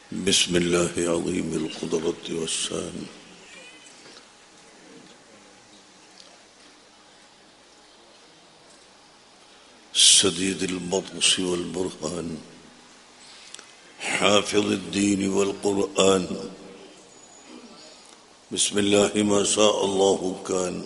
بسم الله عظيم القدرة والشان شديد البطش والبرهان حافظ الدين والقرآن بسم الله ما شاء الله كان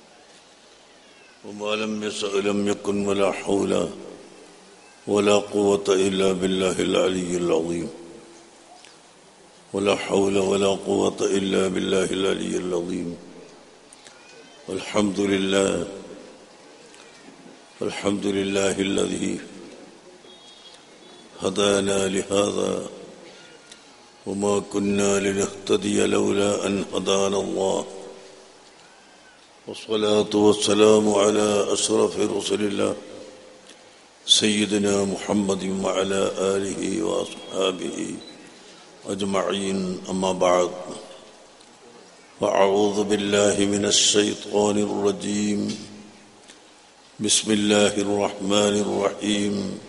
وما لم يشأ لم يكن ولا حول ولا قوة إلا بالله العلي العظيم ولا حول ولا قوة إلا بالله العلي العظيم والحمد لله الحمد لله الذي هدانا لهذا وما كنا لنهتدي لولا أن هدانا الله والصلاة والسلام على أشرف رسل الله سيدنا محمد وعلى آله وأصحابه أجمعين أما بعد فأعوذ بالله من الشيطان الرجيم بسم الله الرحمن الرحيم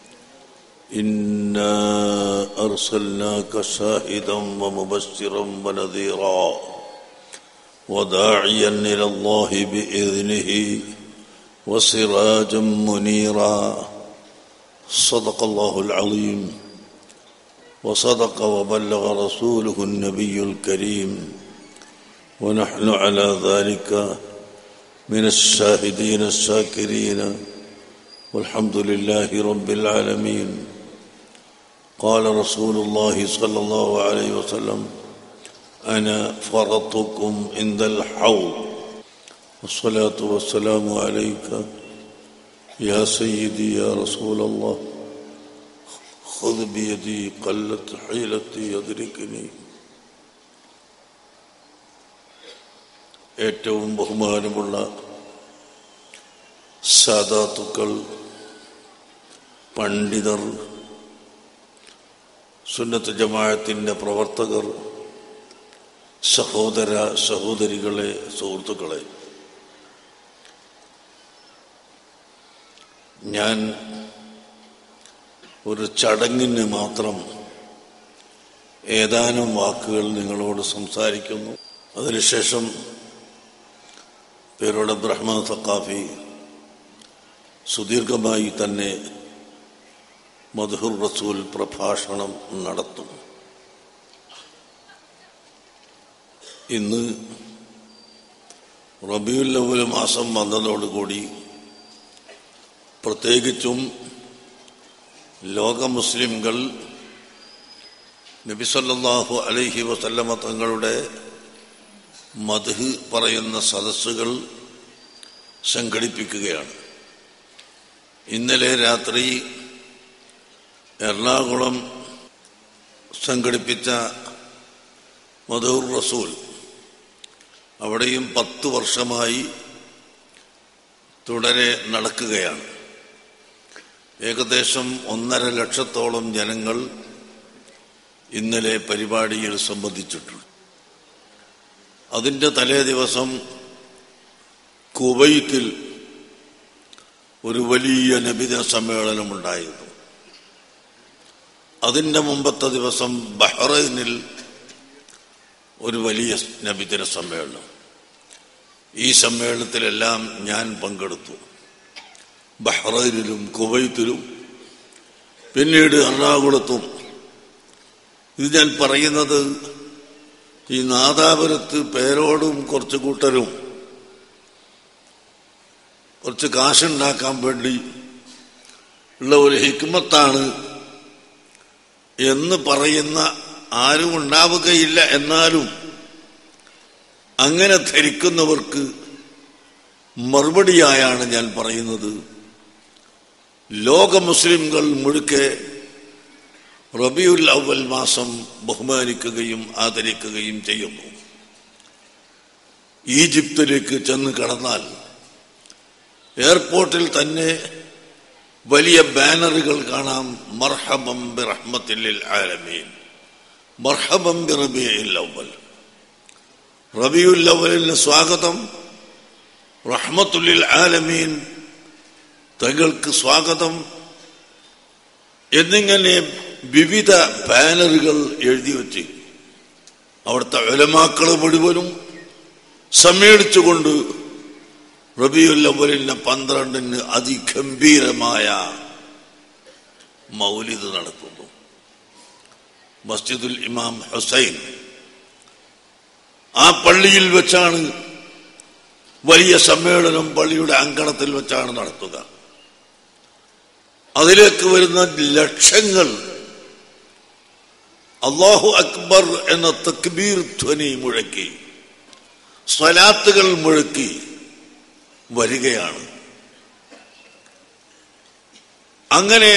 إنا أرسلناك شاهدا ومبشرا ونذيرا وداعيا إلى الله بإذنه وسراجا منيرا صدق الله العظيم وصدق وبلغ رسوله النبي الكريم ونحن على ذلك من الشاهدين الشاكرين والحمد لله رب العالمين قال رسول الله صلى الله عليه وسلم أنا فرطكم عند الحوض والصلاة والسلام عليك يا سيدي يا رسول الله خذ بيدي قلت حيلتي يدركني ഏറ്റവും ബഹുമാനമുള്ള സാദാത്തുക്കൾ പണ്ഡിതർ സുന്നത്ത് ജമാഅത്തിൻ്റെ പ്രവർത്തകർ സഹോദര സഹോദരികളെ സുഹൃത്തുക്കളെ ഞാൻ ഒരു ചടങ്ങിന് മാത്രം ഏതാനും വാക്കുകൾ നിങ്ങളോട് സംസാരിക്കുന്നു അതിനുശേഷം പേരോട് അബ്രഹ്മാൻ സക്കാഫി സുദീർഘമായി തന്നെ മധുർ റസൂൽ പ്രഭാഷണം നടത്തും ഇന്ന് റബിയുൽ അവൽ മാസം വന്നതോടുകൂടി പ്രത്യേകിച്ചും ലോക മുസ്ലിംകൾ നബിസല്ലാഹു അലൈഹി വസല്ലമ തങ്ങളുടെ മധു പറയുന്ന സദസ്സുകൾ സംഘടിപ്പിക്കുകയാണ് ഇന്നലെ രാത്രി എറണാകുളം സംഘടിപ്പിച്ച മധൂർ റസൂൽ അവിടെയും പത്ത് വർഷമായി തുടരെ നടക്കുകയാണ് ഏകദേശം ഒന്നര ലക്ഷത്തോളം ജനങ്ങൾ ഇന്നലെ പരിപാടിയിൽ സംബന്ധിച്ചിട്ടുണ്ട് അതിൻ്റെ തലേ ദിവസം കുവൈത്തിൽ ഒരു വലിയ നബിത സമ്മേളനമുണ്ടായിരുന്നു അതിൻ്റെ മുമ്പത്തെ ദിവസം ബഹ്റൈനിൽ ഒരു വലിയ നബിദിന സമ്മേളനം ഈ സമ്മേളനത്തിലെല്ലാം ഞാൻ പങ്കെടുത്തു ബഹ്റൈനിലും കുവൈത്തിലും പിന്നീട് എറണാകുളത്തും ഇത് ഞാൻ പറയുന്നത് ഈ നാദാപുരത്ത് പേരോടും കുറച്ച് കൂട്ടരും കുറച്ച് കാശുണ്ടാക്കാൻ വേണ്ടി ഉള്ള ഒരു ഹിക്മത്താണ് എന്ന് പറയുന്ന ആരും ഉണ്ടാവുകയില്ല എന്നാലും അങ്ങനെ ധരിക്കുന്നവർക്ക് മറുപടിയായാണ് ഞാൻ പറയുന്നത് ലോക മുസ്ലിംകൾ മുഴുക്കെ റബിയുൽ അവൽ മാസം ബഹുമാനിക്കുകയും ആദരിക്കുകയും ചെയ്യുന്നു ഈജിപ്തിലേക്ക് ചെന്ന് കടന്നാൽ എയർപോർട്ടിൽ തന്നെ വലിയ ബാനറുകൾ കാണാം മർഹബം ബി റഹ്മത്തില്ലിൽ ആലമീൻ മർഹബം ബി റബിയുൽ അവൽ റബിയുൽ അവലിന് സ്വാഗതം റഹ്മത്തുല്ലിൽ ആലമീൻ തങ്ങൾക്ക് സ്വാഗതം എന്നിങ്ങനെ വിവിധ ബാനറുകൾ എഴുതി വെച്ച് അവിടുത്തെ ഒലമാക്കൾ മുഴുവനും സമ്മേളിച്ചുകൊണ്ട് റബിയുൽ അവലിന് പന്ത്രണ്ടിന് അതിഗംഭീരമായ മൗലിദ് നടത്തുന്നു മസ്ജിദുൽ ഇമാം ഹുസൈൻ ആ പള്ളിയിൽ വെച്ചാണ് വലിയ സമ്മേളനം പള്ളിയുടെ അങ്കണത്തിൽ വെച്ചാണ് നടത്തുക അതിലേക്ക് വരുന്ന ലക്ഷങ്ങൾ അള്ളാഹു അക്ബർ എന്ന തക്ബീർ ധ്വനി മുഴക്കി സ്വലാത്തുകൾ മുഴക്കി വരികയാണ് അങ്ങനെ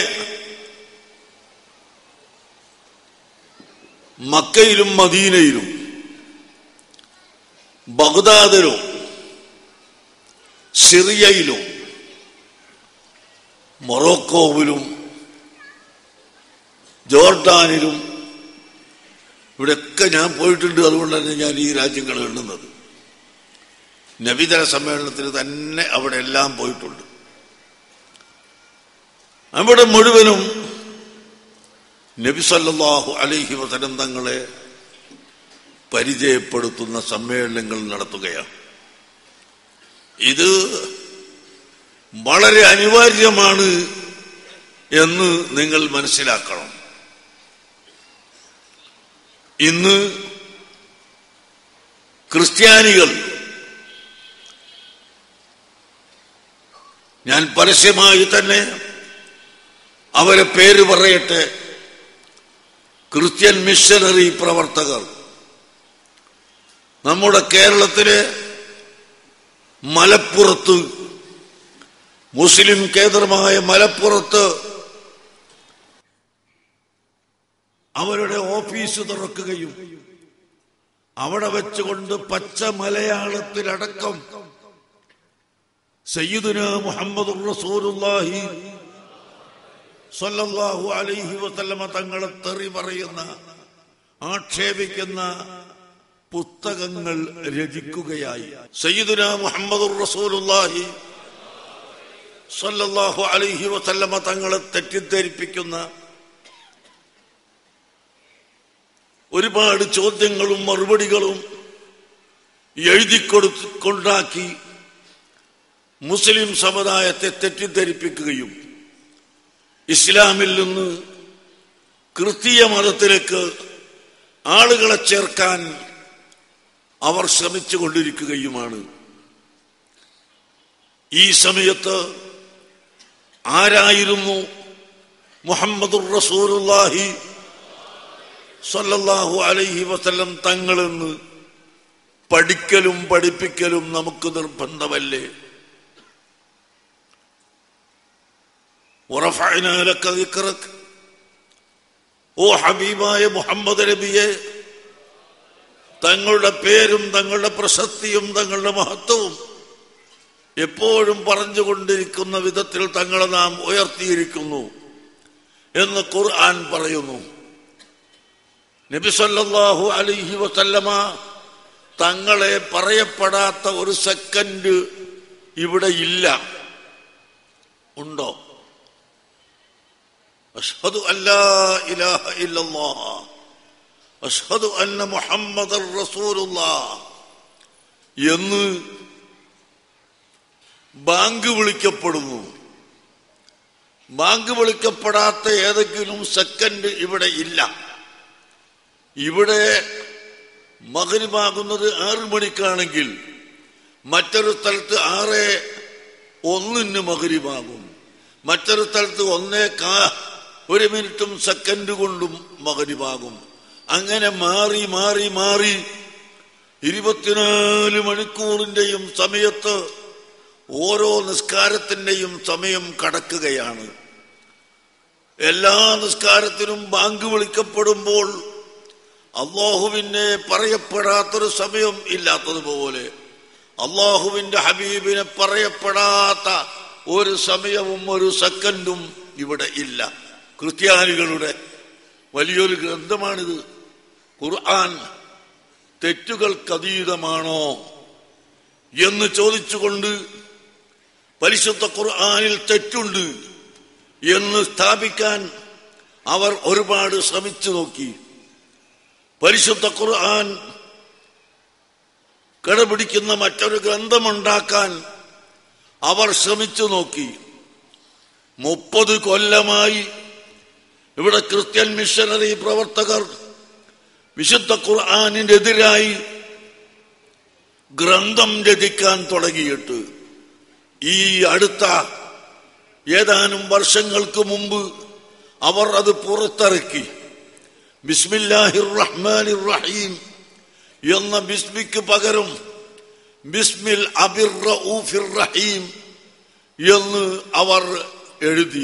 മക്കയിലും മദീനയിലും ബഗ്ദാദിലും സിറിയയിലും മൊറോക്കോവിലും ജോർഡാനിലും ഇവിടെയൊക്കെ ഞാൻ പോയിട്ടുണ്ട് അതുകൊണ്ടാണ് ഞാൻ ഈ രാജ്യങ്ങൾ എണ്ണുന്നത് നബിതര സമ്മേളനത്തിന് തന്നെ അവിടെ എല്ലാം പോയിട്ടുണ്ട് അവിടെ മുഴുവനും നബി സല്ലല്ലാഹു അലൈഹി വസല്ലം തങ്ങളെ പരിചയപ്പെടുത്തുന്ന സമ്മേളനങ്ങൾ നടത്തുകയാണ് ഇത് വളരെ അനിവാര്യമാണ് എന്ന് നിങ്ങൾ മനസ്സിലാക്കണം ഇന്ന് ക്രിസ്ത്യാനികൾ ഞാൻ പരസ്യമായി തന്നെ അവരെ പേര് പറയട്ടെ ക്രിസ്ത്യൻ മിഷനറി പ്രവർത്തകർ നമ്മുടെ കേരളത്തിലെ മലപ്പുറത്ത് മുസ്ലിം കേന്ദ്രമായ മലപ്പുറത്ത് അവരുടെ ഓഫീസ് തുറക്കുകയും അവിടെ വെച്ചുകൊണ്ട് പച്ച മലയാളത്തിലടക്കം സയ്യിദുന മുഹമ്മദ് റസൂലുള്ളാഹി സല്ലല്ലാഹു അലൈഹി വസല്ലമ തങ്ങളെ തെറി പറയുന്ന ആക്ഷേപിക്കുന്ന പുസ്തകങ്ങൾ രചിക്കുകയായി സയ്യിദുന മുഹമ്മദ് റസൂലുള്ളാഹി സല്ലല്ലാഹു അലൈഹി വസല്ലമ തങ്ങളെ തെറ്റിദ്ധരിപ്പിക്കുന്ന ഒരുപാട് ചോദ്യങ്ങളും മറുപടികളും എഴുതിക്കൊടുത്ത് കൊണ്ടാക്കി മുസ്ലിം സമുദായത്തെ തെറ്റിദ്ധരിപ്പിക്കുകയും ഇസ്ലാമിൽ നിന്ന് ക്രിസ്തീയ മതത്തിലേക്ക് ആളുകളെ ചേർക്കാൻ അവർ ശ്രമിച്ചുകൊണ്ടിരിക്കുകയുമാണ് ഈ സമയത്ത് ആരായിരുന്നു മുഹമ്മദുർ റസൂലുള്ളാഹി സല്ലല്ലാഹു അലൈഹി വസല്ലം തങ്ങളെന്ന് പഠിക്കലും പഠിപ്പിക്കലും നമുക്ക് നിർബന്ധമല്ലേ ഉറഫഅനാ ലക ദിക്റക് ഓ ഹബീബായ മുഹമ്മദ് നബിയെ തങ്ങളുടെ പേരും തങ്ങളുടെ പ്രശസ്തിയും തങ്ങളുടെ മഹത്വവും എപ്പോഴും പറഞ്ഞുകൊണ്ടിരിക്കുന്ന വിധത്തിൽ തങ്ങളെ നാം ഉയർത്തിയിരിക്കുന്നു എന്ന് ഖുർആൻ പറയുന്നു നബി സല്ലല്ലാഹു അലൈഹി വസല്ലമ തങ്ങളെ പറയപ്പെടാത്ത ഒരു സെക്കൻഡ് ഇവിടെ ഇല്ല ഉണ്ടോ അഷ്ഹദു അല്ലാ ഇലാഹ ഇല്ലല്ലാഹ് അഷ്ഹദു അന്ന മുഹമ്മദർ റസൂലുള്ളാഹ് എന്ന് ബാങ്ക് വിളിക്കപ്പെടുന്നു ബാങ്ക് വിളിക്കപ്പെടാത്ത ഏതെങ്കിലും സെക്കൻഡ് ഇവിടെ ഇല്ല ഇവിടെ മകരിമാകുന്നത് ആറു മണിക്കാണെങ്കിൽ മറ്റൊരു സ്ഥലത്ത് ആറ് ഒന്നിന് മകരിമാകും മറ്റൊരു സ്ഥലത്ത് ഒന്നേ കാ ഒരു മിനിറ്റും സെക്കൻഡ് കൊണ്ടും മകരിമാകും അങ്ങനെ മാറി മാറി മാറി ഇരുപത്തിനാല് മണിക്കൂറിന്റെയും സമയത്ത് ഓരോ നിസ്കാരത്തിന്റെയും സമയം കടക്കുകയാണ് എല്ലാ നിസ്കാരത്തിനും ബാങ്ക് വിളിക്കപ്പെടുമ്പോൾ അള്ളാഹുവിനെ പറയപ്പെടാത്തൊരു സമയം ഇല്ലാത്തതുപോലെ അള്ളാഹുവിന്റെ ഹബീബിനെ പറയപ്പെടാത്ത ഒരു സമയവും ഒരു സെക്കൻഡും ഇവിടെ ഇല്ല ക്രിസ്ത്യാനികളുടെ വലിയൊരു ഗ്രന്ഥമാണിത് ഖുർആൻ തെറ്റുകൾക്കതീതമാണോ എന്ന് ചോദിച്ചുകൊണ്ട് പരിശുദ്ധ ഖുർആനിൽ തെറ്റുണ്ട് എന്ന് സ്ഥാപിക്കാൻ അവർ ഒരുപാട് ശ്രമിച്ചു നോക്കി പരിശുദ്ധ ഖുർആൻ കടപിടിക്കുന്ന മറ്റൊരു ഗ്രന്ഥമുണ്ടാക്കാൻ അവർ ശ്രമിച്ചു നോക്കി മുപ്പത് കൊല്ലമായി ഇവിടെ ക്രിസ്ത്യൻ മിഷനറി പ്രവർത്തകർ വിശുദ്ധ ഖുർആാനിനെതിരായി ഗ്രന്ഥം രചിക്കാൻ തുടങ്ങിയിട്ട് ഈ അടുത്ത ഏതാനും വർഷങ്ങൾക്ക് മുമ്പ് അവർ അത് പുറത്തിറക്കി ബിസ്മില്ലാഹിർ റഹ്മാനിർ റഹീം എന്ന ബിസ്മിക്ക് പകരം ബിസ്മിൽ അബിർ റഊഫിർ റഹീം എന്ന് അവർ എഴുതി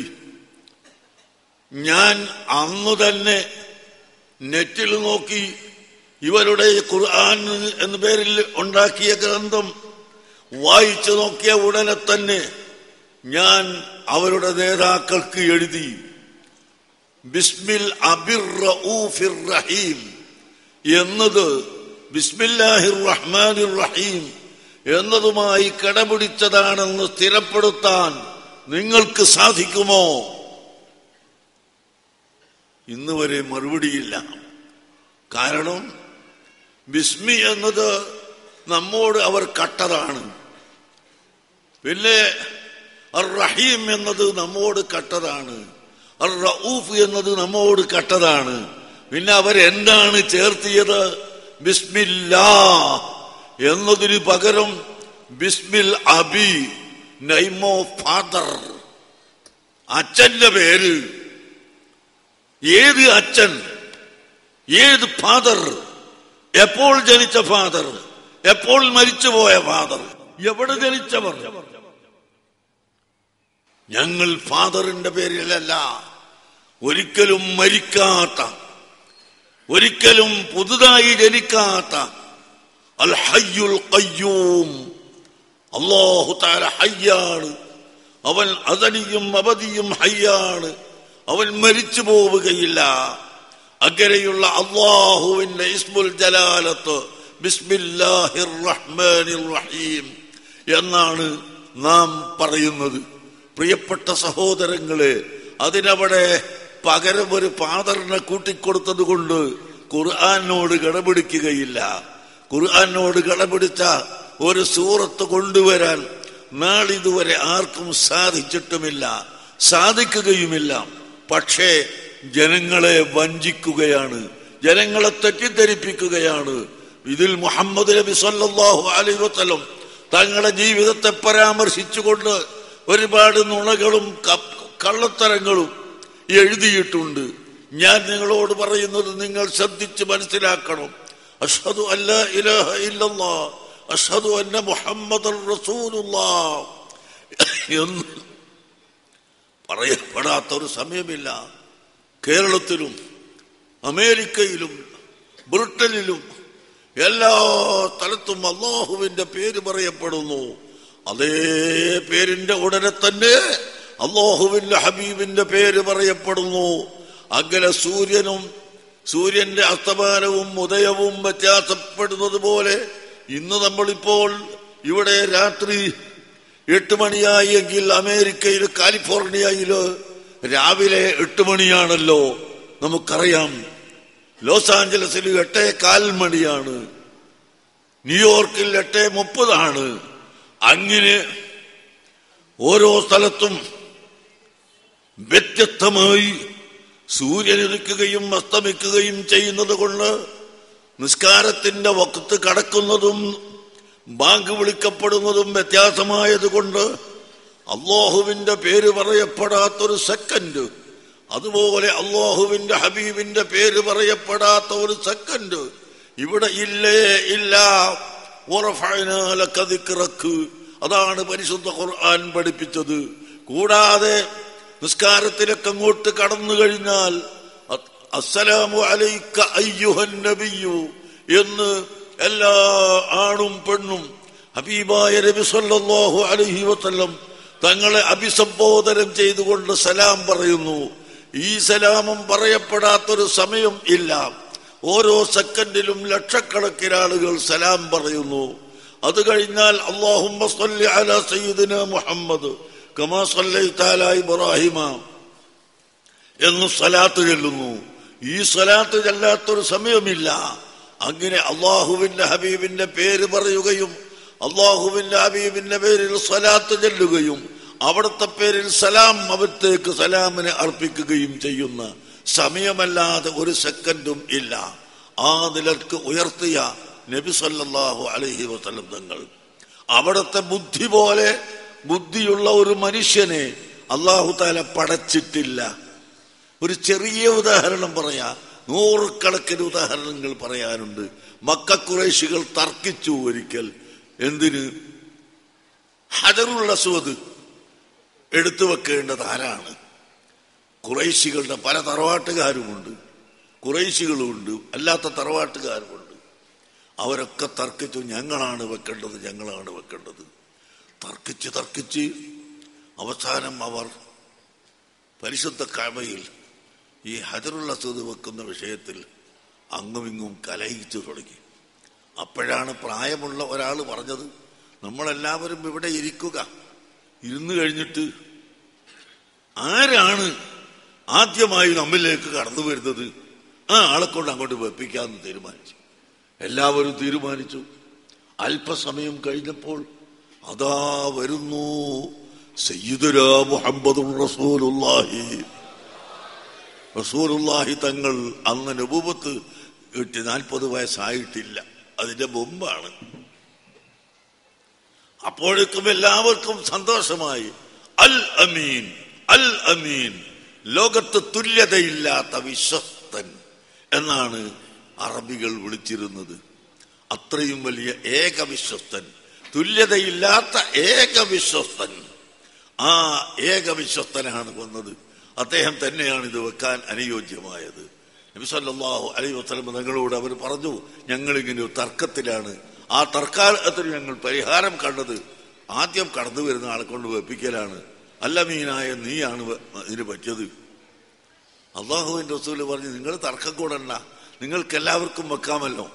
ഞാൻ അന്ന് തന്നെ നെറ്റിൽ നോക്കി ഇവരുടെ ഖുർആൻ എന്ന പേരിൽ ഉണ്ടാക്കിയ ഗ്രന്ഥം വായിച്ചു നോക്കിയ ഉടനെ തന്നെ ഞാൻ അവരുടെ നേതാക്കൾക്ക് എഴുതി ബിസ്മിൽ അബിർ റഊഫിർ റഹീം എന്നത് ബിസ്മില്ലാഹിർ റഹ്മാനിർ റഹീം എന്നതുമായി കടപിടിച്ചതാണെന്ന് സ്ഥിരപ്പെടുത്താൻ നിങ്ങൾക്ക് സാധിക്കുമോ ഇന്ന് വരെ മറുപടിയില്ല കാരണം ബിസ്മി എന്നത് നമ്മോട് അവർ കട്ടതാണ് പിന്നെ അർ റഹീം എന്നത് നമ്മോട് കട്ടതാണ് അർ റഊഫ് എന്നത് നമ്മോട് കട്ടതാണ് പിന്നെ അവരെന്താണ് ചേർത്തിയത് ബിസ്മില്ലാ എന്നതിന് പകരം ബിസ്മിൽ അബി നൈമോ ഫാദർ അച്ഛന്റെ പേര് ഏത് അച്ഛൻ ഏത് ഫാദർ എപ്പോൾ ജനിച്ച ഫാദർ എപ്പോൾ മരിച്ചുപോയ ഫാദർ എവിടെ ജനിച്ചവർ ഞങ്ങൾ ഫാദറിന്റെ പേരിലല്ല ഒരിക്കലും മരിക്കാത്ത ഒരിക്കലും പുതുതായി ജനിക്കാത്ത അൽ ഹയ്യുൽ ഖയ്യൂം അല്ലാഹു തആല ഹയ്യാണ് അവൻ അതനിയും അവധിയും ഹയ്യാണ് അവൻ മരിച്ചു പോവുകയില്ല അക്കരെയുള്ള അള്ളാഹുവിന്റെ ഇസ്മുൽ ജലാലത്ത് ബിസ്മില്ലാഹിർ റഹ്മാനിർ റഹീം എന്നാണ് നാം പറയുന്നത് പ്രിയപ്പെട്ട സഹോദരങ്ങളെ അതിനവിടെ പകരം ഒരു ഫാദറിനെ കൂട്ടിക്കൊടുത്തത് കൊണ്ട് ഖുർആാനോട് കടപിടിക്കുകയില്ല ഖുർആാനോട് കടപിടിച്ച ഒരു സൂറത്ത് കൊണ്ടുവരാൻ നാളിതുവരെ ആർക്കും സാധിച്ചിട്ടുമില്ല സാധിക്കുകയുമില്ല പക്ഷേ ജനങ്ങളെ വഞ്ചിക്കുകയാണ് ജനങ്ങളെ തെറ്റിദ്ധരിപ്പിക്കുകയാണ് ഇതിൽ മുഹമ്മദ് നബി സല്ലല്ലാഹു അലൈഹി വസല്ലം തങ്ങളുടെ ജീവിതത്തെ പരാമർശിച്ചുകൊണ്ട് ഒരുപാട് നുണകളും ക- കള്ളത്തരങ്ങളും എഴുതിയിട്ടുണ്ട് ഞാൻ നിങ്ങളോട് പറയുന്നത് നിങ്ങൾ ശ്രദ്ധിച്ച് മനസ്സിലാക്കണം അഷ്ഹദു അല്ല ഇലാഹ ഇല്ലല്ലാ അഷ്ഹദു അന്ന മുഹമ്മദ് റസൂലുള്ളാ എന്ന് പറയപ്പെടാത്ത ഒരു സമയമില്ല കേരളത്തിലും അമേരിക്കയിലും ബ്രിട്ടനിലും എല്ലാ സ്ഥലത്തും അള്ളാഹുവിന്റെ പേര് പറയപ്പെടുന്നു അതേ പേരിന്റെ ഉടനെ തന്നെ അള്ളാഹുവിന്റെ ഹബീബിന്റെ പേര് പറയപ്പെടുന്നു അങ്ങനെ സൂര്യനും സൂര്യന്റെ അസ്തമാനവും ഉദയവും വ്യത്യാസപ്പെടുന്നത് പോലെ ഇന്ന് നമ്മളിപ്പോൾ ഇവിടെ രാത്രി എട്ട് മണിയായി എങ്കിൽ അമേരിക്കയിൽ കാലിഫോർണിയയില് രാവിലെ എട്ട് മണിയാണല്ലോ നമുക്കറിയാം ലോസ് ആഞ്ചലസിൽ എട്ടേ കാൽ മണിയാണ് ന്യൂയോർക്കിൽ എട്ടേ മുപ്പതാണ് അങ്ങനെ ഓരോ സ്ഥലത്തും വ്യത്യസ്തമായി സൂര്യൻ ഉദിക്കുകയും അസ്തമിക്കുകയും ചെയ്യുന്നത് കൊണ്ട് നിസ്കാരത്തിന്റെ വക്കത്ത് കടക്കുന്നതും ബാങ്ക് വിളിക്കപ്പെടുന്നതും വ്യത്യാസമായതുകൊണ്ട് അള്ളാഹുവിന്റെ പേര് പറയപ്പെടാത്തൊരു സെക്കൻഡ് അതുപോലെ അള്ളാഹുവിന്റെ ഹബീബിന്റെ പേര് പറയപ്പെടാത്ത ഒരു സെക്കൻഡ് ഇവിടെ ഇല്ലേ ഇല്ല ഉറഫഅനാ ലക ദിക്റക്ക്. അതാണ് പരിശുദ്ധ ഖുർആൻ പഠിപ്പിച്ചത് കൂടാതെ നിസ്കാരത്തിലൊക്കെ അങ്ങോട്ട് കടന്നു കഴിഞ്ഞാൽ അ- അസ്സലാമു അലൈക്ക അയ്യുഹൻ നബിയു എന്ന് എല്ലാ ആണും പെണ്ണും ഹബീബായ നബി സല്ലല്ലാഹു അലൈഹി വസല്ലം തങ്ങളെ അഭിസംബോധനം ചെയ്തുകൊണ്ട് സലാം പറയുന്നു ഈ സലാമും പറയപ്പെടാത്തൊരു സമയം ഇല്ല ഓരോ സെക്കൻഡിലും ലക്ഷക്കണക്കിന് ആളുകൾ സലാം പറയുന്നു അത് കഴിഞ്ഞാൽ അള്ളാഹുമ്മ സ്വല്ലി അലാ സയ്യിദിന മുഹമ്മദ് കമാ സ്വല്ലൈത അലാ ഇബ്രാഹിമ എന്ന് സ്വലാത്ത് ചെല്ലുന്നു ഈ സ്വലാത്ത് ചെല്ലാത്തൊരു സമയമില്ല അങ്ങനെ അള്ളാഹുവിന്റെ ഹബീബിന്റെ പേര് പറയുകയും അള്ളാഹുവിന്റെ ഹബീബിന്റെ പേരിൽ സ്വലാത്ത് ചെല്ലുകയും അവിടുത്തെ പേരിൽ സലാം അവിടത്തേക്ക് സലാമിനെ അർപ്പിക്കുകയും ചെയ്യുന്ന സമയമല്ലാതെ ഒരു സെക്കൻഡും ഇല്ല ആ നിലക്ക് ഉയർത്തിയ നബി സല്ലല്ലാഹു അലൈഹി വസല്ലം തങ്ങൾ അവിടുത്തെ ബുദ്ധി പോലെ ബുദ്ധിയുള്ള ഒരു മനുഷ്യനെ അള്ളാഹു താല പടച്ചിട്ടില്ല ഒരു ചെറിയ ഉദാഹരണം പറയാ നൂറുകണക്കിന് ഉദാഹരണങ്ങൾ പറയാനുണ്ട് മക്കക്കുറേശികൾ തർക്കിച്ചു ഒരിക്കൽ എന്തിന് ഹജറുള്ള സ്വത് എടുത്തു വെക്കേണ്ടത് ആരാണ് കുറേശികളുടെ പല തറവാട്ടുകാരുമുണ്ട് കുറേശികളുമുണ്ട് അല്ലാത്ത തറവാട്ടുകാരുമുണ്ട് അവരൊക്കെ തർക്കിച്ചു ഞങ്ങളാണ് വെക്കേണ്ടത് ഞങ്ങളാണ് വെക്കേണ്ടത് തർക്കിച്ച് തർക്കിച്ച് അവസാനം അവർ പരിശുദ്ധ കാമയിൽ ഈ ഹജറുള്ള സുത് വെക്കുന്ന വിഷയത്തിൽ അങ്ങുമിങ്ങും കലഹിച്ചു തുടങ്ങി അപ്പോഴാണ് പ്രായമുള്ള ഒരാൾ പറഞ്ഞത് നമ്മളെല്ലാവരും ഇവിടെ ഇരിക്കുക ഇരുന്ന് കഴിഞ്ഞിട്ട് ആരാണ് ആദ്യമായി നമ്മിലേക്ക് കടന്നു വരുന്നത് ആ ആളെ കൊണ്ട് അങ്ങോട്ട് വെപ്പിക്കാമെന്ന് തീരുമാനിച്ചു എല്ലാവരും തീരുമാനിച്ചു അല്പസമയം കഴിഞ്ഞപ്പോൾ അതാ വരുന്നു സയ്യിദുര മുഹമ്മദുർ റസൂലുള്ളാഹി റസൂലുള്ളാഹി തങ്ങൾ അന്ന് നുബുവത്ത് കിട്ടി നാൽപ്പത് വയസ്സായിട്ടില്ല അതിന്റെ മുമ്പാണ് അപ്പോഴേക്കും എല്ലാവർക്കും സന്തോഷമായി അൽ അമീൻ അൽ അമീൻ ലോകത്ത് തുല്യതയില്ലാത്ത വിശ്വസ്തൻ എന്നാണ് അറബികൾ വിളിച്ചിരുന്നത് അത്രയും വലിയ ഏക വിശ്വസ്തൻ തുല്യതയില്ലാത്ത ഏക വിശ്വസ്തൻ ആ ഏക വിശ്വസ്തനാണ് വന്നത് അദ്ദേഹം തന്നെയാണ് ഇത് വെക്കാൻ അനുയോജ്യമായത് നബി സല്ലല്ലാഹു അലൈഹി വസല്ലം തങ്ങളോട് അവർ പറഞ്ഞു ഞങ്ങൾ ഇങ്ങനെ ഒരു തർക്കത്തിലാണ് ആ തർക്കാലത്തിന് ഞങ്ങൾ പരിഹാരം കണ്ടത് ആദ്യം കടന്നു വരുന്ന ആളെ കൊണ്ട് വെപ്പിക്കലാണ് അല്ല മീനായ നീയാണ് വ- ഇതിന് പറ്റിയത് അള്ളാഹുവിന്റെ റസൂല് പറഞ്ഞു നിങ്ങൾ തർക്കം കൂടണ്ട നിങ്ങൾക്ക് എല്ലാവർക്കും വെക്കാമല്ലോ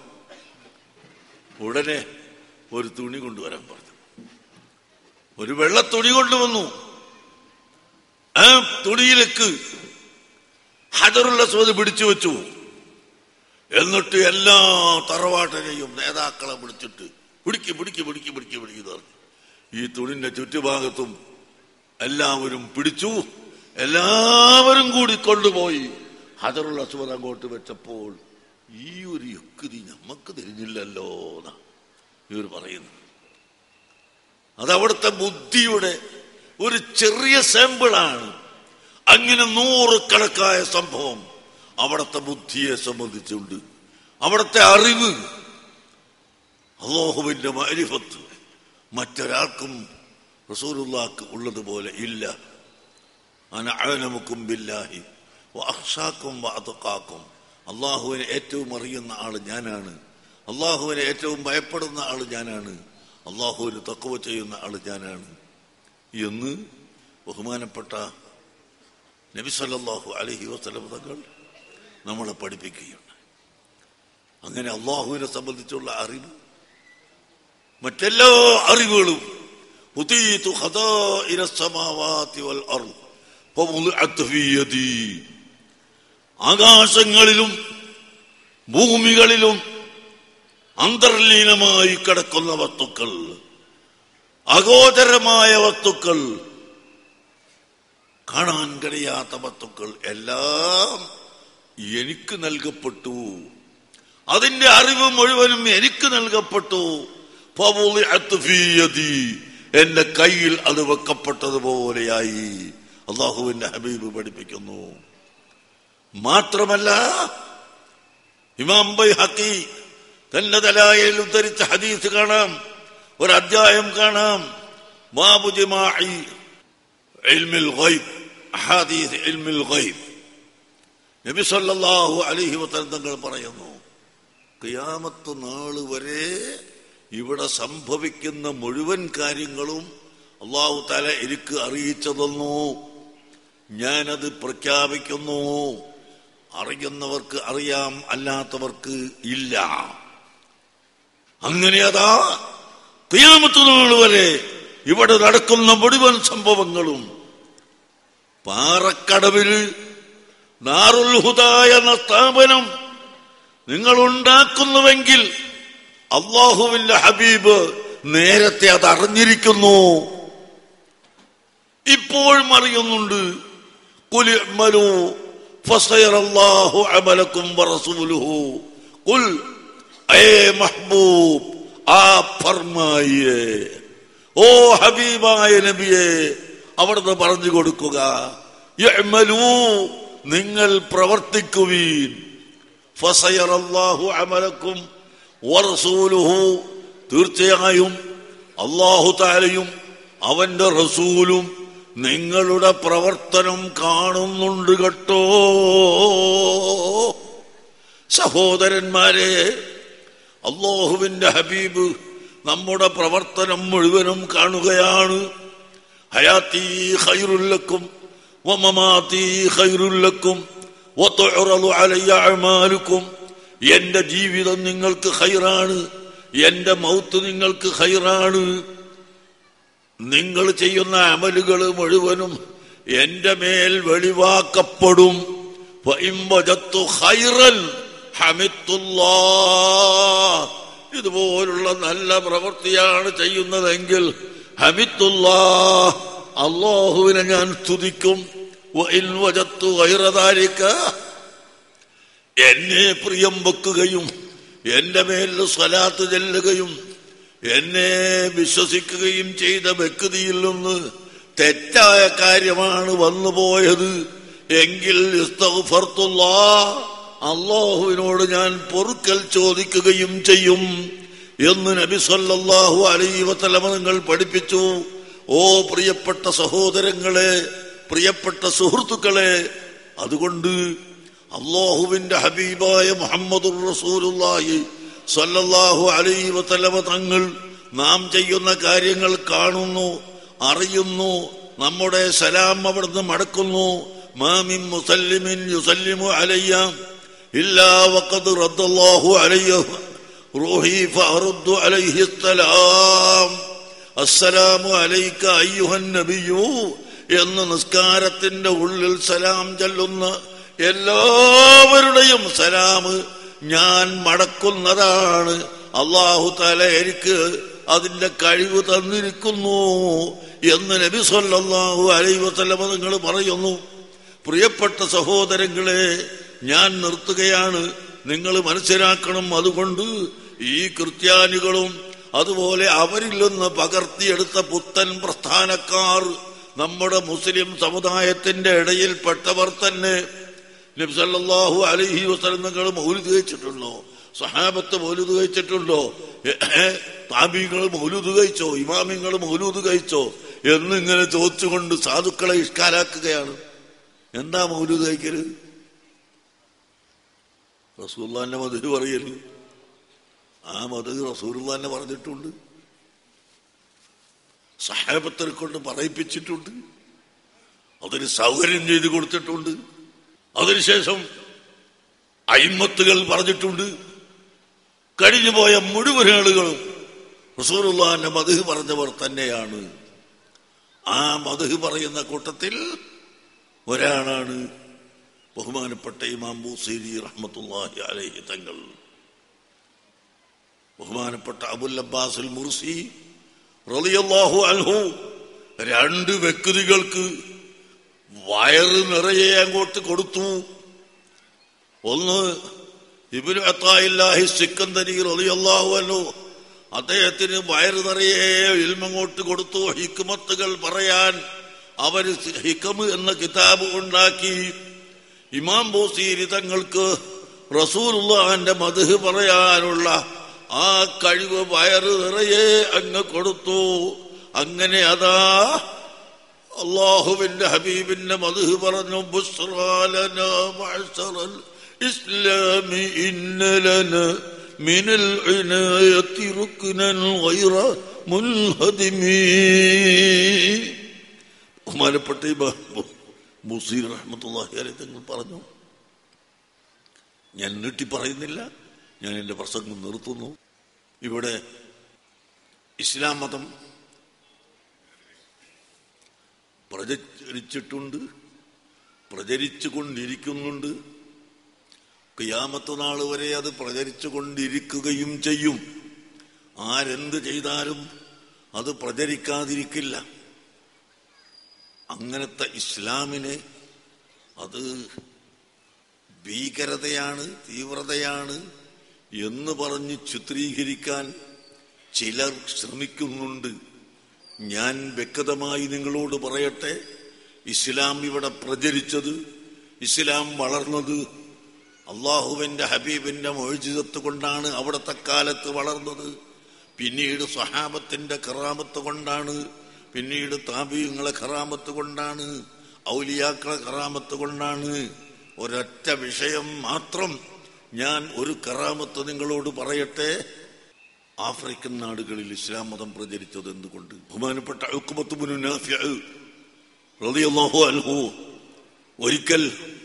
ഉടനെ ഒരു തുണി കൊണ്ടുവരാൻ പറഞ്ഞു ഒരു വെള്ള തുണി കൊണ്ടുവന്നു ആ തുണിയിലേക്ക് ഹജറുള്ള സ്വത് പിടിച്ചു വെച്ചു എന്നിട്ട് എല്ലാ തറവാട്ടിനെയും നേതാക്കളെ വിളിച്ചിട്ട് പിടിക്ക് പിടിക്ക് പിടിക്ക് പിടിക്ക് പിടിക്ക് എന്ന് പറഞ്ഞു ഈ തുണിന്റെ ചുറ്റുഭാഗത്തും എല്ലാവരും പിടിച്ചു എല്ലാവരും കൂടി കൊണ്ടുപോയി ഹജറുള്ള സുവർ അങ്ങോട്ട് വെച്ചപ്പോൾ ഈ ഒരു യുക്തി നമുക്ക് തിരിഞ്ഞില്ലല്ലോ എന്നാ ഇവർ പറയുന്നു അത് അവിടുത്തെ ബുദ്ധിയുടെ ഒരു ചെറിയ സാമ്പിളാണ് അങ്ങനെ നൂറുകണക്കായ സംഭവം അവിടുത്തെ ബുദ്ധിയെ സംബന്ധിച്ചുണ്ട് അവിടുത്തെ അറിവ് അള്ളാഹുവിന്റെ മാരിഫത്ത് മറ്റൊരാൾക്കും റസൂലുള്ളാക്ക് ഉള്ളതുപോലെ ഇല്ല അന അഴനമുക്കും ബില്ലാഹി അഹ്ഷാക്കും വാതക്കാക്കും അള്ളാഹുവിനെ ഏറ്റവും അറിയുന്ന ആള് ഞാനാണ് അള്ളാഹുവിനെ ഏറ്റവും ഭയപ്പെടുന്ന ആള് ഞാനാണ് അള്ളാഹുവിന് തക്കവ ചെയ്യുന്ന ആള് ഞാനാണ് എന്ന് ബഹുമാനപ്പെട്ട നബി സല്ലല്ലാഹു അലൈഹി വസല്ലം തങ്ങൾ നമ്മളെ പഠിപ്പിക്കുകയുണ്ട് അങ്ങനെ അള്ളാഹുവിനെ സംബന്ധിച്ചുള്ള അറിവ് മറ്റെല്ലാ അറിവുകളും أتيت خزائن السماوات والأرض فوضعت في يدي ആകാശങ്ങളിലും ഭൂമികളിലും അന്തർലീനമായി കിടക്കുന്ന വസ്തുക്കൾ അഗോചരമായ വസ്തുക്കൾ കാണാൻ കഴിയാത്ത വസ്തുക്കൾ എല്ലാം എനിക്ക് നൽകപ്പെട്ടു അതിന്റെ അറിവ് മുഴുവനും എനിക്ക് നൽകപ്പെട്ടു ഫവുളിഅത്ത് ഫീ യദി. എന്റെ കയ്യിൽ അത് വെക്കപ്പെട്ടതുപോലെയായി അള്ളാഹുവിന്റെ ഹബീബ് പഠിപ്പിക്കുന്നു മാത്രമല്ല ഇമാം ബൈഹഖി തന്റെ തലായിൽ ഉദ്ധരിച്ച ഹദീസ് കാണാം ഒരു അധ്യായം കാണാം ബാബു ജിമാഇ ഇൽമിൽ ഗൈബ് അഹാദീസ് ഇൽമിൽ ഗൈബ് നബി സല്ലല്ലാഹു അലൈഹി വസല്ലം തങ്ങൾ പറയുന്നു ഖിയാമത്ത് നാള് വരെ ഇവിടെ സംഭവിക്കുന്ന മുഴുവൻ കാര്യങ്ങളും അള്ളാഹു തല എനിക്ക് അറിയിച്ചു തന്നു ഞാനത് പ്രഖ്യാപിക്കുന്നു അറിയുന്നവർക്ക് അറിയാം അല്ലാത്തവർക്ക് ഇല്ല അങ്ങനെ അതാ ഖിയാമത്ത് നാൾ വരെ ഇവിടെ നടക്കുന്ന മുഴുവൻ സംഭവങ്ങളും പാറക്കടവിൽ നാറുൽ ഹുദ എന്ന സ്ഥാപനം നിങ്ങൾ ഉണ്ടാക്കുന്നുവെങ്കിൽ അള്ളാഹുവിന്റെ ഹബീബ് നേരത്തെ അത് അറിഞ്ഞിരിക്കുന്നു ഇപ്പോഴും അറിയുന്നുണ്ട് കുലിമലു ഫസയറല്ലാഹു അമലക്കും വറസൂലുഹു കുൽ ഏ മഹ്ബൂബ് ആ ഫർമായിയെ ഓ ഹബീബായ നബിയെ അവിടുന്ന് പറഞ്ഞു കൊടുക്കുക യഅ്മലൂ നിങ്ങൾ പ്രവർത്തിക്കുവീൻ ഫസയറല്ലാഹു അമലക്കും വറസൂലുഹു തീർച്ചയായും അള്ളാഹു താലയും അവന്റെ റസൂലും നിങ്ങളുടെ പ്രവർത്തനം കാണുന്നുണ്ട് കേട്ടോ സഹോദരന്മാരെ അള്ളാഹുവിന്റെ ഹബീബ് നമ്മുടെ പ്രവർത്തനം മുഴുവനും കാണുകയാണ് ഹയാത്തി ഖൈറുല്ലക്കും വമമാത്തി ഖൈറുല്ലക്കും വതുഅറദു അലയ്യ അഅമാലുക്കും എന്റെ ജീവിതം നിങ്ങൾക്ക് ഖൈറാണ് എന്റെ മൗത്ത് നിങ്ങൾക്ക് ഖൈറാണ് നിങ്ങൾ ചെയ്യുന്ന അമലുകൾ മുഴുവനും എന്റെ മേൽ വെളിവാക്കപ്പെടും ഫഇൻ വജദ്തു ഖൈറൻ ഹമിത്തുല്ലാ. ഇതുപോലുള്ള നല്ല പ്രവൃത്തിയാണ് ചെയ്യുന്നതെങ്കിൽ ഹമിത്തുല്ലാ അള്ളാഹുവിനെ ഞാൻ സ്തുതിക്കും വഇൻ വജദ്തു ഗൈറ ദാലിക എന്നെ പ്രിയം വെക്കുകയും എന്റെ മേൽ സ്വലാത്ത് ചെല്ലുകയും എന്നെ വിശ്വസിക്കുകയും ചെയ്ത വ്യക്തിയിൽ നിന്ന് തെറ്റായ കാര്യമാണ് വന്നുപോയത് എങ്കിൽ ഇസ്തഗ്ഫർത്തുല്ലാ, അള്ളാഹുവിനോട് ഞാൻ പൊറുക്കൽ ചോദിക്കുകയും ചെയ്യും എന്ന് നബി സല്ലല്ലാഹു അലൈഹി വസല്ലമ നിങ്ങൾ പഠിപ്പിച്ചു ഓ പ്രിയപ്പെട്ട സഹോദരങ്ങളെ പ്രിയപ്പെട്ട സുഹൃത്തുക്കളെ അതുകൊണ്ട് അള്ളാഹുവിന്റെ ഹബീബായ മുഹമ്മദുർ റസൂലുള്ളാഹി സല്ലല്ലാഹു അലൈഹി വസല്ലമ തങ്ങൾ നാം ചെയ്യുന്ന കാര്യങ്ങൾ കാണുന്നു അറിയുന്നു നമ്മുടെ സലാം അവിടുന്ന് മടക്കുന്നു മാമിൻ മുസല്ലിമിൻ യുസല്ലിമു അലയ്യ ഇല്ലാ വഖദ് റദ്ദല്ലാഹു അലയ്യ റൂഹി ഫഅറുദ്ദു അലൈഹി السلام അസ്സലാമു അലൈക അയ്യുഹൻ നബിയു എന്ന് നിസ്കാരത്തിന്റെ ഉള്ളിൽ സലാം ചൊല്ലുന്ന എല്ലാവരുടെയും സലാമ് ഞാൻ മടക്കുന്നതാണ് അള്ളാഹു തല എനിക്ക് അതിന്റെ കഴിവ് തന്നിരിക്കുന്നു എന്ന് നബി സല്ലല്ലാഹു അലൈഹി വസല്ലമ നിങ്ങൾ പറയുന്നു പ്രിയപ്പെട്ട സഹോദരങ്ങളെ ഞാൻ നിർത്തുകയാണ് നിങ്ങൾ മനസ്സിലാക്കണം അതുകൊണ്ട് ഈ ക്രിസ്ത്യാനികളും അതുപോലെ അവരിൽ നിന്ന് പകർത്തിയെടുത്ത പുത്തൻ പ്രസ്ഥാനക്കാർ നമ്മുടെ മുസ്ലിം സമുദായത്തിന്റെ ഇടയിൽപ്പെട്ടവർ തന്നെ നബ്സല്ലാഹു അലഹി വസ്ലം നിങ്ങൾ മൗലുദ് കഴിച്ചിട്ടുണ്ടോ സഹാബത്ത് മൗലുദ് കഴിച്ചിട്ടുണ്ടോ താബിങ്ങൾ മൗലൂദ് കഴിച്ചോ ഇമാമിങ്ങൾ മൗലൂദ് കഴിച്ചോ എന്നിങ്ങനെ ചോദിച്ചുകൊണ്ട് സാധുക്കളെ ഇഷ്കാലാക്കുകയാണ് എന്താ മൗലൂദ് കഴിക്കരുത് റസൂല്ലാന്റെ മധുര് പറയല് ആ മധു റസൂലുള്ളാന്നെ പറഞ്ഞിട്ടുണ്ട് സഹാബത്തിനെ കൊണ്ട് പറയിപ്പിച്ചിട്ടുണ്ട് അതിന് സൗകര്യം ചെയ്തു കൊടുത്തിട്ടുണ്ട് അതിനുശേഷം അയിമത്തുകൾ പറഞ്ഞിട്ടുണ്ട് കഴിഞ്ഞുപോയ മുഴുവൻ ആളുകളും റസൂറുല്ലാന്റെ മധു പറഞ്ഞവർ തന്നെയാണ് ആ മധു പറയുന്ന കൂട്ടത്തിൽ ഒരാളാണ് ബഹുമാനപ്പെട്ട ഇമാം ബൂസീരി റഹ്മത്തുല്ലാഹി അലൈഹി തങ്ങൾ ബഹുമാനപ്പെട്ട അബുൽ അബ്ബാസുൽ മുർസി റളിയല്ലാഹു അൻഹു രണ്ട് വ്യക്തികൾക്ക് വയറ് നിറയെ അങ്ങോട്ട് കൊടുത്തു ഒന്ന് ഇബിനു അത്തായില്ലാഹി സിക്കന്ദരി റളിയല്ലാഹു അൻഹു അദ്ദേഹത്തിന് വയറ് നിറയെ ഇൽമങ്ങോട്ട് കൊടുത്തു ഹിക്മത്തുകൾ പറയാൻ അവര് ഹിക്കമ് എന്ന കിതാബ് ഉണ്ടാക്കി ഇമാം ബോസീരി തങ്ങൾക്ക് റസൂലുള്ളാന്റെ മധു പറയാനുള്ള ആ കഴിവ് വയറ് നിറയെ അങ്ങ് കൊടുത്തു അങ്ങനെ അതാ അള്ളാഹുവിന്റെ ഹബീബിന്റെ മധു പറഞ്ഞു ബുസ്റാലന മഅ്ശറൽ ഇസ്ലാമി ഇന്നലന മിനൽ ഇനായത്തി റുക്നൻ ഗൈറ മുൻഹദിമീ ബഹുമാനപ്പെട്ട ഇമാം മുസീർ റഹ്മത്തുള്ളാഹി അലൈഹി തങ്ങൾ പറഞ്ഞു ഞാൻ നീട്ടി പറയുന്നില്ല ഞാൻ എൻ്റെ പ്രസംഗം നിർത്തുന്നു ഇവിടെ ഇസ്ലാം മതം പ്രചരിച്ചിട്ടുണ്ട് പ്രചരിച്ചു കൊണ്ടിരിക്കുന്നുണ്ട് ക്യാമത്ത് നാൾ വരെ അത് പ്രചരിച്ചു കൊണ്ടിരിക്കുകയും ചെയ്യും ആരെന്ത് ചെയ്താലും അത് പ്രചരിക്കാതിരിക്കില്ല അങ്ങനത്തെ ഇസ്ലാമിനെ അത് ഭീകരതയാണ് തീവ്രതയാണ് എന്ന് പറഞ്ഞ് ചിത്രീകരിക്കാൻ ചിലർ ശ്രമിക്കുന്നുണ്ട് ഞാൻ വ്യക്തമായി നിങ്ങളോട് പറയട്ടെ ഇസ്ലാം ഇവിടെ പ്രചരിച്ചത് ഇസ്ലാം വളർന്നത് അള്ളാഹുവിന്റെ ഹബീബിന്റെ മൊഴിജിതത്ത് കൊണ്ടാണ് അവിടത്തെ കാലത്ത് വളർന്നത് പിന്നീട് സ്വഹാബത്തിന്റെ കറാമത്ത് കൊണ്ടാണ് പിന്നീട് താപീയങ്ങളെ കറാമത്ത് കൊണ്ടാണ് ഔലിയാക്കളെ കറാമത്ത് കൊണ്ടാണ് ഒരൊറ്റ വിഷയം മാത്രം ഞാൻ ഒരു കറാമത്ത് നിങ്ങളോട് പറയട്ടെ ആഫ്രിക്കൻ നാടുകളിൽ ഇസ്ലാം മതം പ്രചരിച്ചത് എന്തുകൊണ്ട് ബഹുമാനപ്പെട്ട ഉക്കുമത്ത് ബിനു നാഫിഅ് റളിയല്ലാഹു അൻഹു ഒരിക്കൽ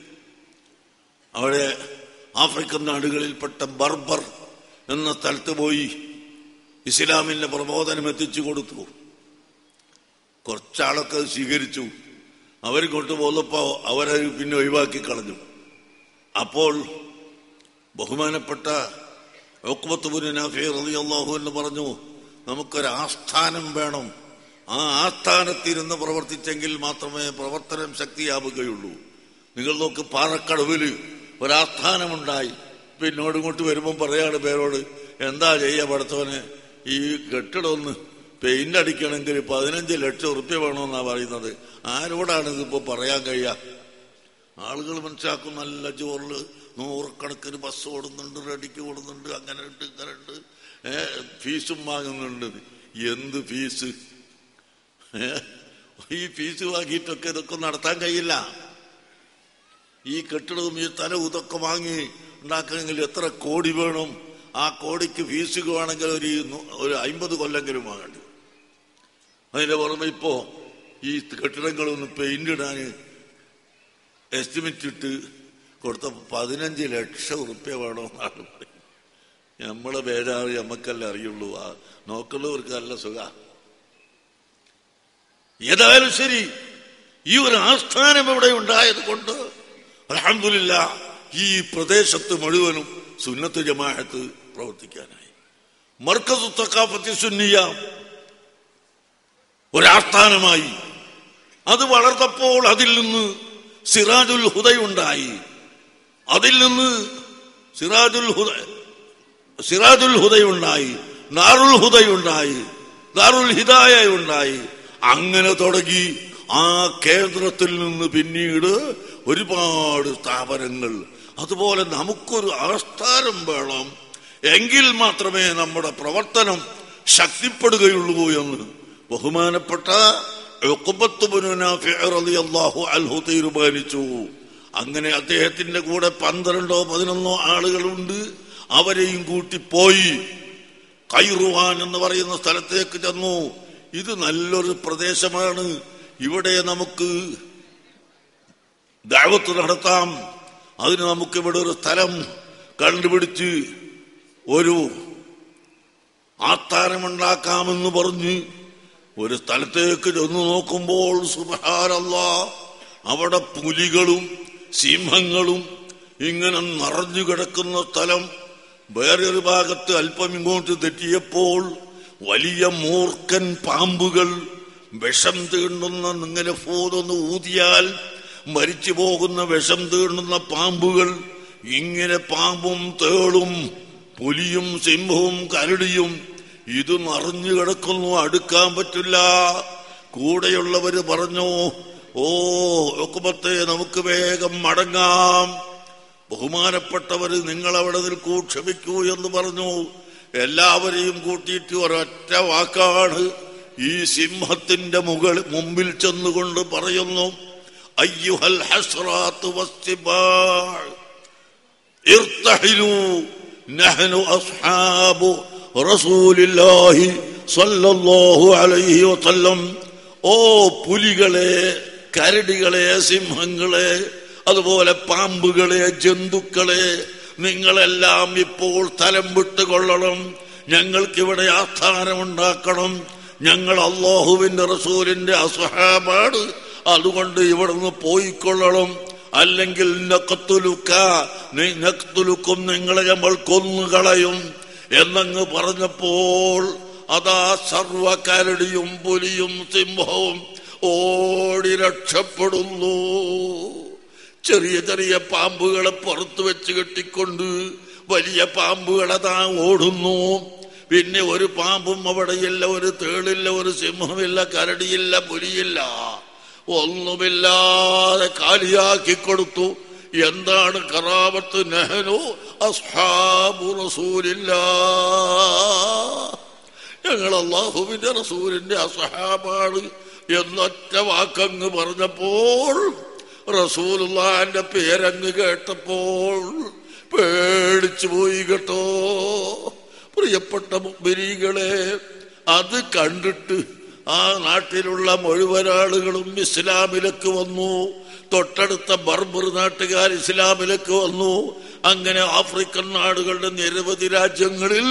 അവിടെ ആഫ്രിക്കൻ നാടുകളിൽപ്പെട്ട ബർബർ എന്ന സ്ഥലത്ത് പോയി ഇസ്ലാമിന്റെ പ്രബോധനം എത്തിച്ചു കൊടുത്തു കുറച്ചാളൊക്കെ അത് സ്വീകരിച്ചു അവർ കൊണ്ടുപോന്നപ്പോ അവരെ പിന്നെ ഒഴിവാക്കി കളഞ്ഞു അപ്പോൾ ബഹുമാനപ്പെട്ട റളിയല്ലാഹു എന്ന് പറഞ്ഞു നമുക്കൊരു ആസ്ഥാനം വേണം ആ ആസ്ഥാനത്തിരുന്ന് പ്രവർത്തിച്ചെങ്കിൽ മാത്രമേ പ്രവർത്തനം ശക്തിയാവുകയുള്ളൂ നിങ്ങൾ നോക്ക് പാറക്കടവില് ഒരാസ്ഥാനമുണ്ടായി പിന്നോട് ഇങ്ങോട്ട് വരുമ്പം പറയാണ് പേരോട് എന്താ ചെയ്യാ പഠിത്തവന് ഈ കെട്ടിടം ഒന്ന് പെയിന്റ് അടിക്കണമെങ്കിൽ പതിനഞ്ച് ലക്ഷം ഉറുപ്പ്യ വേണമെന്നാ പറയുന്നത് ആരോടാണ് ഇതിപ്പോ പറയാൻ കഴിയുക ആളുകൾ മനസ്സിലാക്കും നല്ല ചോറില് നൂറുകണക്കിന് ബസ് ഓടുന്നുണ്ട് റെഡിക്ക് ഓടുന്നുണ്ട് അങ്ങനെ ഉണ്ട് ഇങ്ങനെ ഉണ്ട് ഏ, ഫീസും വാങ്ങുന്നുണ്ട് എന്ത് ഫീസ് ഏ, ഈ ഫീസ് വാങ്ങിയിട്ടൊക്കെ ഇതൊക്കെ നടത്താൻ കഴിയില്ല ഈ കെട്ടിടവും ഈ സ്ഥലവും ഇതൊക്കെ വാങ്ങി ഉണ്ടാക്കണമെങ്കിൽ എത്ര കോടി വേണം ആ കോടിക്ക് ഫീസ് വേണമെങ്കിൽ ഒരു നൂ- ഒരു അമ്പത് കൊല്ലെങ്കിലും വാങ്ങേണ്ടി വരും. അതിന്റെ പുറമെ ഇപ്പോ ഈ കെട്ടിടങ്ങളൊന്ന് പെയിന്റ് ഇടാൻ എസ്റ്റിമേറ്റ് ഇട്ട് കൊടുത്ത പതിനഞ്ച് ലക്ഷം ഉറുപ്യ വേണമെന്നാണ് പറയുന്നത് നമ്മളെ ബേജാറ് നമുക്കല്ലേ അറിയുള്ളൂ ആ നോക്കുന്നവർക്ക് നല്ല സുഖ ഏതായാലും ശരി ഈ ഒരു ആസ്ഥാനം ഇവിടെ ഉണ്ടായത് കൊണ്ട് അലഹമില്ല ഈ പ്രദേശത്ത് മുഴുവനും സുന്നത്ത് ജമാഅത്ത് പ്രവർത്തിക്കാനായി മർക്കസ് തക്കാഫത്തി സുന്നിയ ഒരാസ്ഥാനമായി അത് വളർന്നപ്പോൾ അതിൽ നിന്ന് സിറാജുൽ ഹുദയുണ്ടായി അതിൽ നിന്ന് സിറാജുൽ ഹുദ സിറാജുൽ ഹുദയുണ്ടായി നാറുൽ ഹുദയുണ്ടായി ദാറുൽ ഹിദായ ഉണ്ടായി അങ്ങനെ തുടങ്ങി ആ കേന്ദ്രത്തിൽ നിന്ന് പിന്നീട് ഒരുപാട് സ്ഥാപനങ്ങൾ അതുപോലെ നമുക്കൊരു ആസ്ഥാനം വേണം എങ്കിൽ മാത്രമേ നമ്മുടെ പ്രവർത്തനം ശക്തിപ്പെടുകയുള്ളൂ എന്ന് ബഹുമാനപ്പെട്ട ഉഖബത്ത് ബിനു നാഫിഅ റളിയല്ലാഹു അൻഹു തീരുമാനിച്ചു അങ്ങനെ അദ്ദേഹത്തിന്റെ കൂടെ പന്ത്രണ്ടോ പതിനൊന്നോ ആളുകളുണ്ട് അവരെയും കൂട്ടി പോയി കൈറുവാൻ എന്ന് പറയുന്ന സ്ഥലത്തേക്ക് ചെന്നു ഇത് നല്ലൊരു പ്രദേശമാണ് ഇവിടെ നമുക്ക് ദാവത്ത് നടത്താം അതിന് നമുക്ക് ഇവിടെ ഒരു സ്ഥലം കണ്ടുപിടിച്ച് ഒരു ആത്താരമുണ്ടാക്കാമെന്ന് പറഞ്ഞ് ഒരു സ്ഥലത്തേക്ക് ചെന്ന് നോക്കുമ്പോൾ സുബഹാരല്ല അവിടെ പുലികളും സിംഹങ്ങളും ഇങ്ങനെ നിറഞ്ഞു കിടക്കുന്ന സ്ഥലം വേറൊരു ഭാഗത്ത് അല്പം ഇങ്ങോട്ട് തെറ്റിയപ്പോൾ വലിയ മൂർഖൻ പാമ്പുകൾ വിഷം തീണ്ടുന്ന ഇങ്ങനെ ഫോതൊന്ന് ഊതിയാൽ മരിച്ചു പോകുന്ന വിഷം തീണ്ടുന്ന പാമ്പുകൾ ഇങ്ങനെ പാമ്പും തേളും പുലിയും സിംഹവും കരടിയും ഇത് നിറഞ്ഞു കിടക്കുന്നു അടുക്കാൻ പറ്റില്ല കൂടെയുള്ളവര് പറഞ്ഞു ഓ ഒക്കുമത്തെ നമുക്ക് വേഗം മടങ്ങാം ബഹുമാനപ്പെട്ടവര് നിങ്ങൾ അവിടെ നിൽക്കൂ ക്ഷമിക്കൂ എന്ന് പറഞ്ഞു എല്ലാവരെയും കൂട്ടിയിട്ട് ഒരൊറ്റ വാക്കാണ് ഈ സിംഹത്തിന്റെ മുകൾ മുമ്പിൽ ചെന്നുകൊണ്ട് പറയുന്നു അയ്യുഹൽ ഹസ്രാത്ത് വസ്തിബാൾ ارتحلوا نحن أصحاب رسول الله صلى الله عليه وسلم ഓ പുലികളെ കരടികളെ സിംഹങ്ങളെ അതുപോലെ പാമ്പുകളെ ജന്തുക്കളെ നിങ്ങളെല്ലാം ഇപ്പോൾ സ്ഥലം വിട്ടുകൊള്ളണം ഞങ്ങൾക്കിവിടെ ആസ്ഥാനമുണ്ടാക്കണം ഞങ്ങൾ അള്ളാഹുവിന്റെ റസൂലിന്റെ അസഹാബാണ് അതുകൊണ്ട് ഇവിടുന്ന് പോയിക്കൊള്ളണം അല്ലെങ്കിൽ നഖത്തുലുക്ക നി- നഖ്തുലുക്കും നിങ്ങളെ നമ്മൾ കൊന്നുകളയും എന്നങ്ങ് പറഞ്ഞപ്പോൾ അതാ സർവകരടിയും പുലിയും സിംഹവും ഓടി രക്ഷപ്പെടുന്നു ചെറിയ ചെറിയ പാമ്പുകളെ പുറത്തു വെച്ച് കെട്ടിക്കൊണ്ട് വലിയ പാമ്പുകളതാ ഓടുന്നു പിന്നെ ഒരു പാമ്പും അവിടെയില്ല ഒരു തേളില്ല ഒരു സിംഹമില്ല കരടിയില്ല പുലിയില്ല ഒന്നുമില്ലാതെ കാലിയാക്കി കൊടുത്തു എന്താണ് കറാമത്ത് നെഹനു അസ്ഹാബു റസൂലില്ല ഞങ്ങൾ അള്ളാഹുവിന്റെ റസൂലിന്റെ അസഹാബാണ് എന്നൊറ്റ വാക്കങ്ങ് പറഞ്ഞപ്പോൾ റസൂലുള്ളാന്റെ പേരങ്ങ് കേട്ടപ്പോൾ പേടിച്ചു പോയി കേട്ടോ പ്രിയപ്പെട്ട മുബരീകളെ അത് കണ്ടിട്ട് ആ നാട്ടിലുള്ള മുഴുവൻ ആളുകളും ഇസ്ലാമിലേക്ക് വന്നു തൊട്ടടുത്ത ബർബർ നാട്ടുകാർ ഇസ്ലാമിലേക്ക് വന്നു അങ്ങനെ ആഫ്രിക്കൻ നാടുകളുടെ നിരവധി രാജ്യങ്ങളിൽ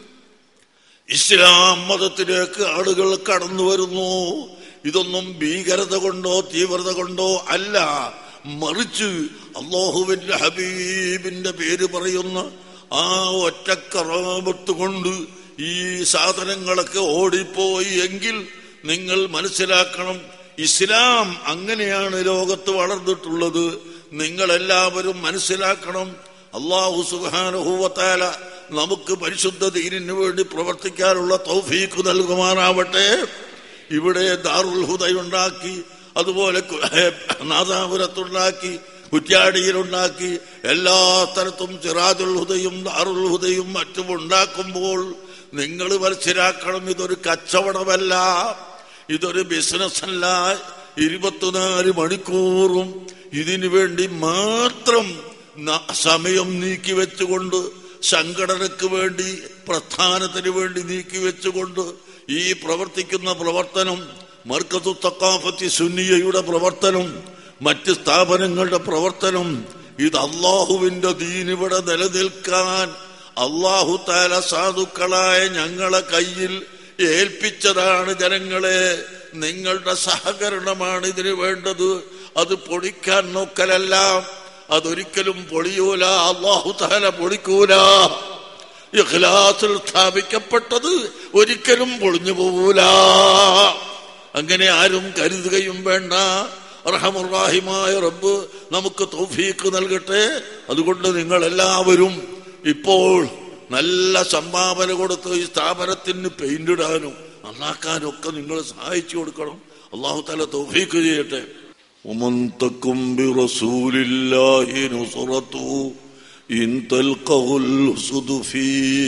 ഇസ്ലാം മതത്തിലേക്ക് ആളുകൾ കടന്നു വരുന്നു ഇതൊന്നും ഭീകരത കൊണ്ടോ തീവ്രത കൊണ്ടോ അല്ല മറിച്ച് അള്ളാഹുവിന്റെ ഹബീബിന്റെ പേര് പറയുന്ന ആ ഒറ്റക്കറാമത്ത് കൊണ്ട് ഈ സാധനങ്ങളൊക്കെ ഓടിപ്പോയി എങ്കിൽ നിങ്ങൾ മനസ്സിലാക്കണം ഇസ്ലാം അങ്ങനെയാണ് ലോകത്ത് വളർന്നിട്ടുള്ളത് നിങ്ങളെല്ലാവരും മനസ്സിലാക്കണം അള്ളാഹു സുഹാനുഭൂവത്താല നമുക്ക് പരിശുദ്ധ ദീനിന് വേണ്ടി പ്രവർത്തിക്കാനുള്ള തൗഫീഖ് നൽകുമാറാവട്ടെ ഇവിടെ ദാറുൽ ഹുദയുണ്ടാക്കി അതുപോലെ കു- നാദാപുരത്തുണ്ടാക്കി കുറ്റ്യാടിയിലുണ്ടാക്കി എല്ലാ സ്ഥലത്തും സിറാജുൽ ഹുദയും ദാറുൽ ഹുദയും മറ്റും ഉണ്ടാക്കുമ്പോൾ നിങ്ങൾ മനസ്സിലാക്കണം ഇതൊരു കച്ചവടമല്ല ഇതൊരു ബിസിനസ് അല്ല ഇരുപത്തിനാല് മണിക്കൂറും ഇതിനു വേണ്ടി മാത്രം ന- സമയം നീക്കി വെച്ചുകൊണ്ട് സംഘടനയ്ക്ക് വേണ്ടി പ്രസ്ഥാനത്തിന് വേണ്ടി നീക്കി വെച്ചുകൊണ്ട് ഈ പ്രവർത്തിക്കുന്ന പ്രവർത്തനം മർക്കത്തു തക്കാഫത്തി സുന്നിയയുടെ പ്രവർത്തനം മറ്റ് സ്ഥാപനങ്ങളുടെ പ്രവർത്തനം ഇത് അള്ളാഹുവിന്റെ ദീനിവിടെ നിലനിൽക്കാൻ അള്ളാഹു താല സാധുക്കളായ ഞങ്ങളെ കയ്യിൽ ഏൽപ്പിച്ചതാണ് ജനങ്ങളെ നിങ്ങളുടെ സഹകരണമാണ് ഇതിന് വേണ്ടത് അത് പൊളിക്കാൻ നോക്കലല്ല അതൊരിക്കലും പൊളിയൂല അള്ളാഹു താല പൊളിക്കൂല ഇഖ്ലാസിൽ സ്ഥാപിക്കപ്പെട്ടത് ഒരിക്കലും പൊളിഞ്ഞു പോകൂല അങ്ങനെ ആരും കരുതുകയും വേണ്ട റഹമുറാഹിമായ റബ്ബ് നമുക്ക് തൗഫീക്ക് നൽകട്ടെ അതുകൊണ്ട് നിങ്ങൾ എല്ലാവരും ഇപ്പോൾ നല്ല സംഭാവന കൊടുത്ത് ഈ സ്ഥാപനത്തിന് പെയിന്റ് ഇടാനും നന്നാക്കാനും ഒക്കെ നിങ്ങൾ സഹായിച്ചു കൊടുക്കണം അള്ളാഹു തല തൗഫീക്ക് ചെയ്യട്ടെ ومن تكن برسول الله نصرته إن تلقه الأسد في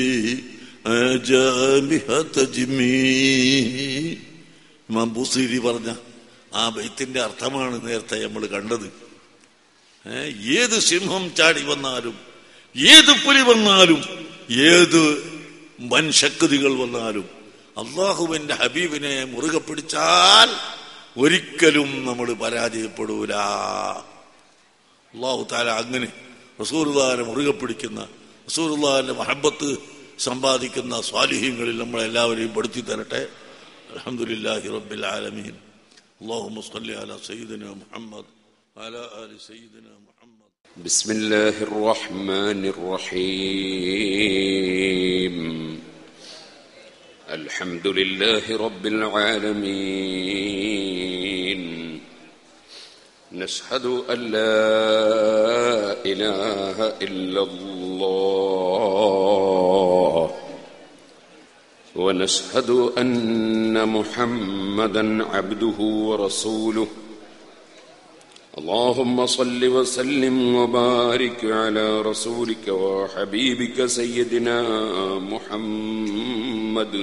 آجامها تجمي ഇമാം ബുസീരി പറഞ്ഞ ആ ബൈത്തിന്റെ അർത്ഥമാണ് നേരത്തെ നമ്മൾ കണ്ടത് ഏ, ഏത് സിംഹം ചാടി വന്നാലും ഏത് പുലി വന്നാലും ഏത് വൻശക്തികൾ വന്നാലും അള്ളാഹുവിന്റെ ഹബീബിനെ മുറുകെ പിടിച്ചാൽ ഒരിക്കലും നമ്മൾ പരാജയപ്പെടൂല അള്ളാഹു താല അങ്ങനെ റസൂർദാനെ മുറുകെ പിടിക്കുന്ന റസൂർദാന്റെ മഹബത്ത് സമ്പാദിക്കുന്ന സ്വാലിഹ്യങ്ങളിൽ നമ്മളെല്ലാവരെയും പെടുത്തി തരട്ടെ അലഹമുല്ലാഹി റബ്ബിൽ ആലമീൻ اللهم صل على سيدنا محمد وعلى آل سيدنا محمد بسم الله الرحمن الرحيم الحمد لله رب العالمين نشهد أن لا إله إلا الله ونشهد أن محمدا عبده ورسوله اللهم صل وسلم وبارك على رسولك وحبيبك سيدنا محمد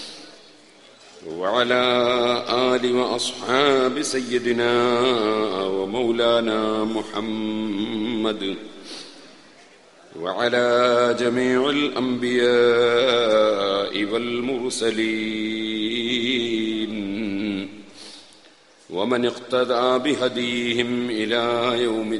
وعلى آل وأصحاب سيدنا ومولانا محمد وعلى جميع الأنبياء والمرسلين ومن اقتدى بهديهم إلى يوم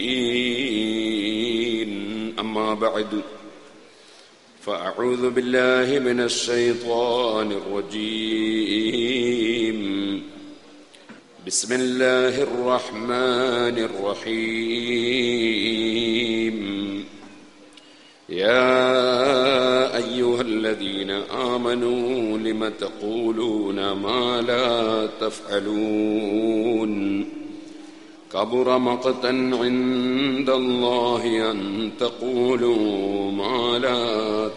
الدين أما بعد فأعوذ بالله من الشيطان الرجيم بسم الله الرحمن الرحيم يا أيها الذين آمنوا لم تقولون ما لا تفعلون كبر مقتا عند الله أن تقولوا ما لا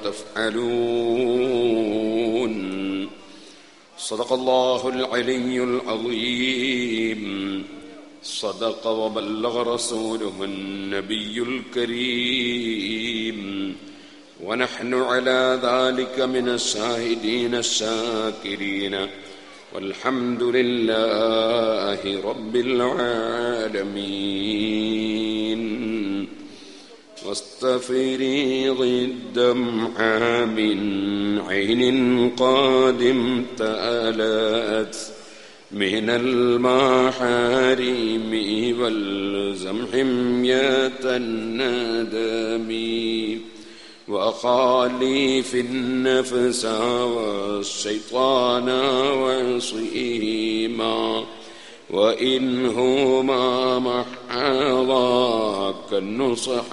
تفعلون صدق الله العلي العظيم صدق وبلغ رسوله النبي الكريم ونحن على ذلك من الشاهدين الشاكرين والحمد لله رب العالمين واستفريض الدمع من عين قادم تألت من المحارم والزم حمية الندم وخالف النفس والشيطان وصيما وإنهما محاضاك النصح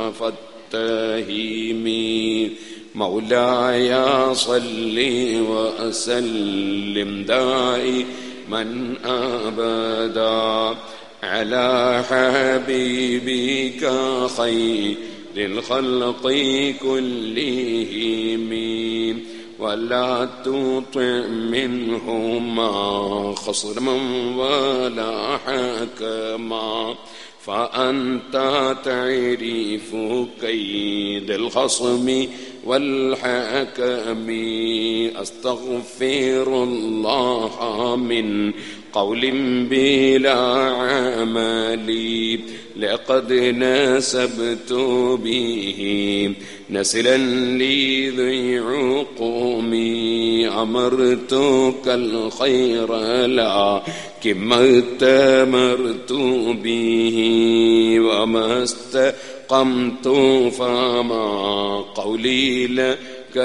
فاتهم مولاي صل وسلم دائما أبدا على حبيبك خير للخلق كلهم ولا تطع منهما خصما ولا حكما فأنت تعرف كيد الخصم والحكم أستغفر الله من قول بلا عمل لقد نسبت به نسلا لي ذي عقومي أمرتك الخير لا كما اتمرت به وما استقمت فما قولي لك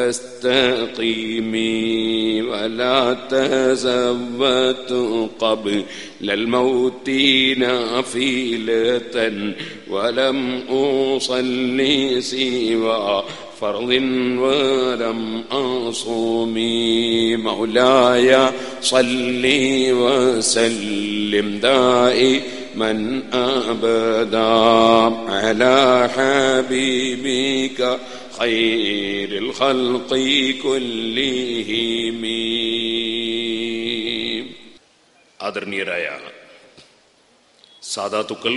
كاستقيمي ولا تزوت قبل الموت نافلة ولم أصلي سوى فرض ولم أصومي مولاي صلي وسلم دائما أبدا على حبيبك خير الخلق كلهم ആദരണീയരായ സാധാത്തുക്കൾ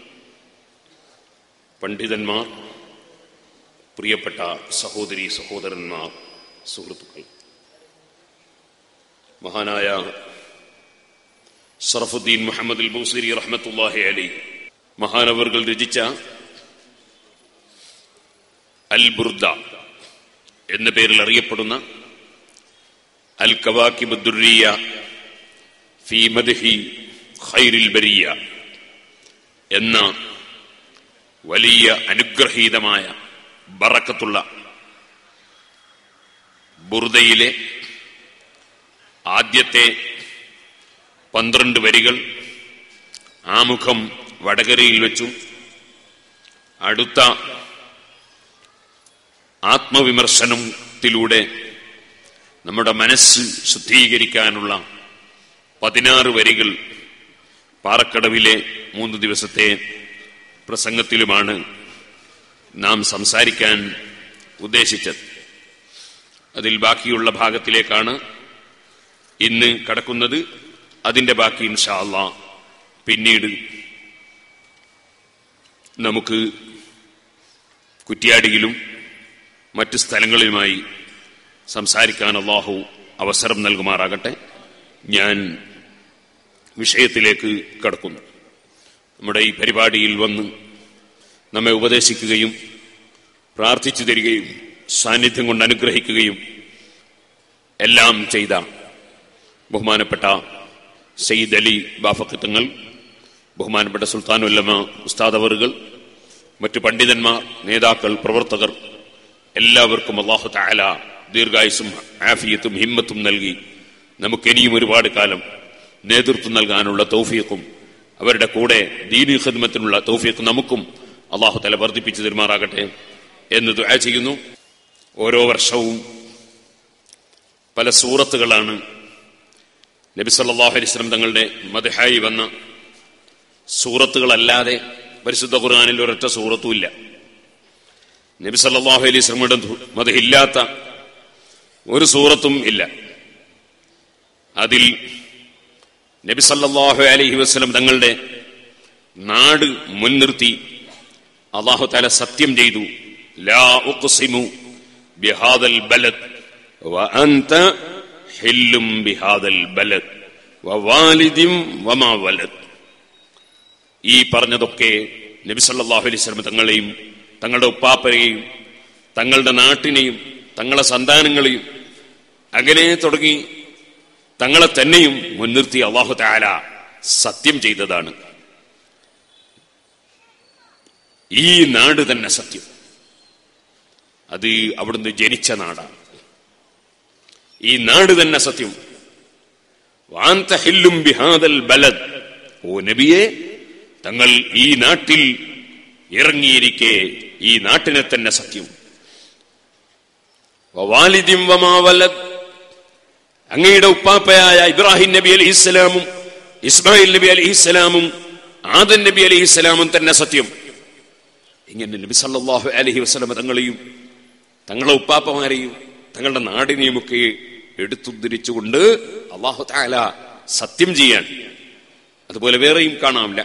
പണ്ഡിതന്മാർ പ്രിയപ്പെട്ട സഹോദരി സഹോദരന്മാർ സുഹൃത്തുക്കൾ മഹാനായ സറഫുദ്ദീൻ മുഹമ്മദ് അൽ ബൂസിരി റഹ്മത്തുല്ലാഹി അലി മഹാനവർകൾ രചിച്ച അൽ ബുർദ എന്ന പേരിൽ അറിയപ്പെടുന്ന അൽ കവാക്കിബുദ്ദുറിയ ഫി മദ്ഹി ഖൈറിൽ ബരിയ എന്ന വലിയ അനുഗ്രഹീതമായ ബറക്കത്തുള്ള ബുർദയിലെ ആദ്യത്തെ പന്ത്രണ്ട് വരികൾ ആമുഖം വടകരയിൽ വെച്ചും അടുത്ത ആത്മവിമർശനത്തിലൂടെ നമ്മുടെ മനസ്സ് ശുദ്ധീകരിക്കാനുള്ള പതിനാറ് വരികൾ പാറക്കടവിലെ മൂന്ന് ദിവസത്തെ പ്രസംഗത്തിലുമാണ് നാം സംസാരിക്കാൻ ഉദ്ദേശിച്ചത് അതിൽ ബാക്കിയുള്ള ഭാഗത്തിലേക്കാണ് ഇന്ന് കടക്കുന്നത് അതിന്റെ ബാക്കി ഇൻഷാല്ല പിന്നീട് നമുക്ക് കുറ്റ്യാടിയിലും മറ്റ് സ്ഥലങ്ങളിലുമായി സംസാരിക്കാൻ അള്ളാഹു അവസരം നൽകുമാറാകട്ടെ ഞാൻ വിഷയത്തിലേക്ക് കടക്കുന്നു നമ്മുടെ ഈ പരിപാടിയിൽ വന്ന് നമ്മെ ഉപദേശിക്കുകയും പ്രാർത്ഥിച്ചു തരികയും സാന്നിധ്യം കൊണ്ട് അനുഗ്രഹിക്കുകയും എല്ലാം ചെയ്ത ബഹുമാനപ്പെട്ട സയ്യിദ് അലി ബാഫക്കത്തങ്ങൾ ബഹുമാനപ്പെട്ട സുൽത്താനുല്ലമ ഉസ്താദവറുകൾ മറ്റു പണ്ഡിതന്മാർ നേതാക്കൾ പ്രവർത്തകർ എല്ലാവർക്കും അള്ളാഹു താല ദീർഘായുസും ആഫിയത്തും ഹിമ്മത്തും നൽകി നമുക്കിനിയും ഒരുപാട് കാലം നേതൃത്വം നൽകാനുള്ള തൗഫീഖും അവരുടെ കൂടെ ദീനി ഖിദ്മത്തിനുള്ള തൗഫീഖ് നമുക്കും അള്ളാഹു തല വർദ്ധിപ്പിച്ചു തരുമാറാകട്ടെ എന്ന് ദുആ ചെയ്യുന്നു ഓരോ വർഷവും പല സൂറത്തുകളാണ് നബി സല്ലല്ലാഹു അലൈഹി വസല്ലം തങ്ങളുടെ മദഹായി വന്ന സൂറത്തുകളല്ലാതെ പരിശുദ്ധ ഖുർആനിൽ ഒരൊറ്റ സൂറത്തുമില്ല നബി സല്ലല്ലാഹു അലൈഹി വസല്ലമയുടെ മതഹില്ലാത്ത ഒരു സൂറത്തും ഇല്ല അതിൽ നബി സല്ലല്ലാഹു അലൈഹി വസല്ലം തങ്ങളുടെ നാട് മുൻനിർത്തി അള്ളാഹു താല സത്യം ചെയ്തു ലാ ഉഖ്സിമു ബിഹാദൽ ബലദ് വഅൻത ഹില്ലും ബിഹാദൽ ബലദ് വവാലിദിം വമാ വലദ് ഈ പറഞ്ഞതൊക്കെ നബി സല്ലല്ലാഹു അലൈഹി വസല്ലം തങ്ങളെയും തങ്ങളുടെ ഉപ്പാപ്പരെയും തങ്ങളുടെ നാട്ടിനെയും തങ്ങളുടെ സന്താനങ്ങളെയും അങ്ങനെ തുടങ്ങി തങ്ങളെ തന്നെയും മുൻനിർത്തി അള്ളാഹു താല സത്യം ചെയ്തതാണ് ഈ നാട് തന്നെ സത്യം അത് അവിടുന്ന് ജനിച്ച നാടാണ് ഈ നാട് തന്നെ സത്യം വാന്ത ഹില്ലും ബിഹാദൽ ബലദ് ഓ നബിയെ തങ്ങൾ ഈ നാട്ടിൽ ഇറങ്ങിയിരിക്കെ ഈ നാട്ടിനെ തന്നെ സത്യം വവാലിദിം വമാ വലദ് അങ്ങയുടെ ഉപ്പാപ്പയായ ഇബ്രാഹിം നബി അലൈഹി ഇസ്ലാമും ഇസ്മായിൽ നബി അലൈഹി ഇസ്ലാമും ആദൻ നബി അലൈഹി ഇസ്ലാമും തന്നെ സത്യം ഇങ്ങനെ നബി സല്ലല്ലാഹു അലൈഹി വസല്ലം തങ്ങളെയും തങ്ങളുടെ ഉപ്പാപ്പമാരെയും തങ്ങളുടെ നാടിനെയും ഒക്കെ എടുത്തുദ്ധരിച്ചുകൊണ്ട് അള്ളാഹു താല സത്യം ചെയ്യാൻ അതുപോലെ വേറെയും കാണാമില്ല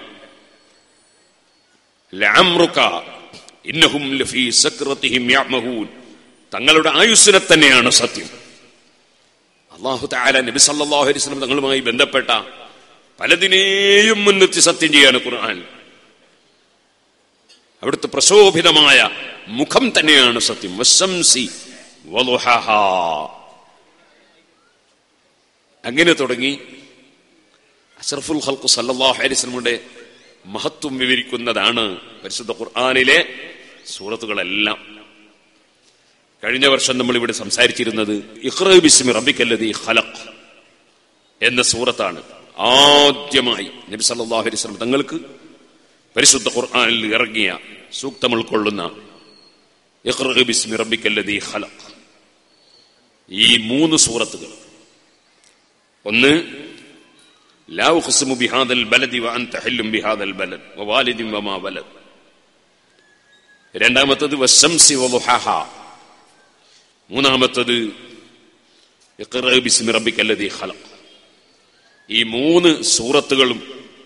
ലഅംറുക ഇന്നഹും ലഫീ സക്രതിഹിം യഅമഹൂൻ തങ്ങളുടെ ആയുസ്സിനെ തന്നെയാണ് സത്യം അള്ളാഹു താല നബി സല്ലല്ലാഹു അലൈഹി വസല്ലം തങ്ങളുമായി ബന്ധപ്പെട്ട പലതിനെയും മുൻനിർത്തി സത്യം ചെയ്യാണ് ഖുർആൻ അവിടുത്തെ പ്രശോഭിതമായ മുഖം തന്നെയാണ് സത്യം വശംസി വളുഹഹാ. അങ്ങനെ തുടങ്ങി അഷറഫുൽ ഖൽഖു സല്ലല്ലാഹു അലൈഹി വസല്ലമയുടെ മഹത്വം വിവരിക്കുന്നതാണ് പരിശുദ്ധ ഖുർആനിലെ സൂറത്തുകളെല്ലാം കഴിഞ്ഞ വർഷം നമ്മൾ ഇവിടെ സംസാരിച്ചിരുന്നത് ഇഖ്റ ബിസ്മി റബ്ബിക്കല്ലദീ ഖലഖ് എന്ന സൂറത്താണ് ആദ്യമായി നബി സല്ലല്ലാഹു അലൈഹി വസല്ലം തങ്ങൾക്ക് പരിശുദ്ധ ഖുർആനിൽ ഇറങ്ങിയ സൂക്തം ഉൾക്കൊള്ളുന്ന ഇഖ്റ ബിസ്മി റബ്ബിക്കല്ലദീ ഖലഖ് ഈ മൂന്ന് സൂറത്തുകൾ ഒന്ന് ലാ ഉഖ്സിമു ബിഹാദൽ ബലദി വഅൻത ഹല്ലും ബിഹാദൽ ബലദ് വവാലിദിൻ വമാ വലദ് രണ്ടാമത്തത് വശംസി വളുഹാഹാ മൂന്നാമത്തത് ഇഖ്റ ബിസ്മി റബ്ബിക്കല്ലദീ ഖലഖ് ഈ മൂന്ന് സൂറത്തുകളും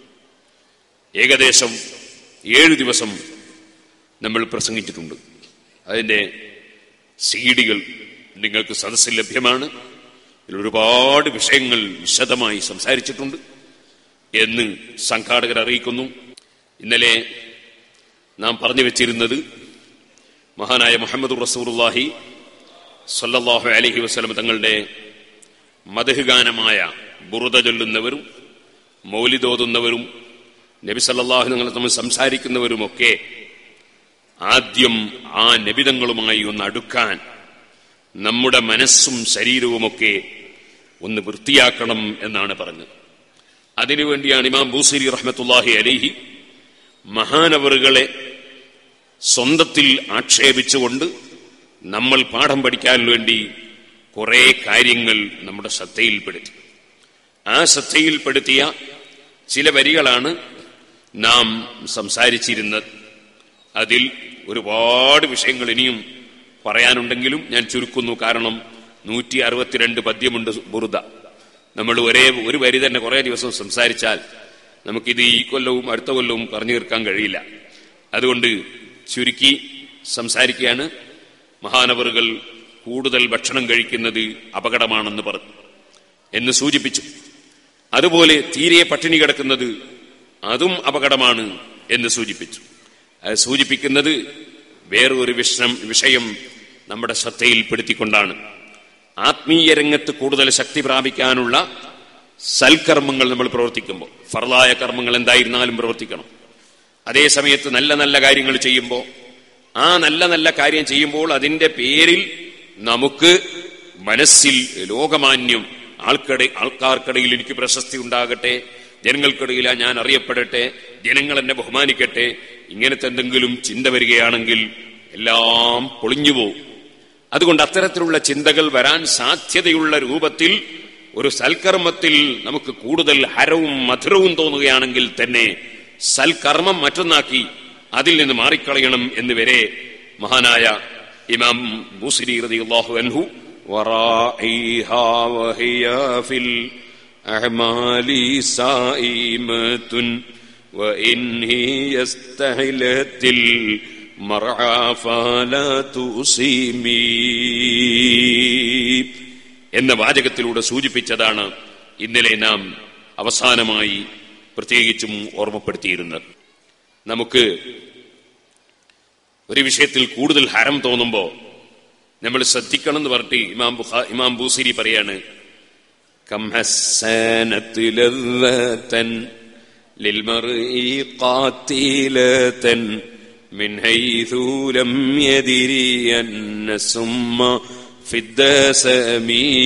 ഏകദേശം ഏഴ് ദിവസം നമ്മൾ പ്രസംഗിച്ചിട്ടുണ്ട് അതിന്റെ സീഡികൾ നിങ്ങൾക്ക് സദസ്സിൽ ലഭ്യമാണ് ഇതിൽ ഒരുപാട് വിഷയങ്ങൾ വിശദമായി സംസാരിച്ചിട്ടുണ്ട് എന്ന് സംഘാടകർ അറിയിക്കുന്നു ഇന്നലെ നാം പറഞ്ഞു വെച്ചിരുന്നത് മഹാനായ മുഹമ്മദ് റസൂറുല്ലാഹി സല്ലല്ലാഹു അലൈഹി വസല്ലം തങ്ങളുടെ മതഹുഗാനമായ ബുറുദ ചൊല്ലുന്നവരും മൗലിദോതുന്നവരും നബി സല്ലല്ലാഹു നിങ്ങൾ തമ്മിൽ സംസാരിക്കുന്നവരുമൊക്കെ ആദ്യം ആ നബിതങ്ങളുമായി ഒന്ന് അടുക്കാൻ നമ്മുടെ മനസ്സും ശരീരവുമൊക്കെ ഒന്ന് വൃത്തിയാക്കണം എന്നാണ് പറഞ്ഞത് അതിനുവേണ്ടിയാണ് ഇമാം ബൂസിരി റഹ്മത്തുല്ലാഹി അലൈഹി മഹാനവറുകളെ സ്വന്തത്തിൽ ആക്ഷേപിച്ചുകൊണ്ട് നമ്മൾ പാഠം പഠിക്കാൻ വേണ്ടി കുറെ കാര്യങ്ങൾ നമ്മുടെ ശ്രദ്ധയിൽപ്പെടുത്തി ആ ശ്രദ്ധയിൽപ്പെടുത്തിയ ചില വരികളാണ് നാം സംസാരിച്ചിരുന്നത് അതിൽ ഒരുപാട് വിഷയങ്ങൾ ഇനിയും പറയാനുണ്ടെങ്കിലും ഞാൻ ചുരുക്കുന്നു കാരണം നൂറ്റി അറുപത്തിരണ്ട് പദ്യമുണ്ട് ബുറുദ നമ്മൾ ഒരേ ഒരു വരി തന്നെ കുറെ ദിവസം സംസാരിച്ചാൽ നമുക്കിത് ഈ കൊല്ലവും അടുത്ത കൊല്ലവും പറഞ്ഞു തീർക്കാൻ കഴിയില്ല അതുകൊണ്ട് ചുരുക്കി സംസാരിക്കുകയാണ് മഹാനവറുകൾ കൂടുതൽ ഭക്ഷണം കഴിക്കുന്നത് അപകടമാണെന്ന് പറഞ്ഞു എന്ന് സൂചിപ്പിച്ചു അതുപോലെ തീരെ പട്ടിണി കിടക്കുന്നത് അതും അപകടമാണ് എന്ന് സൂചിപ്പിച്ചു അത് സൂചിപ്പിക്കുന്നത് വേറൊരു വിഷയം വിഷയം നമ്മുടെ ശ്രദ്ധയിൽപ്പെടുത്തിക്കൊണ്ടാണ് ആത്മീയ രംഗത്ത് കൂടുതൽ ശക്തി പ്രാപിക്കാനുള്ള സൽക്കർമ്മങ്ങൾ നമ്മൾ പ്രവർത്തിക്കുമ്പോൾ ഫർലായ കർമ്മങ്ങൾ എന്തായിരുന്നാലും പ്രവർത്തിക്കണം അതേ സമയത്ത് നല്ല നല്ല കാര്യങ്ങൾ ചെയ്യുമ്പോൾ ആ നല്ല നല്ല കാര്യം ചെയ്യുമ്പോൾ അതിന്റെ പേരിൽ നമുക്ക് മനസ്സിൽ ലോകമാന്യം ആൾക്കട ആൾക്കാർക്കിടയിൽ എനിക്ക് പ്രശസ്തി ഉണ്ടാകട്ടെ ജനങ്ങൾക്കിടയിൽ ഞാൻ അറിയപ്പെടട്ടെ ജനങ്ങൾ എന്നെ ബഹുമാനിക്കട്ടെ ഇങ്ങനത്തെ എന്തെങ്കിലും ചിന്ത വരികയാണെങ്കിൽ എല്ലാം പൊളിഞ്ഞു പോകും അതുകൊണ്ട് അത്തരത്തിലുള്ള ചിന്തകൾ വരാൻ സാധ്യതയുള്ള രൂപത്തിൽ ഒരു സൽക്കർമ്മത്തിൽ നമുക്ക് കൂടുതൽ ഹരവും മധുരവും തോന്നുകയാണെങ്കിൽ തന്നെ സൽക്കർമ്മം മറ്റൊന്നാക്കി അതിൽ നിന്ന് മാറിക്കളയണം എന്ന് വരെ മഹാനായ ഇമാം ബൂസിരി റളിയല്ലാഹു അൻഹു വറാഇഹാ വഹിയ ഫിൽ അഹ്മാലി സായിമത്തുൻ وإن هي استهلت المرعى فلا تسيمي എന്ന വാചകത്തിലൂടെ സൂചിപ്പിച്ചതാണ് ഇന്നലെ നാം അവസാനമായി പ്രത്യേകിച്ചും ഓർമ്മപ്പെടുത്തിയിരുന്നത് നമുക്ക് ഒരു വിഷയത്തിൽ കൂടുതൽ ഹരം തോന്നുമ്പോ നമ്മൾ ശ്രദ്ധിക്കണം എന്ന് പറഞ്ഞിട്ട് ഇമാം ബുഖാ ഇമാം ബൂസിരി പറയാണ് كم حسنت لذة للمرء قاتلة من حيث لم يدري أن السم في الدسم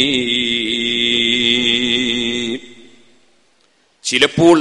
ചിലപ്പോൾ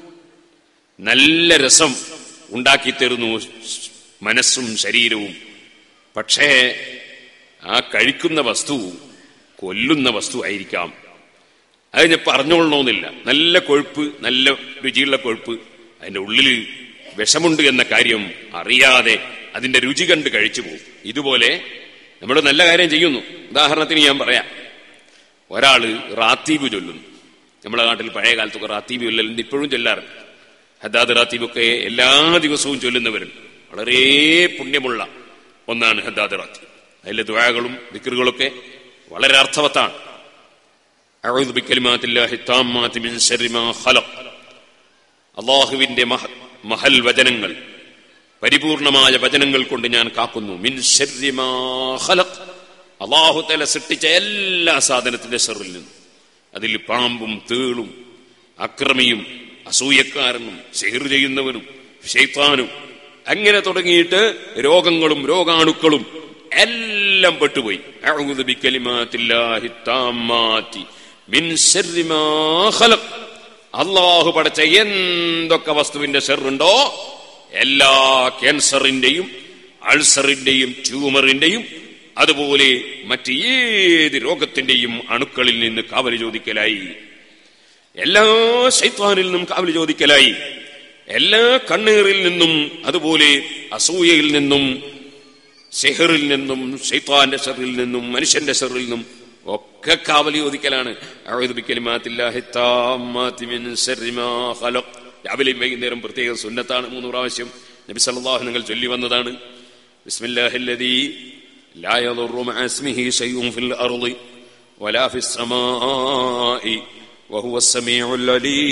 നല്ല രസം ഉണ്ടാക്കിത്തരുന്നു മനസ്സും ശരീരവും പക്ഷേ ആ കഴിക്കുന്ന വസ്തു കൊല്ലുന്ന വസ്തു ആയിരിക്കാം അത് ഞാൻ പറഞ്ഞോളണമെന്നില്ല നല്ല കൊഴുപ്പ് നല്ല രുചിയുള്ള കൊഴുപ്പ് അതിന്റെ ഉള്ളിൽ വിഷമുണ്ട് എന്ന കാര്യം അറിയാതെ അതിന്റെ രുചി കണ്ട് കഴിച്ചു പോകും ഇതുപോലെ നമ്മൾ നല്ല കാര്യം ചെയ്യുന്നു ഉദാഹരണത്തിന് ഞാൻ പറയാം ഒരാള് റാത്തീബ് ചൊല്ലുന്നു നമ്മുടെ നാട്ടിൽ പഴയ കാലത്തൊക്കെ റാത്തീബ് ചൊല്ലലുണ്ട് ഇപ്പോഴും ചൊല്ലാറുണ്ട് ഹദാദ് റാത്തീബൊക്കെ എല്ലാ ദിവസവും ചൊല്ലുന്നവരുണ്ട് വളരെ പുണ്യമുള്ള ഒന്നാണ് ഹദാദ് റാത്തീബ് അതിലെ ദ്വാകളും ദിക്കറുകളൊക്കെ വളരെ അർത്ഥവത്താണ് അഊദു ബിക്കലിമാത്തില്ലാഹി താമ്മാതി മിൻ ശർരി മാ ഖലഖ് അള്ളാഹുവിന്റെ മഹ- മഹൽ വചനങ്ങൾ പരിപൂർണമായ വചനങ്ങൾ കൊണ്ട് ഞാൻ കാക്കുന്നു മിൻ ശർരി മാ ഖലഖ് അള്ളാഹു തല സൃഷ്ടിച്ച എല്ലാ സാധനത്തിന്റെ ഷെറിൽ നിന്നും അതിൽ പാമ്പും തേളും അക്രമിയും അസൂയക്കാരനും സിഹിർ ചെയ്യുന്നവനും ഷെയ്ത്താനും അങ്ങനെ തുടങ്ങിയിട്ട് രോഗങ്ങളും രോഗാണുക്കളും എല്ലാം പെട്ടുപോയി അഊദു ബിക്കലിമാത്തില്ലാഹി താമ്മാതി മിൻ ശർരി മാ ഖലഖ് അള്ളാഹു പടച്ച എന്തൊക്കെ വസ്തുവിന്റെ ഷെറുണ്ടോ എല്ലാ ക്യാൻസറിന്റെയും അൾസറിന്റെയും ട്യൂമറിന്റെയും അതുപോലെ മറ്റ് ഏത് രോഗത്തിന്റെയും അണുക്കളിൽ നിന്ന് കാവല് ചോദിക്കലായി എല്ലാ ശൈത്വാനിൽ നിന്നും കാവല് ചോദിക്കലായി എല്ലാ കണ്ണീറിൽ നിന്നും അതുപോലെ അസൂയയിൽ നിന്നും സെഹറിൽ നിന്നും ഷെയ്ത്താന്റെ ഷെറിൽ നിന്നും മനുഷ്യന്റെ ഷെറിൽ നിന്നും ഒക്കെ കാവലി ചോദിക്കലാണ് അഊദു ബിക്കലിമാത്തില്ലാഹി താമ്മാതി മിൻ ശർരി മാ ഖലഖ് രാവിലെയും വൈകുന്നേരം പ്രത്യേക സുന്നത്താണ് മൂന്ന് പ്രാവശ്യം നബി സല്ലല്ലാഹു നിങ്ങൾ ചൊല്ലി വന്നതാണ് ബിസ്മില്ലാഹില്ലദീ ലാ യദുറു മഅ ഇസ്മിഹി ശൈഉൻ ഫിൽ അർളി വലാ ഫിസ് സമാഇ വഹുവ സമീഉൽ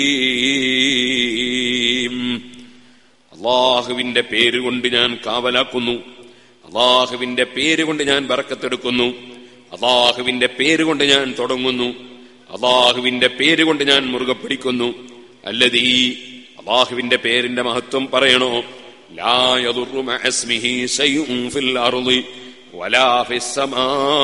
അലീം അള്ളാഹുവിന്റെ പേര് കൊണ്ട് ഞാൻ കാവലാക്കുന്നു അള്ളാഹുവിന്റെ പേര് കൊണ്ട് ഞാൻ ബറക്കത്തെടുക്കുന്നു അള്ളാഹുവിന്റെ പേര് കൊണ്ട് ഞാൻ തുടങ്ങുന്നു അള്ളാഹുവിന്റെ പേര് കൊണ്ട് ഞാൻ മുറുകെ പിടിക്കുന്നു അല്ലതീ അള്ളാഹുവിന്റെ പേരിന്റെ മഹത്വം പറയണോ ലാ യദുറു മഅ ഇസ്മിഹി ശൈഉൻ ഫിൽ അർളി വലാ ഫിസ് സമാ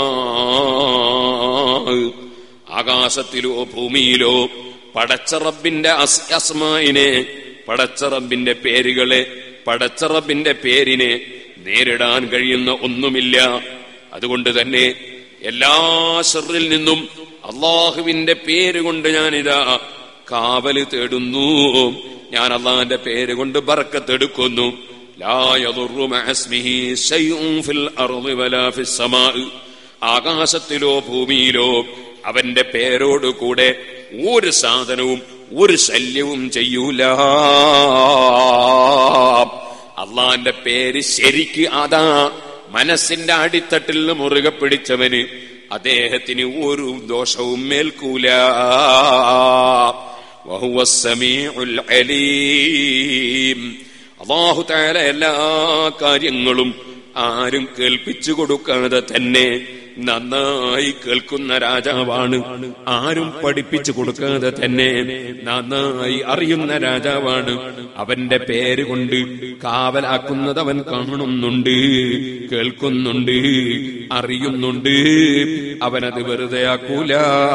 ആകാശത്തിലോ ഭൂമിയിലോ പടച്ച റബ്ബിന്റെ അസ്- അസ്മായിനെ പടച്ച റബ്ബിന്റെ പേരുകളെ പടച്ച റബ്ബിന്റെ പേരിനെ നേരിടാൻ കഴിയുന്ന ഒന്നുമില്ല അതുകൊണ്ട് തന്നെ എല്ലാ ഷെറിൽ നിന്നും അള്ളാഹുവിന്റെ പേര് കൊണ്ട് ഞാനിതാ കാവല് തേടുന്നു ഞാൻ അള്ളാഹിന്റെ പേര് കൊണ്ട് ബറക്കത്തെടുക്കുന്നു ലാ യദുറു മഅ ഇസ്മിഹി ശൈഉൻ ഫിൽ അർളി വലാ ഫിസ് സമാഇ ആകാശത്തിലോ ഭൂമിയിലോ അവന്റെ പേരോട് കൂടെ ഒരു സാധനവും ഒരു ശല്യവും ചെയ്യൂല അള്ളാന്റെ പേര് ശരിക്ക് അതാ മനസ്സിന്റെ അടിത്തട്ടിൽ നിന്ന് മുറുകെ പിടിച്ചവന് അദ്ദേഹത്തിന് ഒരു ദോഷവും മേൽക്കൂല വഹുവ സമീഉൽ അലീം അള്ളാഹു താല എല്ലാ കാര്യങ്ങളും ആരും കേൾപ്പിച്ചു കൊടുക്കാതെ തന്നെ നന്നായി കേൾക്കുന്ന രാജാവാണ് ആരും പഠിപ്പിച്ചു കൊടുക്കാതെ തന്നെ നന്നായി അറിയുന്ന രാജാവാണ് അവന്റെ പേര് കൊണ്ട് കാവലാക്കുന്നത് അവൻ കാണുന്നുണ്ട് കേൾക്കുന്നുണ്ട് അറിയുന്നുണ്ട് അവനത് വെറുതെ ആക്കൂല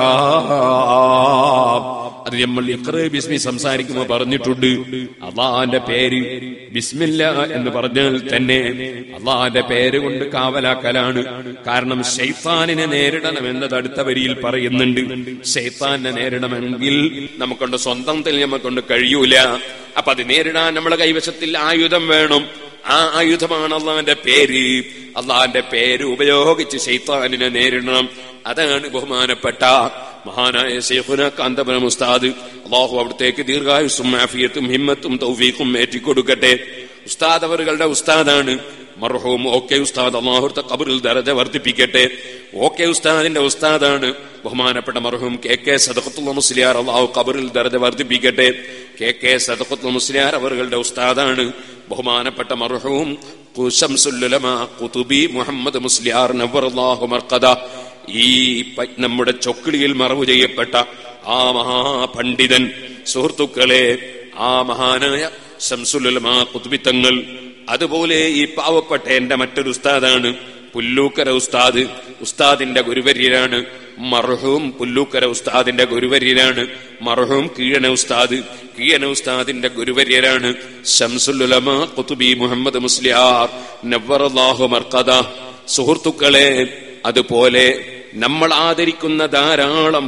അത് നമ്മൾ ഇഖ്റ ബിസ്മി സംസാരിക്കുമ്പോൾ പറഞ്ഞിട്ടുണ്ട് അള്ളാന്റെ പേര് ബിസ്മില്ല എന്ന് പറഞ്ഞാൽ തന്നെ അള്ളാന്റെ പേര് കൊണ്ട് കാവലാക്കലാണ് കാരണം ഷെയ്ത്താനിനെ നേരിടണം എന്നത് അടുത്ത വരിയിൽ പറയുന്നുണ്ട് ഷെയ്ത്താനെ നേരിടണമെങ്കിൽ നമുക്കൊണ്ട് സ്വന്തത്തിൽ നമുക്കൊണ്ട് കഴിയൂല അപ്പൊ അത് നേരിടാൻ നമ്മുടെ കൈവശത്തിൽ ആയുധം വേണം ആ ആയുധമാണ് അള്ളാന്റെ പേര് അള്ളാന്റെ പേര് ഉപയോഗിച്ച് ഷെയ്ത്താനിനെ നേരിടണം അതാണ് ബഹുമാനപ്പെട്ട മഹാനായ ശൈഖുന കാന്തപുരം ഉസ്താദ് അള്ളാഹു അവിടത്തേക്ക് ദീർഘായുസും ആഫിയത്തും ഹിമ്മത്തും തൗഫീഖും ഏറ്റിക്കൊടുക്കട്ടെ ഉസ്താദ് അവറുകളുടെ ഉസ്താദാണ് മർഹൂം ഓക്കെ ഉസ്താദ് അള്ളാഹുർത്ത കബറിൽ ദരജ വർദ്ധിപ്പിക്കട്ടെ ഓക്കെ ഉസ്താദിന്റെ ഉസ്താദാണ് ബഹുമാനപ്പെട്ട മർഹൂം കെ കെ സദഖത്തുള്ള മുസ്ലിയാർ അള്ളാഹു കബറിൽ ദരജ വർദ്ധിപ്പിക്കട്ടെ കെ കെ സദഖത്തുള്ള മുസ്ലിയാർ അവറുകളുടെ ഉസ്താദാണ് ബഹുമാനപ്പെട്ട മർഹൂം ഖുശംസുല്ലുലമ ഖുതുബി മുഹമ്മദ് മുസ്ലിയാർ നവറല്ലാഹു മർക്കദ ഈ പ- നമ്മുടെ ചൊക്കിളിയിൽ മറവ് ചെയ്യപ്പെട്ട ആ മഹാപണ്ഡിതൻ സുഹൃത്തുക്കളെ ആ മഹാനായ ശംസുലുലമ കുതുബിത്തങ്ങൾ അതുപോലെ ഈ പാവപ്പെട്ട എന്റെ മറ്റൊരു ഉസ്താദാണ് പുല്ലൂക്കര ഉസ്താദ് ഉസ്താദിന്റെ ഗുരുവര്യരാണ് മർഹൂം പുല്ലൂക്കര ഉസ്താദിന്റെ ഗുരുവര്യരാണ് മർഹൂം കീഴന ഉസ്താദ് കീഴന ഉസ്താദിന്റെ ഗുരുവര്യരാണ് ഷംസുലുലമ കുത്തുബി മുഹമ്മദ് മുസ്ലിയാർ നവറല്ലാഹു മർക്കദ സുഹൃത്തുക്കളെ അതുപോലെ നമ്മൾ ആദരിക്കുന്ന ധാരാളം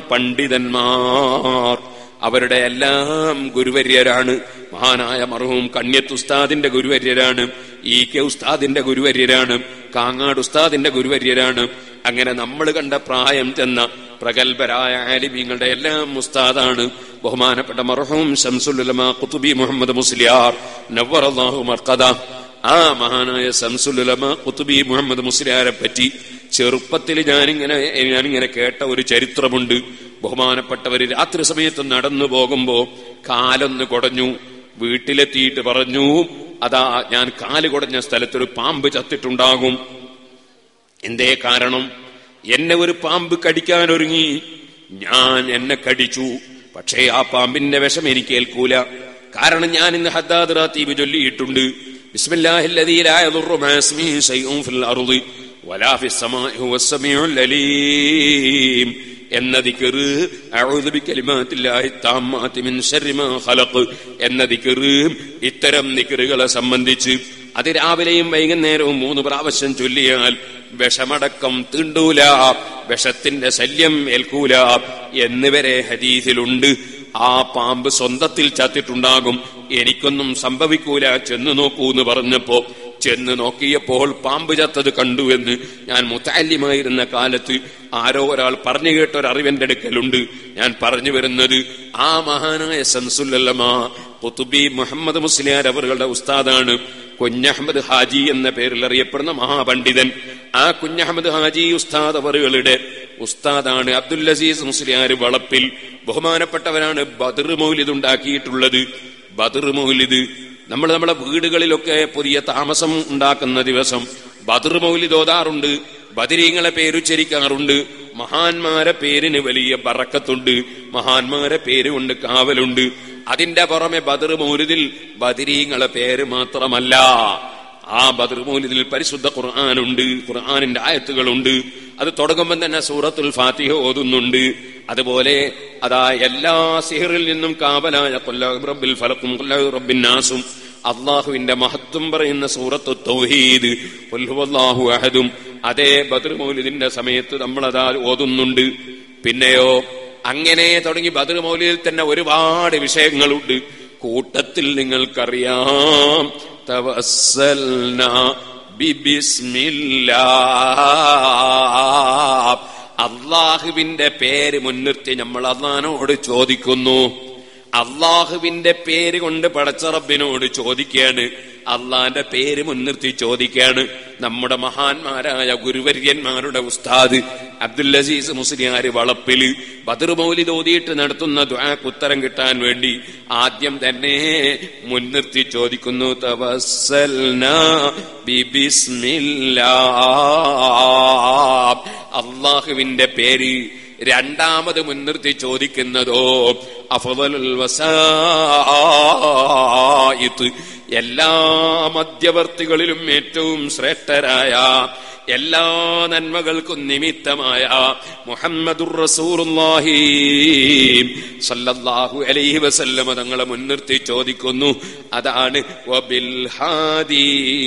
പണ്ഡിതന്മാർ അവരുടെ എല്ലാം ഗുരുവര്യരാണ് മഹാനായ മർഹൂം കണ്യത്ത് ഉസ്താദിന്റെ ഗുരുവര്യരാണ് ഇ കെ ഉസ്താദിന്റെ ഗുരുവര്യരാണ് കാങ്ങാട് ഉസ്താദിന്റെ ഗുരുവര്യരാണ് അങ്ങനെ നമ്മൾ കണ്ട പ്രായം ചെന്ന പ്രഗത്ഭരായ ആലിമീങ്ങളുടെ എല്ലാം ഉസ്താദാണ് ബഹുമാനപ്പെട്ട മർഹൂം ഷംസുലുലമ ഖുതുബി മുഹമ്മദ് മുസ്ലിയാർ നവറല്ലാഹു മർക്കദ ആ മഹാനായ സംസുലുലമ കുത്തുബി മുഹമ്മദ് മുസ്ലിയാരെ പറ്റി ചെറുപ്പത്തിൽ ഞാനിങ്ങനെ ഞാനിങ്ങനെ കേട്ട ഒരു ചരിത്രമുണ്ട് ബഹുമാനപ്പെട്ടവര് രാത്രി സമയത്ത് നടന്നു പോകുമ്പോ കാലൊന്ന് കുടഞ്ഞു വീട്ടിലെത്തിയിട്ട് പറഞ്ഞു അതാ ഞാൻ കാല് കുടഞ്ഞ സ്ഥലത്തൊരു പാമ്പ് ചത്തിട്ടുണ്ടാകും എന്തേ കാരണം എന്നെ ഒരു പാമ്പ് കടിക്കാൻ ഒരുങ്ങി ഞാൻ എന്നെ കടിച്ചു പക്ഷേ ആ പാമ്പിന്റെ വിഷം എനിക്ക് ഏൽക്കൂല കാരണം ഞാൻ ഇന്ന് ഹദ്ദാദ് റാത്തീബ് ചൊല്ലിയിട്ടുണ്ട് ബിസ്മില്ലാഹില്ലദീ ലാ യദുറു മാ ഇസ്മിഹി ശൈഉൻ ഫിൽ അർളി വലാ ഫിസ് സമാഇ ഹുവസ് സമീഉൽ അലീം എന്ന ദിക്റ് അഊദു ബികലിമാത്തില്ലാഹി താമ്മാതി മിൻ ശർരി മാ ഖലഖ് എന്ന ദിക്റ് ഇത്തരം ദിക്റുകളെ സംബന്ധിച്ച് അത് രാവിലെയും വൈകുന്നേരവും മൂന്ന് പ്രാവശ്യം ചൊല്ലിയാൽ വിഷമടക്കം തീണ്ടൂല വിഷത്തിന്റെ ശല്യം ഏൽക്കൂല എന്നിവരെ ഹദീസിലുണ്ട് ആ പാമ്പ് സ്വന്തത്തിൽ ചത്തിട്ടുണ്ടാകും എനിക്കൊന്നും സംഭവിക്കൂല ചെന്ന് നോക്കൂ എന്ന് പറഞ്ഞപ്പോ ചെന്ന് നോക്കിയപ്പോൾ പാമ്പ് ചത്തത് കണ്ടു എന്ന് ഞാൻ മുത്താല്യമായിരുന്ന കാലത്ത് ആരോ ഒരാൾ പറഞ്ഞു കേട്ട ഒരു അറിവെന്റെ അടുക്കലുണ്ട് ഞാൻ പറഞ്ഞു വരുന്നത് ആ മഹാനായ സംസുല്ലമ കുത്തുബി മുഹമ്മദ് മുസ്ലിയാർ അവരുടെ ഉസ്താദാണ് കുഞ്ഞഹമ്മദ് ഹാജി എന്ന പേരിൽ അറിയപ്പെടുന്ന മഹാപണ്ഡിതൻ ആ കുഞ്ഞഹമ്മദ് ഹാജി ഉസ്താദ് അവറുകളുടെ ഉസ്താദാണ് അബ്ദുൽ അസീസ് മുസ്ലിയാർ വളപ്പിൽ ബഹുമാനപ്പെട്ടവരാണ് ബദർ മൗലിദ് ഉണ്ടാക്കിയിട്ടുള്ളത് ബദർ മൗലിദ് നമ്മൾ നമ്മുടെ വീടുകളിലൊക്കെ പുതിയ താമസം ഉണ്ടാക്കുന്ന ദിവസം ബദർ മൗലിദ് ഓതാറുണ്ട് ബദരീങ്ങളെ പേരുച്ചരിക്കാറുണ്ട് മഹാന്മാരെ പേരിന് വലിയ ബറക്കത്തുണ്ട് മഹാന്മാരെ പേര് കൊണ്ട് കാവലുണ്ട് അതിന്റെ പുറമെ ബദർ മൗലിദിൽ ബദരീങ്ങളെ പേര് മാത്രമല്ല ആ ബദർ മൗലിദിൽ പരിശുദ്ധ ഖുർആാനുണ്ട് ഖുർആാനിന്റെ ആയത്തുകളുണ്ട് അത് തുടങ്ങുമ്പോൾ തന്നെ സൂറത്തുൽ ഫാത്തിഹ ഓതുന്നുണ്ട് അതുപോലെ അതാ എല്ലാ സിഹറിൽ നിന്നും കാവലായ കൊല്ലാഹു റബ്ബിൽ ഫലക്കും കൊല്ലാഹു റബ്ബിൻ നാസും അള്ളാഹുവിന്റെ മഹത്വം പറയുന്ന സൂറത്ത് തൗഹീദ് കൊല്ലുവല്ലാഹു അഹദും അതേ ബദർ മൗലിദിന്റെ സമയത്ത് നമ്മളതാ ഓതുന്നുണ്ട് പിന്നെയോ അങ്ങനെ തുടങ്ങി ബദർ മൗലിദിൽ തന്നെ ഒരുപാട് വിഷയങ്ങളുണ്ട് കൂട്ടത്തിൽ നിങ്ങൾക്കറിയാം തവസ്സൽന ബിബിസ്മില്ലാ അള്ളാഹുവിന്റെ പേര് മുൻനിർത്തി നമ്മൾ അള്ളഹാനോട് ചോദിക്കുന്നു അള്ളാഹുവിന്റെ പേര് കൊണ്ട് പടച്ചറബിനോട് ചോദിക്കുകയാണ് അള്ളാന്റെ പേര് മുൻനിർത്തി ചോദിക്കുകയാണ് നമ്മുടെ മഹാന്മാരായ ഗുരുവര്യന്മാരുടെ ഉസ്താദ് അബ്ദുൽ അസീസ് മുസ്ലിയാര് വളപ്പില് ബദർ മൗലിദ് ഓതിയിട്ട് നടത്തുന്ന ദ്വാക്ക് ഉത്തരം കിട്ടാൻ വേണ്ടി ആദ്യം തന്നെ മുൻനിർത്തി ചോദിക്കുന്നു തവസ്സൽന ബിബിസ്മില്ലാ അള്ളാഹുവിന്റെ പേര് രണ്ടാമത് മുൻനിർത്തി ചോദിക്കുന്നതോ അഫദലുൽ വസായിത്ത് എല്ലാ മധ്യവർത്തികളിലും ഏറ്റവും ശ്രേഷ്ഠരായ എല്ലാ നന്മകൾക്കും നിമിത്തമായ മുഹമ്മദുർ റസൂറുല്ലാഹി സല്ലല്ലാഹു അലൈഹി വസല്ലമ തങ്ങളെ മുൻനിർത്തി ചോദിക്കുന്നു അതാണ് വബിൽ ഹാദി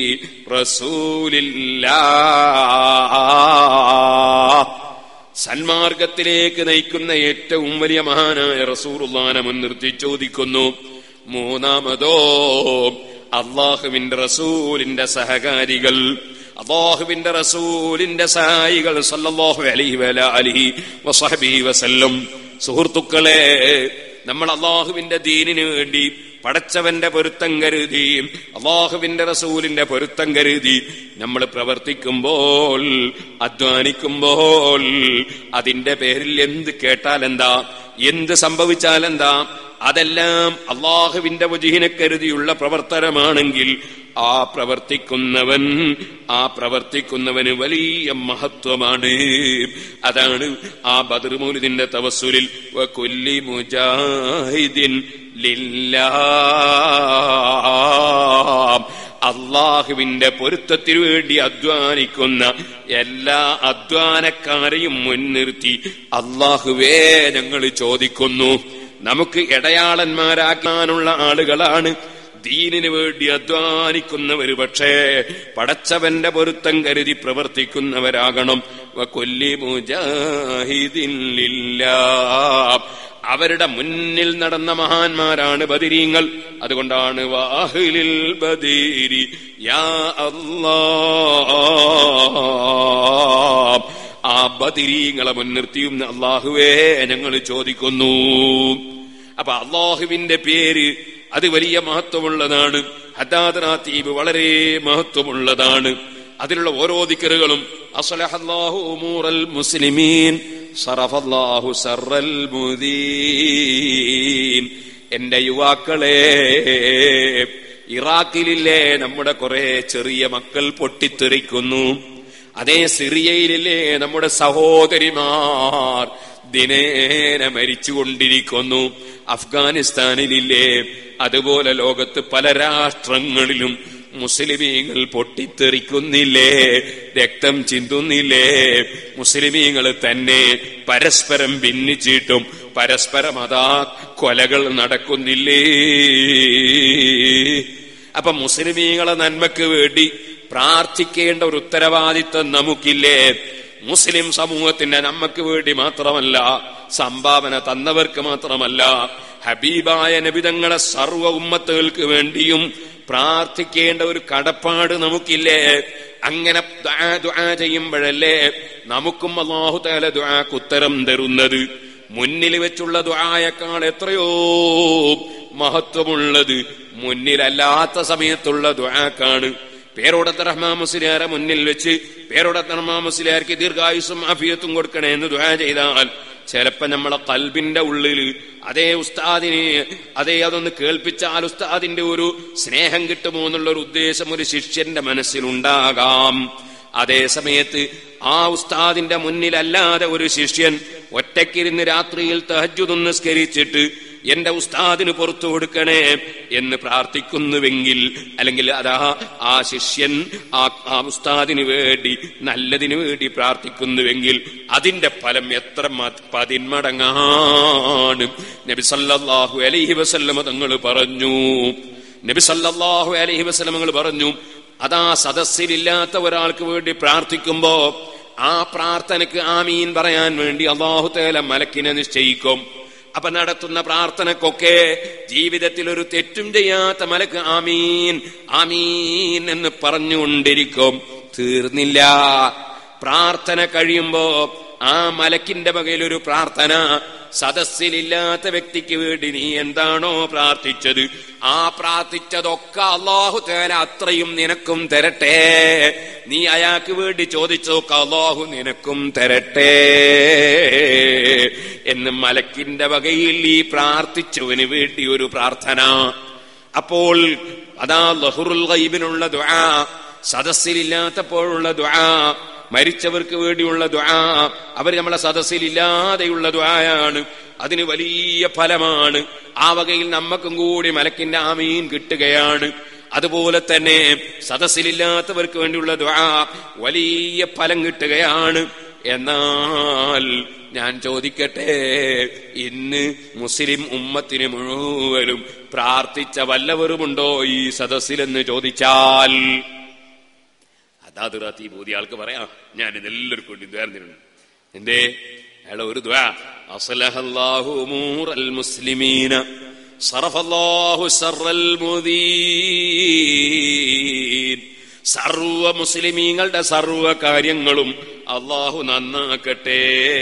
റസൂലില്ലാ സന്മാർഗത്തിലേക്ക് നയിക്കുന്ന ഏറ്റവും വലിയ മഹാനായ റസൂറുല്ലാനെ മുൻനിർത്തി ചോദിക്കുന്നു മൂന്നാമതോ അള്ളാഹുവിന്റെ റസൂലിന്റെ സഹകാരികൾ അള്ളാഹുവിന്റെ റസൂലിന്റെ സഹായികൾ സല്ലല്ലാഹു അലൈഹി വല അലിഹി വസഹബിഹി വസല്ലം സുഹൃത്തുക്കളെ നമ്മൾ അള്ളാഹുവിന്റെ ദീനിനു വേണ്ടി പടച്ചവന്റെ പൊരുത്തം കരുതി അള്ളാഹുവിന്റെ റസൂലിന്റെ പൊരുത്തം കരുതി നമ്മൾ പ്രവർത്തിക്കുമ്പോൾ അധ്വാനിക്കുമ്പോൾ അതിന്റെ പേരിൽ എന്ത് കേട്ടാൽ എന്താ എന്ത് സംഭവിച്ചാൽ എന്താ അതെല്ലാം അള്ളാഹുവിന്റെ വജീഹിനെ കരുതിയുള്ള പ്രവർത്തനമാണെങ്കിൽ ആ പ്രവർത്തിക്കുന്നവൻ ആ പ്രവർത്തിക്കുന്നവന് വലിയ മഹത്വമാണ് അതാണ് ആ ബദർമൂലിദിന്റെ തവസുലിൽ വകുല്ലി മുജാഹിദിൻ ലില്ലാ അള്ളാഹുവിന്റെ പൊരുത്തത്തിനു വേണ്ടി അധ്വാനിക്കുന്ന എല്ലാ അധ്വാനക്കാരെയും മുൻനിർത്തി അള്ളാഹുവേ ഞങ്ങൾ ചോദിക്കുന്നു നമുക്ക് ഇടയാളന്മാരാക്കാനുള്ള ആളുകളാണ് ദീനിനു വേണ്ടി അധ്വാനിക്കുന്നവര് പക്ഷേ പടച്ചവന്റെ പൊരുത്തം കരുതി പ്രവർത്തിക്കുന്നവരാകണം കൊല്ലി മുജാഹിദില്ല അവരുടെ മുന്നിൽ നടന്ന മഹാന്മാരാണ് ബദിരീങ്ങൾ അതുകൊണ്ടാണ് വാഹിലിൽ ബദീരി യാ അല്ലാ ആ ബദിരീങ്ങളെ മുൻനിർത്തിയും അള്ളാഹുവേ ഞങ്ങൾ ചോദിക്കുന്നു അപ്പൊ അള്ളാഹുവിന്റെ പേര് അത് വലിയ മഹത്വമുള്ളതാണ് ഹദാദറാത്തീബ് വളരെ മഹത്വമുള്ളതാണ് അതിലുള്ള ഓരോ ദിക്കറുകളും അസ്ലഹല്ലാഹു ഉമൂറൽ മുസ്ലിമീൻ സറഫല്ലാഹു സറൽ മുദീൻ എന്റെ യുവാക്കളെ ഇറാഖിലില്ലേ നമ്മുടെ കുറെ ചെറിയ മക്കൾ പൊട്ടിത്തെറിക്കുന്നു അതേ സിറിയയിലില്ലേ നമ്മുടെ സഹോദരിമാർ ദിനേന മരിച്ചുകൊണ്ടിരിക്കുന്നു അഫ്ഗാനിസ്ഥാനിലില്ലേ അതുപോലെ ലോകത്ത് പല രാഷ്ട്രങ്ങളിലും മുസ്ലിമീങ്ങൾ പൊട്ടിത്തെറിക്കുന്നില്ലേ രക്തം ചിന്തുന്നില്ലേ മുസ്ലിമീങ്ങൾ തന്നെ പരസ്പരം ഭിന്നിച്ചിട്ടും പരസ്പരം അതാ കൊലകൾ നടക്കുന്നില്ലേ അപ്പൊ മുസ്ലിമീങ്ങളെ നന്മക്ക് വേണ്ടി പ്രാർത്ഥിക്കേണ്ട ഒരു ഉത്തരവാദിത്വം നമുക്കില്ലേ മുസ്ലിം സമൂഹത്തിന്റെ നമ്മക്ക് വേണ്ടി മാത്രമല്ല സംഭാവന തന്നവർക്ക് മാത്രമല്ല ഹബീബായ നബിതങ്ങളെ സർവ ഉമ്മത്തുകൾക്ക് വേണ്ടിയും പ്രാർത്ഥിക്കേണ്ട ഒരു കടപ്പാട് നമുക്കില്ലേ അങ്ങനെ ദുആ ദുആ ചെയ്യുമ്പോഴല്ലേ നമുക്കും അള്ളാഹു താല ദുആക്ക് ഉത്തരം തരുന്നത് മുന്നിൽ വെച്ചുള്ള ദുആയേക്കാൾ എത്രയോ മഹത്വമുള്ളത് മുന്നിലല്ലാത്ത സമയത്തുള്ള ദുആക്കാണ് പേരോടത്തെ റഹ്മാ മുസ്ലിയാരെ മുന്നിൽ വെച്ച് പേരോടത്തെ റഹ്മാ മുസ്ലിയാർക്ക് ദീർഘായുസും ആഫിയത്തും കൊടുക്കണേ എന്ന് ദുആ ചെയ്താൽ ചിലപ്പോ നമ്മളെ കൽബിന്റെ ഉള്ളിൽ അതേ ഉസ്താദിനെ അതേ അതൊന്ന് കേൾപ്പിച്ചാൽ ഉസ്താദിന്റെ ഒരു സ്നേഹം കിട്ടുമോ എന്നുള്ള ഒരു ഉദ്ദേശം ഒരു ശിഷ്യന്റെ മനസ്സിലുണ്ടാകാം അതേ സമയത്ത് ആ ഉസ്താദിന്റെ മുന്നിലല്ലാതെ ഒരു ശിഷ്യൻ ഒറ്റയ്ക്കിരുന്ന് രാത്രിയിൽ തഹജുദ് നിസ്കരിച്ചിട്ട് എന്റെ ഉസ്താദിന് പുറത്തു കൊടുക്കണേ എന്ന് പ്രാർത്ഥിക്കുന്നുവെങ്കിൽ അല്ലെങ്കിൽ അതാ ആ ശിഷ്യൻ ആ ആ ഉസ്താദിന് വേണ്ടി നല്ലതിന് വേണ്ടി പ്രാർത്ഥിക്കുന്നുവെങ്കിൽ അതിന്റെ ഫലം എത്ര മ- പതിന്മടങ്ങാണ് നബി സല്ലല്ലാഹു അലൈഹി വസല്ലമ തങ്ങൾ പറഞ്ഞു നബി സല്ലല്ലാഹു അലൈഹി വസല്ലമകൾ പറഞ്ഞു അതാ സദസ്സിലില്ലാത്ത ഒരാൾക്ക് വേണ്ടി പ്രാർത്ഥിക്കുമ്പോ ആ പ്രാർത്ഥനക്ക് ആമീൻ പറയാൻ വേണ്ടി അള്ളാഹു തേല മലക്കിനെ നിശ്ചയിക്കും അപ്പൊ നടത്തുന്ന പ്രാർത്ഥനക്കൊക്കെ ജീവിതത്തിൽ ഒരു തെറ്റും ചെയ്യാത്ത മലക്ക് ആമീൻ ആമീൻ എന്ന് പറഞ്ഞുകൊണ്ടിരിക്കും തീർന്നില്ല പ്രാർത്ഥന കഴിയുമ്പോ ആ മലക്കിന്റെ വകയിൽ ഒരു പ്രാർത്ഥന സദസ്സിലില്ലാത്ത വ്യക്തിക്ക് വേണ്ടി നീ എന്താണോ പ്രാർത്ഥിച്ചത് ആ പ്രാർത്ഥിച്ചതൊക്കെ അള്ളാഹു തേല അത്രയും നിനക്കും തരട്ടെ നീ അയാൾക്ക് വേണ്ടി ചോദിച്ചോക്കെ അള്ളാഹു നിനക്കും തരട്ടെ എന്ന് മലക്കിന്റെ വകയിൽ ഈ പ്രാർത്ഥിച്ചവന് വേണ്ടി ഒരു പ്രാർത്ഥന അപ്പോൾ അതാ ലഹുറുൽ ഗൈബിനുള്ള ദുആ സദസ്സിലില്ലാത്തപ്പോഴുള്ള ദുആ മരിച്ചവർക്ക് വേണ്ടിയുള്ള ദ്വാ അവർ നമ്മളെ സദസ്സിൽ ഇല്ലാതെയുള്ള ദ്വായാണ് അതിന് വലിയ ഫലമാണ് ആ വകയിൽ നമ്മക്കും കൂടി മലക്കിന്റെ ആമീൻ കിട്ടുകയാണ് അതുപോലെ തന്നെ സദസ്സിലില്ലാത്തവർക്ക് വേണ്ടിയുള്ള ദ്വാ വലിയ ഫലം കിട്ടുകയാണ് എന്നാൽ ഞാൻ ചോദിക്കട്ടെ ഇന്ന് മുസ്ലിം ഉമ്മത്തിന് മുഴുവനും പ്രാർത്ഥിച്ച വല്ലവരുമുണ്ടോ ഈ സദസ്സിലെന്ന് ചോദിച്ചാൽ അതാത് റാത്തി ബോധി ആൾക്ക് പറയാം ഞാൻ ഇതെല്ലാവർക്കും വേണ്ടി ദ്വാരുന്നുണ്ട് എന്തേ അയാളെ ഒരു ദ്വാ അസ്ലഹല്ലാഹു ഉമൂറൽ മുസ്ലിമീന സറഫല്ലാഹു ശർറൽ മുദീൻ സർവ മുസ്ലിമീങ്ങളുടെ സർവ കാര്യങ്ങളും അള്ളാഹു നന്നാക്കട്ടെ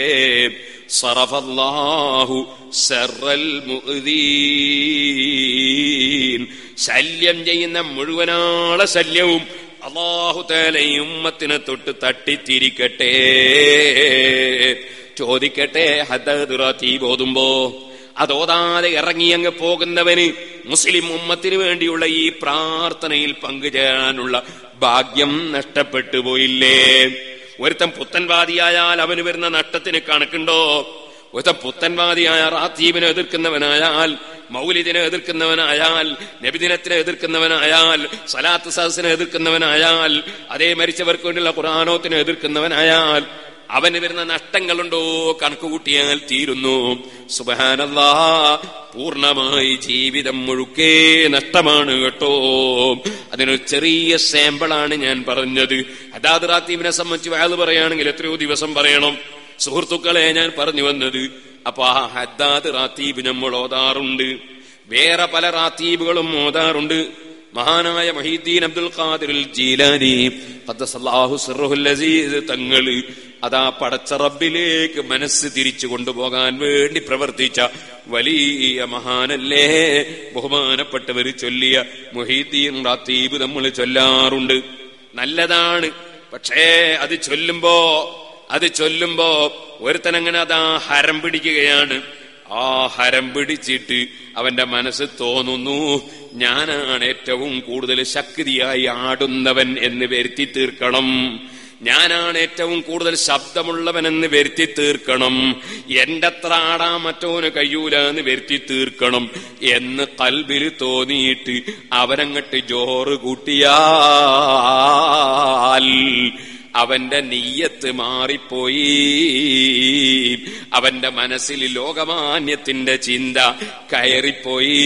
സറഫല്ലാഹു ശർറൽ മുദീൻ ശല്യം ചെയ്യുന്ന മുഴുവനാളെ ശല്യവും അള്ളാഹു തേലയും ഉമ്മത്തിനെ തൊട്ട് തട്ടിത്തിരിക്കട്ടെ ചോദിക്കട്ടെ ഹദ്ദീ ബോധുമ്പോ അതോതാതെ ഇറങ്ങി അങ്ങ് പോകുന്നവന് മുസ്ലിം ഉമ്മത്തിന് വേണ്ടിയുള്ള ഈ പ്രാർത്ഥനയിൽ പങ്കുചേരാനുള്ള ഭാഗ്യം നഷ്ടപ്പെട്ടു പോയില്ലേ ഒരുത്തൻ പുത്തൻവാദിയായാൽ അവന് വരുന്ന നഷ്ടത്തിന് കണക്കുണ്ടോ ഒരുത്തൻ പുത്തൻവാദിയായ റാത്തീബിനെ എതിർക്കുന്നവനായാൽ മൗലിദിനെ എതിർക്കുന്നവനായാൽ നബിദിനത്തിനെ എതിർക്കുന്നവനായാൽ സലാത്ത് സദസ്സിനെ എതിർക്കുന്നവനായാൽ അതേ മരിച്ചവർക്ക് വേണ്ടിയുള്ള ഖുറാനോത്തിനെ എതിർക്കുന്നവനായാൽ അവന് വരുന്ന നഷ്ടങ്ങളുണ്ടോ കണക്ക് കൂട്ടിയാൽ തീരുന്നു സുബഹാനല്ലാ പൂർണ്ണമായി ജീവിതം മുഴുക്കേ നഷ്ടമാണ് കേട്ടോ അതിനൊരു ചെറിയ സാമ്പിളാണ് ഞാൻ പറഞ്ഞത് അതാത് റാത്തീബിനെ സംബന്ധിച്ച് വയത് പറയുകയാണെങ്കിൽ എത്രയോ ദിവസം പറയണം സുഹൃത്തുക്കളെ ഞാൻ പറഞ്ഞു വന്നത് അപ്പൊ ആ ഹദ്ദാദ് റാത്തീബ് നമ്മൾ ഓതാറുണ്ട് വേറെ പല റാത്തീബുകളും ഓതാറുണ്ട് മഹാനായ മഹീദ്ദീൻ അബ്ദുൽ ഖാദിർ ജീലാനി ഖദ്ദസല്ലാഹു സിർറുൽ അസീസ് തങ്ങള് അതാ പടച്ച റബ്ബിലേക്ക് മനസ്സ് തിരിച്ചു കൊണ്ടുപോകാൻ വേണ്ടി പ്രവർത്തിച്ച വലിയ മഹാനല്ലേ ബഹുമാനപ്പെട്ടവർ ചൊല്ലിയ മൊഹീദ്ദീൻ റാത്തീബ് നമ്മൾ ചൊല്ലാറുണ്ട് നല്ലതാണ് പക്ഷേ അത് ചൊല്ലുമ്പോ അത് ചൊല്ലുമ്പോ ഒരുത്തനങ്ങനെ അതാ ഹരം പിടിക്കുകയാണ് ആ ഹരം പിടിച്ചിട്ട് അവന്റെ മനസ്സ് തോന്നുന്നു ഞാനാണ് ഏറ്റവും കൂടുതൽ ശക്തിയായി ആടുന്നവൻ എന്ന് വരുത്തി തീർക്കണം ഞാനാണ് ഏറ്റവും കൂടുതൽ ശബ്ദമുള്ളവനെന്ന് വരുത്തി തീർക്കണം എന്റെ അത്ര ആടാൻ മറ്റോന് കഴിയൂല എന്ന് വരുത്തി തീർക്കണം എന്ന് കൽബിൽ തോന്നിയിട്ട് അവനങ്ങട്ട് ജോറ് കൂട്ടിയാൽ അവന്റെ നീയത്ത് മാറിപ്പോയി അവന്റെ മനസ്സിൽ ലോകമാന്യത്തിന്റെ ചിന്ത കയറിപ്പോയി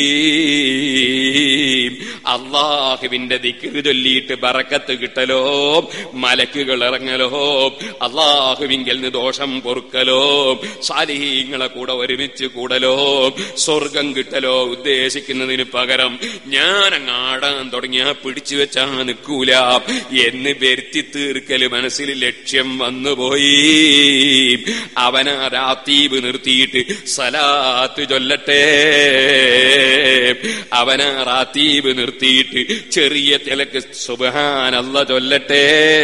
അള്ളാഹുവിന്റെ ദിക്ക് ചൊല്ലിയിട്ട് ബറക്കത്ത് കിട്ടലോ മലക്കുകൾ ഇറങ്ങലോ അള്ളാഹുവിങ്കിൽ നിന്ന് ദോഷം പൊറുക്കലോ സാലിഹീങ്ങളെ കൂടെ ഒരുമിച്ച് കൂടലോ സ്വർഗം കിട്ടലോ ഉദ്ദേശിക്കുന്നതിന് പകരം ഞാൻ അങ്ങ് ആടാൻ തുടങ്ങിയ പിടിച്ചു വെച്ചാ നിൽക്കൂല എന്ന് വരുത്തി തീർക്കല് മനസ്സിൽ ലക്ഷ്യം വന്നുപോയി അവന രാത്തീബ് നിർത്തിയിട്ട് സലാത്ത് ചൊല്ലട്ടെ അവന റാത്തീബ് നിർത്തിയിട്ട് ചെറിയ തിലക്ക് സുബഹാനല്ല ചൊല്ലട്ടെ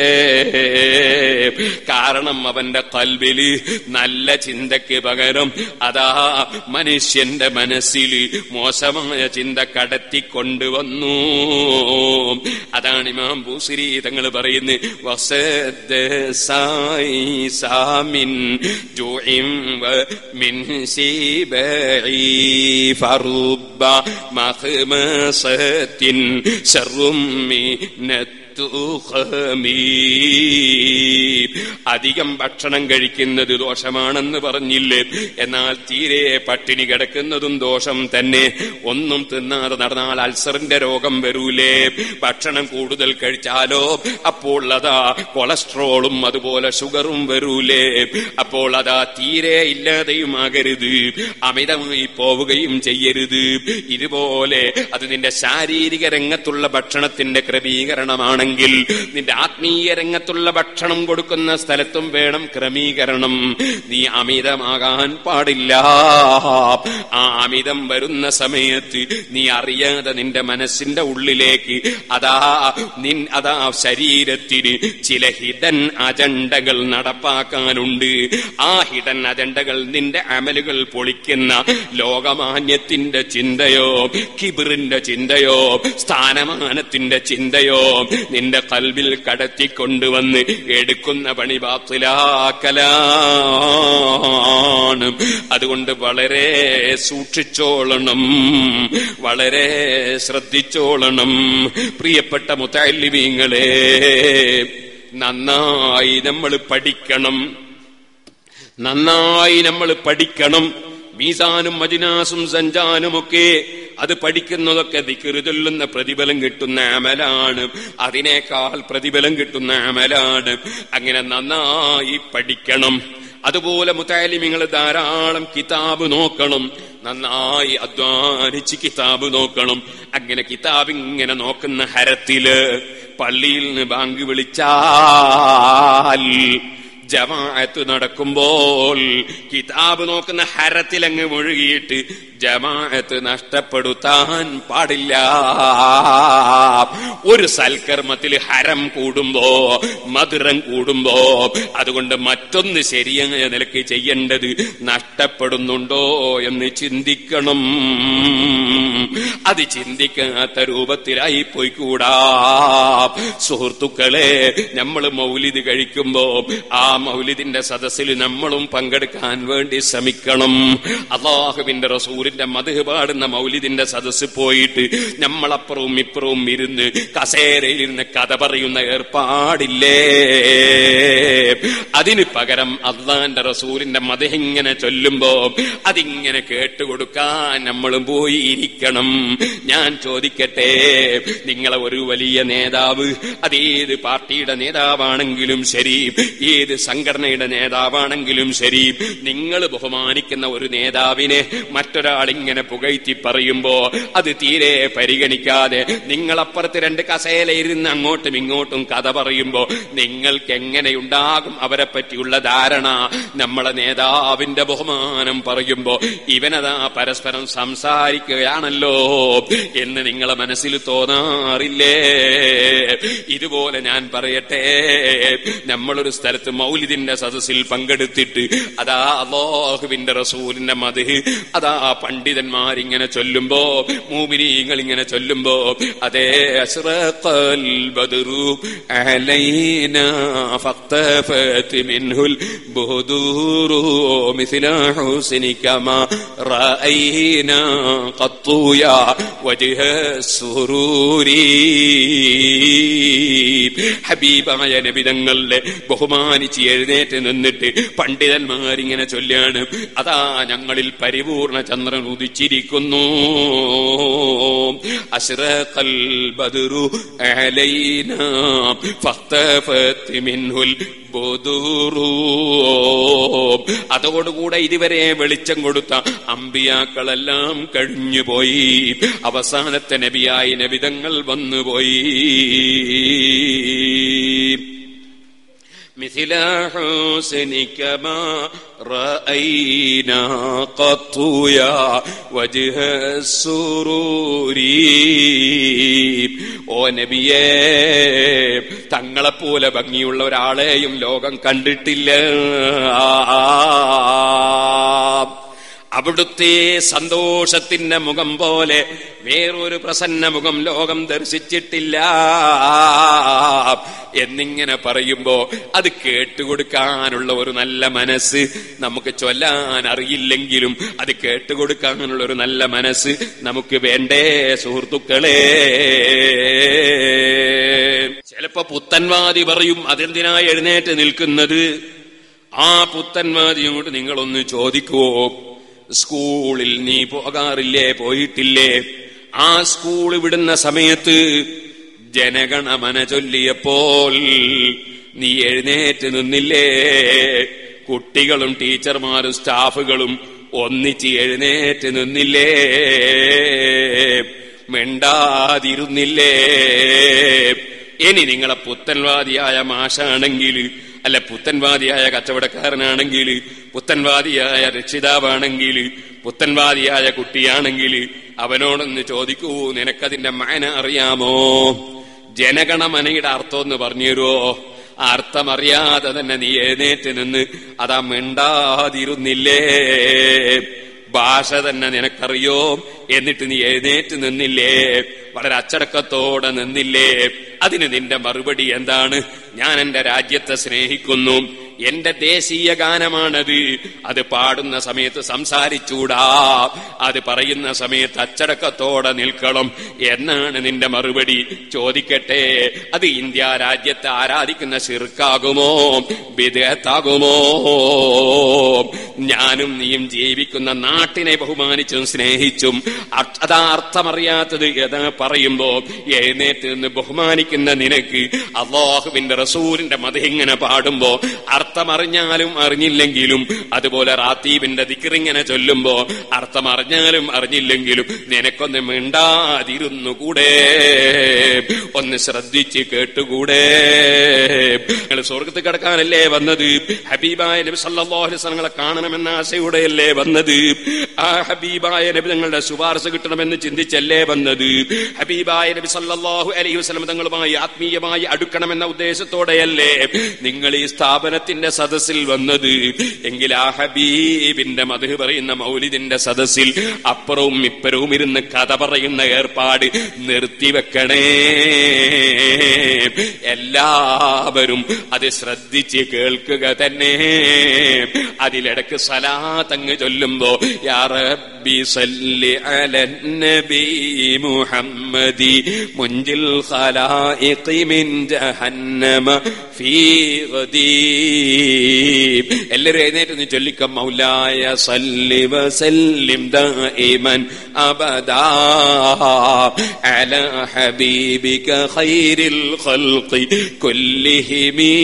കാരണം അവന്റെ കൽവില് നല്ല ചിന്തയ്ക്ക് പകരം അതാ മനുഷ്യന്റെ മനസ്സിൽ മോശമായ ചിന്ത കടത്തിക്കൊണ്ടുവന്നു അതാണ് ഇമാം ബൂസിരി തങ്ങൾ പറയുന്നത് വസദ് സായി സാമിൻ ജുഇം വമിൻ ശിബഇ ഫറുബ മഖ്മസത്തിൻ ശർറും മിനത്ത് അധികം ഭക്ഷണം കഴിക്കുന്നത് ദോഷമാണെന്ന് പറഞ്ഞില്ലേ എന്നാൽ തീരെ പട്ടിണി കിടക്കുന്നതും ദോഷം തന്നെ ഒന്നും തിന്നാതെ നടന്നാൽ അൾസറിന്റെ രോഗം വരൂലേ ഭക്ഷണം കൂടുതൽ കഴിച്ചാലോ അപ്പോൾ അതാ കൊളസ്ട്രോളും അതുപോലെ ഷുഗറും വരൂലേ അപ്പോൾ അതാ തീരെ ഇല്ലാതെയും ആകരുത് അമിതമായി പോവുകയും ചെയ്യരുത് ഇതുപോലെ അത് നിന്റെ ശാരീരിക രംഗത്തുള്ള ഭക്ഷണത്തിന്റെ ക്രമീകരണമാണെങ്കിൽ നിന്റെ ആത്മീയ രംഗത്തുള്ള ഭക്ഷണം കൊടുക്കുന്ന സ്ഥലത്തും വേണം ക്രമീകരണം നീ അമിതമാകാൻ പാടില്ല ആ അമിതം വരുന്ന സമയത്ത് നീ അറിയാതെ നിന്റെ മനസ്സിന്റെ ഉള്ളിലേക്ക് അതാ നിൻ അതാ ശരീരത്തിന് ചില ഹിഡൻ അജണ്ടകൾ നടപ്പാക്കാനുണ്ട് ആ ഹിഡൻ അജണ്ടകൾ നിന്റെ അമലുകൾ പൊളിക്കുന്ന ലോകമാന്യത്തിന്റെ ചിന്തയോ കിബിറിന്റെ ചിന്തയോ സ്ഥാനമാനത്തിന്റെ ചിന്തയോ നിന്റെ കൽബിൽ കടത്തിക്കൊണ്ടുവന്ന് എടുക്കുന്ന പണി ബാത്തിലാക്കലാണ് അതുകൊണ്ട് വളരെ സൂക്ഷിച്ചോളണം വളരെ ശ്രദ്ധിച്ചോളണം പ്രിയപ്പെട്ട മുത്തല്ലിമീങ്ങളെ നന്നായി നമ്മൾ പഠിക്കണം നന്നായി നമ്മൾ പഠിക്കണം മീസാനും മജിനാസും സഞ്ചാനുമൊക്കെ അത് പഠിക്കുന്നതൊക്കെ ദിക്കറ് ചൊല്ലുന്ന പ്രതിഫലം കിട്ടുന്ന അമലാണ് അതിനേക്കാൾ പ്രതിഫലം കിട്ടുന്ന അമലാണ് അങ്ങനെ നന്നായി പഠിക്കണം അതുപോലെ മുത്താലിമിങ്ങൾ ധാരാളം കിതാബ് നോക്കണം നന്നായി അധ്വാനിച്ച് കിതാബ് നോക്കണം അങ്ങനെ കിതാബ് ഇങ്ങനെ നോക്കുന്ന ഹരത്തില് പള്ളിയിൽ നിന്ന് ബാങ്ക് വിളിച്ചാൽ ജമാഅത്ത് നടക്കുമ്പോൾ കിതാബ് നോക്കുന്ന ഹരത്തിലങ്ങ് മുഴുകിയിട്ട് ജമാഅത്ത് നഷ്ടപ്പെടുത്താൻ പാടില്ല ഒരു സൽക്കർമ്മത്തിൽ ഹരം കൂടുമ്പോ മധുരം കൂടുമ്പോ അതുകൊണ്ട് മറ്റൊന്ന് ശരിയായ നിലക്ക് ചെയ്യേണ്ടത് നഷ്ടപ്പെടുന്നുണ്ടോ എന്ന് ചിന്തിക്കണം അത് ചിന്തിക്കാത്ത രൂപത്തിലായി പോയിക്കൂടാ സുഹൃത്തുക്കളെ നമ്മൾ മൗലിദ് കഴിക്കുമ്പോ ആ മൗലിദിന്റെ സദസ്സിൽ നമ്മളും പങ്കെടുക്കാൻ വേണ്ടി ശ്രമിക്കണം അള്ളാഹുവിന്റെ റസൂലിന്റെ മധു പാടുന്ന മൗലിദിന്റെ സദസ്സ് പോയിട്ട് നമ്മളപ്പുറവും ഇപ്പുറവും ഇരുന്ന് കസേരയിൽ ഇരുന്ന് കഥ പറയുന്ന ഏർപ്പാടില്ലേ അതിന് പകരം അള്ളാന്റെ റസൂലിന്റെ മത ഇങ്ങനെ ചൊല്ലുമ്പോ അതിങ്ങനെ കേട്ടുകൊടുക്കാൻ നമ്മളും പോയി ഇരിക്കണം ഞാൻ ചോദിക്കട്ടെ നിങ്ങളെ ഒരു വലിയ നേതാവ് അതേത് പാർട്ടിയുടെ നേതാവാണെങ്കിലും ശരി ഏത് സംഘടനയുടെ നേതാവാണെങ്കിലും ശരി നിങ്ങൾ ബഹുമാനിക്കുന്ന ഒരു നേതാവിനെ മറ്റൊരാൾ ഇങ്ങനെ പുകഴ്ത്തി പറയുമ്പോ അത് തീരെ പരിഗണിക്കാതെ നിങ്ങളപ്പുറത്ത് രണ്ട് കസേലയിരുന്ന് അങ്ങോട്ടും ഇങ്ങോട്ടും കഥ പറയുമ്പോ നിങ്ങൾക്ക് എങ്ങനെയുണ്ടാകും അവരെ പറ്റിയുള്ള ധാരണ നമ്മളെ നേതാവിന്റെ ബഹുമാനം പറയുമ്പോ ഇവനതാ പരസ്പരം സംസാരിക്കുകയാണല്ലോ എന്ന് നിങ്ങളെ മനസ്സിൽ തോന്നാറില്ലേ ഇതുപോലെ ഞാൻ പറയട്ടെ നമ്മളൊരു സ്ഥലത്ത് മൗലിദിന്റെ സദസ്സിൽ പങ്കെടുത്തിട്ട് അതാ അള്ളാഹുവിന്റെ റസൂലിന്റെ മത് അതാ പണ്ഡിതന്മാരിങ്ങനെ ചൊല്ലുമ്പോ മൂമിനീങ്ങൾ ഇങ്ങനെ ചൊല്ലുമ്പോ അതേ അസ്റഖൽ ബദ്റു അലൈന ഫഖ്തഫത് മിൻഹുൽ ബുദൂറു മിസ്ല ഹുസ്നിക മാ റഅയ്നാ ഖത്തു യാ വജ്ഹ സുറൂരി ഹബീബായ നബിതങ്ങളുടെ ബഹുമാനിച്ച് എഴുന്നേറ്റ് നിന്നിട്ട് പണ്ഡിതന്മാരിങ്ങനെ ചൊല്ലാണ് അതാ ഞങ്ങളിൽ പരിപൂർണ ചന്ദ്രൻ ഉദിച്ചിരിക്കുന്നു അശ്റഖൽ ബദ്റു അലൈന ഫഖ്തഫത് മിൻഹുൽ ബുദൂറു അതോടുകൂടെ ഇതുവരെ വെളിച്ചം കൊടുത്ത അമ്പിയാക്കളെല്ലാം കഴിഞ്ഞുപോയി അവസാനത്തെ നബിയായി നബിതങ്ങൾ വന്നുപോയി مثل حسنك ما رأينا قط يا وجه السرور ഓ നബിയേ തങ്ങളെപ്പോലെ ഭംഗിയുള്ള ഒരാളെയും ലോകം കണ്ടിട്ടില്ല അവിടുത്തെ സന്തോഷത്തിന്റെ മുഖം പോലെ വേറൊരു പ്രസന്ന മുഖം ലോകം ദർശിച്ചിട്ടില്ല എന്നിങ്ങനെ പറയുമ്പോ അത് കേട്ടുകൊടുക്കാനുള്ള ഒരു നല്ല മനസ്സ് നമുക്ക് ചൊല്ലാൻ അറിയില്ലെങ്കിലും അത് കേട്ടുകൊടുക്കാനുള്ള ഒരു നല്ല മനസ്സ് നമുക്ക് വേണ്ടേ സുഹൃത്തുക്കളെ ചിലപ്പോ പുത്തൻവാദി പറയും അതെന്തിനാ എഴുന്നേറ്റ് നിൽക്കുന്നത് ആ പുത്തൻവാദിയോട് നിങ്ങളൊന്ന് ചോദിക്കുവോ സ്കൂളിൽ നീ പോകാറില്ലേ പോയിട്ടില്ലേ ആ സ്കൂൾ വിടുന്ന സമയത്ത് ജനഗണമന ചൊല്ലിയപ്പോൾ നീ എഴുന്നേറ്റ് നിന്നില്ലേ കുട്ടികളും ടീച്ചർമാരും സ്റ്റാഫുകളും ഒന്നിച്ച് എഴുന്നേറ്റ് നിന്നില്ലേ മിണ്ടാതിരുന്നില്ലേ ഇനി നിങ്ങളെ പുത്തൻവാദിയായ മാഷാണെങ്കിൽ അല്ല പുത്തൻവാദിയായ കച്ചവടക്കാരനാണെങ്കിൽ പുത്തൻവാദിയായ രക്ഷിതാവാണെങ്കിൽ പുത്തൻവാദിയായ കുട്ടിയാണെങ്കിൽ അവനോടൊന്ന് ചോദിക്കൂ നിനക്കതിന്റെ മാന അറിയാമോ ജനഗണമനയുടെ അർത്ഥം എന്ന് പറഞ്ഞു തരുമോ ആ അർത്ഥം അറിയാതെ തന്നെ നീ എഴുന്നേറ്റ് നിന്ന് അതാ മിണ്ടാതിരുന്നില്ലേ ഭാഷ തന്നെ നിനക്കറിയോ എന്നിട്ട് നീ എഴുന്നേറ്റ് നിന്നില്ലേ വളരെ അച്ചടക്കത്തോടെ നിന്നില്ലേ അതിന് നിന്റെ മറുപടി എന്താണ് ഞാൻ എന്റെ രാജ്യത്തെ സ്നേഹിക്കുന്നു എന്റെ ദേശീയ ഗാനമാണത് അത് പാടുന്ന സമയത്ത് സംസാരിച്ചൂടാ അത് പറയുന്ന സമയത്ത് അച്ചടക്കത്തോടെ നിൽക്കണം എന്നാണ് നിന്റെ മറുപടി ചോദിക്കട്ടെ അത് ഇന്ത്യ രാജ്യത്തെ ആരാധിക്കുന്ന ശിർക്കാകുമോ വിദേത്താകുമോ ഞാനും നീയും ജീവിക്കുന്ന നാട്ടിനെ ബഹുമാനിച്ചും സ്നേഹിച്ചും അ- അതാ അർത്ഥമറിയാത്തത് ഏതാ പറയുമ്പോ എഴുന്നേറ്റ് നിന്ന് ബഹുമാനിക്കുന്ന നിനക്ക് അള്ളാഹുവിന്റെ റസൂലിന്റെ മത ഇങ്ങനെ പാടുമ്പോ അർത്ഥമറിഞ്ഞാലും അറിഞ്ഞില്ലെങ്കിലും അതുപോലെ റാത്തീബിന്റെ ദിക്കറിങ്ങനെ ചൊല്ലുമ്പോ അർത്ഥമറിഞ്ഞാലും അറിഞ്ഞില്ലെങ്കിലും നിനക്കൊന്ന് മിണ്ടാതിരുന്നു കൂടെ ഒന്ന് ശ്രദ്ധിച്ച് കേട്ടുകൂടെ നിങ്ങൾ സ്വർഗത്ത് കിടക്കാനല്ലേ വന്നത് ഹബീബായ നബി സല്ലല്ലാഹു അലൈഹി വസല്ലങ്ങളെ കാണണമെന്ന ആശയോടെയല്ലേ വന്നത് ആ ഹബീബായ നബി തങ്ങളുടെ ശുപാർശ കിട്ടണമെന്ന് ചിന്തിച്ചല്ലേ വന്നത് ഹബീബായ നബി സല്ലല്ലാഹു അലൈഹി വസല്ലം തങ്ങളുമായി ആത്മീയമായി അടുക്കണമെന്ന ഉദ്ദേശത്തോടെയല്ലേ നിങ്ങൾ ഈ സ്ഥാപനത്തിന്റെ സദസ്സിൽ വന്നത് എങ്കിൽ ആ ഹബീബിന്റെ മധു പറയുന്ന മൗലിദിന്റെ സദസ്സിൽ അപ്പുറവും ഇപ്പുറവും ഇരുന്ന് കഥ പറയുന്ന ഏർപ്പാട് നിർത്തിവെക്കണേ എല്ലാവരും അത് ശ്രദ്ധിച്ച് കേൾക്കുക തന്നെ അതിലിടക്ക് സലാത്തങ്ങ് ചൊല്ലുമ്പോ യാ റബ്ബി സല്ലി അലൻ നബി മുഹമ്മദി മുഞ്ചിൽ ഖലായിഖി മിൻ ജഹന്നമ ഫീ ഗദീബ് എല്ലാവരും എഴുന്നേറ്റ് നീ ചൊല്ലിക്ക മൗലായ സല്ലി വസല്ലിം ദായിമൻ അബദാ അല ഹബീബിക ഖൈരിൽ ഖൽഖി കുല്ലിഹിമീ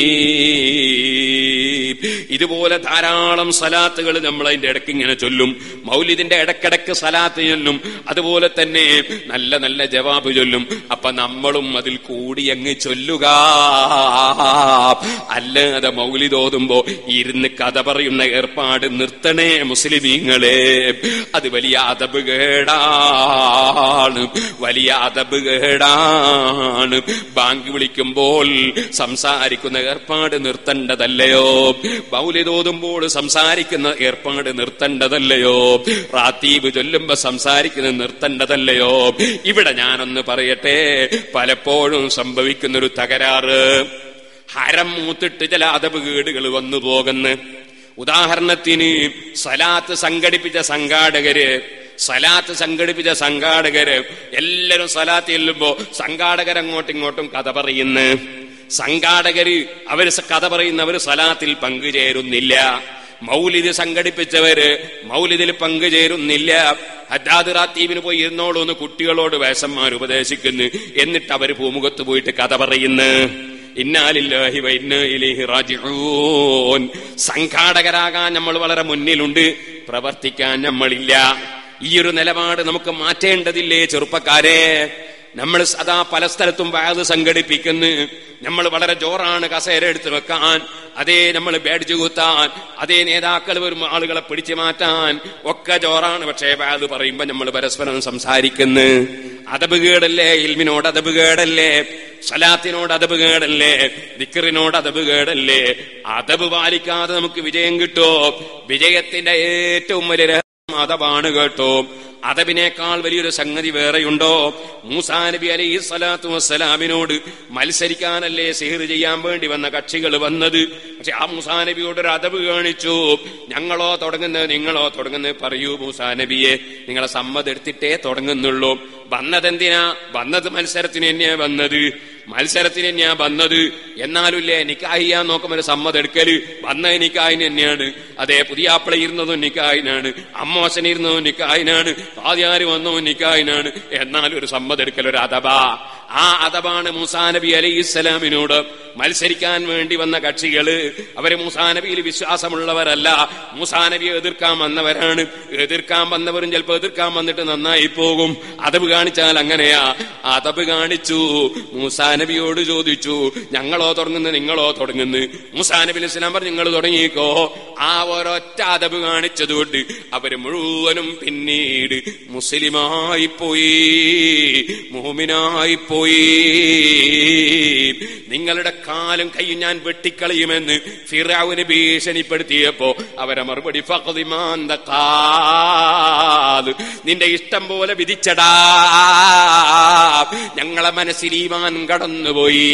ഇതുപോലെ ധാരാളം സലാത്തുകൾ നമ്മൾ അതിന്റെ ഇടയ്ക്ക് ഇങ്ങനെ ചൊല്ലും മൗലിദിന്റെ ഇടക്കിടക്ക് സലാത്ത് ചൊല്ലും അതുപോലെ തന്നെ നല്ല നല്ല ജവാബ് ചൊല്ലും അപ്പൊ നമ്മളും അതിൽ കൂടി അങ്ങ് ചൊല്ലുക അല്ലാതെ മൗലിദോതുമ്പോ ഇരുന്ന് കഥ പറയുന്ന ഏർപ്പാട് നിർത്തണേ മുസ്ലിമീങ്ങളെ അത് വലിയ അതബ് കേടാണ് വലിയ അതബ് കേടാണ് ബാങ്ക് വിളിക്കുമ്പോൾ സംസാരിക്കുന്ന ഏർപ്പാട് നിർത്തേണ്ടതല്ലയോ മൗലിതോതുമ്പോൾ സംസാരിക്കുന്ന ഏർപ്പാട് നിർത്തേണ്ടതല്ലയോ റാത്തീബ് ചൊല്ലുമ്പോ സംസാരിക്കുന്നത് നിർത്തേണ്ടതല്ലയോ ഇവിടെ ഞാനൊന്ന് പറയട്ടെ പലപ്പോഴും സംഭവിക്കുന്ന ഒരു തകരാറ് ഹരം മൂത്തിട്ട് ചില അതബ് കേടുകൾ വന്നു പോകുന്നു ഉദാഹരണത്തിന് സലാത്ത് സംഘടിപ്പിച്ച സംഘാടകര് സലാത്ത് സംഘടിപ്പിച്ച സംഘാടകര് എല്ലാരും സലാത്ത് ചെല്ലുമ്പോ സംഘാടകർ അങ്ങോട്ടും ഇങ്ങോട്ടും കഥ പറയുന്നു സംഘാടകര് അവര് സ- കഥ പറയുന്നവര് സലാത്തിൽ പങ്കുചേരുന്നില്ല മൗലിദ് സംഘടിപ്പിച്ചവര് മൗലിദിൽ പങ്കുചേരുന്നില്ല ഹദ്ദാദ് റാത്തീബിന് പോയി ഇരുന്നോളൂ എന്ന് കുട്ടികളോട് വേഷന്മാർ ഉപദേശിക്കുന്നു എന്നിട്ട് അവര് പൂമുഖത്ത് പോയിട്ട് കഥ പറയുന്നു ഇന്നാലില്ലാഹി വ ഇന്നാ ഇലൈഹി റാജിഊൻ സംഘാടകരാകാൻ നമ്മൾ വളരെ മുന്നിലുണ്ട് പ്രവർത്തിക്കാൻ നമ്മളില്ല ഈ ഒരു നിലപാട് നമുക്ക് മാറ്റേണ്ടതില്ലേ ചെറുപ്പക്കാരെ നമ്മൾ സദാ പല സ്ഥലത്തും വാത് സംഘടിപ്പിക്കുന്നു നമ്മൾ വളരെ ജോറാണ് കസേര എടുത്ത് വെക്കാൻ അതേ നമ്മൾ ബാഡ്ജ് കുത്താൻ അതേ നേതാക്കൾ വരും ആളുകളെ പിടിച്ചു മാറ്റാൻ ഒക്കെ ജോറാണ് പക്ഷേ വാത് പറയുമ്പോ നമ്മൾ പരസ്പരം സംസാരിക്കുന്നു അതബ് കേടല്ലേ ഇൽമിനോട് അതബ് കേടല്ലേ സലാത്തിനോട് അതബ് കേടല്ലേ ദിക്കറിനോട് അതബ് കേടല്ലേ അതബ് പാലിക്കാതെ നമുക്ക് വിജയം കിട്ടോ വിജയത്തിന്റെ ഏറ്റവും വലിയ രഹസ്യം അതബാണ് കേട്ടോ അതബിനേക്കാൾ വലിയൊരു സംഗതി വേറെയുണ്ടോ മൂസാ നബി അലൈഹി സ്വലാത്തു വസ്സലാമിനോട് മത്സരിക്കാനല്ലേ സിഹിർ ചെയ്യാൻ വേണ്ടി വന്ന കക്ഷികൾ വന്നത് പക്ഷെ ആ മൂസാ നബിയോട് ഒരു അതബ് കാണിച്ചു ഞങ്ങളോ തുടങ്ങുന്നത് നിങ്ങളോ തുടങ്ങുന്നത് പറയൂ മൂസാ നബിയെ നിങ്ങളെ സമ്മതം എടുത്തിട്ടേ തുടങ്ങുന്നുള്ളൂ വന്നതെന്തിനാ വന്നത് മത്സരത്തിന് തന്നെയാ വന്നത് മത്സരത്തിന് തന്നെയാ വന്നത് എന്നാലുമില്ലേ നിക്കാഹിയാൻ നോക്കുമ്പോൾ ഒരു സമ്മതം എടുക്കല് വന്ന നിക്കാഹിന് തന്നെയാണ് അതെ പുതിയാപ്പിള ഇരുന്നതും നിക്കാഹിനാണ് അമ്മോശൻ ഇരുന്നതും നിക്കാഹിനാണ് ആദ്യാര് വന്നതും നിക്കാഹിനാണ് എന്നാലും ഒരു സമ്മതം എടുക്കൽ ഒരു അഥബാ ആ അഥബാണ് മൂസാ നബി അലൈഹി ഇസ്ലാമിനോട് മത്സരിക്കാൻ വേണ്ടി വന്ന കക്ഷികള് അവര് മൂസാ നബിയിൽ വിശ്വാസമുള്ളവരല്ല മൂസാ നബിയെ എതിർക്കാൻ വന്നവരാണ് എതിർക്കാൻ വന്നവരും ചിലപ്പോ എതിർക്കാൻ വന്നിട്ട് നന്നായി പോകും അതബ് കാണിച്ചാൽ അങ്ങനെയാ അതബ് കാണിച്ചു മൂസാ നബിയോട് ചോദിച്ചു ഞങ്ങളോ തുടങ്ങുന്നു നിങ്ങളോ തുടങ്ങുന്നു മൂസാ നബി അലൈഹി ഇസ്ലാം പറഞ്ഞു നിങ്ങൾ തുടങ്ങിക്കോ ആ ഒരൊറ്റ അതബ് കാണിച്ചതുകൊണ്ട് അവര് മുഴുവനും പിന്നീട് മുസ്ലിമായി പോയി മോമിനായി പോയി നിങ്ങളുടെ കാലും കൈയും ഞാൻ വെട്ടിക്കളയുമെന്ന് ഫിറാവിന് ഭീഷണിപ്പെടുത്തിയപ്പോ അവരെ മറുപടി ഫഖദിമാന്ത കാത് നിന്റെ ഇഷ്ടം പോലെ വിധിച്ചടാ ഞങ്ങളെ മനസ്സിൽ ഈമാൻ കടന്നുപോയി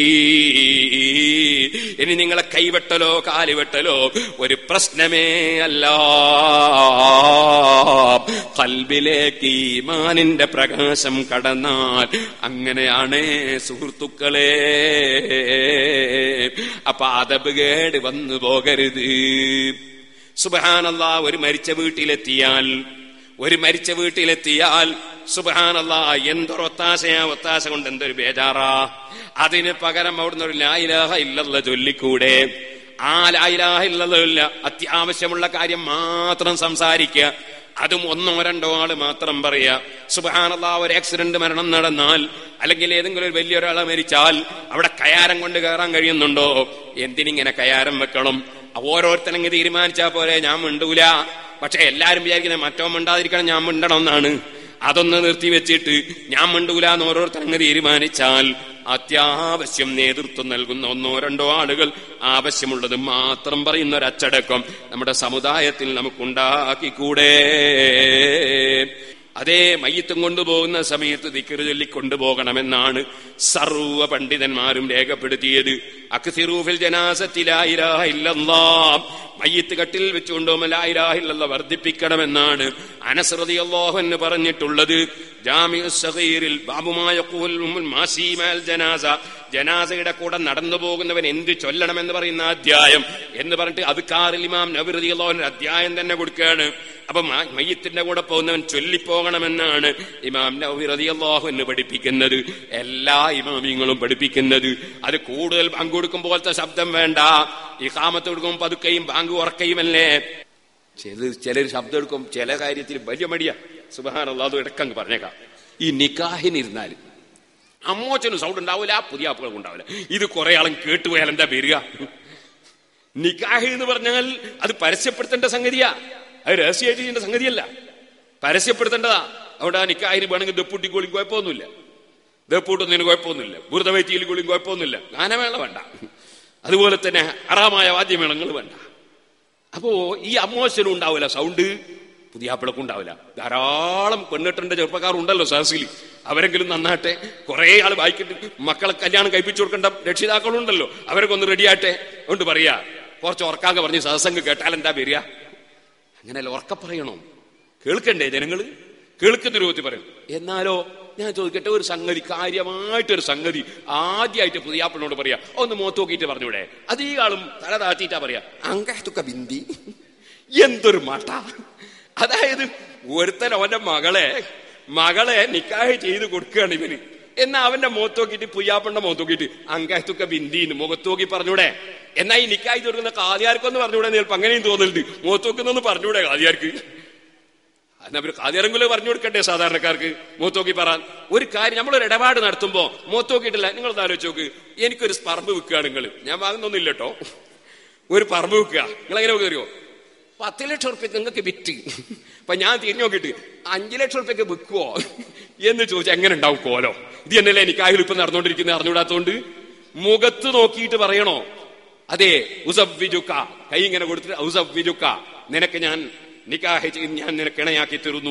ഇനി നിങ്ങളെ കൈവെട്ടലോ കാലുവെട്ടലോ ഒരു പ്രശ്നമേ അല്ല കൽബിലേക്ക് ഈമാനിന്റെ പ്രകാശം കടന്നാൽ അങ്ങനെയാണ് സുഹൃത്തുക്കളെ അപ്പൊ അതബ് കേട് വന്നു പോകരുത് സുബഹാനല്ല ഒരു മരിച്ച വീട്ടിലെത്തിയാൽ ഒരു മരിച്ച വീട്ടിലെത്തിയാൽ സുബഹാനല്ല എന്തൊരു ഒത്താശയാ ഒത്താശ കൊണ്ട് എന്തൊരു ബേജാറാ അതിന് പകരം അവിടുന്ന് ഒരു ലായിലാഹ ഇല്ലല്ല ചൊല്ലിക്കൂടെ ആ ലായിലാഹ ഇല്ലല്ല അത്യാവശ്യമുള്ള കാര്യം മാത്രം സംസാരിക്കുക അതും ഒന്നോ രണ്ടോ ആള് മാത്രം പറയാ സുബഹാനല്ല ഒരു ആക്സിഡന്റ് മരണം നടന്നാൽ അല്ലെങ്കിൽ ഏതെങ്കിലും ഒരു വലിയൊരാളെ മരിച്ചാൽ അവിടെ കയാരം കൊണ്ട് കയറാൻ കഴിയുന്നുണ്ടോ എന്തിനിങ്ങനെ കയാരം വെക്കണം ഓരോരുത്തരങ്ങ് തീരുമാനിച്ചാ പോലെ ഞാൻ മിണ്ടൂല പക്ഷെ എല്ലാരും വിചാരിക്കുന്നത് മറ്റോ മിണ്ടാതിരിക്കണം ഞാൻ മിണ്ടണം എന്നാണ് അതൊന്ന് നിർത്തി വെച്ചിട്ട് ഞാൻ മിണ്ടൂല എന്ന് ഓരോരുത്തരങ്ങ് തീരുമാനിച്ചാൽ അത്യാവശ്യം നേതൃത്വം നൽകുന്ന ഒന്നോ രണ്ടോ ആളുകൾ ആവശ്യമുള്ളത് മാത്രം പറയുന്ന ഒരു അച്ചടക്കം നമ്മുടെ സമുദായത്തിൽ നമുക്കുണ്ടാക്കിക്കൂടെ അതേ മയ്യത്തും കൊണ്ടുപോകുന്ന സമയത്ത് ദിക്കറ് ചൊല്ലി കൊണ്ടുപോകണമെന്നാണ് സർവ പണ്ഡിതന്മാരും രേഖപ്പെടുത്തിയത് അക്സിറൂഫിൽ ജനാസത്തിലായിരാഹില്ലാ മയ്യത്ത് കട്ടിൽ വെച്ചുകൊണ്ടുപോകുമ്പോൾ വർദ്ധിപ്പിക്കണമെന്നാണ് അനസ്രതി അള്ളാഹു പറഞ്ഞിട്ടുള്ളത് ജാമിഉ സഗീറിൽ ബാബുമായ ജനാസ ജനാസയുടെ കൂടെ നടന്നു പോകുന്നവൻ എന്ത് ചൊല്ലണമെന്ന് പറയുന്ന അധ്യായം എന്ന് പറഞ്ഞിട്ട് അത് കാറിൽ ഇമാം നബിറതി അള്ളാഹുവിന്റെ അധ്യായം തന്നെ കൊടുക്കുകയാണ് അപ്പൊ മയ്യത്തിന്റെ കൂടെ പോകുന്നവൻ ചൊല്ലിപ്പോകണമെന്നാണ് ഇമാം നബിറതി അള്ളാഹു എന്ന് പഠിപ്പിക്കുന്നത് എല്ലാ ഇമാമിങ്ങളും പഠിപ്പിക്കുന്നത് അത് കൂടുതൽ ബാങ്ക് കൊടുക്കും പോലത്തെ ശബ്ദം വേണ്ട ഈ കാമത്ത് കൊടുക്കുമ്പോൾ പതുക്കയും ബാങ്ക് ഉറക്കയുമല്ലേ ചില ചിലർ ശബ്ദം എടുക്കും ചില കാര്യത്തിൽ വലിയ മടിയാ സുബഹാനുള്ള അത് ഇടക്കങ്ങ് പറഞ്ഞേക്കാം ഈ നിക്കാഹിനിരുന്നാൽ അമ്മോച്ചനും സൗണ്ട് ഉണ്ടാവില്ല പുതിയ ആപ്പുകൾക്ക് ഉണ്ടാവില്ല ഇത് കുറെ ആളും കേട്ടുപോയാൽ എന്താ വരിക നിക്കാഹ് എന്ന് പറഞ്ഞാൽ അത് പരസ്യപ്പെടുത്തേണ്ട സംഗതിയാ അത് രഹസ്യമായിട്ട് ചെയ്യേണ്ട സംഗതിയല്ല പരസ്യപ്പെടുത്തേണ്ടതാ അവിടെ ആ നിക്കാഹിന് വേണമെങ്കിൽ ദപ്പൂട്ടി കോളിയും കുഴപ്പമൊന്നുമില്ല ദപ്പൂട്ടൊന്നിന് കുഴപ്പമൊന്നുമില്ല ബുറുതവൈറ്റിയിൽ കോളിയും കുഴപ്പമൊന്നുമില്ല ഗാനമേള വേണ്ട അതുപോലെ തന്നെ അറാമായ വാദ്യമേളങ്ങൾ വേണ്ട അപ്പോ ഈ അമ്മോശനും ഉണ്ടാവില്ല സൗണ്ട് പുതിയ ആപ്പിളക്കും ഉണ്ടാവില്ല ധാരാളം പെണ്ണിട്ടുണ്ട് ചെറുപ്പക്കാർ ഉണ്ടല്ലോ സഹസിൽ അവരെങ്കിലും നന്നാട്ടെ കുറെ ആൾ വായിക്കിട്ട് മക്കളെ കല്യാണം കഴിപ്പിച്ചു കൊടുക്കേണ്ട രക്ഷിതാക്കളുണ്ടല്ലോ അവരൊക്കെ ഒന്ന് റെഡിയാട്ടെ കൊണ്ട് പറയാ കുറച്ച് ഉറക്കാകെ പറഞ്ഞ് സഹസംഗ് കേട്ടാൽ എന്താ വരിക അങ്ങനെയല്ല ഉറക്ക പറയണോ കേൾക്കണ്ടേ ജനങ്ങള് കേൾക്കുന്ന രൂപത്തിൽ പറയും എന്നാലോ ഞാൻ ചോദിക്കട്ടെ ഒരു സംഗതി കാര്യമായിട്ടൊരു സംഗതി ആദ്യമായിട്ട് പുതിയാപ്പിളിനോട് പറയാ ഒന്ന് മോത്ത് നോക്കിയിട്ട് പറഞ്ഞൂടെ അത് ഈ ആളും തല താഴ്ത്തിയിട്ടാ പറയാ അങ്കാത്തുക്ക ബിന്ദി എന്തൊരു മട്ട അതായത് ഒരുത്തൻ അവന്റെ മകളെ മകളെ നിക്കാഹ് ചെയ്ത് കൊടുക്കുകയാണ് ഇവന് എന്നാ അവന്റെ മുഖത്ത് നോക്കിയിട്ട് പുയ്യാപ്പന്റെ മുഖത്ത് നോക്കിയിട്ട് അങ്കാത്തുക്ക ബിന്ദിന്ന് മുഖത്ത് നോക്കി പറഞ്ഞൂടെ എന്നാ ഈ നിക്കാഹ് കൊടുക്കുന്ന കാതിയാർക്കൊന്ന് പറഞ്ഞൂടെ ചിലപ്പോ അങ്ങനെയും തോന്നലുണ്ട് മുഖത്ത് നോക്കുന്നൊന്ന് പറഞ്ഞൂടെ കാതിയാർക്ക് എന്നാ അവർ കാതിയറങ്കുല പറഞ്ഞു കൊടുക്കട്ടെ സാധാരണക്കാർക്ക് മൂത്തോക്കി പറയാൻ ഒരു കാര്യം നമ്മളൊരു ഇടപാട് നടത്തുമ്പോ മൂത്തോക്കിയിട്ടില്ല നിങ്ങൾ ആലോചിച്ച് നോക്ക് എനിക്കൊരു പറമ്പ് വിൽക്കുകയാണ് നിങ്ങൾ ഞാൻ വാങ്ങുന്നൊന്നുമില്ല കേട്ടോ ഒരു പറമ്പ് വിൽക്കുക നിങ്ങൾ എങ്ങനെ കയറിയോ പത്ത് ലക്ഷം റുപ്യക്ക് നിങ്ങൾക്ക് വിറ്റ് അപ്പൊ ഞാൻ തിരിഞ്ഞു നോക്കിയിട്ട് അഞ്ചു ലക്ഷം റുപ്യക്ക് വിൽക്കുവോ എന്ന് ചോദിച്ചാൽ എങ്ങനെ ഉണ്ടാവും കോലോ ഇത് തന്നെയല്ലേ എനിക്ക് ആയാലും ഇപ്പൊ നടന്നുകൊണ്ടിരിക്കുന്നത് അറിഞ്ഞുകൂടാത്തോണ്ട് മുഖത്ത് നോക്കിയിട്ട് പറയണോ അതെ ഉസവ്വിജുക്ക കൈ ഇങ്ങനെ കൊടുത്തിട്ട് ഉസവ്വിജുക്ക നിനക്ക് ഞാൻ നിക്കാഹ് ചെയ്ത് ഞാൻ നിനക്ക് ഇണയാക്കി തരുന്നു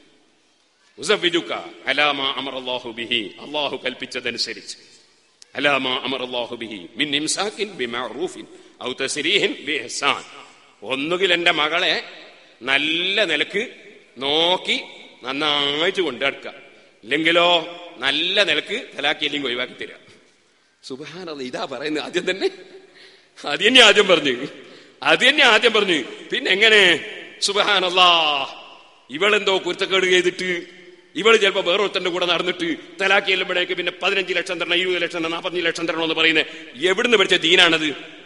ഉസവ്വിജുക്ക അലാമ അമർ അള്ളാഹു ബിഹി അള്ളാഹു കൽപ്പിച്ചതനുസരിച്ച് അലാമ അമർ അള്ളാഹു ബിഹി മിൻ ഇംസാക്കിൻ ബിമഅറൂഫിൻ ഔ തസ്രീഹിൻ ബിഇഹ്സാൻ ഒന്നുകിൽ എന്റെ മകളെ നല്ല നിലക്ക് നോക്കി നന്നായിട്ട് കൊണ്ടുനടക്കുക ഇല്ലെങ്കിലോ നല്ല നിലക്ക് തലാക്കിയില്ലെങ്കിൽ ഒഴിവാക്കി തരിക സുബാനത് ഇതാ പറയുന്നത് ആദ്യം തന്നെ അത് തന്നെ ആദ്യം പറഞ്ഞു അത് തന്നെ ആദ്യം പറഞ്ഞു പിന്നെ എങ്ങനെ സുബഹാനല്ലാ ഇവളെന്തോ കുരുത്തക്കേട് ചെയ്തിട്ട് ഇവള് ചിലപ്പോ വേറൊരുത്തന്റെ കൂടെ നടന്നിട്ട് തലാക്കി ചെല്ലുമ്പോഴേക്ക് പിന്നെ പതിനഞ്ച് ലക്ഷം തരണം ഇരുപത് ലക്ഷം തരണം നാൽപ്പത്തഞ്ച് ലക്ഷം തരണം എന്ന് പറയുന്നത് എവിടുന്ന് പഠിച്ച ദീനാണത്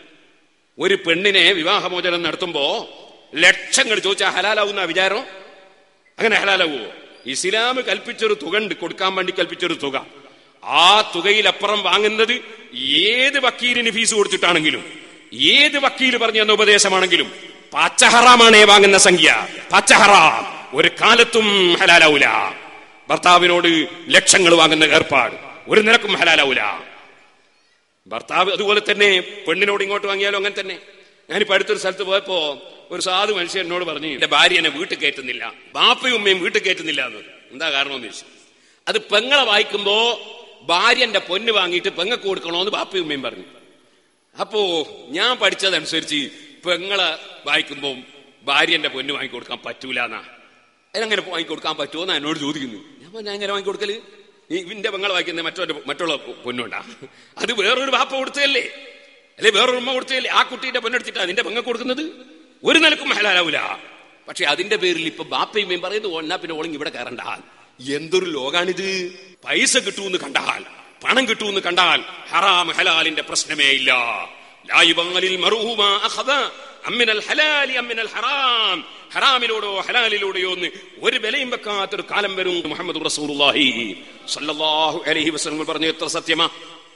ഒരു പെണ്ണിനെ വിവാഹമോചനം നടത്തുമ്പോ ലക്ഷങ്ങൾ ചോദിച്ചാൽ ഹലാലാവുന്ന വിചാരം അങ്ങനെ ഹലാലാവുമോ ഇസ്ലാം കൽപ്പിച്ചൊരു തുക ഉണ്ട് കൊടുക്കാൻ വേണ്ടി കൽപ്പിച്ചൊരു തുക ആ തുകയിലപ്പുറം വാങ്ങുന്നത് ഏത് വക്കീലിന് ഫീസ് കൊടുത്തിട്ടാണെങ്കിലും ഏത് വക്കീൽ പറഞ്ഞു തന്ന ഉപദേശമാണെങ്കിലും പച്ചഹറാമാണ് വാങ്ങുന്ന സംഖ്യ പച്ചഹറാം ഒരു കാലത്തും ഹലാലാവൂല ഭർത്താവിനോട് ലക്ഷങ്ങൾ വാങ്ങുന്ന ഏർപ്പാട് ഒരു നിരക്കും ഹലാലാവൂല ഭർത്താവ് അതുപോലെ തന്നെ പെണ്ണിനോട് ഇങ്ങോട്ട് വാങ്ങിയാലും അങ്ങനെ തന്നെ ഞാനിപ്പോ അടുത്തൊരു സ്ഥലത്ത് പോയപ്പോ ഒരു സാധു മനുഷ്യൻ എന്നോട് പറഞ്ഞു എന്റെ ഭാര്യ എന്നെ വീട്ടിൽ കയറ്റുന്നില്ല ബാപ്പയും ഉമ്മയും വീട്ടിൽ കയറ്റുന്നില്ല എന്ന് എന്താ കാരണമെന്ന് ചോദിച്ചു അത് പെങ്ങളെ വായിക്കുമ്പോ ഭാര്യന്റെ പൊന്ന് വാങ്ങിയിട്ട് പെങ്ങൾക്ക് കൊടുക്കണോന്ന് ബാപ്പയും ഉമ്മയും പറഞ്ഞു അപ്പോ ഞാൻ പഠിച്ചതനുസരിച്ച് പെങ്ങളെ വായിക്കുമ്പോ ഭാര്യന്റെ പൊന്ന് വാങ്ങിക്കൊടുക്കാൻ പറ്റൂല എന്നാ അതിനങ്ങനെ വാങ്ങിക്കൊടുക്കാൻ പറ്റുമോ എന്നാ എന്നോട് ചോദിക്കുന്നു ഞാൻ പറഞ്ഞു എങ്ങനെ വാങ്ങിക്കൊടുക്കല് ഈ ഇവന്റെ പെങ്ങളെ വായിക്കുന്ന മറ്റൊരു മറ്റുള്ള പൊന്നുണ്ടാ അത് വേറൊരു ബാപ്പ കൊടുത്തതല്ലേ അല്ലെ വേറൊരു ഉമ്മ കൊടുത്തതല്ലേ ആ കുട്ടീന്റെ പൊന്നെടുത്തിട്ടാ നിന്റെ പെങ്ങ കൊടുക്കുന്നത് ഒരു നിലക്കും ഹലാലാവൂല പക്ഷെ അതിന്റെ പേരിൽ ഇപ്പൊ ബാപ്പയും ഉമ്മയും പറയുന്നു എന്നാ പിന്നെ ഓളിങ് ഇവിടെ കയറണ്ട എന്തൊരു ലോകാണിത് പൈസ കിട്ടൂന്ന് കണ്ടാൽ പണം കിട്ടൂന്ന് കണ്ടാൽ ഹറാം ഹലാലിന്റെ പ്രശ്നമേ ഇല്ല ലാ യുബാലിൽ മർഹു മാ അഖദ അമ്മിനൽ ഹലാലി അമ്മിനൽ ഹറാം ഹറാമിലൂടെയോ ഹലാലിലൂടെയോ എന്ന് ഒരു വിലയും വെക്കാത്തൊരു കാലം വരും മുഹമ്മദ് റസൂലുള്ളാഹി സല്ലല്ലാഹു അലൈഹി വസല്ലം പറഞ്ഞു എത്ര സത്യമാ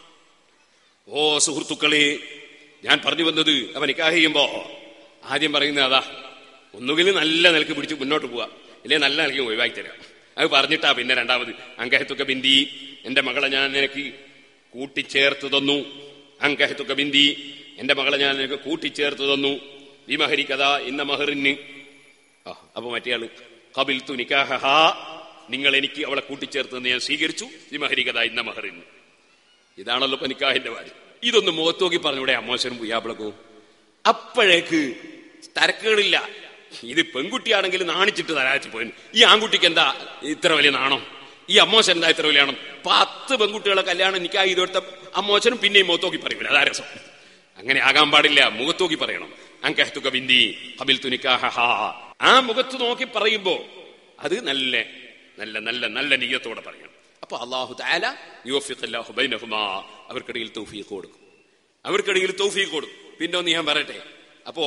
ഓ സുഹൃത്തുക്കളെ ഞാൻ പറഞ്ഞു വന്നത് അവൻ നിക്കാഹ് ചെയ്യുമ്പോ ആദ്യം പറയുന്നത് അതാ ഒന്നുകിൽ നല്ല നിലക്ക് പിടിച്ച് മുന്നോട്ട് പോവാ ഇല്ലേ നല്ല നിലക്ക് ഒഴിവാക്കി തരാം അത് പറഞ്ഞിട്ടാ പിന്നെ രണ്ടാമത് അങ്കഹത്തൊക്കെ ബിന്ദി എന്റെ മകളെ ഞാൻ നിനക്ക് കൂട്ടിച്ചേർത്ത് തന്നു അങ്കഹത്തൊക്കെ ബിന്ദി എന്റെ മകളെ ഞാൻ നിനക്ക് കൂട്ടിച്ചേർത്ത് തന്നു വിമഹരി കഥ ഇന്ന മഹറിന് ആ അപ്പൊ മറ്റേയാള് കബിൽ തു നിക്കാഹ നിങ്ങൾ എനിക്ക് അവളെ കൂട്ടിച്ചേർത്ത് തന്ന് ഞാൻ സ്വീകരിച്ചു വിമഹരി കഥ ഇന്ന മഹറിന് ഇതാണല്ലോ ഇപ്പൊ നിക്കാഹിന്റെ കാര്യം ഇതൊന്ന് മുഖത്ത് നോക്കി പറഞ്ഞൂടെ അമ്മോശനും പുയ്യാപ്പിളക്കും അപ്പോഴേക്ക് തരക്കേടില്ല ഇത് പെൺകുട്ടിയാണെങ്കിൽ നാണിച്ചിട്ട് തരാച്ചു പോയി ഈ ആൺകുട്ടിക്ക് എന്താ ഇത്ര വലിയ നാണം ഈ അമ്മോശൻ എന്താ ഇത്ര വലിയ നാണം പത്ത് പെൺകുട്ടികളെ കല്യാണം നിക്കാഹ് ചെയ്തെടുത്ത അമ്മോശനും പിന്നെയും മുഖത്ത് നോക്കി പറയൂല അതാ രസം അങ്ങനെ ആകാൻ പാടില്ല മുഖത്ത് നോക്കി പറയണം അങ്കഹത്തുക ബിന്ദി ഹബിൽ തുനിക്കാഹ ആ മുഖത്ത് നോക്കി പറയുമ്പോ അത് നല്ല നല്ല നല്ല നല്ല നീയത്തോടെ പറയണം അപ്പൊ അള്ളാഹു താല യുവഫിഖല്ലാഹു ബൈനഹുമാ അവർക്കിടയിൽ തൗഫീഖ് കൊടുക്കും അവർക്കിടയിൽ തൗഫീഖ് കൊടുക്കും പിന്നെ ഒന്ന് ഞാൻ പറയട്ടെ അപ്പോ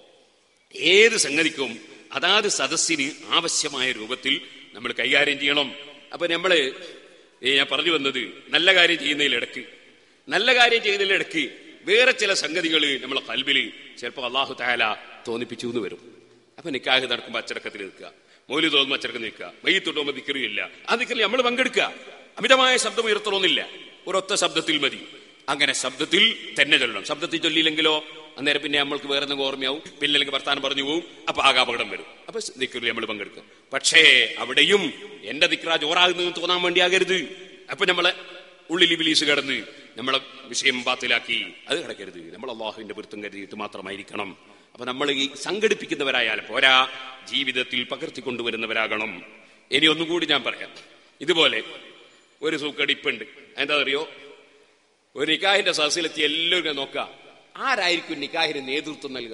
ഏത് സംഗതിക്കും അതാത് സദസ്സിന് ആവശ്യമായ രൂപത്തിൽ നമ്മൾ കൈകാര്യം ചെയ്യണം അപ്പൊ നമ്മള് ഈ ഞാൻ പറഞ്ഞു വന്നത് നല്ല കാര്യം ചെയ്യുന്നതിലിടക്ക് നല്ല കാര്യം ചെയ്യുന്നതിലിടക്ക് വേറെ ചില സംഗതികൾ നമ്മളെ കൽബിൽ ചിലപ്പോൾ അള്ളാഹു താല തോന്നിപ്പിച്ചു എന്ന് വരും അപ്പൊ നിക്കാഹ് നടക്കുമ്പോൾ അച്ചടക്കത്തിൽ നിൽക്കുക മൗലി തോന്നുമ്പോൾ അച്ചടക്കം നിൽക്കുക വൈകിട്ടോട്ടുമ്പോൾ ദിക്കറിയില്ല ആ ദിക്കറിൽ നമ്മൾ പങ്കെടുക്കുക അമിതമായ ശബ്ദം ഉയർത്തണമെന്നില്ല ഒരൊറ്റ ശബ്ദത്തിൽ മതി അങ്ങനെ ശബ്ദത്തിൽ തന്നെ ചൊല്ലണം ശബ്ദത്തിൽ ചൊല്ലിയില്ലെങ്കിലോ അന്നേരം പിന്നെ നമ്മൾക്ക് വേറെ എന്തെങ്കിലും ഓർമ്മയാവും പിന്നെ അല്ലെങ്കിൽ വർത്താനം പറഞ്ഞു പോവും അപ്പൊ ആകെ അപകടം വരും അപ്പൊ ദിക്കറിൽ നമ്മൾ പങ്കെടുക്കും പക്ഷേ അവിടെയും എന്റെ ദിക്ര ജോറാകുന്നത് തോന്നാൻ വേണ്ടിയാകരുത് അപ്പൊ നമ്മളെ ഉള്ളിൽ ബിലീസ് കിടന്ന് നമ്മളെ വിഷയം ബാത്തിലാക്കി അത് കിടക്കരുത് നമ്മൾ അള്ളാഹുവിന്റെ പൊരുത്തം കരുതിയിട്ട് മാത്രമായിരിക്കണം അപ്പൊ നമ്മൾ ഈ സംഘടിപ്പിക്കുന്നവരായാലും പോരാ ജീവിതത്തിൽ പകർത്തിക്കൊണ്ടുവരുന്നവരാകണം ഇനി ഒന്നും കൂടി ഞാൻ പറയാം ഇതുപോലെ ഒരു സൂക്കടിപ്പുണ്ട് എന്താ അറിയോ ഒരു നിക്കാഹിന്റെ സദസ്സിലെത്തി എല്ലാവരും ഇങ്ങനെ നോക്കുക ആരായിരിക്കും നിക്കാഹിന് നേതൃത്വം നൽകുക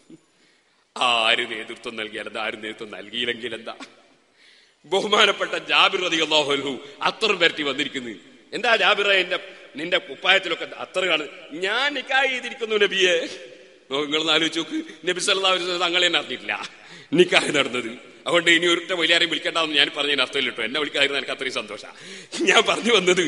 ആര് നേതൃത്വം നൽകിയാൽ എന്താ ആര് നേതൃത്വം നൽകിയില്ലെങ്കിൽ എന്താ ബഹുമാനപ്പെട്ട ജാബിർ റതി അള്ളാഹു അത്തറും പരത്തി വന്നിരിക്കുന്നു എന്താ ജാബിറ എന്റെ നിന്റെ കുപ്പായത്തിലൊക്കെ അത്തറുകാണ് ഞാൻ നിക്കാഹ് ചെയ്തിരിക്കുന്നു നബിയെ നിങ്ങളൊന്ന് ആലോചിച്ച് നോക്ക് നബി സല്ലാ തങ്ങളെ തന്നെ അറിഞ്ഞിട്ടില്ല നിക്കാഹ് നടന്നത് അതുകൊണ്ട് ഇനി ഒരിട്ട വലിയാരെയും വിളിക്കേണ്ടെന്ന് ഞാൻ പറഞ്ഞതിന് അർത്ഥമില്ല കേട്ടോ എന്നെ വിളിക്കാതിരുന്ന എനിക്ക് അത്രയും സന്തോഷം ഞാൻ പറഞ്ഞു വന്നത്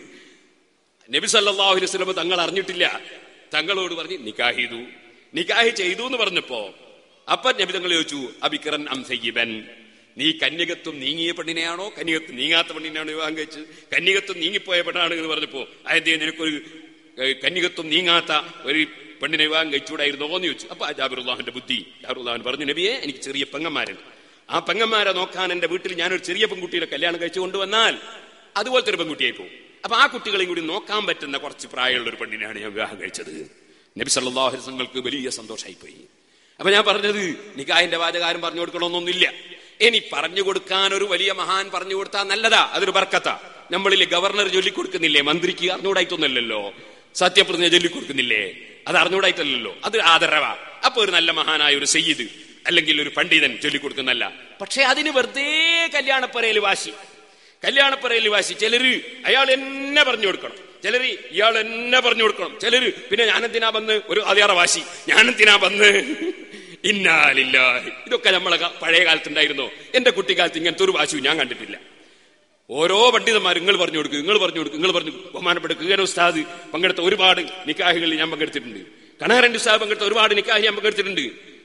നബി സല്ലാഹു അലൈഹി സ്വലം തങ്ങൾ അറിഞ്ഞിട്ടില്ല തങ്ങളോട് പറഞ്ഞ് നിക്കാഹ് ചെയ്തു നിക്കാഹ് ചെയ്തു എന്ന് പറഞ്ഞപ്പോ അപ്പൊ നബി തങ്ങൾ ചോദിച്ചു അബിക്കറൻ അം സയ്യിബൻ നീ കന്യകത്വം നീങ്ങിയ പെണ്ണിനെയാണോ കന്യകത്വം നീങ്ങാത്ത പെണ്ണിനെയാണോ വിവാഹം കഴിച്ച് കന്യകത്വം നീങ്ങിപ്പോയ പെണ്ണാണ് എന്ന് പറഞ്ഞപ്പോ അതെന്തേ നിനക്കൊരു ഏഹ്, കന്യകത്വം നീങ്ങാത്ത ഒരു പെണ്ണിനെ വിവാഹം കഴിച്ചുകൂടായിരുന്നോ എന്ന് ചോദിച്ചു അപ്പൊ ജാബിറുല്ലാഹിന്റെ ബുദ്ധി ജാബിറുല്ലാഹൻ പറഞ്ഞു നബിയെ എനിക്ക് ചെറിയ പെങ്ങന്മാരുണ്ട് ആ പെങ്ങന്മാരെ നോക്കാൻ എന്റെ വീട്ടിൽ ഞാനൊരു ചെറിയ പെൺകുട്ടിയുടെ കല്യാണം കഴിച്ചു കൊണ്ടുവന്നാൽ അതുപോലത്തെ ഒരു പെൺകുട്ടിയായി പോകും അപ്പൊ ആ കുട്ടികളെയും കൂടി നോക്കാൻ പറ്റുന്ന കുറച്ച് പ്രായമുള്ള ഒരു പെണ്ണിനെയാണ് ഞാൻ വിവാഹം കഴിച്ചത് നബി സല്ലല്ലാഹു അലൈഹി വസല്ലങ്ങൾക്ക് വലിയ സന്തോഷമായി പോയി അപ്പൊ ഞാൻ പറഞ്ഞത് നിക്കാഹിന്റെ വാചകാരം പറഞ്ഞു കൊടുക്കണമെന്നൊന്നുമില്ല ഇനി പറഞ്ഞു കൊടുക്കാൻ ഒരു വലിയ മഹാൻ പറഞ്ഞു കൊടുത്താൽ നല്ലതാ അതൊരു ബർക്കത്ത നമ്മളിൽ ഗവർണർ ചൊല്ലിക്കൊടുക്കുന്നില്ലേ മന്ത്രിക്ക് അറിഞ്ഞൂടായിട്ടൊന്നല്ലല്ലോ സത്യപ്രതിജ്ഞ ചൊല്ലിക്കൊടുക്കുന്നില്ലേ അത് അറിഞ്ഞൂടായിട്ടല്ലല്ലോ അത് ആദരവാ അപ്പൊ ഒരു നല്ല മഹാനായ ഒരു സയ്യിദ് അല്ലെങ്കിൽ ഒരു പണ്ഡിതൻ ചൊല്ലിക്കൊടുക്കുന്നല്ല പക്ഷെ അതിന് വെറുതെ കല്യാണപ്പറയിൽ വാശി കല്യാണപ്പറയിൽ വാശി ചിലര് അയാൾ എന്നെ പറഞ്ഞു കൊടുക്കണം ചിലര് ഇയാൾ എന്നെ പറഞ്ഞു കൊടുക്കണം ചിലര് പിന്നെ ഞാനെന്തിനാ വന്ന് ഒരു അതിയാറ വാശി ഞാനെന്തിനാ വന്ന് ഇന്നാലില്ലാഹി ഇതൊക്കെ നമ്മളെ ക- പഴയ കാലത്തുണ്ടായിരുന്നോ എന്റെ കുട്ടിക്കാലത്ത് ഇങ്ങനത്തെ ഒരു വാശിയും ഞാൻ കണ്ടിട്ടില്ല ഓരോ പണ്ഡിതന്മാർ നിങ്ങൾ പറഞ്ഞു കൊടുക്കുക നിങ്ങൾ പറഞ്ഞു കൊടുക്കുക നിങ്ങൾ പറഞ്ഞു ബഹുമാനപ്പെട്ട കിഴന ഉസ്താദ് പങ്കെടുത്ത ഒരുപാട് നിക്കാഹികളിൽ ഞാൻ പങ്കെടുത്തിട്ടുണ്ട് കണാരന്റെ ഉസ്താദ് പങ്കെടുത്ത ഒരുപാട് നിക്കാഹി ഞാൻ പങ്കെടുത്തിട്ടുണ്ട്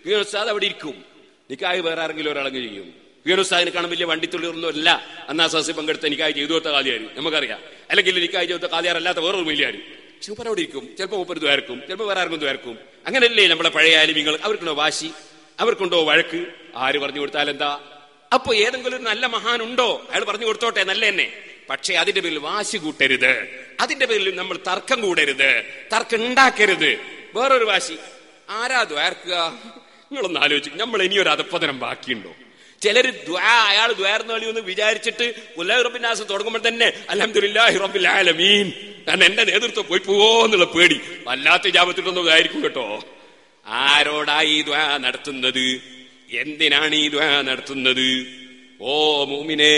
ഉസ്താദ് അവിടെ ഇരിക്കും നിക്കാഹ് വേറെ ആരെങ്കിലും ഒരാളങ്ങ് ചെയ്യും ഉസ്താദിനെ കാണാൻ വലിയ വണ്ടിത്തുള്ളിയൊന്നും അല്ല അന്നാ സദസ്സിൽ പങ്കെടുത്ത നിക്കാഹ് ചെയ്തു കൊടുത്ത കാലിയാര് നമുക്കറിയാം അല്ലെങ്കിൽ നിക്കാഹ് ചെയ്ത കാലിയാരല്ലാത്ത വേറൊരു വലിയാര് സൂപ്പർ അവിടെ ഇരിക്കും ചിലപ്പോൾ മൂപ്പർ ദ്വാരക്കും ചിലപ്പോൾ വേറെ ആർക്കും ദ്വാരക്കും അങ്ങനല്ലേ നമ്മുടെ പഴയ ആലിമികൾ അവർക്കുണ്ടോ വാശി അവർക്കുണ്ടോ വഴക്ക് ആര് പറഞ്ഞു കൊടുത്താൽ എന്താ അപ്പൊ ഏതെങ്കിലും ഒരു നല്ല മഹാനുണ്ടോ അയാൾ പറഞ്ഞു കൊടുത്തോട്ടെ നല്ല തന്നെ പക്ഷെ അതിന്റെ പേരിൽ വാശി കൂട്ടരുത് അതിന്റെ പേരിൽ നമ്മൾ തർക്കം കൂടരുത് തർക്കം ഉണ്ടാക്കരുത് വേറൊരു വാശി ആരാ ദ്വാർക്കുക നിങ്ങളൊന്ന് ആലോചിക്കും നമ്മൾ ഇനിയൊരു അധപ്പതനം ബാക്കിയുണ്ടോ ചിലര് ദ്വാ അയാൾ ദ്വാർന്ന കളി ഒന്ന് വിചാരിച്ചിട്ട് ഉല്ലാഹ് റബ്ബിനാസ് തുടങ്ങുമ്പോൾ തന്നെ അലഹദില്ലാഹി റബ്ബിൽ ആലമീൻ കാരണം എന്റെ നേതൃത്വം പോയി പോവോ എന്നുള്ള പേടി വല്ലാത്ത ജാപത്തിട്ടൊന്നും ഇതായിരിക്കും കേട്ടോ ആരോടായി ഈ ദ്വാ നടത്തുന്നത് എന്തിനാണ് ഈ ദ്വാ നടത്തുന്നത് ഓ മൂമിനേ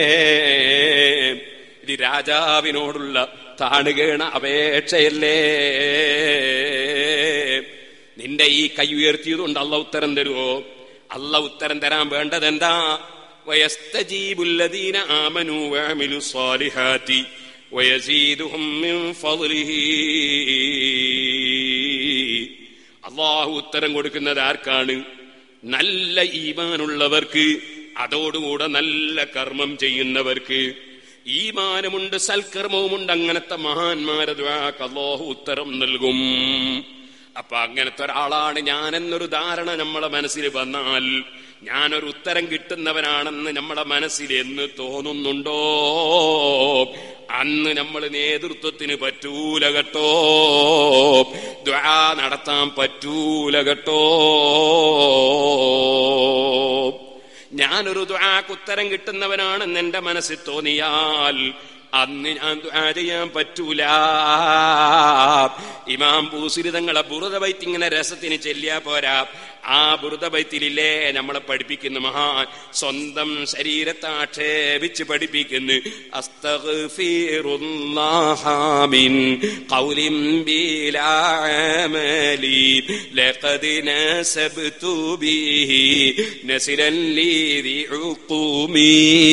ഇത് രാജാവിനോടുള്ള താണുകേണ അപേക്ഷയല്ലേ നിന്റെ ഈ കൈ ഉയർത്തിയതുകൊണ്ട് അല്ല ഉത്തരം തരുമോ അല്ല ഉത്തരം തരാൻ വേണ്ടത് എന്താ വയസ്തജീബുല്ലദീന ആമനു വഅമിലു സ്വാലിഹാത്തി വയസീദുഹും മിൻ ഫളിഹി അള്ളാഹു ഉത്തരം കൊടുക്കുന്നത് ആർക്കാണ് നല്ല ഈമാനുള്ളവർക്ക് അതോടുകൂടെ നല്ല കർമ്മം ചെയ്യുന്നവർക്ക് ഈമാനമുണ്ട് സൽക്കർമ്മവുമുണ്ട് അങ്ങനത്തെ മഹാന്മാരെ ദ്വാക്ക് അള്ളാഹു ഉത്തരം നൽകും അപ്പൊ അങ്ങനത്തെ ഒരാളാണ് ഞാനെന്നൊരു ധാരണ നമ്മളെ മനസ്സിൽ വന്നാൽ ഞാനൊരു ഉത്തരം കിട്ടുന്നവനാണെന്ന് നമ്മളെ മനസ്സിൽ എന്ന് തോന്നുന്നുണ്ടോ അന്ന് നമ്മൾ നേതൃത്വത്തിന് പറ്റൂല കേട്ടോ ദ്വാ നടത്താൻ പറ്റൂല കേട്ടോ ഞാനൊരു ദ്വാക്ക് ഉത്തരം കിട്ടുന്നവനാണെന്ന് എന്റെ മനസ്സിൽ തോന്നിയാൽ അന്ന് ഞാൻ ദ്വാ ചെയ്യാൻ പറ്റൂല ഇമാം പൂസിരി തങ്ങളെ ബുറുദ ബൈത്ത് ഇങ്ങനെ രസത്തിന് ചെല്ലിയാ പോരാ ആ ബുറുദ ബൈത്തിലില്ലേ നമ്മളെ പഠിപ്പിക്കുന്ന മഹാൻ സ്വന്തം ശരീരത്തെ ആക്ഷേപിച്ച് പഠിപ്പിക്കുന്നു അസ്തഗ്ഫിറുല്ലാഹാമിൻ ഖൗലിൻ ബിലാ അമലി ലഖദ് നസബ്തു ബിഹി നസിലൻ ലീ ഉഖൂമി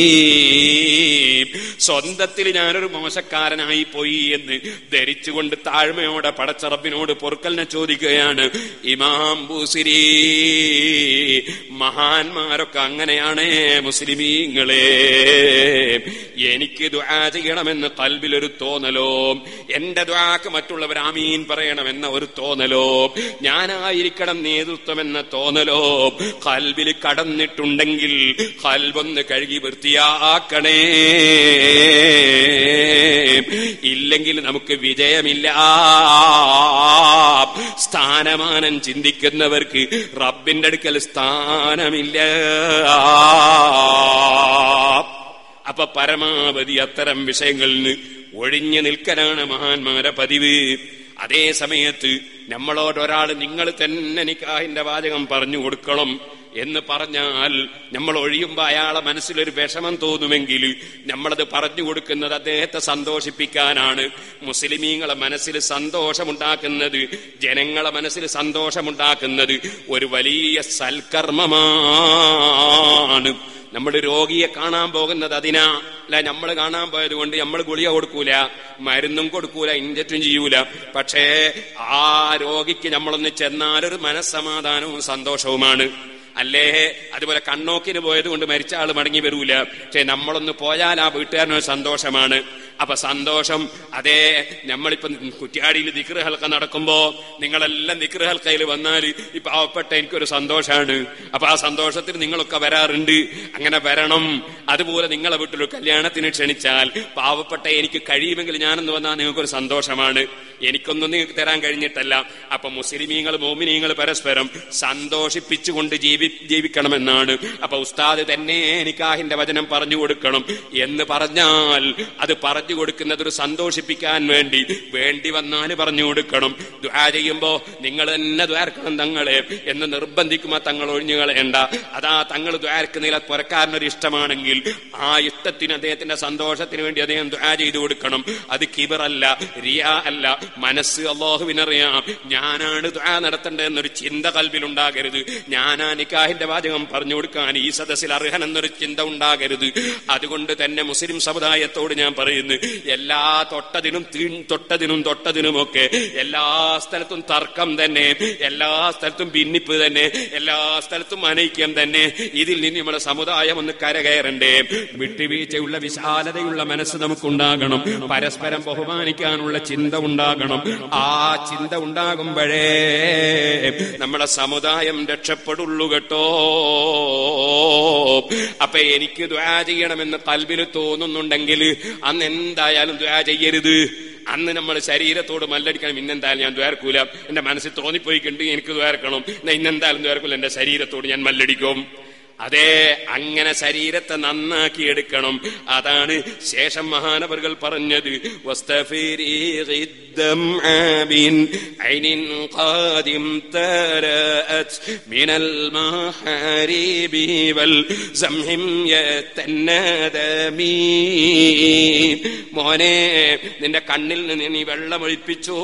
സ്വന്തത്തിൽ ഞാനൊരു മോശക്കാരനായി പോയി എന്ന് ധരിച്ചുകൊണ്ട് താഴ്മയോടെ പടച്ചറബിനോട് പൊറുക്കലിനെ ചോദിക്കുകയാണ് ഇമാം ബൂസിരി മഹാന്മാരൊക്കെ അങ്ങനെയാണ് മുസ്ലിമീങ്ങളെ എനിക്ക് ദ്വാ ചെയ്യണമെന്ന് കൽബിലൊരു തോന്നലോ എന്റെ ദ്വാക്ക് മറ്റുള്ളവർ ആമീൻ പറയണമെന്ന ഒരു തോന്നലോ ഞാനായിരിക്കണം നേതൃത്വം എന്ന തോന്നലോ കൽബിൽ കടന്നിട്ടുണ്ടെങ്കിൽ കൽബൊന്ന് കഴുകി വൃത്തിയാക്കണേ ഇല്ലെങ്കിൽ നമുക്ക് വിജയമില്ല സ്ഥാനമാനം ചിന്തിക്കുന്നവർക്ക് റബ്ബിന്റെ അടുക്കൽ സ്ഥാനമില്ല അപ്പൊ പരമാവധി അത്തരം വിഷയങ്ങളിൽ നിന്ന് ഒഴിഞ്ഞു നിൽക്കലാണ് മഹാന്മാരെ പതിവ് അതേ സമയത്ത് നമ്മളോട് ഒരാൾ നിങ്ങൾ തന്നെ നിക്കാഹിന്റെ വാചകം പറഞ്ഞു കൊടുക്കണം എന്ന് പറഞ്ഞാൽ നമ്മൾ ഒഴിയുമ്പോ അയാളെ മനസ്സിലൊരു വിഷമം തോന്നുമെങ്കിൽ നമ്മളത് പറഞ്ഞു കൊടുക്കുന്നത് അദ്ദേഹത്തെ സന്തോഷിപ്പിക്കാനാണ് മുസ്ലിമീങ്ങളെ മനസ്സിൽ സന്തോഷമുണ്ടാക്കുന്നത് ജനങ്ങളെ മനസ്സിൽ സന്തോഷമുണ്ടാക്കുന്നത് ഒരു വലിയ സൽക്കർമ്മമാണ് നമ്മൾ രോഗിയെ കാണാൻ പോകുന്നത് അതിനാ അല്ല നമ്മൾ കാണാൻ പോയത് കൊണ്ട് നമ്മൾ ഗുളിക കൊടുക്കൂല മരുന്നും കൊടുക്കൂല ഇഞ്ചറ്റും ചെയ്യൂല പക്ഷേ ആ രോഗിക്ക് നമ്മളൊന്ന് ചെന്നാലൊരു മനസ്സമാധാനവും സന്തോഷവുമാണ് അല്ലേ അതുപോലെ കണ്ണോക്കിന് പോയത് കൊണ്ട് മരിച്ച ആൾ മടങ്ങി വരൂല പക്ഷെ നമ്മളൊന്ന് പോയാൽ ആ വീട്ടുകാരനൊരു സന്തോഷമാണ് അപ്പൊ സന്തോഷം അതേ നമ്മളിപ്പം കുറ്റ്യാടിയിൽ ദിക്റ് ഹൽക്ക നടക്കുമ്പോ നിങ്ങളെല്ലാം ദിക്റ് ഹൽക്കയിൽ വന്നാൽ ഈ പാവപ്പെട്ട എനിക്കൊരു സന്തോഷമാണ് അപ്പൊ ആ സന്തോഷത്തിൽ നിങ്ങളൊക്കെ വരാറുണ്ട് അങ്ങനെ വരണം അതുപോലെ നിങ്ങളെ വീട്ടിലൊരു കല്യാണത്തിന് ക്ഷണിച്ചാൽ പാവപ്പെട്ട എനിക്ക് കഴിയുമെങ്കിൽ ഞാനെന്ന് വന്നാൽ നിങ്ങൾക്കൊരു സന്തോഷമാണ് എനിക്കൊന്നും നിങ്ങൾക്ക് തരാൻ കഴിഞ്ഞിട്ടല്ല അപ്പൊ മുസ്ലിമീങ്ങൾ മോമിനീങ്ങൾ പരസ്പരം സന്തോഷിപ്പിച്ചുകൊണ്ട് ജീവി ജീവിക്കണമെന്നാണ് അപ്പൊ ഉസ്താദ് തന്നെ നിക്കാഹിന്റെ വചനം പറഞ്ഞു കൊടുക്കണം എന്ന് പറഞ്ഞാൽ അത് പറഞ്ഞു കൊടുക്കുന്നത് ഒരു സന്തോഷിപ്പിക്കാൻ വേണ്ടി വേണ്ടി വന്നാൽ പറഞ്ഞു കൊടുക്കണം ദ്വാ ചെയ്യുമ്പോ നിങ്ങൾ തന്നെ ദ്വാർക്കണം തങ്ങളെ എന്ന് നിർബന്ധിക്കുമ്പോ തങ്ങൾ ഒഴിഞ്ഞു കളയണ്ട അതാ തങ്ങൾ ദ്വാർക്കുന്നതിൽ പുറക്കാരനൊരു ഇഷ്ടമാണെങ്കിൽ ആ ഇഷ്ടത്തിന് അദ്ദേഹത്തിന്റെ സന്തോഷത്തിന് വേണ്ടി അദ്ദേഹം ദ്വാ ചെയ്തു കൊടുക്കണം അത് കിബറല്ല റിയ അല്ല മനസ്സ് അള്ളാഹുവിനറിയാം ഞാനാണ് ദ്വാ നടത്തേണ്ടതെന്നൊരു ചിന്ത കൽവിലുണ്ടാകരുത് ഞാനാ നിക്കാഹിന്റെ വാചകം പറഞ്ഞു കൊടുക്കാൻ ഈ സദസ്സിൽ അർഹൻ എന്നൊരു ചിന്ത ഉണ്ടാകരുത് അതുകൊണ്ട് തന്നെ മുസ്ലിം സമുദായത്തോട് ഞാൻ പറയുന്നു പറയുന്നത് എല്ലാ തൊട്ടതിനും തീ- തൊട്ടതിനും തൊട്ടതിനുമൊക്കെ എല്ലാ സ്ഥലത്തും തർക്കം തന്നെ എല്ലാ സ്ഥലത്തും ഭിന്നിപ്പ് തന്നെ എല്ലാ സ്ഥലത്തും അനൈക്യം തന്നെ ഇതിൽ നിന്ന് നമ്മുടെ സമുദായം ഒന്ന് കരകയറണ്ടേ വിട്ടുവീഴ്ചയുള്ള വിശാലതയുള്ള മനസ്സ് നമുക്കുണ്ടാകണം പരസ്പരം ബഹുമാനിക്കാനുള്ള ചിന്ത ഉണ്ടാകണം ആ ചിന്ത ഉണ്ടാകുമ്പോഴേ നമ്മുടെ സമുദായം രക്ഷപ്പെടുള്ളൂ കേട്ടോ അപ്പൊ എനിക്ക് ദ്വാ ചെയ്യണമെന്ന് കൽബിൽ തോന്നുന്നുണ്ടെങ്കിൽ അന്ന് എന്തായാലും ദ്വാ ചെയ്യരുത് അന്ന് നമ്മൾ ശരീരത്തോട് മല്ലടിക്കണം ഇന്നെന്തായാലും ഞാൻ ദ്വാരക്കൂല എന്റെ മനസ്സിൽ തോന്നിപ്പോയിട്ടുണ്ട് എനിക്ക് ദ്വാരക്കണം എന്നാ ഇന്നെന്തായാലും ദ്വാരക്കൂല എന്റെ ശരീരത്തോട് ഞാൻ മല്ലടിക്കും അതെ അങ്ങനെ ശരീരത്തെ നന്നാക്കി എടുക്കണം അതാണ് ശേഷം മഹാനവറുകൾ പറഞ്ഞത് വസ്തഫിരി ഖിദ്ദം ആബിൻ ഐനിൻ ഖാദിം തരഅത് മിനൽ മഹാരിബി വൽ സംഹിം യതന്നദമീ മോനെ നിന്റെ കണ്ണിൽ നിന്ന് നീ വെള്ളമൊഴിപ്പിച്ചോ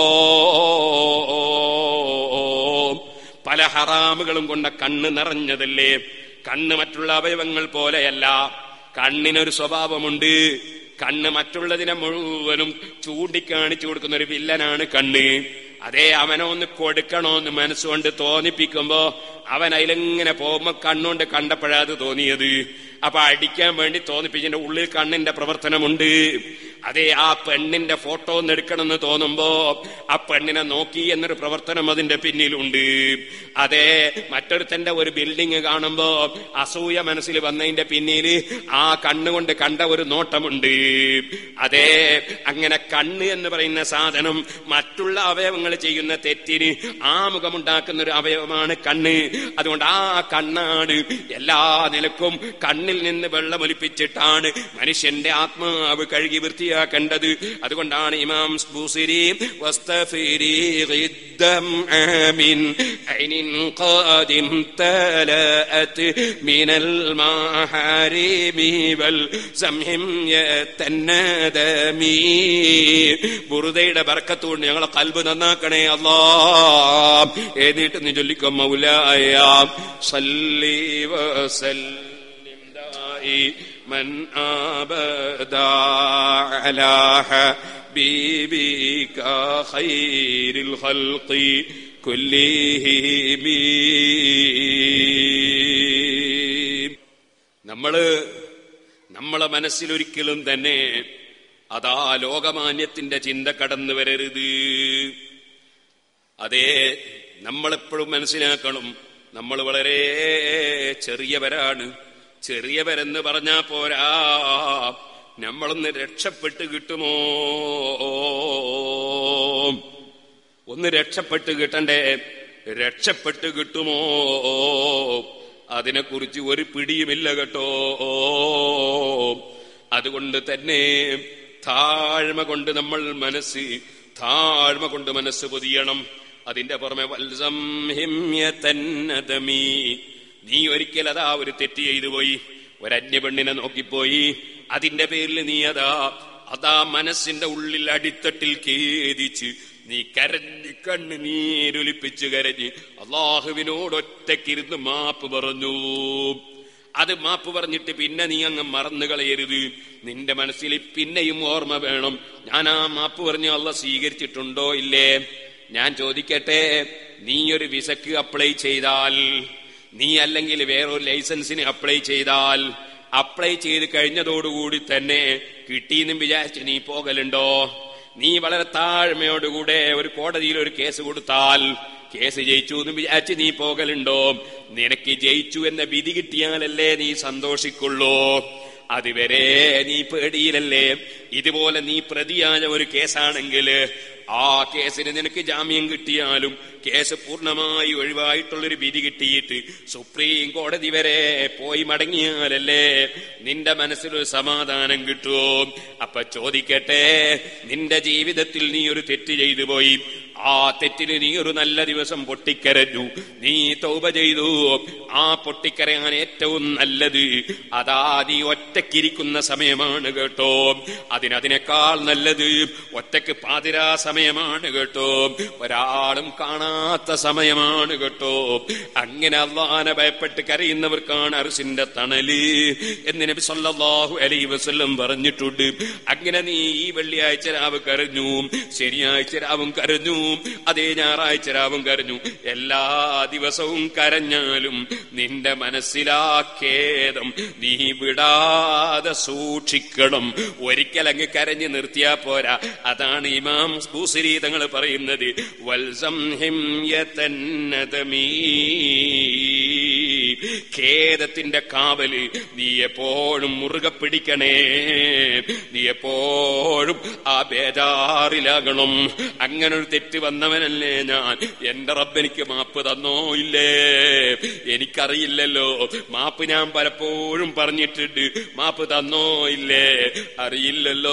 പല ഹറാമുകളും കൊണ്ട കണ്ണ് നിറഞ്ഞതല്ലേ കണ്ണ് മറ്റുള്ള അവയവങ്ങൾ പോലെയല്ല കണ്ണിനൊരു സ്വഭാവമുണ്ട് കണ്ണ് മറ്റുള്ളതിനെ മുഴുവനും ചൂണ്ടിക്കാണിച്ചു കൊടുക്കുന്ന ഒരു വില്ലനാണ് കണ്ണ് അതേ അവനെ ഒന്ന് കൊടുക്കണോന്ന് മനസ്സുകൊണ്ട് തോന്നിപ്പിക്കുമ്പോ അവൻ അതിലിങ്ങനെ പോകുമ്പോ കണ്ണുകൊണ്ട് കണ്ടപ്പോഴാ അത് തോന്നിയത് അപ്പൊ അടിക്കാൻ വേണ്ടി തോന്നിപ്പിച്ചതിന്റെ ഉള്ളിൽ കണ്ണിന്റെ പ്രവർത്തനമുണ്ട് അതേ ആ പെണ്ണിന്റെ ഫോട്ടോ ഒന്ന് എടുക്കണമെന്ന് തോന്നുമ്പോ ആ പെണ്ണിനെ നോക്കി എന്നൊരു പ്രവർത്തനം അതിന്റെ പിന്നിലുണ്ട് അതെ മറ്റൊരുത്തന്റെ ഒരു ബിൽഡിംഗ് കാണുമ്പോ അസൂയ മനസ്സിൽ വന്നതിന്റെ പിന്നിൽ ആ കണ്ണുകൊണ്ട് കണ്ട ഒരു നോട്ടമുണ്ട് അതെ അങ്ങനെ കണ്ണ് എന്ന് പറയുന്ന സാധനം മറ്റുള്ള അവയവങ്ങൾ ചെയ്യുന്ന തെറ്റിന് ആമുഖമുണ്ടാക്കുന്ന ഒരു അവയവമാണ് കണ്ണ് അതുകൊണ്ട് ആ കണ്ണാണ് എല്ലാ നിലക്കും കണ്ണിൽ നിന്ന് വെള്ളമൊലിപ്പിച്ചിട്ടാണ് മനുഷ്യന്റെ ആത്മാവ് കഴുകി വൃത്തിയാക്കേണ്ടത് അതുകൊണ്ടാണ് ഇമാം ബൂസിരി വസ്തഫിരി ഖിദ്ദം ആമിൻ ഐനിൻ ഖാദിം തലഅത് മിനൽ മഹാരിമി വൽ സംഹിം യതന്നദമീ ബുറുദയുടെ ബർക്കത്തുകൊണ്ട് ഞങ്ങളെ കൽബ് നന്നാക്കണേ അല്ലാ എന്നിട്ട് നീ ചൊല്ലിക്കോ മൗലായ സല്ലി വസല്ലിം ദായിമൻ അബദാ അലാ ഹബീബിക ഖൈരിൽ ഖൽഖി കുല്ലിഹിമീ നമ്മള് നമ്മളെ മനസ്സിലൊരിക്കലും തന്നെ അതാ ലോകമാന്യത്തിന്റെ ചിന്ത കടന്നു വരരുത് അതെ നമ്മളെപ്പോഴും മനസ്സിലാക്കണം നമ്മൾ വളരെ ചെറിയവരാണ് ചെറിയവരെന്ന് പറഞ്ഞാ പോരാ നമ്മളൊന്ന് രക്ഷപ്പെട്ട് കിട്ടുമോ ഒന്ന് രക്ഷപ്പെട്ട് കിട്ടണ്ടേ രക്ഷപ്പെട്ട് കിട്ടുമോ അതിനെക്കുറിച്ച് ഒരു പിടിയുമില്ല കേട്ടോ അതുകൊണ്ട് തന്നെ താഴ്മ കൊണ്ട് നമ്മൾ മനസ്സ് താഴ്മ കൊണ്ട് മനസ്സ് പൊതിയണം അതിന്റെ പുറമെ വത്സം ഹിമ്യതന്നതമീ നീ ഒരിക്കൽ അതാ ഒരു തെറ്റ് ചെയ്തു പോയി ഒരന്യ പെണ്ണിനെ നോക്കിപ്പോയി അതിന്റെ പേരിൽ നീ അതാ അതാ മനസ്സിന്റെ ഉള്ളിൽ അടിത്തട്ടിൽ ഖേദിച്ച് നീ കരഞ്ഞ് കണ്ണ് നീരൊലിപ്പിച്ച് കരഞ്ഞ് അള്ളാഹുവിനോട് ഒറ്റക്കിരുന്ന് മാപ്പ് പറഞ്ഞു അത് മാപ്പ് പറഞ്ഞിട്ട് പിന്നെ നീ അങ്ങ് മറന്നു കളയരുത് നിന്റെ മനസ്സിൽ പിന്നെയും ഓർമ്മ വേണം ഞാൻ ആ മാപ്പ് പറഞ്ഞ് അള്ള സ്വീകരിച്ചിട്ടുണ്ടോ ഇല്ലേ ഞാൻ ചോദിക്കട്ടെ നീ ഒരു വിസക്ക് അപ്ലൈ ചെയ്താൽ നീ അല്ലെങ്കിൽ വേറൊരു ലൈസൻസിന് അപ്ലൈ ചെയ്താൽ അപ്ലൈ ചെയ്ത് കഴിഞ്ഞതോടുകൂടി തന്നെ കിട്ടിയെന്നും വിചാരിച്ച് നീ പോകലുണ്ടോ നീ വളരെ താഴ്മയോടുകൂടെ ഒരു കോടതിയിൽ ഒരു കേസ് കൊടുത്താൽ കേസ് ജയിച്ചു എന്ന് വിചാരിച്ച് നീ പോകലുണ്ടോ നിനക്ക് ജയിച്ചു എന്ന വിധി കിട്ടിയാലല്ലേ നീ സന്തോഷിക്കുള്ളൂ അതുവരെ നീ പേടിയിലല്ലേ ഇതുപോലെ നീ പ്രതിയായ ഒരു കേസാണെങ്കിൽ ആ കേസിന് നിനക്ക് ജാമ്യം കിട്ടിയാലും കേസ് പൂർണ്ണമായി ഒഴിവായിട്ടുള്ളൊരു വിധി കിട്ടിയിട്ട് സുപ്രീം കോടതി വരെ പോയി മടങ്ങിയാലല്ലേ നിന്റെ മനസ്സിലൊരു സമാധാനം കിട്ടുമോ അപ്പൊ ചോദിക്കട്ടെ നിന്റെ ജീവിതത്തിൽ നീ ഒരു തെറ്റ് ചെയ്തു പോയി ആ തെറ്റിന് നീ ഒരു നല്ല ദിവസം പൊട്ടിക്കരഞ്ഞു നീ തൗബ ചെയ്തു ആ പൊട്ടിക്കരയാൻ ഏറ്റവും നല്ലത് അതാ നീ ഒറ്റക്കിരിക്കുന്ന സമയമാണ് കേട്ടോ അതിനതിനേക്കാൾ നല്ലത് ഒറ്റക്ക് പാതിരാ സമയമാണ് കേട്ടോ ഒരാളും കാണാത്ത സമയമാണ് കേട്ടോ അങ്ങനെ അള്ളാനെ ഭയപ്പെട്ട് കരയുന്നവർക്കാണ് അർസിന്റെ തണല് എന്ന് നബി സല്ലല്ലാഹു അലൈഹി വസല്ലം പറഞ്ഞിട്ടുണ്ട് അങ്ങനെ നീ ഈ വെള്ളിയാഴ്ച രാവ് കരഞ്ഞു ശനിയാഴ്ച രാവും കരഞ്ഞു അതേ ഞായറാഴ്ച രാവും കരഞ്ഞു എല്ലാ ദിവസവും കരഞ്ഞാലും നിന്റെ മനസ്സിലാ ഖേദം നീ വിടാതെ സൂക്ഷിക്കണം ഒരിക്കൽ അങ്ങ് കരഞ്ഞു നിർത്തിയാ പോരാ അതാണ് ഇമാം ബൂസരി തങ്ങൾ പറയുന്നത് വൽസം ഹിംയതന്നതമീ ഖേദത്തിന്റെ കാവല് നീ എപ്പോഴും മുറുകെ പിടിക്കണേ നീ എപ്പോഴും ആ ബേജാറിലാകണം അങ്ങനെ ഒരു തെറ്റ് വന്നവനല്ലേ ഞാൻ എന്റെ റബ്ബെനിക്ക് മാപ്പ് തന്നോ ഇല്ലേ എനിക്കറിയില്ലല്ലോ മാപ്പ് ഞാൻ പലപ്പോഴും പറഞ്ഞിട്ടുണ്ട് മാപ്പ് തന്നോ ഇല്ലേ അറിയില്ലല്ലോ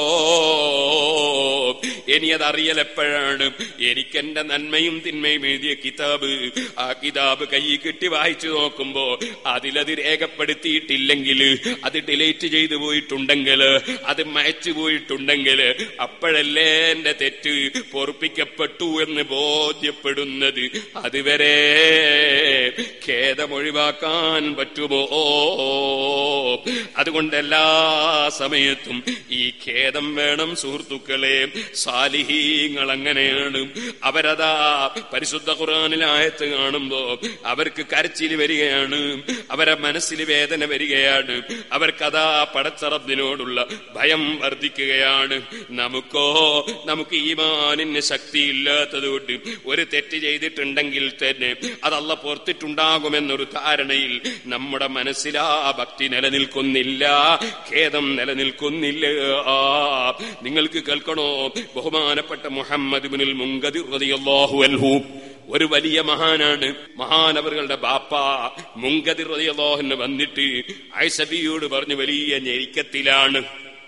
ഇനി അത് അറിയൽ എപ്പോഴാണ് എനിക്ക് എന്റെ നന്മയും തിന്മയും എഴുതിയ കിതാബ് ആ കിതാബ് കൈ കിട്ടി വായിച്ചു നോക്കുമ്പോ അതിലത് രേഖപ്പെടുത്തിയിട്ടില്ലെങ്കിൽ അത് ഡിലീറ്റ് ചെയ്തു പോയിട്ടുണ്ടെങ്കിൽ അത് മയച്ചു പോയിട്ടുണ്ടെങ്കിൽ അപ്പോഴല്ലേ എന്റെ തെറ്റ് പൊറുപ്പിക്കപ്പെട്ടു എന്ന് ബോധ്യപ്പെടുന്നത് അതുവരെ ഖേദമൊഴിവാക്കാൻ പറ്റുമോ അതുകൊണ്ട് എല്ലാ സമയത്തും ഈ ഖേദം വേണം സുഹൃത്തുക്കളെ സാലിഹീങ്ങൾ അങ്ങനെയാണ് അവരതാ പരിശുദ്ധ ഖുറാനിലായത്ത് കാണുമ്പോ അവർക്ക് കരച്ചിൽ വരികയാണ് അവരെ മനസ്സിൽ വേദന വരികയാണ് അവർക്കതാ പടച്ചറബിനോടുള്ള ഭയം വർദ്ധിക്കുകയാണ് നമുക്കോ നമുക്ക് ഈമാനിന് ശക്തിയില്ലാത്തതുകൊണ്ട് ഒരു തെറ്റ് ചെയ്തിട്ടുണ്ടെങ്കിൽ തന്നെ അതല്ല പുറത്തിട്ടുണ്ടാകുമെന്നൊരു ധാരണയിൽ നമ്മുടെ മനസ്സിൽ ആ ഭക്തി നിലനിൽക്കുന്നില്ല ഖേദം നിലനിൽക്കുന്നില്ല നിങ്ങൾക്ക് കേൾക്കണോ ബഹുമാനപ്പെട്ട മുഹമ്മദ് ബിനുൽ മുങ്കദിർ റളിയല്ലാഹു അൻഹു ഒരു വലിയ മഹാനാണ് മഹാനവറുകളുടെ ബാപ്പ മുങ്കദിർ റളിയല്ലാഹുവിന് വന്നിട്ട് ഐസബിയോട് പറഞ്ഞു വലിയ ഞെരുക്കത്തിലാണ്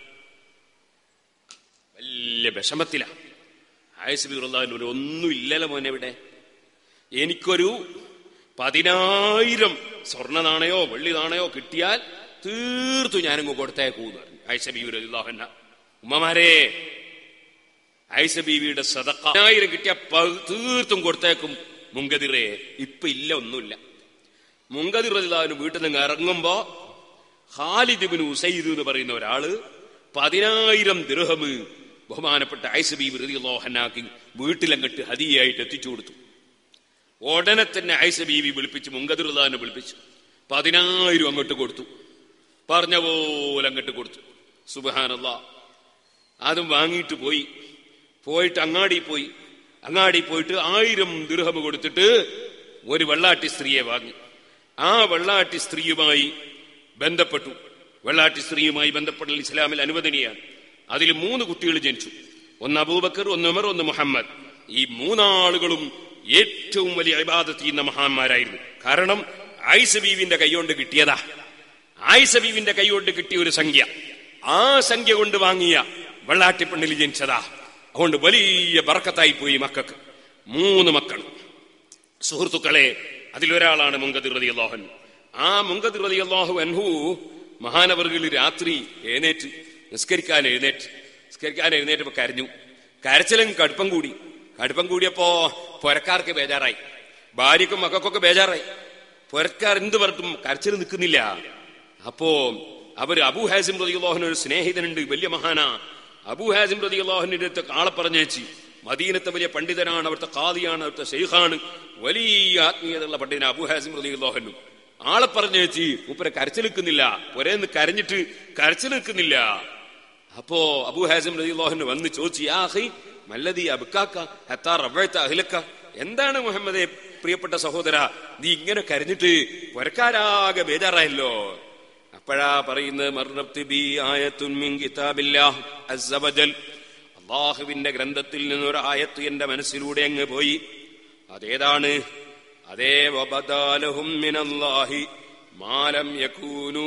വലിയ വിഷമത്തിലാണ് ഐസബി റളിയല്ലാഹു ഒരു ഒന്നും ഇല്ലല്ലോ മോനെ ഇവിടെ എനിക്കൊരു പതിനായിരം സ്വർണ്ണ നാണയോ വെള്ളി നാണയോ കിട്ടിയാൽ തീർത്തു ഞാനങ്ങ് കൊടുത്തേക്കൂന്ന് പറഞ്ഞു ഐസബി റളിയല്ലാഹുവിന്റെ ഉമ്മമാരെ ഐസ ബീവിയുടെ സദക്കായിരം കിട്ടിയ പ- തീർത്തും കൊടുത്തേക്കും മുങ്കതിറെ ഇപ്പൊ ഇല്ല ഒന്നുമില്ല മുങ്കതിർ റളിയല്ലാഹു വീട്ടിൽ നിന്ന് ഇറങ്ങുമ്പോ ഖാലിദ് ബിൻ ഉസൈദ് എന്ന് പറയുന്ന ഒരാള് പതിനായിരം ദിർഹം ബഹുമാനപ്പെട്ട ഐസ ബീബി റളിയല്ലാഹുനാക്കി വീട്ടിലങ്ങട്ട് ഹദിയായിട്ട് എത്തിച്ചു കൊടുത്തു ഉടനെ തന്നെ ഐസ ബീവി വിളിപ്പിച്ച് മുങ്കതിർ റളിയല്ലാഹുവിനെ വിളിപ്പിച്ചു പതിനായിരം അങ്ങോട്ട് കൊടുത്തു പറഞ്ഞ പോലെ അങ്ങോട്ട് കൊടുത്തു സുബഹാനല്ലാ അതും വാങ്ങിയിട്ട് പോയി പോയിട്ട് അങ്ങാടി പോയി അങ്ങാടി പോയിട്ട് ആയിരം ദൃഹം കൊടുത്തിട്ട് ഒരു വെള്ളാട്ടി സ്ത്രീയെ വാങ്ങി ആ വെള്ളാട്ടി സ്ത്രീയുമായി ബന്ധപ്പെട്ടു വെള്ളാട്ടി സ്ത്രീയുമായി ബന്ധപ്പെടൽ ഇസ്ലാമിൽ അനുവദനീയാണ് അതിൽ മൂന്ന് കുട്ടികൾ ജനിച്ചു ഒന്ന് അബൂബക്കർ ഒന്ന് ഉമർ ഒന്ന് മുഹമ്മദ് ഈ മൂന്നാളുകളും ഏറ്റവും വലിയ ഇബാദത്ത് ചെയ്യുന്ന മഹാന്മാരായിരുന്നു കാരണം ആയിഷ ബീവിന്റെ കൈകൊണ്ട് കിട്ടിയതാ ആയിഷ ബീവിന്റെ കൈകൊണ്ട് കിട്ടിയ ഒരു സംഖ്യ ആ സംഖ്യ കൊണ്ട് വാങ്ങിയ വെള്ളാട്ടിപ്പെണ്ണിൽ ജനിച്ചതാ അതുകൊണ്ട് വലിയ ബറക്കത്തായി പോയി മക്കൾക്ക് മൂന്ന് മക്കൾ സുഹൃത്തുക്കളെ അതിലൊരാളാണ് മുങ്കദിർ റതി അള്ളാഹൻ ആ മുങ്കദിർ റതി അള്ളാഹു അൻഹു മഹാനവർകളിൽ രാത്രി എഴുന്നേറ്റ് നിസ്കരിക്കാൻ എഴുന്നേറ്റ് നിസ്കരിക്കാൻ എഴുന്നേറ്റപ്പോ കരഞ്ഞു കരച്ചിലും കടുപ്പം കൂടി കടുപ്പം കൂടിയപ്പോ പുരക്കാർക്ക് ബേജാറായി ഭാര്യക്കും മക്കൾക്കൊക്കെ ബേജാറായി പുരക്കാർ എന്ത് പറഞ്ഞിട്ടും കരച്ചിൽ നിൽക്കുന്നില്ല അപ്പോ അവര് അബു ഹാസിം റതിയുള്ളാഹുന് ഒരു സ്നേഹിതനുണ്ട് വലിയ മഹാനാ അബു ഹാസിം റതിയുള്ളാഹുവിന്റെ അടുത്ത് ആളെ പറഞ്ഞേച്ചി മദീനത്തെ വലിയ പണ്ഡിതനാണ് അവിടുത്തെ ഖാദിയാണ് അവിടുത്തെ ഷെയ്ഖാണ് വലിയ ആത്മീയതയുള്ള പണ്ഡിതൻ അബു ഹാസിം റതിയുള്ളാഹുനും ആളെ പറഞ്ഞേച്ചി മൂപ്പരെ കരച്ചിൽ നിൽക്കുന്നില്ല പുരേന്ന് കരഞ്ഞിട്ട് കരച്ചിൽ നിൽക്കുന്നില്ല അപ്പോ അബു ഹാസിം റതിയുള്ളാഹുന് വന്ന് ചോദിച്ചു യാ ഹൈ മല്ലതി അബുക്കാക്ക ഹത്താ റവഴത്ത അഹിലക്ക എന്താണ് മുഹമ്മദെ പ്രിയപ്പെട്ട സഹോദര നീ ഇങ്ങനെ കരഞ്ഞിട്ട് പുരക്കാരാകെ ബേജാറായല്ലോ അപ്പോഴാ പറയുന്നത് മർനബ്തി ബി ആയത്തുൻ മിൻ കിതാബില്ലാഹ് അസ്സ വജൽ അള്ളാഹുവിന്റെ ഗ്രന്ഥത്തിൽ നിന്നൊരു ആയത്ത് എന്റെ മനസ്സിലൂടെ അങ്ങ് പോയി അതേതാണ് അതേ വബദാലഹും മിനല്ലാഹി മാലം യകൂനൂ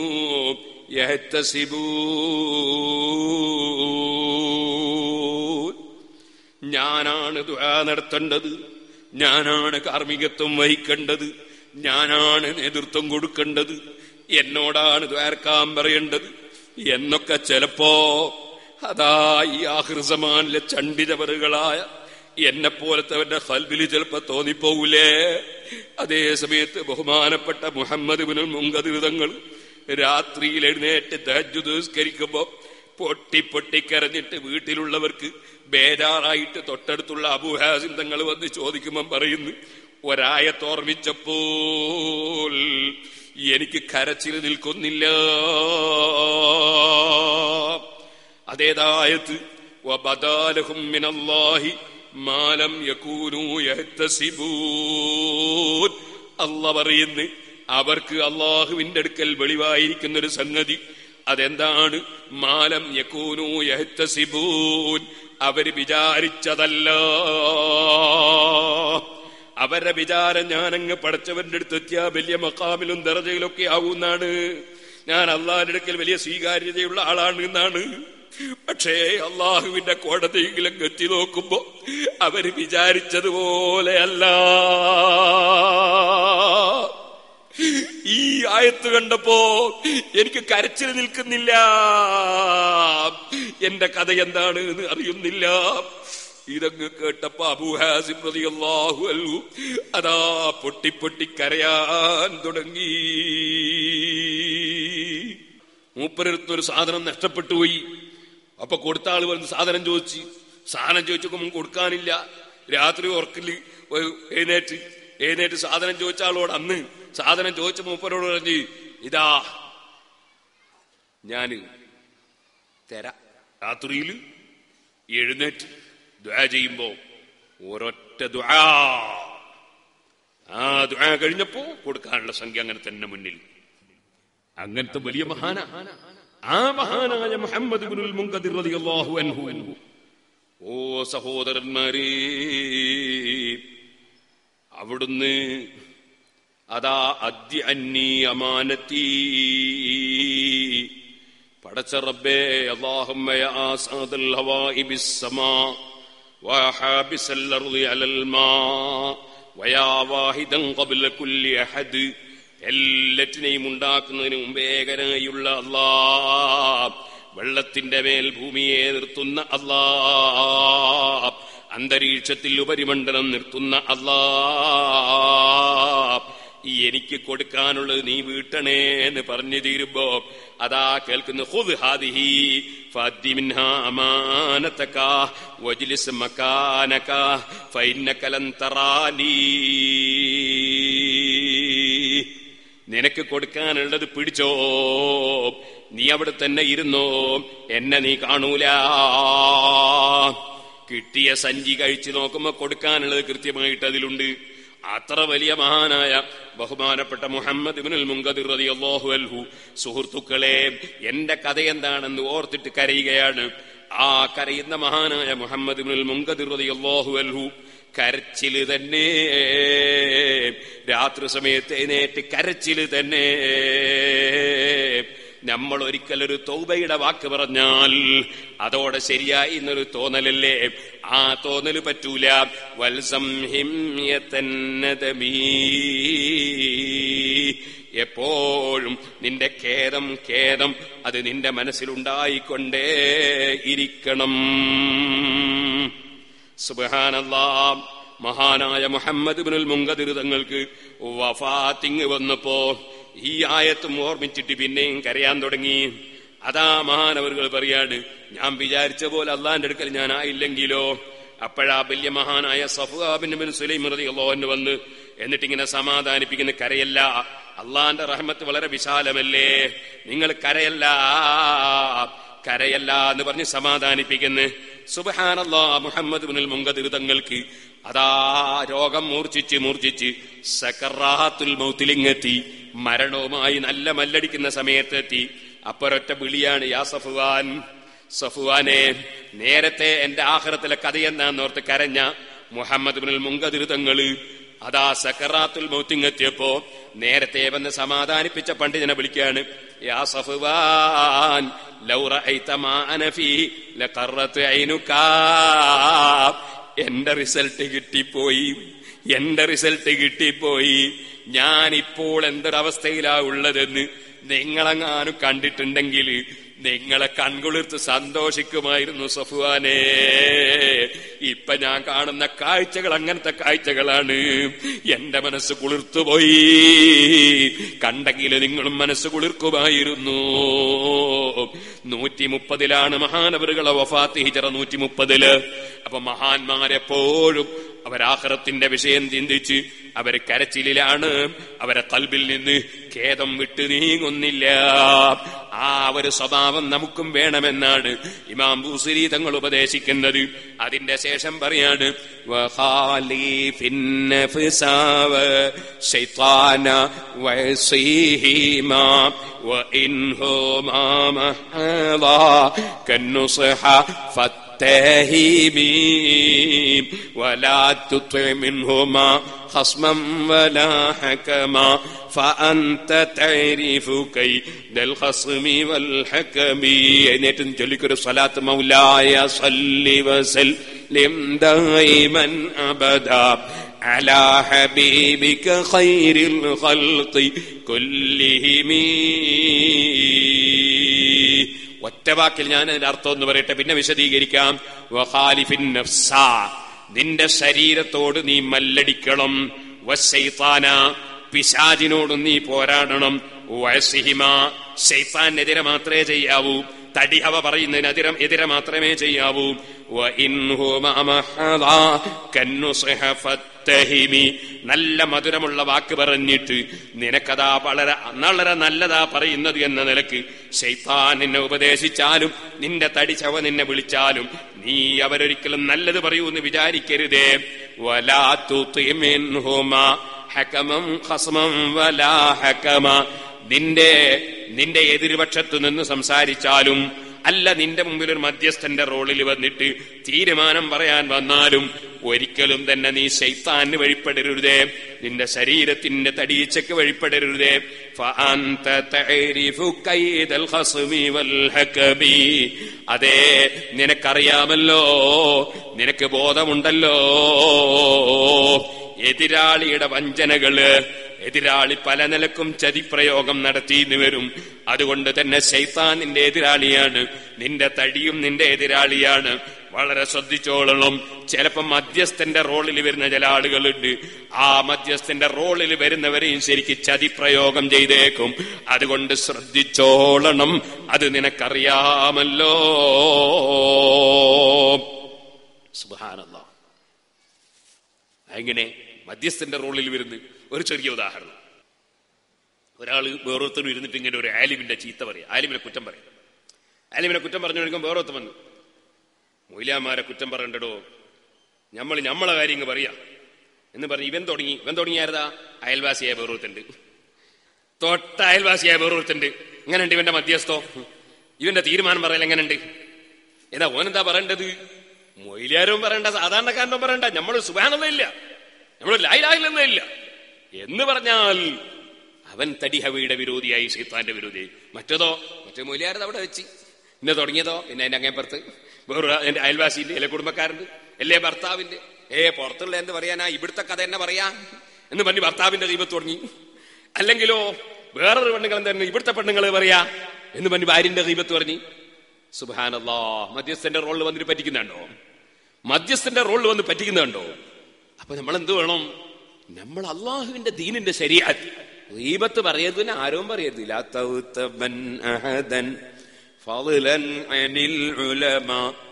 യഹ്തസിബൂൻ ഞാൻ ഞാനാണ് ദുആ നടത്തേണ്ടത് ഞാനാണ് കാർമ്മികത്വം വഹിക്കേണ്ടത് ഞാനാണ് നേതൃത്വം കൊടുക്കേണ്ടത് എന്നോടാണ് ദ്വാരക്കാൻ പറയേണ്ടത് എന്നൊക്കെ ചിലപ്പോ അതാ ഈ ആഹൃസമാനിലെ ചണ്ടിതവറുകളായ എന്നെ പോലത്തവന്റെ ഹൽബില് ചിലപ്പോ തോന്നിപ്പോകൂലേ അതേ സമയത്ത് ബഹുമാനപ്പെട്ട മുഹമ്മദ് ബിനുൽ മുങ്കതിരുതങ്ങൾ രാത്രിയിൽ എഴുന്നേറ്റ് തഹജുദസ്കരിക്കുമ്പോ പൊട്ടി പൊട്ടിക്കരഞ്ഞിട്ട് വീട്ടിലുള്ളവർക്ക് ബേജാറായിട്ട് തൊട്ടടുത്തുള്ള അബുഹാസിൻ തങ്ങൾ വന്ന് ചോദിക്കുമ്പം പറയുന്നു ഒരായത്തോർമ്മിച്ചപ്പോൾ എനിക്ക് കരച്ചിൽ നിൽക്കുന്നില്ല അതേതായത് وبدالهم من الله ما لم يكونوا يحتسبون അല്ല പറയുന്നു അവർക്ക് അള്ളാഹുവിന്റെ അടുക്കൽ വെളിവായിരിക്കുന്ന ഒരു സംഗതി അതെന്താണ് മാലം യക്കൂനു യഹ്തസിബൂൻ അവര് വിചാരിച്ചതല്ല അവരുടെ വിചാരം ഞാനങ്ങ് പടച്ചവന്റെ അടുത്ത് എത്തിയ വലിയ മക്കാമിലും ദറജയിലൊക്കെ ആവുന്നാണ് ഞാൻ അള്ളാഹിന്റെ അടുക്കൽ വലിയ സ്വീകാര്യതയുള്ള ആളാണ് എന്നാണ് പക്ഷേ അള്ളാഹുവിന്റെ കോടതിയിലും എത്തി നോക്കുമ്പോ അവര് വിചാരിച്ചതുപോലെയല്ല ഈ ആയത്ത് കണ്ടപ്പോ എനിക്ക് കരച്ചിൽ നിൽക്കുന്നില്ല എന്റെ കഥ എന്താണ് എന്ന് അറിയുന്നില്ല ഇതങ്ങ് കേട്ടപ്പോ അബൂഹാസിം റളിയല്ലാഹു അൻഹു അതാ പൊട്ടി പൊട്ടി കരയാൻ തുടങ്ങി മൂപ്പരടുത്തൊരു സാധനം നഷ്ടപ്പെട്ടു പോയി അപ്പൊ കൊടുത്ത ആള് വന്ന് സാധനം ചോദിച്ചു സാധനം ചോദിച്ചപ്പോ കൊടുക്കാനില്ല രാത്രി ഉറക്കില് ഒരു എഴുന്നേറ്റ് എഴുന്നേറ്റ് സാധനം ചോദിച്ച ആളോട് അന്ന് സാധനം ചോദിച്ച മൂപ്പരോട് പറഞ്ഞ് ഇതാ ഞാന് തരാ രാത്രിയിൽ എഴുന്നേറ്റ് ദ്വാ ചെയ്യുമ്പോ ഒരൊറ്റ ദ്വാ ആ ദ്വാ കഴിഞ്ഞപ്പോ കൊടുക്കാനുള്ള സംഖ്യ അങ്ങനെ തന്നെ മുന്നിൽ അങ്ങനത്തെ വലിയ മഹാന ആ മഹാനായ മുഹമ്മദ് ബിനുൽ മുങ്കദിർ റളിയല്ലാഹു അൻഹു ഓ സഹോദരന്മാരെ അവിടുന്ന് അതാ അദ്യ അന്നി അമാനത്തി പടച്ച റബ്ബേ اللهم يا اسعد الهواء بالسماء وحابس الارض على الماء ويا واحدا قبل كل احد എല്ലാറ്റിനെയും ഉണ്ടാക്കുന്നതിന് മുമ്പേകനായുള്ള അല്ലാ വെള്ളത്തിന്റെ മേൽ ഭൂമിയെ നിർത്തുന്ന അല്ലാ അന്തരീക്ഷത്തിൽ ഉപരിമണ്ഡലം നിർത്തുന്ന അല്ലാ ഈ എനിക്ക് കൊടുക്കാനുള്ളത് നീ വീട്ടണേ എന്ന് പറഞ്ഞു തീരുമ്പോ അതാ കേൾക്കുന്ന ഹുദ് ഹാദിഹി ഫഅദ്ദി മിൻഹാ അമാനതക വജ്ലിസ് മകാനക ഫഇന്നക ലൻ തറാനീ നിനക്ക് കൊടുക്കാനുള്ളത് പിടിച്ചോ നീ അവിടെ തന്നെ ഇരുന്നോ എന്നെ നീ കാണൂല കിട്ടിയ സഞ്ചി കഴിച്ചു നോക്കുമ്പോ കൊടുക്കാനുള്ളത് കൃത്യമായിട്ട് അതിലുണ്ട് അത്ര വലിയ മഹാനായ ബഹുമാനപ്പെട്ട മുഹമ്മദ് ഇബ്നുൽ മുങ്കദിർ റളിയല്ലാഹു അൻഹു സുഹൃത്തുക്കളെ എന്റെ കഥ എന്താണെന്ന് ഓർത്തിട്ട് കരയുകയാണ് ആ കരയുന്ന മഹാനായ മുഹമ്മദ് ഇബ്നുൽ മുങ്കദിർ റളിയല്ലാഹു അൻഹു കരച്ചില് തന്നെ രാത്രി സമയത്ത് എഴുന്നേറ്റ് കരച്ചില് തന്നെ നമ്മൾ ഒരിക്കലൊരു തൗബയുടെ വാക്ക് പറഞ്ഞാൽ അതോടെ ശരിയായി എന്നൊരു തോന്നലല്ലേ ആ തോന്നല് പറ്റൂല വത്സം ഹിമ്യതന്നതമീ എപ്പോഴും നിന്റെ ഖേദം ഖേദം അത് നിന്റെ മനസ്സിലുണ്ടായിക്കൊണ്ടേ ഇരിക്കണം സുബഹാനല്ലാ മഹാനായ മുഹമ്മദ് ബിനുൽ മുങ്കദിർ തങ്ങൾക്ക് വഫാത്തിങ് വന്നപ്പോ ഈ ആയത്തും ഓർമ്മിച്ചിട്ട് പിന്നെയും കരയാൻ തുടങ്ങി അതാ മഹാനവറുകൾ പറയാണ് ഞാൻ വിചാരിച്ച പോലെ അള്ളാന്റെ അടുക്കൽ ഞാൻ ആയില്ലെങ്കിലോ അപ്പോഴാ വലിയ മഹാനായ സഫുബിൻ സുലൈം റളിയല്ലാഹു വന്ന് എന്നിട്ട് ഇങ്ങനെ സമാധാനിപ്പിക്കുന്ന കരയല്ല അള്ളാന്റെ റഹ്മത്ത് വളരെ വിശാലമല്ലേ നിങ്ങൾ കരയല്ല കരയല്ല എന്ന് പറഞ്ഞ് സമാധാനിപ്പിക്കുന്നു സുബഹാനല്ലാ മുഹമ്മദ് ബിനുൽ മുങ്കദിർ തങ്ങൾക്ക് അതാ രോഗം മൂർച്ഛിച്ച് മൂർച്ഛിച്ച് സക്കറാത്തുൽ മൗത്തിലിങ്ങെത്തി മരണവുമായി നല്ല മല്ലടിക്കുന്ന സമയത്തെത്തി അപ്പൊരൊറ്റ വിളിയാണ് യാ സഫുവാൻ സഫുവാനെ നേരത്തെ എന്റെ ആഹ്റത്തിലെ കഥയെന്നാന്നോർത്ത് കരഞ്ഞ മുഹമ്മദ് ബിനുൽ മുങ്കദിർ തങ്ങള് അതാ സക്കറാത്തുൽ മൗത്തിങ്ങെത്തിയപ്പോ നേരത്തെ വന്ന് സമാധാനിപ്പിച്ച പണ്ഡിതനെ വിളിക്കാണ് യാ സഫുവാൻ ലൗ റഅയ്ത മാ അന ഫീ ലഖറത്ത് ഐനുക എന്റെ റിസൾട്ട് കിട്ടിപ്പോയി എന്റെ റിസൾട്ട് കിട്ടിപ്പോയി ഞാൻ ഇപ്പോൾ എന്തൊരവസ്ഥയിലാ ഉള്ളതെന്ന് നിങ്ങളെങ്ങാനും കണ്ടിട്ടുണ്ടെങ്കിൽ നിങ്ങളെ കൺകുളിർത്ത് സന്തോഷിക്കുമായിരുന്നു സഫുവാനേ ഇപ്പൊ ഞാൻ കാണുന്ന കാഴ്ചകൾ അങ്ങനത്തെ കാഴ്ചകളാണ് എന്റെ മനസ്സ് കുളിർത്തുപോയി കണ്ടെങ്കിൽ നിങ്ങളും മനസ്സ് കുളിർക്കുമായിരുന്നു നൂറ്റി മുപ്പതിലാണ് മഹാനവറുകളെ വഫാത്ത് ഹിജറ നൂറ്റി മുപ്പതില് അപ്പൊ മഹാന്മാരെപ്പോഴും അവരാഹ്റത്തിന്റെ വിഷയം ചിന്തിച്ച് അവര് കരച്ചിലാണ് അവരെ കൽബിൽ നിന്ന് ഖേദം വിട്ടു നീങ്ങുന്നില്ല ആ ഒരു സ്വഭാവം നമുക്കും വേണമെന്നാണ് ഇമാം ബൂസിരി തങ്ങൾ ഉപദേശിക്കുന്നത് അതിന്റെ ശേഷം പറയാണ് വഖാലിഫിൻ നഫ്സാവ ശൈത്താന വസീഹിമാ وإنهما محضا كالنصح فاتهمين ولا تطع منهما خصما ولا حكما فأنت تعرف كيد الخصم والحكم എഴുന്നേറ്റും ചൊല്ലിക്കൊരു സ്വലാത്ത് മൗലായ സല്ലി വസല്ലിം ദൈമൻ അബദാ على حبيبك خير الخلق كلهم ഒറ്റ വാക്കിൽ ഞാൻ അതിന്റെ അർത്ഥം എന്ന് പറയട്ടെ പിന്നെ വിശദീകരിക്കാം വഖാലിഫിൻ നഫ്സ നിന്റെ ശരീരത്തോട് നീ മല്ലടിക്കണം വശൈത്താന പിശാജിനോട് നീ പോരാടണം വയസിഹിമ ശൈത്താനെതിരെ മാത്രമേ ചെയ്യാവൂ തടി അവ പറയുന്നതിനെതിരെ എതിരെ മാത്രമേ ചെയ്യാവൂ നല്ല മധുരമുള്ള വാക്ക് പറഞ്ഞിട്ട് നിനക്കതാ വളരെ വളരെ നല്ലതാ പറയുന്നത് എന്ന നിലക്ക് ശൈത്താൻ നിന്നെ ഉപദേശിച്ചാലും നിന്റെ തടി ചവ നിന്നെ വിളിച്ചാലും നീ അവരൊരിക്കലും നല്ലത് പറയൂ എന്ന് വിചാരിക്കരുതേ ഹകമം ഹസ്മം വലാ ഹകമ നിന്റെ നിന്റെ എതിർപക്ഷത്തു നിന്ന് സംസാരിച്ചാലും അല്ല നിന്റെ മുമ്പിൽ ഒരു മധ്യസ്ഥന്റെ റോളിൽ വന്നിട്ട് തീരുമാനം പറയാൻ വന്നാലും ഒരിക്കലും തന്നെ നീ ശൈത്താന് വഴിപ്പെടരുതേ നിന്റെ ശരീരത്തിന്റെ തടീച്ചക്ക് വഴിപ്പെടരുതേ അതെ നിനക്കറിയാമല്ലോ നിനക്ക് ബോധമുണ്ടല്ലോ എതിരാളിയുടെ വഞ്ചനകള് എതിരാളി പല നിലക്കും ചതിപ്രയോഗം നടത്തിയെന്ന് വരും അതുകൊണ്ട് തന്നെ ശൈത്താനിന്റെ എതിരാളിയാണ് നിന്റെ തടിയും നിന്റെ എതിരാളിയാണ് വളരെ ശ്രദ്ധിച്ചോളണം ചിലപ്പം മധ്യസ്ഥന്റെ റോളിൽ വരുന്ന ചില ആളുകളുണ്ട് ആ മധ്യസ്ഥന്റെ റോളിൽ വരുന്നവരെയും ശരിക്ക് ചതിപ്രയോഗം ചെയ്തേക്കും അതുകൊണ്ട് ശ്രദ്ധിച്ചോളണം അത് നിനക്കറിയാമല്ലോ സുബാനല്ല എങ്ങനെ മധ്യസ്ഥന്റെ റോളിൽ വരുന്ന ഒരു ചെറിയ ഉദാഹരണം ഒരാൾ വേറൊരുത്തരും ഇരുന്നിട്ട് ഇങ്ങനെ ഒരു ആലിമിന്റെ ചീത്ത പറയും ആലിമിനെ കുറ്റം പറയും ആലിമിനെ കുറ്റം പറഞ്ഞു കഴിക്കുമ്പോൾ വേറൊരുത്തം വന്നു മൊയിലാമാരെ കുറ്റം പറയണ്ടടോ നമ്മൾ നമ്മളെ കാര്യം ഇങ്ങ് പറയാ എന്ന് പറഞ്ഞ് ഇവൻ തുടങ്ങി ഇവൻ തുടങ്ങിയാരതാ അയൽവാസിയായ വേറൊരുത്തുണ്ട് തൊട്ട അയൽവാസിയായ വേറൊരുത്തുണ്ട് എങ്ങനെയുണ്ട് ഇവന്റെ മധ്യസ്ഥോ ഇവന്റെ തീരുമാനം പറയൽ എങ്ങനെയുണ്ട് ഏതാ ഓനെന്താ പറയേണ്ടത് മൊയിലാരും പറയണ്ട സാധാരണക്കാരനും പറയണ്ട നമ്മൾ സുഖാനൊന്നും ഇല്ല നമ്മൾ ലായിലായില്ലെന്നേ ഇല്ല എന്ന് പറഞ്ഞാൽ അവൻ തടിഹവയുടെ വിരോധിയായി സൈത്താന്റെ വിരോധിയായി മറ്റതോ മറ്റേ മൂലിയാരത് അവിടെ വെച്ച് ഇന്നെ തുടങ്ങിയതോ പിന്നെ അതിന്റെ അങ്ങേപ്പുറത്ത് വേറെ എന്റെ അയൽവാസിന്റെ അല്ലെ കുടുംബക്കാരന്റെ അല്ലേ ഭർത്താവിന്റെ ഏ പുറത്തുള്ള എന്ത് പറയാനാ ഇവിടുത്തെ കഥ എന്നെ പറയാ എന്ന് പറഞ്ഞ് ഭർത്താവിന്റെ ദൈവത്ത് തുടങ്ങി അല്ലെങ്കിലോ വേറൊരു പെണ്ണുങ്ങൾ എന്തായിരുന്നു ഇവിടുത്തെ പെണ്ണുങ്ങൾ പറയാ എന്ന് പറഞ്ഞ് ഭാര്യന്റെ ദൈവത്ത് പറഞ്ഞ് സുബാനല്ലോ മധ്യസ്ഥന്റെ റോളിൽ വന്നിട്ട് പറ്റിക്കുന്നുണ്ടോ മധ്യസ്ഥന്റെ റോളിൽ വന്ന് പറ്റിക്കുന്നുണ്ടോ അപ്പൊ നമ്മൾ എന്ത് വേണം നമ്മൾ അള്ളാഹുവിന്റെ ദീനിന്റെ ശരിയാ ഗീബത്ത് പറയരുതിന് ആരും പറയരുത് ലാ തൗതബൻ അഹദൻ ഫളലൻ അനിൽ ഉലമ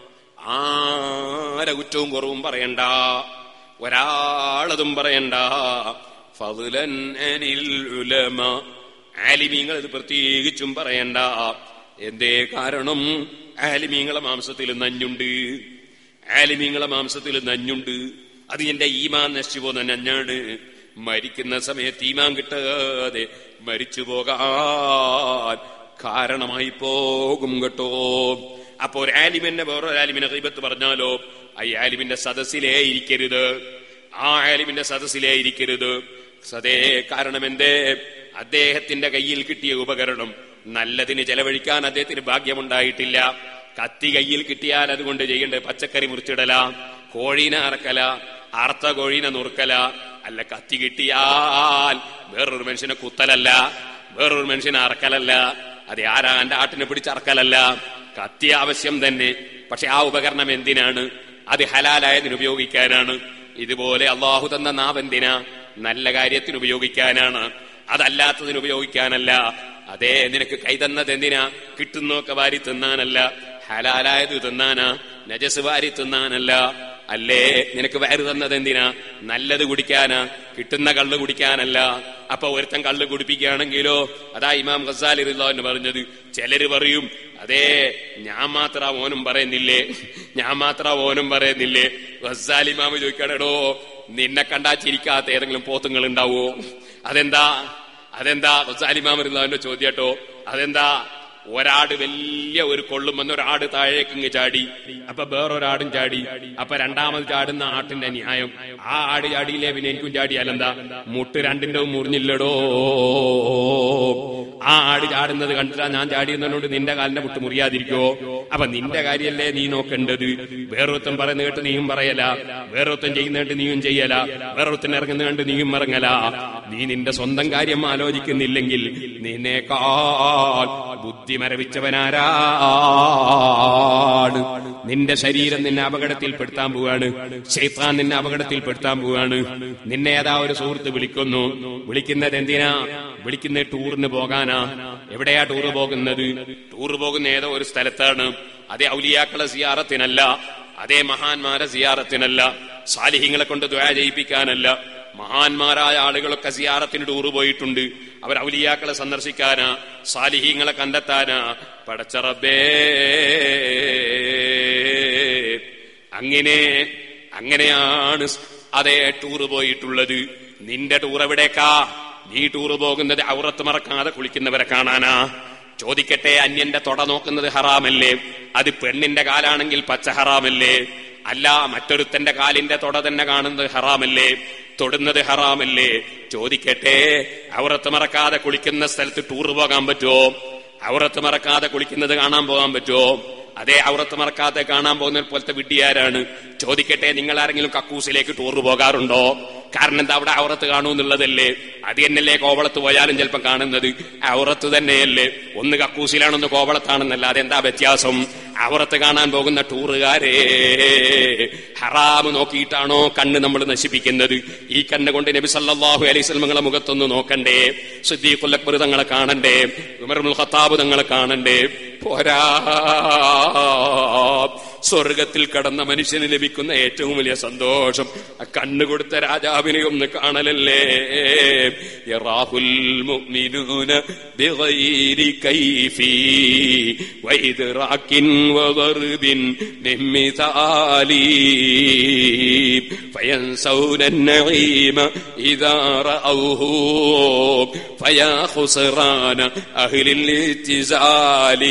ആരെ കുറ്റവും കുറവും പറയണ്ട ഒരാളതും പറയണ്ട ഫളലൻ അനിൽ ഉലമ ആലിമീങ്ങൾ ഇത് പ്രത്യേകിച്ചും പറയണ്ട എന്തേ കാരണം ആലിമീങ്ങളെ മാംസത്തിൽ നഞ്ഞുണ്ട് ആലിമീങ്ങളെ മാംസത്തിൽ നഞ്ഞുണ്ട് അത് എന്റെ ഈമാൻ നശിച്ചു പോകുന്ന നഞ്ഞാണ് മരിക്കുന്ന സമയത്ത് ഈമാൻ കിട്ടാതെ മരിച്ചു പോകാൻ കാരണമായി പോകും കേട്ടോ അപ്പോ ഒരു ആലിമിനെ വേറൊരു ആലിമിനെ കൈബത്ത് പറഞ്ഞാലോ ആ ആലിമിന്റെ സദസ്സിലേ ഇരിക്കരുത് ആ ആലിമിന്റെ സദസ്സിലേ ഇരിക്കരുത് സതേ കാരണം എന്തേ അദ്ദേഹത്തിന്റെ കയ്യിൽ കിട്ടിയ ഉപകരണം നല്ലതിന് ചെലവഴിക്കാൻ അദ്ദേഹത്തിന് ഭാഗ്യമുണ്ടായിട്ടില്ല കത്തി കയ്യിൽ കിട്ടിയാൽ അതുകൊണ്ട് ചെയ്യേണ്ടത് പച്ചക്കറി മുറിച്ചിടല കോഴീനെ അറക്കല അർത്ഥ കോഴീനെ നുറുക്കല അല്ല കത്തി കിട്ടിയാൽ വേറൊരു മനുഷ്യനെ കുത്തലല്ല വേറൊരു മനുഷ്യനെ അറക്കലല്ല അത് ആരാ എന്റെ ആട്ടിനെ പിടിച്ചറക്കലല്ല കത്തി ആവശ്യം തന്നെ പക്ഷെ ആ ഉപകരണം എന്തിനാണ് അത് ഹലാലായതിന് ഉപയോഗിക്കാനാണ് ഇതുപോലെ അള്ളാഹു തന്ന നാവെന്തിനാ നല്ല കാര്യത്തിന് ഉപയോഗിക്കാനാണ് അതല്ലാത്തതിന് ഉപയോഗിക്കാനല്ല അതേ നിനക്ക് കൈതന്നത് എന്തിനാ കിട്ടുന്നൊക്കെ വാരി തിന്നാനല്ല ഹലാലായത് തിന്നാനാ നജസ് വാരി തിന്നാനല്ല അല്ലേ നിനക്ക് വയറ് തന്നത് എന്തിനാ നല്ലത് കുടിക്കാനാ കിട്ടുന്ന കള്ള് കുടിക്കാനല്ല അപ്പൊ ഒരുത്തൻ കള്ള് കുടിപ്പിക്കുകയാണെങ്കിലോ അതാ ഇമാം ഖസാലി എന്ന് പറഞ്ഞത് ചിലര് പറയും അതേ ഞാൻ മാത്രം ഓനും പറയുന്നില്ലേ ഞാൻ മാത്രം ഓനും പറയുന്നില്ലേ ഖസാലി ഇമാമ് ചോദിക്കണോ നിന്നെ കണ്ടാ ചിരിക്കാത്ത ഏതെങ്കിലും പോത്തുങ്ങൾ ഉണ്ടാവോ അതെന്താ അതെന്താ ഖസാലിമാമറിന്റെ ചോദ്യട്ടോ അതെന്താ ഒരാട് വലിയ ഒരു കൊള്ളുമെന്ന് ഒരാട് താഴേക്ക് ഇങ്ങ് ചാടി അപ്പൊ വേറൊരാടും ചാടി അപ്പൊ രണ്ടാമത് ചാടുന്ന ആട്ടിന്റെ ന്യായം ആ ആട് ചാടിയില്ലേ പിന്നെ എനിക്കും ചാടിയാലെന്താ മുട്ട് രണ്ടിന്റെ മുറിഞ്ഞില്ലടോ ആ ആട് ചാടുന്നത് കണ്ടിട്ടാ ഞാൻ ചാടിയെന്നതുകൊണ്ട് നിന്റെ കാലിന്റെ മുട്ട് മുറിയാതിരിക്കോ അപ്പൊ നിന്റെ കാര്യല്ലേ നീ നോക്കേണ്ടത് വേറൊരുത്തൻ പറയുന്ന കേട്ട് നീയും പറയല വേറൊരുത്തൻ ചെയ്യുന്ന കേട്ട് നീയും ചെയ്യല വേറൊരുത്തൻ ഇറങ്ങുന്ന കണ്ട് നീയും ഇറങ്ങല നീ നിന്റെ സ്വന്തം കാര്യം ആലോചിക്കുന്നില്ലെങ്കിൽ നിന്നേക്കാൾ ബുദ്ധി മരവിച്ചവനാരാണ് നിന്റെ ശരീരം നിന്നെ അപകടത്തിൽപ്പെടുത്താൻ പോവാണ് ഷെയ്ത്താൻ നിന്നെ അപകടത്തിൽപ്പെടുത്താൻ പോവാണ് നിന്നെ ഏതാ ഒരു സുഹൃത്ത് വിളിക്കുന്നു വിളിക്കുന്നത് എന്തിനാ വിളിക്കുന്നത് ടൂറിന് പോകാനാ എവിടെയാ ടൂറ് പോകുന്നത് ടൂറ് പോകുന്ന ഏതോ ഒരു സ്ഥലത്താണ് അതേ ഔലിയാക്കളെ സിയാറത്തിനല്ല അതേ മഹാന്മാരെ സിയാറത്തിനല്ല സാലിഹ്യങ്ങളെ കൊണ്ട് ദ്വാ ചെയ്യിപ്പിക്കാനല്ല മഹാന്മാരായ ആളുകളൊക്കെ സിയാറത്തിന് ടൂറ് പോയിട്ടുണ്ട് അവർ ഔലിയാക്കളെ സന്ദർശിക്കാനാ സാലിഹീങ്ങളെ കണ്ടെത്താനാ പടച്ചറബേ അങ്ങനെ അങ്ങനെയാണ് അതേ ടൂറ് പോയിട്ടുള്ളത് നിന്റെ ടൂർ എവിടേക്കാ നീ ടൂറ് പോകുന്നത് ഔറത്ത് മറക്കാതെ കുളിക്കുന്നവരെ കാണാനാ ചോദിക്കട്ടെ അന്യന്റെ തൊട നോക്കുന്നത് ഹറാമല്ലേ അത് പെണ്ണിന്റെ കാലാണെങ്കിൽ പച്ച ഹറാമല്ലേ അല്ല മറ്റൊരുത്തന്റെ കാലിന്റെ തൊട തന്നെ കാണുന്നത് ഹറാമല്ലേ തൊടുന്നത് ഹറാമല്ലേ ചോദിക്കട്ടെ ഔറത്ത് മറക്കാതെ കുളിക്കുന്ന സ്ഥലത്ത് ടൂർ പോകാൻ പറ്റുമോ ഔറത്ത് മറക്കാതെ കുളിക്കുന്നത് കാണാൻ പോകാൻ പറ്റുമോ അതേ ഔറത്ത് മറക്കാതെ കാണാൻ പോകുന്ന പോലത്തെ വിഡ്ഢിയാരാണ് ചോദിക്കട്ടെ നിങ്ങൾ ആരെങ്കിലും കക്കൂസിലേക്ക് ടൂർ പോകാറുണ്ടോ കാരണം എന്താ അവിടെ ഔറത്ത് കാണൂന്നുള്ളതല്ലേ അത് തന്നെയല്ലേ കോവളത്ത് പോയാലും ചിലപ്പം കാണുന്നത് ഔറത്ത് തന്നെയല്ലേ ഒന്ന് കക്കൂസിലാണൊന്ന് കോവളത്താണെന്നല്ല അതെന്താ വ്യത്യാസം ഔറത്ത് കാണാൻ പോകുന്ന ടൂറുകാരെ ഹറാമ് നോക്കിയിട്ടാണോ കണ്ണ് നമ്മൾ നശിപ്പിക്കുന്നത് ഈ കണ്ണ് കൊണ്ട് നബി സല്ലല്ലാഹു അലൈഹി സ്വലമങ്ങളെ മുഖത്തൊന്ന് നോക്കണ്ടേ സിദ്ദീഖുൽ അക്ബർ തങ്ങളെ കാണണ്ടേ ഉമറുൽ ഖത്താബ് തങ്ങളെ കാണണ്ടേ പോരാ സ്വർഗത്തിൽ കടന്ന മനുഷ്യന് ലഭിക്കുന്ന ഏറ്റവും വലിയ സന്തോഷം ആ കണ്ണു കൊടുത്ത രാജാവിനെ ഒന്ന് കാണലല്ലേ യറാഹുൽ മുഅ്മിനൂന ബിഗൈരി കൈഫി വൈദ്റാക്കിൻ വദർബിൻ മിമ്മിസാലി فينسون النعيم إذا رأوه فيا خسران أهل الاتزال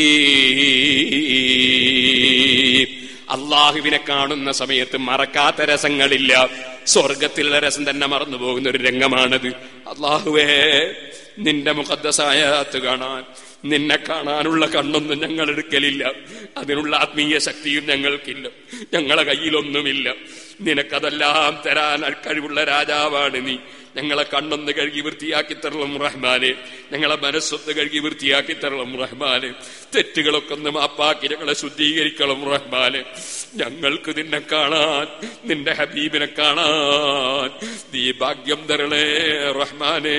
അള്ളാഹുവിനെ കാണുന്ന സമയത്ത് മറക്കാത്ത രസങ്ങളില്ല സ്വർഗത്തിലുള്ള രസം തന്നെ മറന്നു പോകുന്ന ഒരു രംഗമാണത് അള്ളാഹുവേ നിന്റെ മുഖദ്ദസായത്ത് കാണാൻ നിന്നെ കാണാനുള്ള കണ്ണൊന്നും ഞങ്ങൾ എടുക്കലില്ല അതിനുള്ള ആത്മീയ ശക്തിയും ഞങ്ങൾക്കില്ല ഞങ്ങളെ കയ്യിലൊന്നുമില്ല നിനക്കതെല്ലാം തരാൻ കഴിവുള്ള രാജാവാണ് നീ ഞങ്ങളെ കണ്ണൊന്ന് കഴുകി വൃത്തിയാക്കി തരളം റഹ്മാനെ ഞങ്ങളെ മനസ്സൊന്ന് കഴുകി വൃത്തിയാക്കി തരളം റഹ്മാനെ തെറ്റുകളൊക്കെ ഒന്ന് മാപ്പാക്കി ഞങ്ങളെ ശുദ്ധീകരിക്കണം റഹ്മാനെ ഞങ്ങൾക്ക് നിന്നെ കാണാൻ നിന്റെ ഹബീബിനെ കാണാൻ നീ ഭാഗ്യം തരണേ റഹ്മാനെ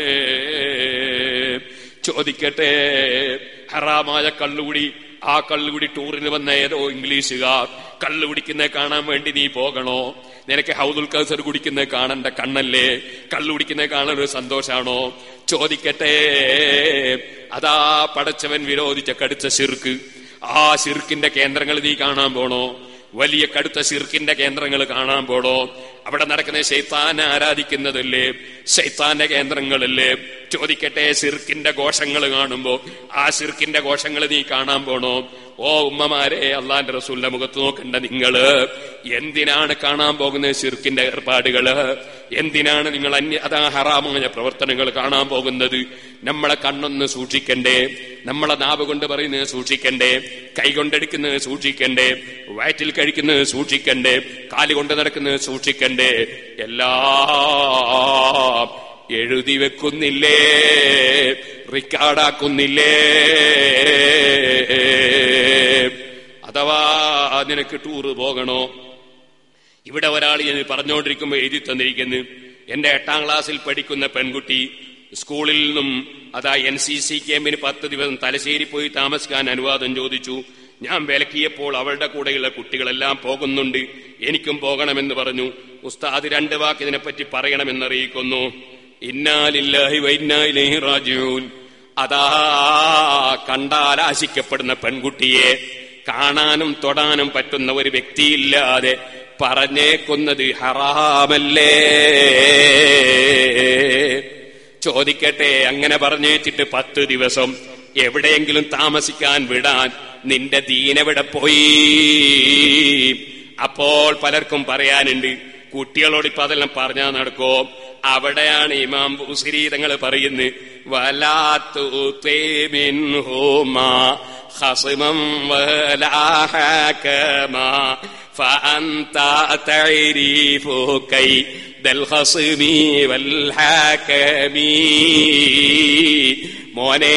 ചോദിക്കട്ടെ ഹറാമായ കള്ളുകുടി ആ കള്ളുകുടി ടൂറിന് വന്ന ഏതോ ഇംഗ്ലീഷുകാർ കള്ളു കുടിക്കുന്നത് കാണാൻ വേണ്ടി നീ പോകണോ നിനക്ക് ഹൗദുൽ കൗസർ കുടിക്കുന്നത് കാണണ്ട കണ്ണല്ലേ കള്ളു കുടിക്കുന്നത് കാണാൻ ഒരു സന്തോഷാണോ ചോദിക്കട്ടെ അതാ പടച്ചവൻ വിരോധിച്ച കടുത്ത ശിർക്ക് ആ ശിർക്കിന്റെ കേന്ദ്രങ്ങൾ നീ കാണാൻ പോണോ വലിയ കടുത്ത ശിർക്കിന്റെ കേന്ദ്രങ്ങൾ കാണാൻ പോടോ അവിടെ നടക്കുന്ന ശൈത്താനെ ആരാധിക്കുന്നതല്ലേ ശൈത്താന്റെ കേന്ദ്രങ്ങളല്ലേ ചോദിക്കട്ടെ ശിർക്കിന്റെ ഘോഷങ്ങൾ കാണുമ്പോ ആ ശിർക്കിന്റെ ഘോഷങ്ങൾ നീ കാണാൻ പോണോ ഓ ഉമ്മമാരെ അള്ളാന്റെ റസൂലിന്റെ മുഖത്ത് നോക്കണ്ട നിങ്ങള് എന്തിനാണ് കാണാൻ പോകുന്നത് ശിർക്കിന്റെ ഏർപ്പാടുകള് എന്തിനാണ് നിങ്ങൾ അന്യ അതാ ഹറാമായ പ്രവർത്തനങ്ങൾ കാണാൻ പോകുന്നത് നമ്മളെ കണ്ണൊന്ന് സൂക്ഷിക്കണ്ടേ നമ്മളെ നാവ് കൊണ്ട് പറയുന്നത് സൂക്ഷിക്കണ്ടേ കൈ കൊണ്ടെടുക്കുന്നത് സൂക്ഷിക്കണ്ടേ വയറ്റിൽ കഴിക്കുന്നത് സൂക്ഷിക്കണ്ടേ കാല് കൊണ്ട് നടക്കുന്നത് സൂക്ഷിക്കണ്ടേ എല്ലാം എഴുതി വെക്കുന്നില്ലേ റിക്കാർഡാക്കുന്നില്ലേ അഥവാ നിനക്ക് ടൂറ് പോകണോ ഇവിടെ ഒരാൾ ഞാൻ പറഞ്ഞുകൊണ്ടിരിക്കുമ്പോൾ എഴുതി തന്നിരിക്കുന്നു എന്റെ എട്ടാം ക്ലാസ്സിൽ പഠിക്കുന്ന പെൺകുട്ടി സ്കൂളിൽ നിന്നും അതാ എൻ സി സി ക്യാമ്പിന് പത്ത് ദിവസം തലശ്ശേരി പോയി താമസിക്കാൻ അനുവാദം ചോദിച്ചു ഞാൻ വിലക്കിയപ്പോൾ അവളുടെ കൂടെയുള്ള കുട്ടികളെല്ലാം പോകുന്നുണ്ട് എനിക്കും പോകണമെന്ന് പറഞ്ഞു ഉസ്താദ് രണ്ട് വാക്ക് ഇതിനെപ്പറ്റി പറയണമെന്നറിയിക്കുന്നു ഇന്നാലില്ലാഹി വൈന്നായിലേഹി റാജിഊൻ അതാ കണ്ടാൽ ആശിക്കപ്പെടുന്ന പെൺകുട്ടിയെ കാണാനും തൊടാനും പറ്റുന്ന ഒരു വ്യക്തിയില്ലാതെ പറഞ്ഞേക്കുന്നത് ഹറാമല്ലേ ചോദിക്കട്ടെ അങ്ങനെ പറഞ്ഞേച്ചിട്ട് പത്ത് ദിവസം എവിടെയെങ്കിലും താമസിക്കാൻ വിടാൻ നിന്റെ ദീനെവിടെ പോയി അപ്പോൾ പലർക്കും പറയാനുണ്ട് കുട്ടികളോട് ഇപ്പൊ അതെല്ലാം പറഞ്ഞാൽ നടക്കോ അവിടെയാണ് ഇമാം ബുസിരി തങ്ങൾ പറയുന്നത് വലാത്തു خصما ولا حكما فأنت تعرف كيد الخصم والحكم മോനെ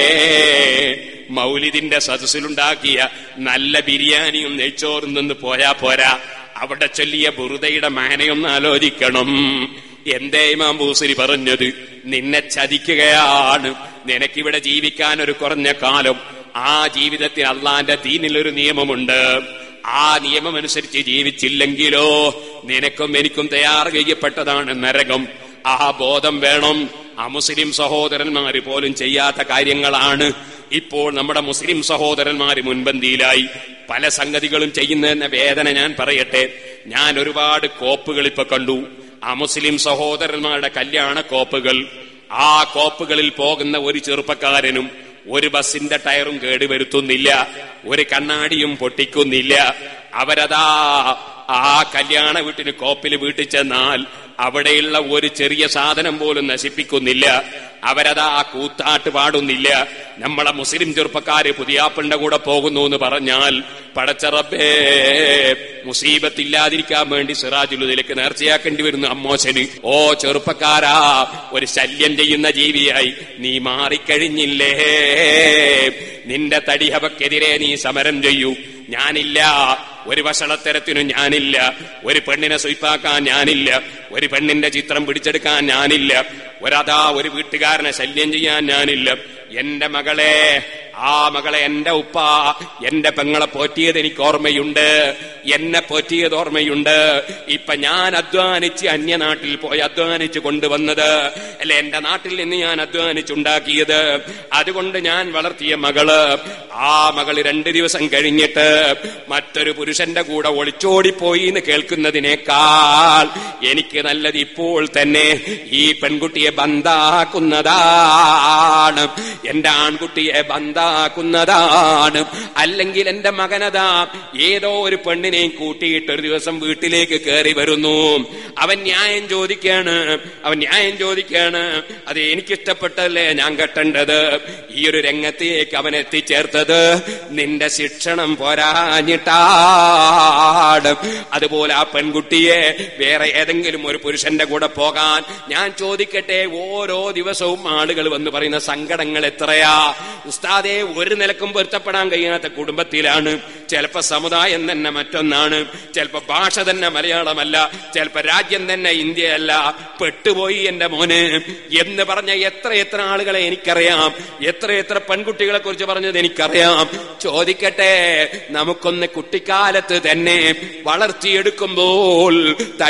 മൗലിദിന്റെ സദസ്സിലുണ്ടാക്കിയ നല്ല ബിരിയാണിയും നെയ്ച്ചോറും നിന്ന് പോയാ പോരാ അവിടെ ചൊല്ലിയ ബുറുദയുടെ മാനയൊന്ന് ആലോചിക്കണം എന്തേ ഇമാം ബൂസരി പറഞ്ഞത് നിന്നെ ചതിക്കുകയാണ് നിനക്കിവിടെ ജീവിക്കാൻ ഒരു കുറഞ്ഞ കാലം ആ ജീവിതത്തിൽ അള്ളാന്റെ ദീനിലൊരു നിയമമുണ്ട് ആ നിയമം അനുസരിച്ച് ജീവിച്ചില്ലെങ്കിലോ നിനക്കും എനിക്കും തയ്യാർ ചെയ്യപ്പെട്ടതാണ് നരകം ആ ബോധം വേണം അമുസ്ലിം സഹോദരന്മാര് പോലും ചെയ്യാത്ത കാര്യങ്ങളാണ് ഇപ്പോൾ നമ്മുടെ മുസ്ലിം സഹോദരന്മാര് മുൻപന്തിയിലായി പല സംഗതികളും ചെയ്യുന്നതെന്ന വേദന ഞാൻ പറയട്ടെ ഞാൻ ഒരുപാട് കോപ്പുകൾ ഇപ്പൊ കണ്ടു അമുസ്ലിം സഹോദരന്മാരുടെ കല്യാണ കോപ്പുകൾ ആ കോപ്പുകളിൽ പോകുന്ന ഒരു ചെറുപ്പക്കാരനും ഒരു ബസിന്റെ ടയറും കേടുവരുത്തുന്നില്ല ഒരു കണ്ണാടിയും പൊട്ടിക്കുന്നില്ല അവരതാ ആ കല്യാണ വീട്ടിന് കോപ്പിൽ വീട്ടിൽ ചെന്നാൽ അവിടെയുള്ള ഒരു ചെറിയ സാധനം പോലും നശിപ്പിക്കുന്നില്ല അവരതാ കൂത്താട്ട് പാടുന്നില്ല നമ്മളെ മുസ്ലിം ചെറുപ്പക്കാര് പുതിയാപ്പിളിന്റെ കൂടെ പോകുന്നു എന്ന് പറഞ്ഞാൽ പടച്ചറബേ മുസീബത്തില്ലാതിരിക്കാൻ വേണ്ടി സിറാജുലുദിലേക്ക് നേർച്ചയാക്കേണ്ടി വരുന്നു അമ്മോശന് ഓ ചെറുപ്പക്കാരാ ഒരു ശല്യം ചെയ്യുന്ന ജീവിയായി നീ മാറിക്കഴിഞ്ഞില്ലേ നിന്റെ തടിഹവക്കെതിരെ നീ സമരം ചെയ്യൂ ഞാനില്ല ഒരു വഷളത്തരത്തിനും ഞാനില്ല ഒരു പെണ്ണിനെ സ്വയ്പാക്കാൻ ഞാനില്ല ഒരു പെണ്ണിന്റെ ചിത്രം പിടിച്ചെടുക്കാൻ ഞാനില്ല ഒരതാ ഒരു വീട്ടുകാരനെ ശല്യം ചെയ്യാൻ ഞാനില്ല എന്റെ മകളെ ആ മകളെ എന്റെ ഉപ്പ എന്റെ പെങ്ങളെ പോറ്റിയത് എനിക്ക് ഓർമ്മയുണ്ട് എന്നെ പോറ്റിയത് ഓർമ്മയുണ്ട് ഇപ്പൊ ഞാൻ അധ്വാനിച്ച് അന്യനാട്ടിൽ പോയി അധ്വാനിച്ച് കൊണ്ടുവന്നത് അല്ലെ എന്റെ നാട്ടിൽ നിന്ന് ഞാൻ അധ്വാനിച്ചുണ്ടാക്കിയത് അതുകൊണ്ട് ഞാൻ വളർത്തിയ മകള് ആ മകള് രണ്ടു ദിവസം കഴിഞ്ഞിട്ട് മറ്റൊരു പുരുഷന്റെ കൂടെ ഒളിച്ചോടിപ്പോയി എന്ന് കേൾക്കുന്നതിനേക്കാൾ എനിക്ക് നല്ലത് ഇപ്പോൾ തന്നെ ഈ പെൺകുട്ടിയെ ബന്ധാക്കുന്നതാണ് എന്റെ ആൺകുട്ടിയെ ബന്ധാക്കുന്നതാണ് അല്ലെങ്കിൽ എന്റെ മകനതാ ഏതോ ഒരു പെണ്ണിനെയും കൂട്ടിയിട്ട് ഒരു ദിവസം വീട്ടിലേക്ക് കയറി വരുന്നു അവൻ ന്യായം ചോദിക്കാണ് അവൻ ന്യായം ചോദിക്കാണ് അത് എനിക്കിഷ്ടപ്പെട്ടല്ലേ ഞാൻ കെട്ടേണ്ടത് ഈ ഒരു രംഗത്തേക്ക് അവൻ എത്തിച്ചേർത്തത് നിന്റെ ശിക്ഷണം പോരാഞ്ഞിട്ടാണ് അതുപോലെ ആ പെൺകുട്ടിയെ വേറെ ഏതെങ്കിലും ഒരു പുരുഷന്റെ കൂടെ പോകാൻ ഞാൻ ചോദിക്കട്ടെ ഓരോ ദിവസവും ആളുകൾ വന്ന് പറയുന്ന സങ്കടങ്ങൾ എത്രയാ ഉസ്താദെ ഒരു നിലക്കും പൊരുത്തപ്പെടാൻ കഴിയാത്ത കുടുംബത്തിലാണ് ചിലപ്പോ സമുദായം തന്നെ മറ്റൊന്നാണ് ചിലപ്പോ ഭാഷ തന്നെ മലയാളമല്ല ചിലപ്പോ രാജ്യം തന്നെ ഇന്ത്യയല്ല പെട്ടുപോയി എന്റെ മോന് എന്ന് പറഞ്ഞ എത്ര എത്ര ആളുകളെ എനിക്കറിയാം എത്ര എത്ര പെൺകുട്ടികളെ കുറിച്ച് പറഞ്ഞത് എനിക്കറിയാം ചോദിക്കട്ടെ നമുക്കൊന്ന് കുട്ടിക്കാലത്ത് തന്നെ വളർത്തിയെടുക്കുമ്പോൾ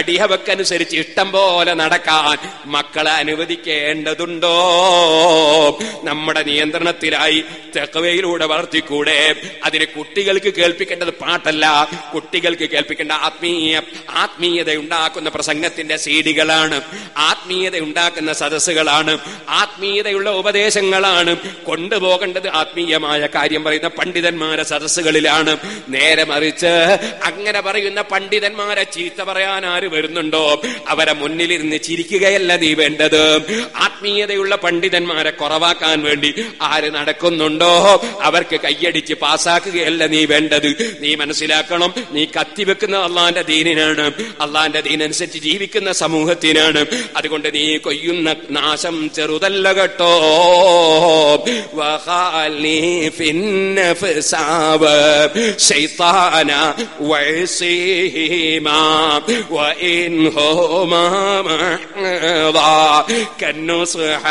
തടിയവക്കനുസരിച്ച് ഇഷ്ടം പോലെ നടക്കാൻ മക്കളെ അനുവദിക്കേണ്ടതുണ്ടോ നമ്മുടെ നിയന്ത്രണത്തിലായി തെക്കവയിലൂടെ വളർത്തിക്കൂടെ അതിന് കുട്ടികൾക്ക് കേൾപ്പിക്കേണ്ടത് പാട്ടല്ല കുട്ടികൾക്ക് കേൾപ്പിക്കേണ്ട ആത്മീയ ആത്മീയത ഉണ്ടാക്കുന്ന പ്രസംഗത്തിന്റെ സീഡികളാണ് ആത്മീയത ഉണ്ടാക്കുന്ന സദസ്സുകളാണ് ആത്മീയതയുള്ള ഉപദേശങ്ങളാണ് കൊണ്ടുപോകേണ്ടത് ആത്മീയമായ കാര്യം പറയുന്ന പണ്ഡിതന്മാരെ സദസ്സുകളിലാണ് നേരെ മറിച്ച് അങ്ങനെ പറയുന്ന പണ്ഡിതന്മാരെ ചീത്ത പറയാൻ ആര് വരുന്നുണ്ടോ അവരെ മുന്നിലിരുന്ന് ചിരിക്കുകയല്ല നീ വേണ്ടത് ആത്മീയതയുള്ള പണ്ഡിതന്മാരെ കുറവാക്കാൻ വേണ്ടി ആര് നടക്കുന്നുണ്ടോ അവർക്ക് കൈയടിച്ച് പാസ്സാക്കുകയല്ല നീ വേണ്ടത് നീ മനസ്സിലാക്കണം നീ കത്തിവെക്കുന്ന അള്ളാന്റെ ദീനിനാണ് അള്ളാന്റെ ദീനനുസരിച്ച് ജീവിക്കുന്ന സമൂഹത്തിനാണ് അതുകൊണ്ട് നീ കൊയ്യുന്ന നാശം ചെറുതല്ല കേട്ടോ വഹാലി ഫിന്നഫ്സാവ് ശൈത്താന വഴസീമാ وإنهما معظا كالنصح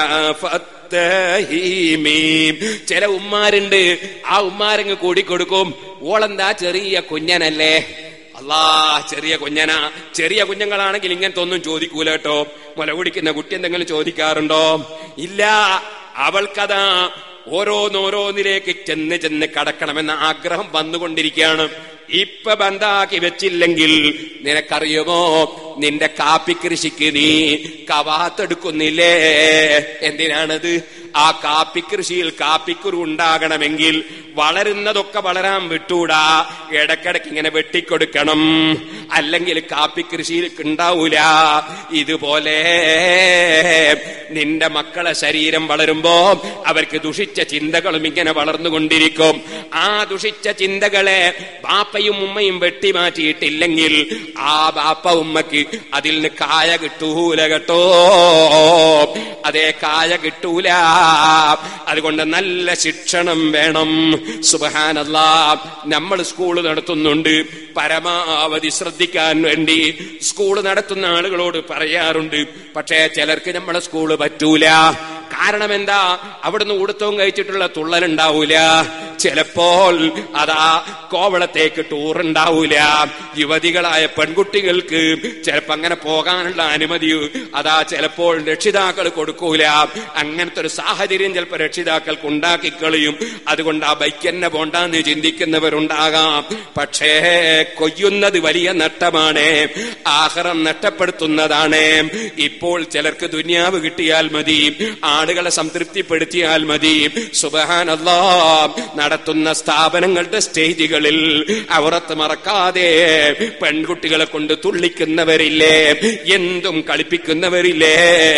ഫത്തഹീമീം. ചില ഉമ്മാരുണ്ട് ആ ഉമ്മാരങ്ങ് കൂടിക്കൊടുക്കും ഓളെന്താ ചെറിയ കുഞ്ഞനല്ലേ അല്ലാ ചെറിയ കുഞ്ഞനാ ചെറിയ കുഞ്ഞുങ്ങളാണെങ്കിൽ ഇങ്ങനത്തെ ഒന്നും ചോദിക്കൂല കേട്ടോ മുല കുടിക്കുന്ന കുട്ടി എന്തെങ്കിലും ചോദിക്കാറുണ്ടോ ഇല്ല അവൾക്കതാ ഓരോന്നോരോന്നിലേക്ക് ചെന്ന് ചെന്ന് കടക്കണമെന്ന ആഗ്രഹം വന്നുകൊണ്ടിരിക്കുകയാണ് ഇപ്പൊ ബന്ധാക്കി വെച്ചില്ലെങ്കിൽ നിനക്കറിയുമോ നിന്റെ കാപ്പി കൃഷിക്ക് നീ കവാത്തെടുക്കുന്നില്ലേ എന്തിനാണത് ആ കാപ്പി കൃഷിയിൽ കാപ്പിക്കുരു ഉണ്ടാകണമെങ്കിൽ വളരുന്നതൊക്കെ വളരാൻ വിട്ടൂടാ ഇടക്കിടക്ക് ഇങ്ങനെ വെട്ടിക്കൊടുക്കണം അല്ലെങ്കിൽ കാപ്പി കൃഷിയിൽ ഉണ്ടാവൂല ഇതുപോലെ നിന്റെ മക്കളെ ശരീരം വളരുമ്പോ അവർക്ക് ദുഷിച്ച ചിന്തകളും ഇങ്ങനെ വളർന്നുകൊണ്ടിരിക്കും ആ ദുഷിച്ച ചിന്തകളെ ബാപ്പയും ഉമ്മയും വെട്ടിമാറ്റിയിട്ടില്ലെങ്കിൽ ആ ബാപ്പ ഉമ്മക്ക് അതിൽ നിന്ന് കായ കിട്ടൂല കേട്ടോ അതേ കായ കിട്ടൂല അതുകൊണ്ട് നല്ല ശിക്ഷണം വേണം സുബഹാനല്ല നമ്മൾ സ്കൂൾ നടത്തുന്നുണ്ട് പരമാവധി ശ്രദ്ധിക്കാൻ വേണ്ടി സ്കൂൾ നടത്തുന്ന ആളുകളോട് പറയാറുണ്ട് പക്ഷേ ചിലർക്ക് നമ്മളെ സ്കൂള് പറ്റൂല കാരണം എന്താ അവിടുന്ന് ഉടുത്തവും കഴിച്ചിട്ടുള്ള തുള്ളലുണ്ടാവൂല ചിലപ്പോൾ അതാ കോവളത്തേക്ക് ടൂർ ഉണ്ടാവൂല യുവതികളായ പെൺകുട്ടികൾക്ക് ചിലപ്പോ അങ്ങനെ പോകാനുള്ള അനുമതി അതാ ചിലപ്പോൾ രക്ഷിതാക്കൾ കൊടുക്കൂല അങ്ങനത്തെ ഒരു സാഹചര്യം ചിലപ്പോ രക്ഷിതാക്കൾക്ക് ഉണ്ടാക്കിക്കളയും അതുകൊണ്ട് ആ ബൈക്ക് തന്നെ പോണ്ടാന്ന് ചിന്തിക്കുന്നവരുണ്ടാകാം പക്ഷേ കൊയ്യുന്നത് വലിയ നഷ്ടമാണ് ആഹാരം നഷ്ടപ്പെടുത്തുന്നതാണ് ഇപ്പോൾ ചിലർക്ക് ദുന്യാവ് കിട്ടിയാൽ മതി ആളുകളെ സംതൃപ്തിപ്പെടുത്തിയാൽ മതി സുബഹാനല്ലാ നടത്തുന്ന സ്ഥാപനങ്ങളുടെ സ്റ്റേജുകളിൽ അവറത്ത് മറക്കാതെ പെൺകുട്ടികളെ കൊണ്ട് തുള്ളിക്കുന്നവരില്ലേ എന്തും കളിപ്പിക്കുന്നവരില്ലേ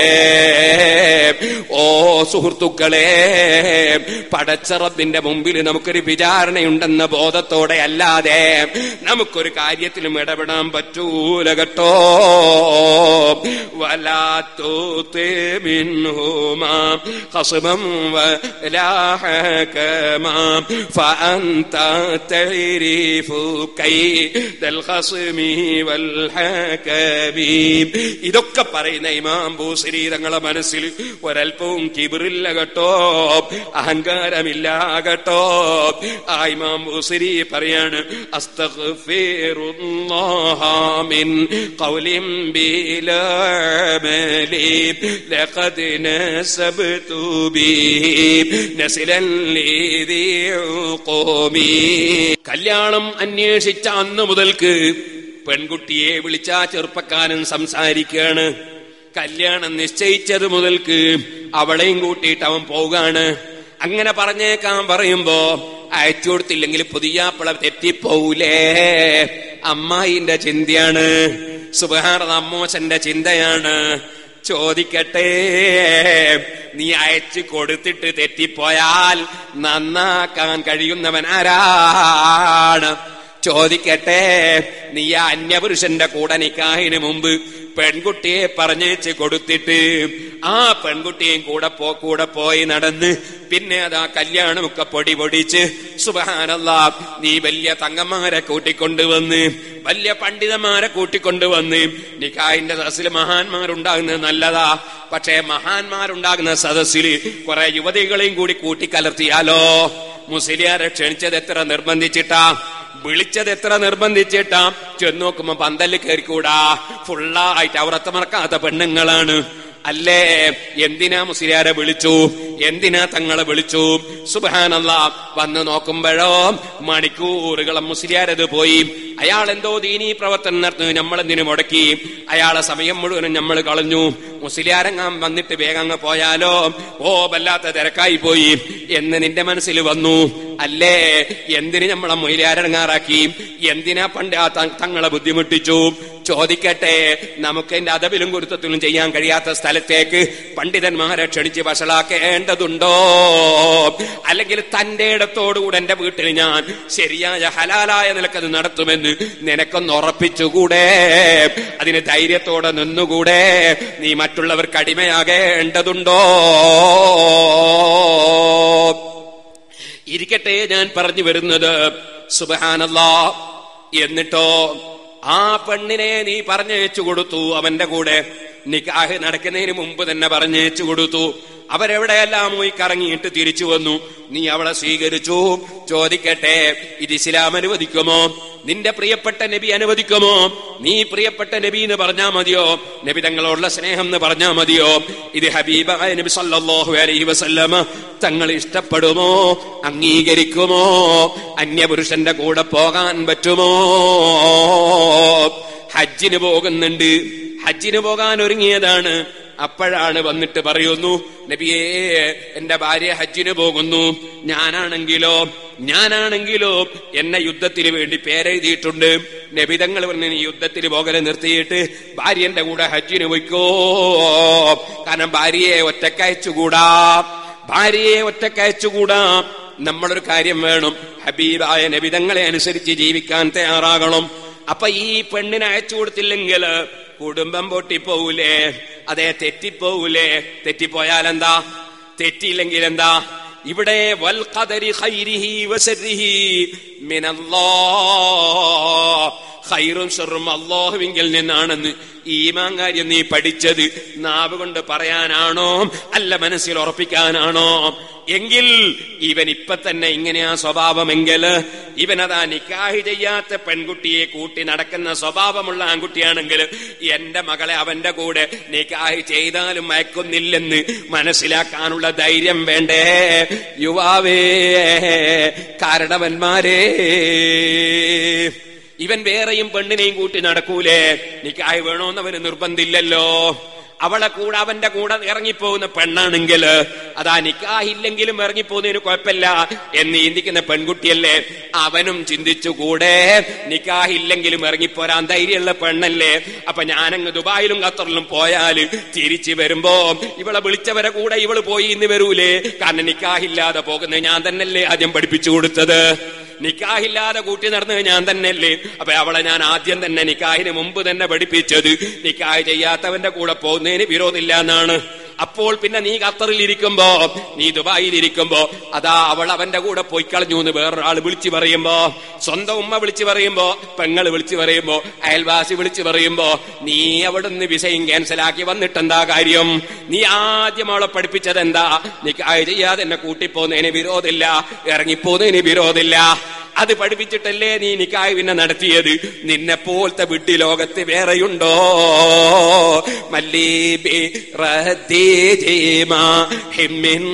ഓ സുഹൃത്തുക്കളെ പടച്ചറബിന്റെ മുമ്പിൽ നമുക്കൊരു വിചാരണയുണ്ടെന്ന ബോധത്തോടെ അല്ലാതെ നമുക്കൊരു കാര്യത്തിലും ഇടപെടാൻ പറ്റൂല കേട്ടോ വലാത്തൂത്തേ മിൻഹുമാ خصما ولا حكما فأنت تعرف كيد الخصم والحكم ഇതൊക്കെ പറയുന്ന ഇമാം ബൂസരി തങ്ങളെ മനസ്സിൽ ഒരൽപ്പവും കിബിറില്ല കേട്ടോ അഹങ്കാരമില്ല കേട്ടോ ആ ഇമാം ബൂസരി പറയാണ് അസ്തഗ്ഫിറുല്ലാഹ മിൻ ഖൗലിൻ ബിലാ അമലി ലഖദ് നസബ്തു ബിഹി നസ്ലൻ ലീദി ഖോമി കല്യാണം അന്വേഷിച്ച അന്ന് മുതൽക്ക് പെൺകുട്ടിയെ വിളിച്ച ആ ചെറുപ്പക്കാരൻ സംസാരിക്കുകയാണ് കല്യാണം നിശ്ചയിച്ചത് മുതൽക്ക് അവളെയും കൂട്ടിയിട്ട് അവൻ പോകാണ് അങ്ങനെ പറഞ്ഞേക്കാൻ പറയുമ്പോ അയച്ചു കൊടുത്തില്ലെങ്കിൽ പുതിയാപ്പിള തെറ്റിപ്പോവൂലേ അമ്മായിന്റെ ചിന്തയാണ് സുബഹാറ അമ്മോശന്റെ ചിന്തയാണ് ചോദിക്കട്ടെ നീ അയച്ചു കൊടുത്തിട്ട് തെറ്റിപ്പോയാൽ നന്നാക്കാൻ കഴിയുന്നവൻ ആരാണ് ചോദിക്കട്ടെ നീ ആ അന്യപുരുഷന്റെ കൂടെ നിക്കാഹിന് മുമ്പ് പെൺകുട്ടിയെ പറഞ്ഞേച്ച് കൊടുത്തിട്ട് ആ പെൺകുട്ടിയും കൂടെ പോ കൂടെ പോയി നടന്ന് പിന്നെ അതാ കല്യാണമൊക്കെ പൊടി പൊടിച്ച് സുബഹാനല്ല നീ വലിയ തങ്ങന്മാരെ കൂട്ടിക്കൊണ്ടുവന്ന് വലിയ പണ്ഡിതന്മാരെ കൂട്ടിക്കൊണ്ടുവന്ന് നിക്കാഹിന്റെ സദസ്സിൽ മഹാന്മാരുണ്ടാകുന്നത് നല്ലതാ പക്ഷേ മഹാന്മാരുണ്ടാകുന്ന സദസ്സിൽ കുറെ യുവതികളെയും കൂടി കൂട്ടിക്കലർത്തിയാലോ മുസ്ലിയാരെ ക്ഷണിച്ചത് എത്ര നിർബന്ധിച്ചിട്ടാ വിളിച്ചത് എത്ര നിർബന്ധിച്ചിട്ടാ ചെന്ന് നോക്കുമ്പോ പന്തല് കയറിക്കൂടാ ഫുള്ളായിട്ട് അവർ അത്തമറക്കാത്ത പെണ്ണുങ്ങളാണ് അല്ലേ എന്തിനാ മുസ്ലിയാരെ വിളിച്ചു എന്തിനാ തങ്ങളെ വിളിച്ചു സുബാനല്ല വന്ന് നോക്കുമ്പോഴോ മണിക്കൂറുകളും മുസ്ലിയാരത് പോയി അയാൾ എന്തോ ദീനീ പ്രവർത്തനം നടത്തുന്നു നമ്മളെന്തിനു മുടക്കി അയാളെ സമയം മുഴുവനും നമ്മൾ കളഞ്ഞു മുസ്ലിയാരങ്ങാൻ വന്നിട്ട് വേഗം അങ്ങ് പോയാലോ ഓ വല്ലാത്ത തിരക്കായി പോയി എന്ന് നിന്റെ മനസ്സിൽ വന്നു അല്ലേ എന്തിന് നമ്മളെ മൊയിലാരങ്ങാറാക്കി എന്തിനാ പണ്ട് ആ ത- തങ്ങളെ ബുദ്ധിമുട്ടിച്ചു ചോദിക്കട്ടെ നമുക്ക് എന്റെ അതവിലും ഗുരുത്വത്തിലും ചെയ്യാൻ കഴിയാത്ത സ്ഥലത്തേക്ക് പണ്ഡിതന്മാരെ ക്ഷണിച്ച് വഷളാക്കേണ്ടതുണ്ടോ അല്ലെങ്കിൽ തന്റെ ഇടത്തോടുകൂടെ എന്റെ വീട്ടിൽ ഞാൻ ശരിയായ ഹലാലായ നിലക്കത് നടത്തുമെന്ന് നിനക്കൊന്ന് ഉറപ്പിച്ചുകൂടെ അതിന് ധൈര്യത്തോടെ നിന്നുകൂടെ നീ മറ്റുള്ളവർക്ക് അടിമയാകേണ്ടതുണ്ടോ ഇരിക്കട്ടെ ഞാൻ പറഞ്ഞു വരുന്നത് സുബഹാനല്ലാ എന്നിട്ടോ ആ പെണ്ണിനെ നീ പറഞ്ഞയച്ചു കൊടുത്തു അവന്റെ കൂടെ നിക്കാഹ് നടക്കുന്നതിന് മുമ്പ് തന്നെ പറഞ്ഞയച്ചു കൊടുത്തു അവരെവിടെയെല്ലാം പോയി കറങ്ങിയിട്ട് തിരിച്ചു വന്നു നീ അവളെ സ്വീകരിച്ചു ചോദിക്കട്ടെ ഇത് ഇസ്ലാം അനുവദിക്കുമോ നിന്റെ പ്രിയപ്പെട്ട നബി അനുവദിക്കുമോ നീ പ്രിയപ്പെട്ട നബി എന്ന് പറഞ്ഞാ മതിയോ നബി തങ്ങളോടുള്ള സ്നേഹം എന്ന് പറഞ്ഞാ മതിയോ ഇത് ഹബീബായ നബി സല്ലല്ലാഹു അലൈഹി വസല്ലമ തങ്ങൾ ഇഷ്ടപ്പെടുമോ അംഗീകരിക്കുമോ അന്യപുരുഷന്റെ കൂടെ പോകാൻ പറ്റുമോ ഹജ്ജിന് പോകുന്നുണ്ട് ഹജ്ജിന് പോകാൻ ഒരുങ്ങിയതാണ് അപ്പോഴാണ് വന്നിട്ട് പറയുന്നു നബിയേ എന്റെ ഭാര്യ ഹജ്ജിന് പോകുന്നു ഞാനാണെങ്കിലോ ഞാനാണെങ്കിലോ എന്നെ യുദ്ധത്തിന് വേണ്ടി പേരെഴുതിയിട്ടുണ്ട് നബിതങ്ങൾ പറഞ്ഞ നീ യുദ്ധത്തിന് പോകലെ നിർത്തിയിട്ട് ഭാര്യന്റെ കൂടെ ഹജ്ജിന് പോയിക്കോ കാരണം ഭാര്യയെ ഒറ്റക്കയച്ചുകൂടാ ഭാര്യയെ ഒറ്റക്കയച്ചുകൂടാ നമ്മളൊരു കാര്യം വേണം ഹബീബായ നബിതങ്ങളെ അനുസരിച്ച് ജീവിക്കാൻ തയ്യാറാകണം അപ്പൊ ഈ പെണ്ണിനെ അയച്ചു കൊടുത്തില്ലെങ്കിൽ കുടുംബം പൊട്ടിപ്പോവൂലേ അതെ തെറ്റിപ്പോവൂലേ തെറ്റിപ്പോയാൽ എന്താ തെറ്റിയില്ലെങ്കിൽ എന്താ ഇവിടെ വൽ ഖദരി ഖൈരിഹി വസരിഹി മിനല്ലാഹ് ഖൈറും ഷറും അള്ളാഹുവിങ്കിൽ നിന്നാണെന്ന് ഈമാൻ കാര്യം നീ പഠിച്ചത് നാവ് കൊണ്ട് പറയാനാണോ അല്ല മനസ്സിൽ ഉറപ്പിക്കാനാണോ എങ്കിൽ ഇവൻ ഇപ്പൊ തന്നെ ഇങ്ങനെയാ സ്വഭാവമെങ്കിൽ ഇവനതാ നിക്കാഹ് ചെയ്യാത്ത പെൺകുട്ടിയെ കൂട്ടി നടക്കുന്ന സ്വഭാവമുള്ള ആൺകുട്ടിയാണെങ്കിൽ എന്റെ മകളെ അവന്റെ കൂടെ നിക്കാഹ് ചെയ്താലും മയക്കുന്നില്ലെന്ന് മനസ്സിലാക്കാനുള്ള ധൈര്യം വേണ്ടേ യുവാവേ കാരണവന്മാരേ ഇവൻ വേറെയും പെണ്ണിനെയും കൂട്ടി നടക്കൂലേ നിക്കാഹ് വേണോന്നവന് നിർബന്ധില്ലല്ലോ അവളെ കൂടെ അവന്റെ കൂടെ ഇറങ്ങിപ്പോകുന്ന പെണ്ണാണെങ്കിൽ അതാ നിക്കാഹില്ലെങ്കിലും ഇറങ്ങിപ്പോകുന്നതിന് കുഴപ്പമില്ല എന്ന് ചിന്തിക്കുന്ന പെൺകുട്ടിയല്ലേ അവനും ചിന്തിച്ചുകൂടെ നിക്കാഹില്ലെങ്കിലും ഇറങ്ങിപ്പോരാൻ ധൈര്യമുള്ള പെണ്ണല്ലേ അപ്പൊ ഞാനങ്ങ് ദുബായിലും ഖത്തറിലും പോയാല് തിരിച്ചു വരുമ്പോ ഇവളെ വിളിച്ചവരെ കൂടെ ഇവള് പോയി ഇന്ന് വരൂലേ കാരണം നിക്കാഹില്ലാതെ പോകുന്നത് ഞാൻ തന്നെയല്ലേ ആദ്യം പഠിപ്പിച്ചു കൊടുത്തത് നിക്കാഹില്ലാതെ കൂട്ടി നടന്നത് ഞാൻ തന്നെയല്ലേ അപ്പൊ അവളെ ഞാൻ ആദ്യം തന്നെ നിക്കാഹിന് മുമ്പ് തന്നെ പഠിപ്പിച്ചത് നിക്കാഹ് ചെയ്യാത്തവന്റെ കൂടെ പോകുന്നതിന് വിരോധമില്ല എന്നാണ് അപ്പോൾ പിന്നെ നീ ഖത്തറിൽ ഇരിക്കുമ്പോ നീ ദുബായിൽ ഇരിക്കുമ്പോ അതാ അവൾ അവന്റെ കൂടെ പോയി കളഞ്ഞു എന്ന് വേറൊരാൾ വിളിച്ചു പറയുമ്പോ സ്വന്തം ഉമ്മ വിളിച്ചു പറയുമ്പോ പെങ്ങൾ വിളിച്ചു പറയുമ്പോ അയൽവാസി വിളിച്ചു പറയുമ്പോ നീ അവിടുന്ന് വിസയും ക്യാൻസലാക്കി വന്നിട്ടെന്താ കാര്യം നീ ആദ്യം അവളെ പഠിപ്പിച്ചത് എന്താ നീ കായ് ചെയ്യാതെ എന്നെ കൂട്ടിപ്പോന്നതിന് വിരോധമില്ല ഇറങ്ങിപ്പോന്നതിന് വിരോധമില്ല അത് പഠിപ്പിച്ചിട്ടല്ലേ നീ നിക്കായ് പിന്നെ നടത്തിയത് നിന്നെ പോലത്തെ വിട്ടി ലോകത്ത് വേറെയുണ്ടോ മല്ലീബി റദ്ദീജിമാ ഹിമ്മിൻ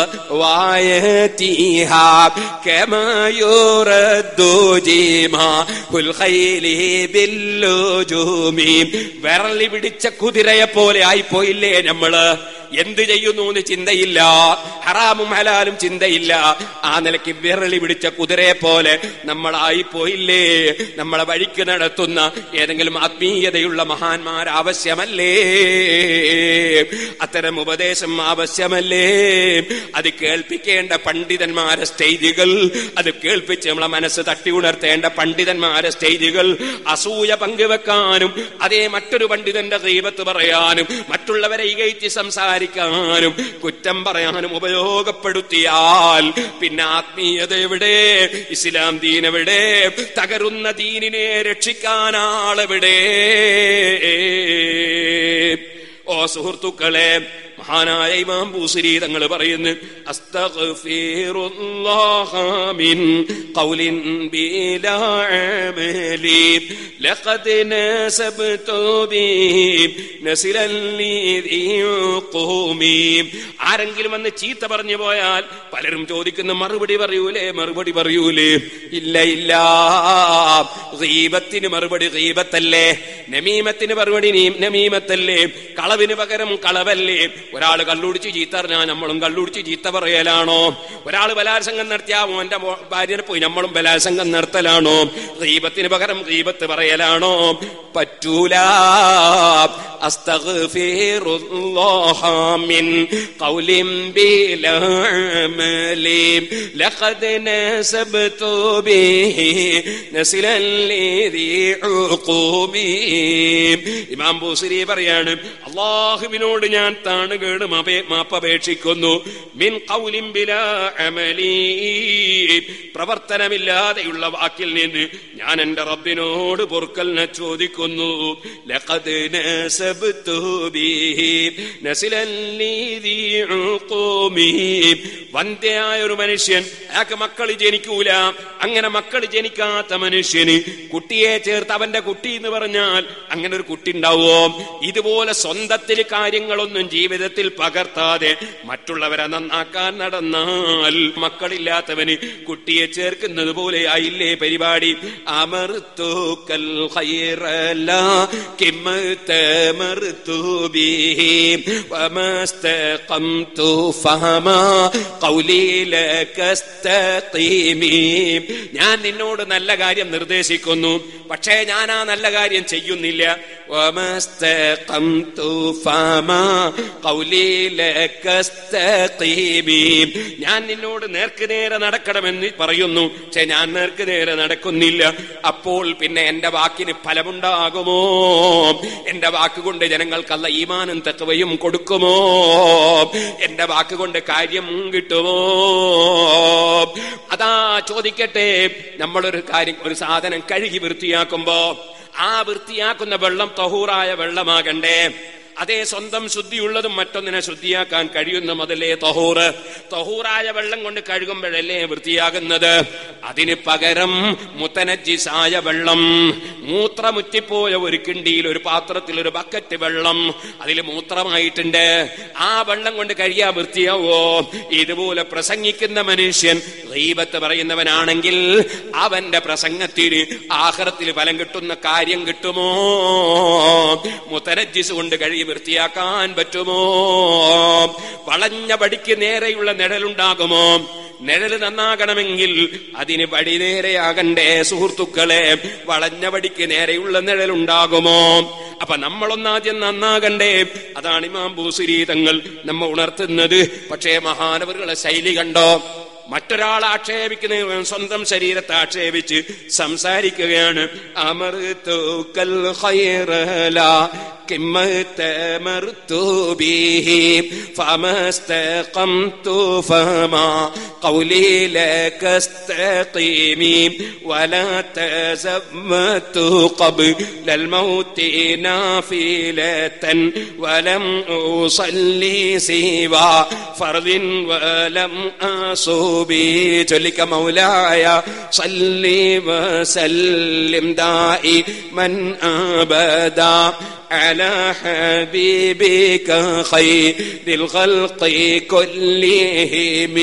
വായതീഹാ കമാ യുറദ്ദു ജീമാ ഹുൽ ഖൈലി ബില്ലുജൂമി വിരളി പിടിച്ച കുതിരയെ പോലെ ആയിപ്പോയില്ലേ നമ്മള് എന്ത് ചെയ്യുന്നു എന്ന് ചിന്തയില്ല ഹറാമും ഹലാലും ചിന്തയില്ല ആ നിലയ്ക്ക് വിരളി പിടിച്ച കുതിരയെ പോലെ നമ്മളായി പോയില്ലേ നമ്മളെ വഴിക്ക് നടത്തുന്ന ഏതെങ്കിലും ആത്മീയതയുള്ള മഹാന്മാർ ആവശ്യമല്ലേ അത്തരം ഉപദേശം ആവശ്യമല്ലേ അത് കേൾപ്പിക്കേണ്ട പണ്ഡിതന്മാരെ സ്റ്റേജുകൾ അത് കേൾപ്പിച്ച് നമ്മളെ മനസ്സ് തട്ടി ഉണർത്തേണ്ട പണ്ഡിതന്മാരെ സ്റ്റേജുകൾ അസൂയ പങ്കുവെക്കാനും അതേ മറ്റൊരു പണ്ഡിതന്റെ ദൈവത്ത് പറയാനും മറ്റുള്ളവരെ ഇകഴ്ത്തി സംസാരിക്കാനും കുറ്റം പറയാനും ഉപയോഗപ്പെടുത്തിയാൽ പിന്നെ ആത്മീയത എവിടെ ഇസ്ലാം ദീൻ എവിടെ തകരുന്ന ദീനിനെ രക്ഷിക്കാൻ ആളെവിടെ ഓ സുഹൃത്തുക്കളെ മഹാനായ ഇമാം ബൂസരി തങ്ങൾ പറയുന്നു അസ്തഗ്ഫിറുല്ലാഹ മിൻ ഖൗലിൻ ബിലാ അമലി ലഖദ് നസബ്തു ബിഹി നസിലൻ ലീ ഖൂമി ആരെങ്കിലും വന്ന് ചീത്ത പറഞ്ഞു പോയാൽ പലരും ചോദിക്കുന്ന മറുപടി പറയൂലേ മറുപടി പറയൂലേ ഇല്ല ഇല്ല ഗീബത്തിന് മറുപടി ഗീബത്തല്ലേ നമീമത്തിന് മറുപടി നീ- നമീമത്തല്ലേ കളവിന് പകരം കളവല്ലേ ഒരാൾ കള്ളുടിച്ച് ചീത്ത അറിഞ്ഞാൽ നമ്മളും കള്ളുടിച്ച് ചീത്ത പറയലാണോ ഒരാൾ ബലാത്സംഗം നടത്തിയാ മോന്റെ മോ- ഭാര്യനെ പോയി നമ്മളും ബലാത്സംഗം നടത്തലാണോ ഗീബത്തിന് പകരം ഗീബത്ത് പറയലാണോ പറ്റൂല അസ്തഗ്ഫിറുല്ലാഹ മിൻ ഖൗലിൻ ബിലാ അമലി ലഖദ് നസബ്തു ബിഹി നസിലൻ ലീ ഉഖൂമി ഇമാം ബൂസരി പറയാണ് അള്ളാഹുവിനോട് ഞാൻ താണുകേട് മാപേ- മാപ്പപേക്ഷിക്കുന്നു മിൻ ഖൗലിൻ ബിലാ അമലി പ്രവർത്തനമില്ലാതെയുള്ള വാക്കിൽ നിന്ന് ഞാൻ എന്റെ റബ്ബിനോട് പൊറുക്കലിനെ ചോദിക്കുന്നു ലഖദ് നസബ്തു ബിഹി നസിലൻ ലീ ഉഖൂമി വന്ധ്യയായ ഒരു മനുഷ്യൻ അയാൾക്ക് മക്കൾ ജനിക്കൂല അങ്ങനെ മക്കൾ ജനിക്കാത്ത മനുഷ്യന് കുട്ടിയെ ചേർത്ത് അവന്റെ കുട്ടി എന്ന് പറഞ്ഞാൽ അങ്ങനെ ഒരു കുട്ടി ഉണ്ടാവോ ഇതുപോലെ സ്വന്തത്തിൽ കാര്യങ്ങളൊന്നും ജീവിതത്തിൽ പകർത്താതെ മറ്റുള്ളവരെ നന്നാക്കാൻ നടന്നാൽ മക്കളില്ലാത്തവന് കുട്ടിയെ ചേർക്കുന്നത് പോലെ ആയില്ലേ പരിപാടി അമർത്തൂക്കൽ ഖൈറല കിമത്തമർത്തു ബിഹി വമസ്തഖംതു ഫഹമാ ഖൗലി ലകസ്തഖീമി ഞാൻ നിന്നോട് നല്ല കാര്യം നിർദ്ദേശിക്കുന്നു പക്ഷേ ഞാൻ ആ നല്ല കാര്യം ചെയ്യുന്നില്ല വമസ്തഖംതു ഫഹമാ ഖൗലി ലകസ്തഖീമി ഞാൻ നിന്നോട് നേർക്ക് നേരെ നടക്കണമെന്ന് പറയുന്നു പക്ഷെ ഞാൻ നേർക്ക് നേരെ നടക്കുന്നില്ല അപ്പോൾ പിന്നെ എന്റെ വാക്കിന് ഫലമുണ്ടാകുമോ എന്റെ വാക്കുകൊണ്ട് ജനങ്ങൾക്കല്ല ഈമാനും തക്കവയും കൊടുക്കുമോ എന്റെ വാക്കുകൊണ്ട് കാര്യം കിട്ടുമോ അതാ ചോദിക്കട്ടെ നമ്മളൊരു കാര്യം ഒരു സാധനം കഴുകി വൃത്തിയാക്കുമ്പോ ആ വൃത്തിയാക്കുന്ന വെള്ളം തഹൂറായ വെള്ളമാകണ്ടേ അതേ സ്വന്തം ശുദ്ധിയുള്ളതും മറ്റൊന്നിനെ ശുദ്ധിയാക്കാൻ കഴിയുന്ന മുതലേ തഹൂറ് തഹൂറായ വെള്ളം കൊണ്ട് കഴുകുമ്പോഴല്ലേ വൃത്തിയാകുന്നത് അതിന് പകരം മുത്തനജിസായ വെള്ളം മൂത്രമുറ്റിപ്പോയ ഒരു കിണ്ടിയിൽ ഒരു പാത്രത്തിൽ ഒരു ബക്കറ്റ് വെള്ളം അതിൽ മൂത്രമായിട്ടുണ്ട് ആ വെള്ളം കൊണ്ട് കഴിയാ വൃത്തിയാവോ ഇതുപോലെ പ്രസംഗിക്കുന്ന മനുഷ്യൻ ഗീബത്ത് പറയുന്നവനാണെങ്കിൽ അവന്റെ പ്രസംഗത്തിന് ആഹ്റത്തിൽ ഫലം കിട്ടുന്ന കാര്യം കിട്ടുമോ മുത്തനജിസ് കൊണ്ട് കഴുകി വൃത്തിയാക്കാൻ പറ്റുമോ വളഞ്ഞ പടിക്ക് നേരെയുള്ള നിഴലുണ്ടാകുമോ നിഴല് നന്നാകണമെങ്കിൽ അതിന് വടി നേരെയാകണ്ടേ സുഹൃത്തുക്കളെ വളഞ്ഞ വടിക്ക് നേരെയുള്ള നിഴലുണ്ടാകുമോ അപ്പൊ നമ്മളൊന്നാദ്യം നന്നാകണ്ടേ അതാണ് ഇമാം ബൂസുരി തങ്ങൾ നമ്മ ഉണർത്തുന്നത് പക്ഷേ മഹാനവറുകളെ ശൈലി കണ്ടോ മറ്റൊരാൾ ആക്ഷേപിക്കുന്ന സ്വന്തം ശരീരത്തെ ആക്ഷേപിച്ച് സംസാരിക്കുകയാണ് അമർത്തുക്കൽ ഖൈറല كمت مرت به فما استقمت فما قولي لك استقيمي ولا تزمت قبل الموت نافلة ولم أصلي سوى فرض ولم أصوبي جلك مولاي صلي وسلم دائما أبدا على حبيبك خير الخلق كلهم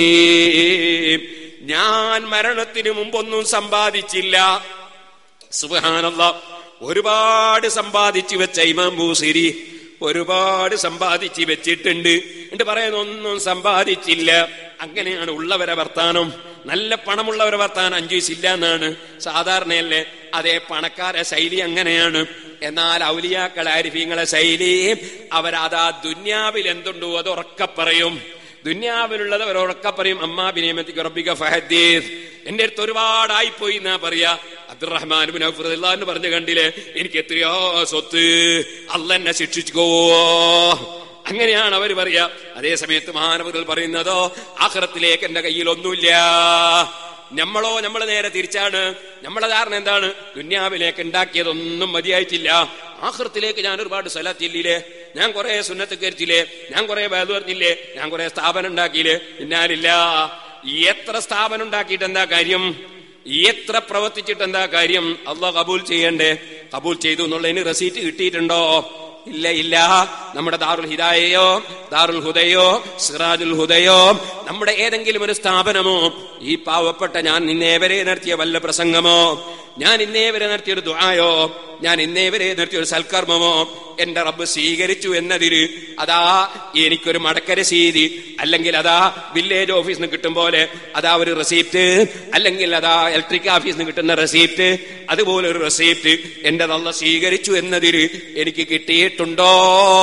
ഞാൻ മരണത്തിന് മുമ്പൊന്നും സമ്പാദിച്ചില്ല സുബഹാനല്ല ഒരുപാട് സമ്പാദിച്ചു വെച്ച ഇമാം ബൂസിരി ഒരുപാട് സമ്പാദിച്ചു വെച്ചിട്ടുണ്ട് എന്നിട്ട് പറയുന്ന ഒന്നും സമ്പാദിച്ചില്ല അങ്ങനെയാണ് ഉള്ളവരെ വർത്താനം നല്ല പണമുള്ളവരെ വർത്താനം അഞ്ചു വയസ്സില്ല എന്നാണ് സാധാരണയല്ലേ അതേ പണക്കാരെ ശൈലി അങ്ങനെയാണ് എന്നാൽ ഔലിയാക്കൾ ആരിഫീങ്ങളെ ശൈലി അവരതാ ദുന്യാവിൽ എന്തുണ്ടോ അത് ഉറക്കെ പറയും ദുന്യാവിലുള്ളത് അവർ ഉറക്കെ പറയും അമ്മാ ബിനിയമത്തിക്ക് റബ്ബിക ഫഹദീസ് എന്റെ അടുത്ത് ഒരുപാടായിപ്പോയി എന്നാ പറയാ അബ്ദുറഹ്മാൻ ബിൻ എന്ന് പറഞ്ഞു കണ്ടില്ലേ എനിക്ക് എത്രയോ സ്വത്ത് അല്ല എന്നെ ശിക്ഷിച്ചുകോ അങ്ങനെയാണ് അവർ പറയാ അതേ സമയത്ത് മഹാനവറുകൾ പറയുന്നതോ ആഹ്റത്തിലേക്ക് എന്റെ കയ്യിൽ ഒന്നുമില്ല നമ്മളോ നമ്മൾ നേരെ തിരിച്ചാണ് നമ്മളെ ധാരണ എന്താണ് ദുന്യാവിലേക്ക് ഉണ്ടാക്കിയതൊന്നും മതിയായിട്ടില്ല ആഹൃത്തിലേക്ക് ഞാൻ ഒരുപാട് സ്ഥലത്തില്ലേ ഞാൻ കുറെ സുന്നത്ത് കരുത്തില്ലേ ഞാൻ കുറെ വേദ പറഞ്ഞില്ലേ ഞാൻ കുറെ സ്ഥാപനം ഉണ്ടാക്കിയില്ലേ ഇന്നാലില്ല എത്ര സ്ഥാപനം ഉണ്ടാക്കിയിട്ട് എന്താ കാര്യം എത്ര പ്രവർത്തിച്ചിട്ട് എന്താ കാര്യം അള്ളാഹ് കബൂൽ ചെയ്യണ്ടേ കബൂൽ ചെയ്തു എന്നുള്ളതിന് റെസീറ്റ് കിട്ടിയിട്ടുണ്ടോ ഇല്ല ഇല്ല നമ്മുടെ ദാറുൽ ഹിദായയോ ദാറുൽ ഹുദയോ സിറാജുൽ ഹുദയോ നമ്മുടെ ഏതെങ്കിലും ഒരു സ്ഥാപനമോ ഈ പാവപ്പെട്ട ഞാൻ നിന്നേവരെ നടത്തിയ വല്ല പ്രസംഗമോ ഞാൻ ഇന്നേവരെ നടത്തിയ ഒരു ദുആയോ ഞാൻ ഇന്നേവരെ നടത്തിയ ഒരു സൽക്കർമ്മമോ എന്റെ റബ്ബ് സ്വീകരിച്ചു എന്നതിന് അതാ എനിക്കൊരു മടക്ക രസീതി അല്ലെങ്കിൽ അതാ വില്ലേജ് ഓഫീസിൽ നിന്ന് കിട്ടും പോലെ അതാ ഒരു റെസീപ്റ്റ് അല്ലെങ്കിൽ അതാ ഇലക്ട്രിക് ഓഫീസിൽ നിന്ന് കിട്ടുന്ന റെസീപ്റ്റ് അതുപോലെ ഒരു റെസീപ്റ്റ് എന്റെ നല്ല സ്വീകരിച്ചു എന്നതിന് എനിക്ക് കിട്ടിയിട്ടുണ്ടോ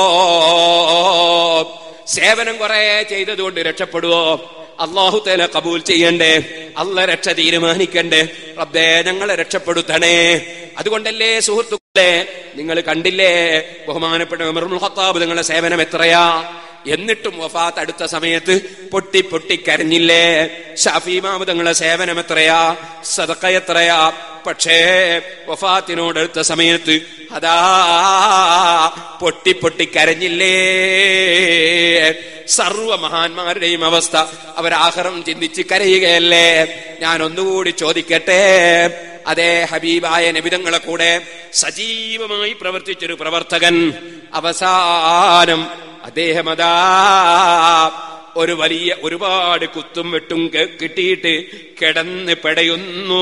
സേവനം കുറെ ചെയ്തതുകൊണ്ട് രക്ഷപ്പെടുവോ അള്ളാഹു തല കബൂൽ ചെയ്യണ്ടേ അല്ല രക്ഷ തീരുമാനിക്കണ്ടേ റബ്ബേ ഞങ്ങളെ രക്ഷപ്പെടുത്തണേ അതുകൊണ്ടല്ലേ സുഹൃത്തുക്കളെ നിങ്ങൾ കണ്ടില്ലേ ബഹുമാനപ്പെട്ട ഉമറുൽ ഖത്താബ് നിങ്ങളുടെ സേവനം എത്രയാ എന്നിട്ടും വഫാത്ത് അടുത്ത സമയത്ത് പൊട്ടി പൊട്ടി കരഞ്ഞില്ലേ ഷാഫി മാമുദങ്ങളുടെ സേവനം എത്രയാ സദക്ക എത്രയാ പക്ഷേ വഫാത്തിനോട് അടുത്ത സമയത്ത് അതാ പൊട്ടി പൊട്ടി കരഞ്ഞില്ലേ സർവ മഹാന്മാരുടെയും അവസ്ഥ അവരാഹരം ചിന്തിച്ച് കരയുകയല്ലേ ഞാൻ ഒന്നുകൂടി ചോദിക്കട്ടെ അതേ ഹബീബായ നബിതങ്ങളെ കൂടെ സജീവമായി പ്രവർത്തിച്ചൊരു പ്രവർത്തകൻ അവസാനം അദ്ദേഹം അതാ ഒരു വലിയ ഒരുപാട് കുത്തും വെട്ടും കെ- കിട്ടിയിട്ട് കിടന്ന് പെടയുന്നു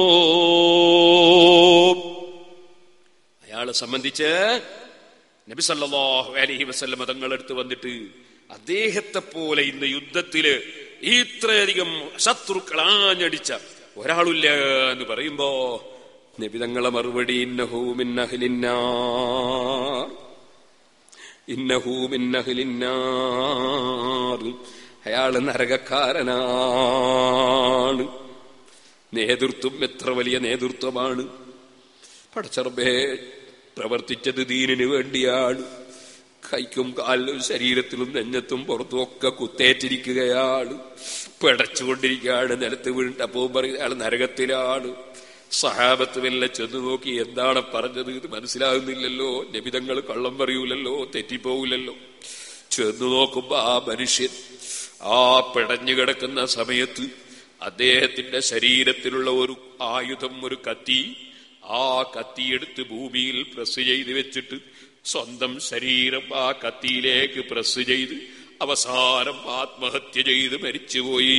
അയാളെ സംബന്ധിച്ച് നബി സല്ലല്ലാഹു അലൈഹി വസല്ലം തങ്ങളെടുത്ത് വന്നിട്ട് അദ്ദേഹത്തെ പോലെ ഇന്ന് യുദ്ധത്തില് ഇത്രയധികം ശത്രുക്കൾ ആഞ്ഞടിച്ച ഒരാളില്ല എന്ന് പറയുമ്പോ നബി തങ്ങളെ മറുപടി ഇന്നഹൂ മിൻ അഹ്ലിന്നാർ ഇന്നഹൂ മിൻ അഹ്ലിന്നാർ അയാള് നരകക്കാരനാണ് നേതൃത്വം എത്ര വലിയ നേതൃത്വമാണ് പടച്ചറബേ പ്രവർത്തിച്ചത് ദീനിന് വേണ്ടിയാണ് കൈക്കും കാലിലും ശരീരത്തിലും നെഞ്ഞത്തും പുറത്തും ഒക്കെ കുത്തേറ്റിരിക്കുകയാണ് പിടച്ചുകൊണ്ടിരിക്കുകയാണ് നിലത്ത് വീണിട്ടപ്പോ പറയും അയാൾ നരകത്തിലാണ് സഹാബത്ത് മെല്ലെ ചെന്ന് നോക്കി എന്താണ് പറഞ്ഞത് ഇത് മനസ്സിലാകുന്നില്ലല്ലോ നബിതങ്ങൾ കള്ളം പറയൂലല്ലോ തെറ്റിപ്പോവില്ലല്ലോ ചെന്ന് നോക്കുമ്പോ ആ മനുഷ്യൻ ആ പിടഞ്ഞു കിടക്കുന്ന സമയത്ത് അദ്ദേഹത്തിന്റെ ശരീരത്തിലുള്ള ഒരു ആയുധം ഒരു കത്തി ആ കത്തിയെടുത്ത് ഭൂമിയിൽ പ്രസ് ചെയ്ത് വെച്ചിട്ട് സ്വന്തം ശരീരം ആ കത്തിയിലേക്ക് പ്രസ് ചെയ്ത് അവസാനം ആത്മഹത്യ ചെയ്ത് മരിച്ചുപോയി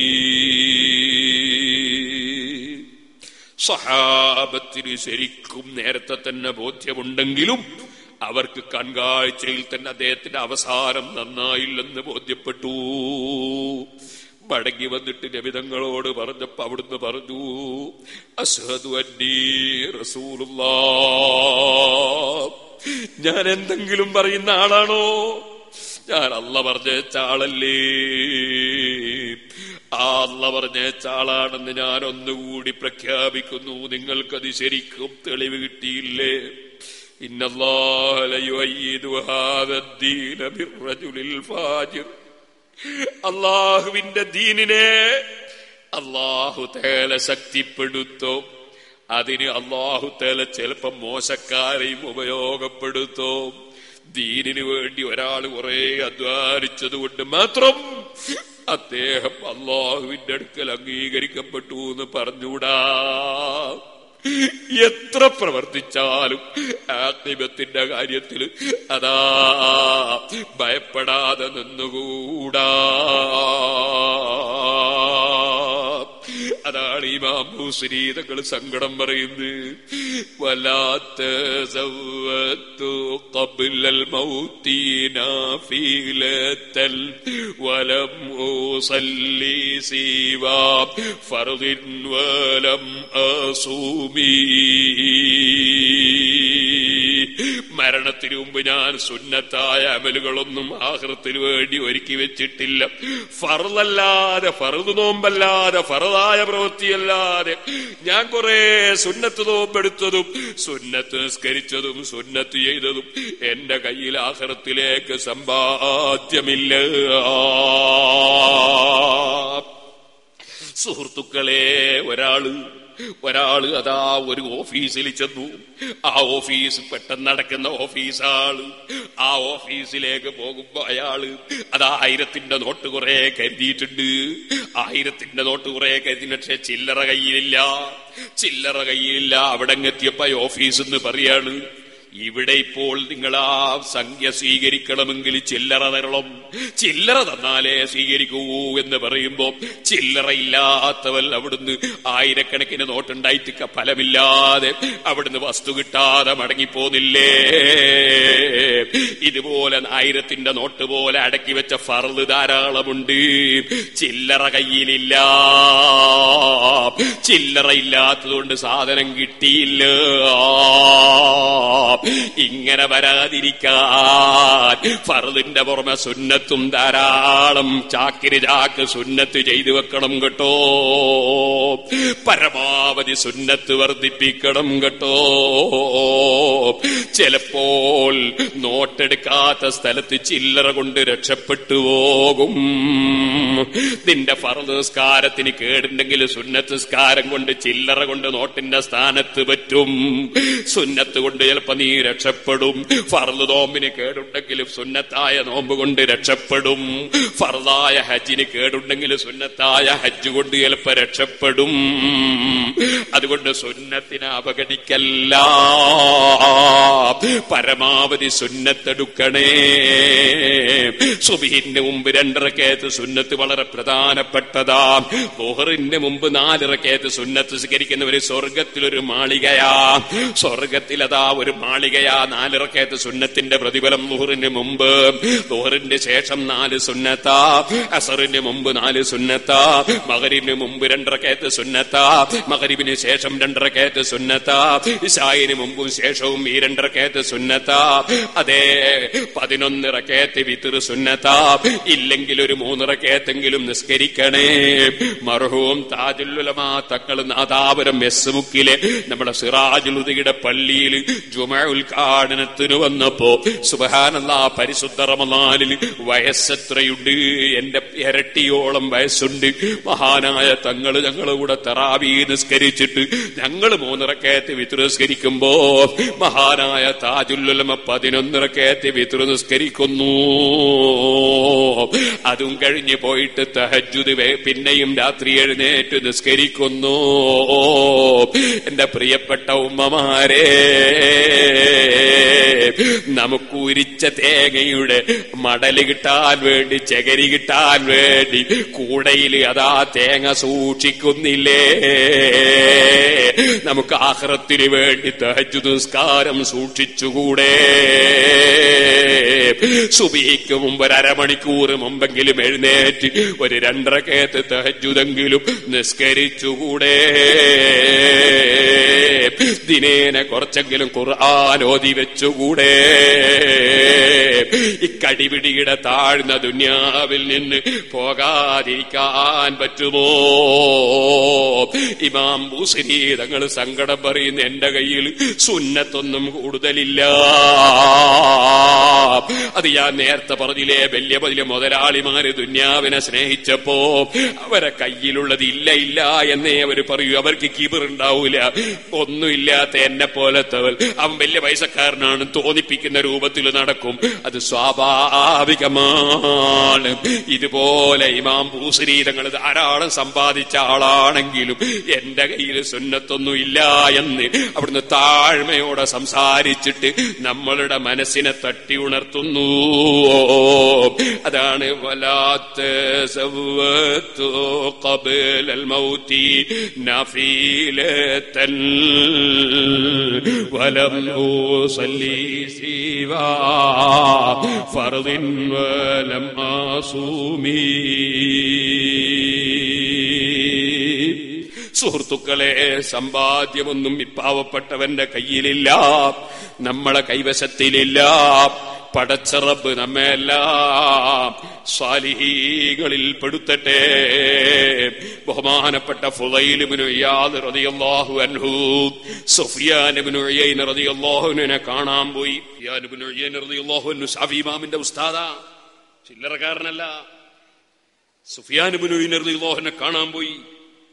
സഹാബത്തിന് ശരിക്കും നേരത്തെ തന്നെ ബോധ്യമുണ്ടെങ്കിലും അവർക്ക് കൺകാഴ്ചയിൽ തന്നെ അദ്ദേഹത്തിന്റെ അവസാനം നന്നായില്ലെന്ന് ബോധ്യപ്പെട്ടു മടങ്ങി വന്നിട്ട് നബിതങ്ങളോട് പറഞ്ഞപ്പോ അവിടുന്ന് പറഞ്ഞു അസ്ഹദു അന്നീ റസൂലുള്ളാ ഞാൻ എന്തെങ്കിലും പറയുന്ന ആളാണോ ഞാൻ അല്ല പറഞ്ഞേച്ച ആളല്ലേ ആ അല്ല പറഞ്ഞേച്ച ആളാണെന്ന് ഞാൻ ഒന്നുകൂടി പ്രഖ്യാപിക്കുന്നു നിങ്ങൾക്കത് ശരിക്കും തെളിവ് കിട്ടിയില്ലേ ഇന്നല്ലാഹ ലയുഅയ്യിദു ഹാദ الدين بالرجل الفاجر അള്ളാഹുവിന്റെ ദീനിനെ അള്ളാഹു തേല ശക്തിപ്പെടുത്തും അതിന് അള്ളാഹു തേല ചിലപ്പം മോശക്കാരെയും ഉപയോഗപ്പെടുത്തും ദീനിനു വേണ്ടി ഒരാൾ കുറെ അധ്വാനിച്ചത് കൊണ്ട് മാത്രം അദ്ദേഹം അള്ളാഹുവിന്റെ അടുക്കൽ അംഗീകരിക്കപ്പെട്ടു എന്ന് പറഞ്ഞുകൂടാ എത്ര പ്രവർത്തിച്ചാലും ആത്മീയത്തിന്റെ കാര്യത്തിൽ അതാ ഭയപ്പെടാതെ നിന്നുകൂടാ അതാണ് ഈ മാമ്പൂശ്രീതകൾ സങ്കടം പറയുന്നത് വലാത്ത സവ്വത്തു ഖബ്ലൽ മൗത്തി നാഫിലത്തൽ വലം ഉസല്ലി സിവാ ഫർദിൻ വലം അസൂമി മരണത്തിന് മുമ്പ് ഞാൻ സുന്നത്തായ അമലുകളൊന്നും ആഹൃത്തിന് വേണ്ടി ഒരുക്കി വെച്ചിട്ടില്ല ഫറലല്ലാതെ ഫറുത് നോമ്പല്ലാതെ ഫറതായ പ്രവൃത്തിയല്ലാതെ ഞാൻ കുറെ സുന്നത്ത് നോമ്പെടുത്തതും സുന്നത്ത് നിസ്കരിച്ചതും സുന്നത്ത് ചെയ്തതും എന്റെ കയ്യിൽ ആഹൃത്തിലേക്ക് സമ്പാദ്യമില്ല സുഹൃത്തുക്കളെ ഒരാള് ഒരാള് അതാ ഒരു ഓഫീസിൽ ചെന്നു ആ ഓഫീസ് പെട്ടെന്ന് നടക്കുന്ന ഓഫീസാണ് ആ ഓഫീസിലേക്ക് പോകുമ്പോ അയാള് അതാ ആയിരത്തിന്റെ നോട്ട് കുറെ കരുതിയിട്ടുണ്ട് ആയിരത്തിന്റെ നോട്ട് കുറെ കരുതി പക്ഷെ ചില്ലറ കയ്യിലില്ല ചില്ലറ കയ്യിലില്ല അവിടെ എത്തിയപ്പോ ഓഫീസ് എന്ന് പറയാണ് ഇവിടെ ഇപ്പോൾ നിങ്ങൾ ആ സംഖ്യ സ്വീകരിക്കണമെങ്കിൽ ചില്ലറ തരണം ചില്ലറ തന്നാലേ സ്വീകരിക്കൂ എന്ന് പറയുമ്പോ ചില്ലറ ഇല്ലാത്തവൻ അവിടുന്ന് ആയിരക്കണക്കിന് നോട്ടുണ്ടായിട്ട് ഫലമില്ലാതെ അവിടുന്ന് വസ്തു കിട്ടാതെ മടങ്ങിപ്പോന്നില്ലേ ഇതുപോലെ ആയിരത്തിന്റെ നോട്ട് പോലെ അടക്കി വെച്ച ഫർള് ധാരാളമുണ്ട് ചില്ലറ കയ്യിലില്ല ചില്ലറ ഇല്ലാത്തതുകൊണ്ട് സാധനം കിട്ടിയില്ല ഇങ്ങനെ വരാതിരിക്കാൻ ഫർദിന്റെ പുറമെ സുന്നത്തും ധാരാളം ചാക്കിന് ചാക്ക് സുന്നത്ത് ചെയ്തു വെക്കണം കേട്ടോ പരമാവധി സുന്നത്ത് വർദ്ധിപ്പിക്കണം കേട്ടോ ചിലപ്പോൾ നോട്ടെടുക്കാത്ത സ്ഥലത്ത് ചില്ലറ കൊണ്ട് രക്ഷപ്പെട്ടു പോകും നിന്റെ ഫർദ് നിസ്കാരത്തിന് കേടുണ്ടെങ്കിൽ സുന്നത്ത് നിസ്കാരം കൊണ്ട് ചില്ലറ കൊണ്ട് നോട്ടിന്റെ സ്ഥാനത്ത് പറ്റും സുന്നത്ത് കൊണ്ട് ചിലപ്പോ നീ രക്ഷപ്പെടും ഫർദ് നോമ്പിന് കേടുണ്ടെങ്കിലും സുന്നത്തായ നോമ്പ് കൊണ്ട് രക്ഷപ്പെടും ഫർദായ ഹജ്ജിന് കേടുണ്ടെങ്കിൽ സുന്നത്തായ ഹജ്ജ് കൊണ്ട് ചിലപ്പോ രക്ഷപ്പെടും അതുകൊണ്ട് സുന്നത്തിനെ അപകടിക്കല്ല പരമാവധി സുന്നത്തെടുക്കണേ സുബിഹിന്റെ മുമ്പ് രണ്ടരക്കേത്ത് സുന്നത്ത് വളരെ പ്രധാനപ്പെട്ടതാ ബോഹറിന്റെ മുമ്പ് നാലിറക്കേത്ത് സുന്നത്ത് സ്വീകരിക്കുന്നവര് സ്വർഗത്തിലൊരു മാളികയാ സ്വർഗത്തിലതാ ഒരു മാളികയാ നാലിറക്കേത്ത് സുന്നത്തിന്റെ പ്രതിഫലം ലുഹറിന് മുമ്പ് ലുഹറിന്റെ ശേഷം നാല് സുന്നത്താ അസറിന് മുമ്പ് നാല് സുന്നത്താ മകരിന് മുമ്പ് രണ്ടരക്കേത്ത് സുന്നത്താ മകരിബിന് ശേഷം രണ്ടരക്കേത്ത് സുന്നത്താ ഇഷായിന് മുമ്പും ശേഷവും ഈ രണ്ടരക്കേത്ത് സുന്നത്താ അതേ പതിനൊന്നിറക്കേത്ത് വിത്തിർ സുന്നത്താ ഇല്ലെങ്കിൽ ഒരു മൂന്നിറക്കേത്തെങ്കിലും നിസ്കരിക്കണേ മർഹവും താജുല്ലുലമാ തക്കൾ നാദാപുരം എസ് ബുക്കിലെ നമ്മുടെ സിറാജുലുദിയുടെ പള്ളിയിൽ ജുമ ഉദ്ഘാടനത്തിന് വന്നപ്പോ സുബഹാനല്ല പരിശുദ്ധ റമദാനിൽ വയസ്സെത്രയുണ്ട് എന്റെ ഇരട്ടിയോളം വയസ്സുണ്ട് മഹാനായ തങ്ങള് ഞങ്ങളെ കൂടെ തെറാവി നിസ്കരിച്ചിട്ട് ഞങ്ങൾ മൂന്നിറക്കയത്ത് വിത്ര നിസ്കരിക്കുമ്പോ മഹാനായ താജുല്ലുലമ പതിനൊന്നിറക്കയത്ത് വിത്ര നിസ്കരിക്കുന്നു അതും കഴിഞ്ഞ് പോയിട്ട് തഹജുദ് പിന്നെയും രാത്രി എഴുന്നേറ്റ് നിസ്കരിക്കുന്നു എന്റെ പ്രിയപ്പെട്ട ഉമ്മമാരെ നമുക്ക് ഉരിച്ച തേങ്ങയുടെ മടല് കിട്ടാൻ വേണ്ടി ചകരി കിട്ടാൻ വേണ്ടി കൂടയിൽ അതാ തേങ്ങ സൂക്ഷിക്കുന്നില്ലേ നമുക്ക് ആഹ്റത്തിന് വേണ്ടി തഹജു നിസ്കാരം സൂക്ഷിച്ചുകൂടെ സുബിക്ക് മുമ്പ് ഒരു അരമണിക്കൂർ മുമ്പെങ്കിലും എഴുന്നേറ്റ് ഒരു രണ്ടര കേത്ത് തഹജുതെങ്കിലും നിസ്കരിച്ചുകൂടെ ദിനേനെ കുറച്ചെങ്കിലും ഖുർആൻ ഓതി വെച്ചുകൂടെ ഇക്കടിപിടിയുടെ താഴ്ന്ന ദുന്യാവിൽ നിന്ന് പോകാതിരിക്കാൻ പറ്റുമോ ഇമാം ബൂസരി തങ്ങൾ സങ്കടം പറയുന്ന എന്റെ കയ്യിൽ സുന്നത്തൊന്നും കൂടുതലില്ല അത് ഞാൻ നേരത്തെ പറഞ്ഞില്ലേ വലിയ വലിയ മുതലാളിമാര് ദുന്യാവിനെ സ്നേഹിച്ചപ്പോ അവരെ കയ്യിലുള്ളത് ഇല്ല ഇല്ല എന്നേ അവര് പറയൂ അവർക്ക് കിബിർ ഉണ്ടാവൂല ഒന്നുമില്ലാത്ത എന്നെ പോലത്തവൽ അവൻ വലിയ പൈസക്കാരനാണ് തോന്നിപ്പിക്കുന്ന രൂപത്തിൽ നടക്കും അത് സ്വാഭാവികമാണ് ഇതുപോലെ ഇമാം ഭൂശ്രീതങ്ങൾ ധാരാളം സമ്പാദിച്ച ആളാണെങ്കിലും എന്റെ കയ്യിൽ സുന്നത്തൊന്നും ഇല്ല എന്ന് അവിടുന്ന് താഴ്മയോടെ സംസാരിച്ചിട്ട് നമ്മളുടെ മനസ്സിനെ തട്ടി ഉണർത്തുന്നു അതാണ് വലാത്ത സവ്വത്തു قبل الموت نافلة ولم أصلي سوى فرض ولم أصومي സുഹൃത്തുക്കളെ സമ്പാദ്യമൊന്നും ഇപ്പാവപ്പെട്ടവന്റെ കയ്യിലില്ല നമ്മളെ കൈവശത്തിലില്ല പടച്ചറബ് നമ്മെല്ലാം സ്വാലിഹീകളിൽ പെടുത്തട്ടെ ബഹുമാനപ്പെട്ട ഫുലൈലിബിനു ഇയാദ് റളിയല്ലാഹു അൻഹു സുഫിയാനിബിനു ഉയൈന റളിയല്ലാഹുവിനെ കാണാൻ പോയി സുഫിയാനിബിനു ഉയൈന റളിയല്ലാഹു അൻഹു ഷാഫി ഇമാമിന്റെ ഉസ്താദാ ചില്ലറക്കാരനല്ല സുഫിയാനിബിനു ഉയൈന റളിയല്ലാഹുവിനെ കാണാൻ പോയി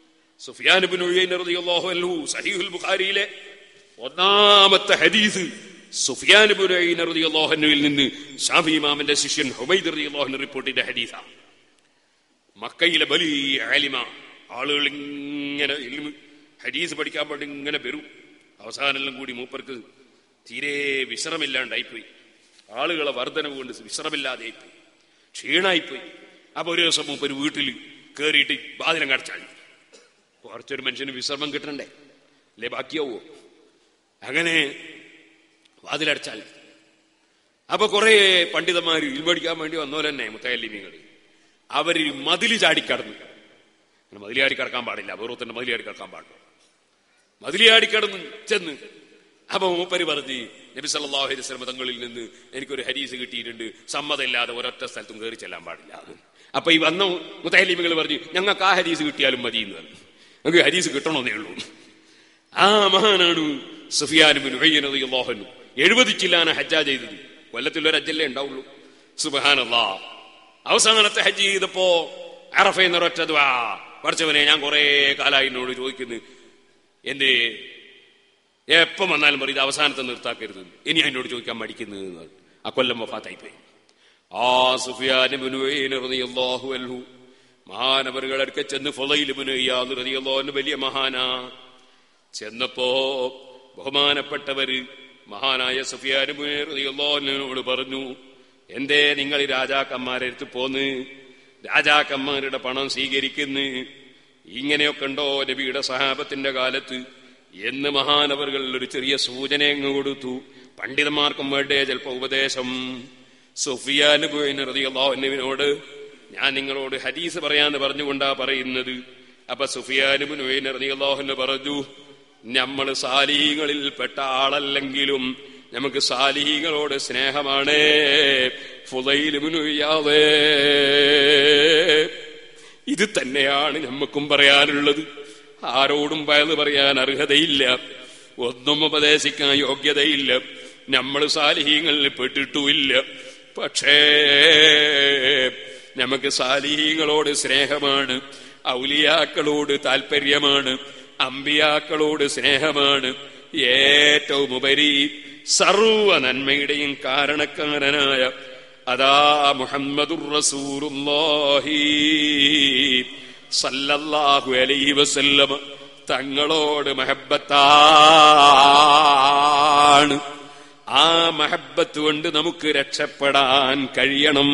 സുഫിയാൻ ബിൻ ഉയൈന റളിയല്ലാഹു അൻഹു സഹീഹുൽ ബുഖാരിയിലെ ഒന്നാമത്തെ ഹദീസ് സുഫിയാൻ ബിൻ ഉയൈന റളിയല്ലാഹു അൻഹുവിൽ നിന്ന് ഷാഫി ഇമാമിന്റെ ശിഷ്യൻ ഹുമൈദ് റളിയല്ലാഹു അൻഹു റിപ്പോർട്ട് ചെയ്ത ഹദീസാണ് മക്കയിലെ വലിയ ആലിമ ആളുകൾ ഇങ്ങനെ ഇൽമ് ഹദീസ് പഠിക്കാൻ വേണ്ടി ഇങ്ങനെ വരും അവസാനെല്ലാം കൂടി മൂപ്പർക്ക് തീരെ വിശ്രമില്ലാണ്ടായിപ്പോയി ആളുകളെ വർധനവ് കൊണ്ട് വിശ്രമില്ലാതെയായിപ്പോയി ക്ഷീണായിപ്പോയി അപ്പൊ ഒരു ദിവസം മൂപ്പര് വീട്ടിൽ കയറിയിട്ട് ബാതിരം കടച്ചാടി കുറച്ചൊരു മനുഷ്യന് വിശ്രമം കിട്ടണ്ടേ അല്ലേ ബാക്കിയാവോ അങ്ങനെ വാതിലടച്ചാൽ അപ്പൊ കുറെ പണ്ഡിതന്മാർ ഇൽപടിക്കാൻ വേണ്ടി വന്നോലെ തന്നെ മുത്തയല്ലിമികൾ അവര് മതില് ചാടിക്കടന്നു അങ്ങനെ മതിലിയാടി കിടക്കാൻ പാടില്ല അപൂർവത്തിന്റെ മതിലിയാടി കിടക്കാൻ പാടില്ല മതിലിയാടി കിടന്ന് ചെന്ന് അപ്പൊ മൂപ്പര് പറഞ്ഞ് നബി സല്ലല്ലാഹു അലൈഹി വസല്ലം തങ്ങളിൽ നിന്ന് എനിക്കൊരു ഹരീസ് കിട്ടിയിട്ടുണ്ട് സമ്മതമില്ലാതെ ഒരൊറ്റ സ്ഥലത്തും കയറി ചെല്ലാൻ പാടില്ല അപ്പൊ ഈ വന്ന മുത്തഹലീമികൾ പറഞ്ഞു ഞങ്ങൾക്ക് ആ ഹരീസ് കിട്ടിയാലും മതി എന്ന് പറഞ്ഞു ഞങ്ങൾക്ക് ഹരീസ് കിട്ടണമെന്നേ ഉള്ളൂ ആ മഹാനാണ് സുഫിയാനുബിൻ റളിയല്ലാഹു എഴുപത് ചില്ലാന ഹജ്ജ ചെയ്തത് കൊല്ലത്തിൽ ഒരു ഹജ്ജല്ലേ ഉണ്ടാവുള്ളൂ സുബഹാനല്ലാ അവസാനത്തെ ഹജ്ജ് ചെയ്തപ്പോ അറഫ എന്നൊരൊറ്റ ദ്വാ പഠിച്ചവനെ ഞാൻ കുറെ കാലായി എന്നോട് ചോദിക്കുന്നു എന്റെ എപ്പം വന്നാലും പറയും ഇത് അവസാനത്തെ നിർത്താക്കരുത് ഇനി എന്നോട് ചോദിക്കാൻ മടിക്കുന്നത് ആ കൊല്ലം വഫാത്തായി പോയി ആ സുഫിയാനുബിനുഹു അൽഹു മഹാനവറുകളൊക്കെ ചെന്ന് ഫൊലയിലുബിന് റളിയല്ലാഹു വലിയ മഹാനാ ചെന്നപ്പോ ബഹുമാനപ്പെട്ടവര് മഹാനായ സുഫിയാനുബിനോട് പറഞ്ഞു എന്തേ നിങ്ങൾ ഈ രാജാക്കന്മാരെ അടുത്ത് പോന്ന് രാജാക്കന്മാരുടെ പണം സ്വീകരിക്കുന്നു ഇങ്ങനെയൊക്കെ ഉണ്ടോ നബിയുടെ സഹാബത്തിന്റെ കാലത്ത് എന്ന് മഹാനവറുകൾ ഒരു ചെറിയ സൂചന അങ്ങ് കൊടുത്തു പണ്ഡിതന്മാർക്കും വേണ്ടേ ചിലപ്പോ ഉപദേശം സുഫിയാനുബിനോട് ഞാൻ നിങ്ങളോട് ഹദീസ് പറയാന്ന് പറഞ്ഞുകൊണ്ടാ പറയുന്നത് അപ്പൊ സുഫിയാനുബിൻ റതിയല്ലാഹുന്ന് പറഞ്ഞു നമ്മൾ സാലീങ്ങളിൽ പെട്ട ആളല്ലെങ്കിലും നമുക്ക് സാലീങ്ങളോട് സ്നേഹമാണ് ഫുലയിലുമുനുയാവേ ഇത് തന്നെയാണ് നമുക്കും പറയാനുള്ളത് ആരോടും പയന്ന് പറയാൻ അർഹതയില്ല ഒന്നും ഉപദേശിക്കാൻ യോഗ്യതയില്ല നമ്മൾ സാലിഹീങ്ങളിൽ പെട്ടിട്ടുമില്ല പക്ഷേ നമുക്ക് സാലിഹീങ്ങളോട് സ്നേഹമാണ് ഔലിയാക്കളോട് താല്പര്യമാണ് അമ്പിയാക്കളോട് സ്നേഹമാണ് ഏറ്റവും ഉപരി സർവ നന്മയുടെയും കാരണക്കാരനായ അതാ മുഹമ്മദുർ റസൂലുള്ളാഹി സല്ലല്ലാഹു അലൈഹി വസല്ലമ തങ്ങളോട് മഹബത്താണ് ആ മഹബത്ത് കൊണ്ട് നമുക്ക് രക്ഷപ്പെടാൻ കഴിയണം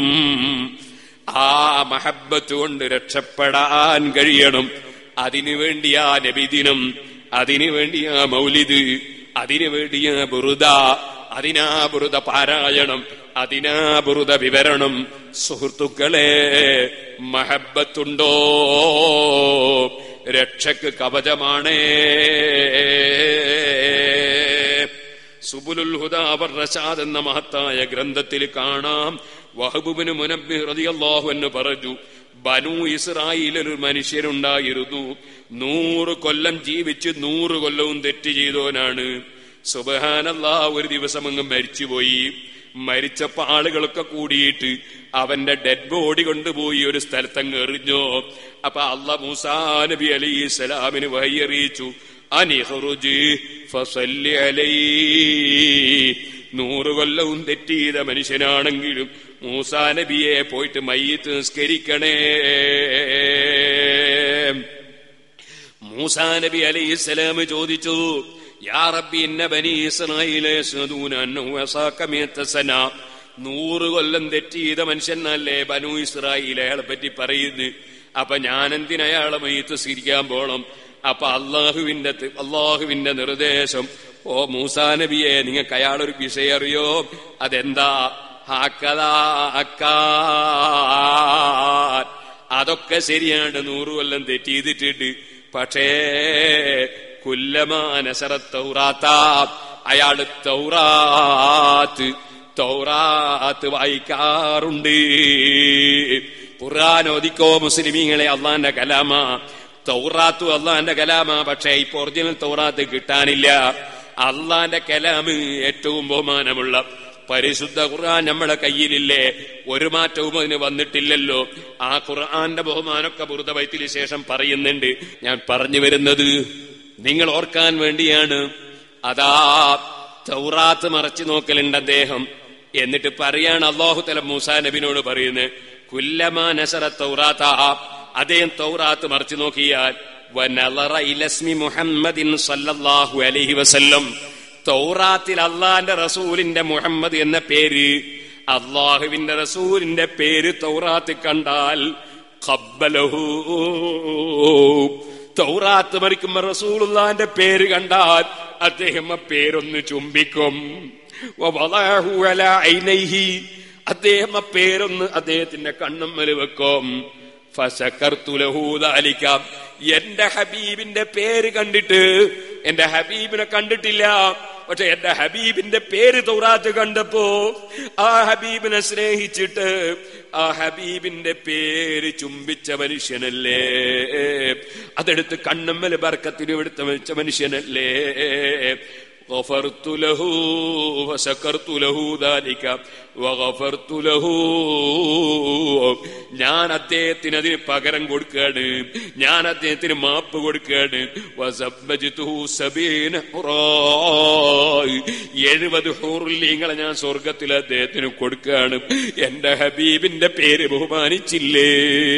ആ മഹബത്ത് കൊണ്ട് രക്ഷപ്പെടാൻ കഴിയണം അതിനു വേണ്ടിയാ നബിദിനം അതിനു വേണ്ടിയാ മൗലിദ് അതിനു വേണ്ടിയാ ബുറുദ അതിനാ ബുറുദ പാരായണം അതിനാ ബുറുദ വിവരണം സുഹൃത്തുക്കളെ മഹബത്തുണ്ടോ രക്ഷക്ക് കവചമാണേ സുബുലുൽ ഹുദാവർ റഷാദ് എന്ന മഹത്തായ ഗ്രന്ഥത്തിൽ കാണാം വഹബുബിന് മുനബി റളിയല്ലാഹു എന്ന് പറഞ്ഞു ബനു ഇസ്രായേലിൽ ഒരു മനുഷ്യരുണ്ടായിരുന്നു നൂറ് കൊല്ലം ജീവിച്ച് നൂറ് കൊല്ലവും തെറ്റ് ചെയ്തവനാണ് സുബഹാനല്ലാ ഒരു ദിവസം അങ്ങ് മരിച്ചുപോയി മരിച്ചപ്പോ ആളുകളൊക്കെ കൂടിയിട്ട് അവന്റെ ഡെഡ് ബോഡി കൊണ്ടുപോയി ഒരു സ്ഥലത്തങ്ങ് എറിഞ്ഞോ അപ്പൊ അള്ള മൂസാ നബി അലൈഹി സ്വലാമിന് വഹി അറിയിച്ചു അനിഹറുജ് ഫസല്ലി അലൈ നൂറ് കൊല്ലവും തെറ്റ് ചെയ്ത മനുഷ്യനാണെങ്കിലും മൂസാ നബിയെ പോയിട്ട് മയ്യത്ത് നിസ്കരിക്കണേ മൂസാ നബി അലൈഹി സ്വലാം ചോദിച്ചു യാ റബ്ബി ഇന്ന ബനി ഇസ്രായേലെ യസ്ഹദൂന അന്നഹു അസാക മിയത്ത സന നൂറ് കൊല്ലം തെറ്റ് ചെയ്ത മനുഷ്യനല്ലേ ബനു ഇസ്രായേൽ അയാളെ പറ്റി പറയുന്നു അപ്പൊ ഞാൻ എന്തിനാ അയാളെ മയ്യത്ത് സ്വീകരിക്കാൻ പോണം അപ്പൊ അള്ളാഹുവിന്റെ തി- അള്ളാഹുവിന്റെ നിർദ്ദേശം ഓ മൂസാ നബിയെ നിങ്ങൾക്ക് അയാളൊരു വിഷയം അറിയോ അതെന്താ ഹാക്കതാ ഹക്കാൻ. അതൊക്കെ ശരിയാണ് നൂറു കൊല്ലം തെറ്റ് ചെയ്തിട്ടുണ്ട് പക്ഷേ കുല്ലമാനസറത്തൗറാത്ത അയാള് തൗറാത്ത് തൗറാത്ത് വായിക്കാറുണ്ട് ഖുർആൻ ഓദിക്കോ മുസ്ലിമീങ്ങളെ അള്ളാന്റെ കലാമ തൗറാത്തു അള്ളാന്റെ കലാമ പക്ഷേ ഇപ്പൊ ഒറിജിനൽ തൗറാത്ത് കിട്ടാനില്ല അള്ളാന്റെ കലാമ് ഏറ്റവും ബഹുമാനമുള്ള പരിശുദ്ധ ഖുർആൻ നമ്മളെ കയ്യിലില്ലേ ഒരു മാറ്റവും അതിന് വന്നിട്ടില്ലല്ലോ ആ ഖുർആന്റെ ബഹുമാനൊക്കെ ബുറുദവൈത്തിന് ശേഷം പറയുന്നുണ്ട് ഞാൻ പറഞ്ഞു വരുന്നത് നിങ്ങൾ ഓർക്കാൻ വേണ്ടിയാണ് അതാ തൗറാത്ത് മറച്ചു നോക്കലുണ്ട് അദ്ദേഹം എന്നിട്ട് പറയാണ് അള്ളാഹു തല മൂസാ നബിനോട് പറയുന്നത് കുല്ലമാ നസറ തൗറാത്ത അദ്ദേഹം തൗറാത്ത് മറച്ചു നോക്കിയാൽ വനളറ ഇലസ്മി മുഹമ്മദിൻ സല്ലല്ലാഹു അലൈഹി വസല്ലം തൗറാത്തിൽ അള്ളാന്റെ റസൂലിന്റെ മുഹമ്മദ് എന്ന പേര് അള്ളാഹുവിന്റെ റസൂലിന്റെ പേര് തൗറാത്ത് കണ്ടാൽ ഖബ്ബലഹു തൗറാത്ത് മറിക്കുമ്പോ റസൂലുള്ളാന്റെ പേര് കണ്ടാൽ അദ്ദേഹം ആ പേരൊന്ന് ചുംബിക്കും വവളഅഹു അലാ ഐനൈഹി അദ്ദേഹം ആ പേരൊന്ന് അദ്ദേഹത്തിന്റെ കണ്ണമ്മൽ വെക്കും ഫസക്കർത്തു ലഹു ദാലിക എന്റെ ഹബീബിന്റെ പേര് കണ്ടിട്ട് എന്റെ ഹബീബിനെ കണ്ടിട്ടില്ല പക്ഷെ എന്റെ ഹബീബിന്റെ പേര് തൗറാത്ത് കണ്ടപ്പോ ആ ഹബീബിനെ സ്നേഹിച്ചിട്ട് ആ ഹബീബിന്റെ പേര് ചുംബിച്ച മനുഷ്യനല്ലേ അതെടുത്ത് കണ്ണമ്മൽ ബർക്കത്തിന് എടുത്ത വെച്ച മനുഷ്യനല്ലേ غفرت له وشكرت له ذلك وغفرت له ഞാൻ അദ്ദേഹത്തിന് അതിന് പകരം കൊടുക്കുകയാണ് ഞാൻ അദ്ദേഹത്തിന് മാപ്പ് കൊടുക്കുകയാണ് വസബ്ബജ്തുഹു സബീന ഹുറായ്. എഴുപത് ഹൂറുല്യങ്ങളെ ഞാൻ സ്വർഗത്തിൽ അദ്ദേഹത്തിന് കൊടുക്കുകയാണ് എന്റെ ഹബീബിന്റെ പേര് ബഹുമാനിച്ചില്ലേ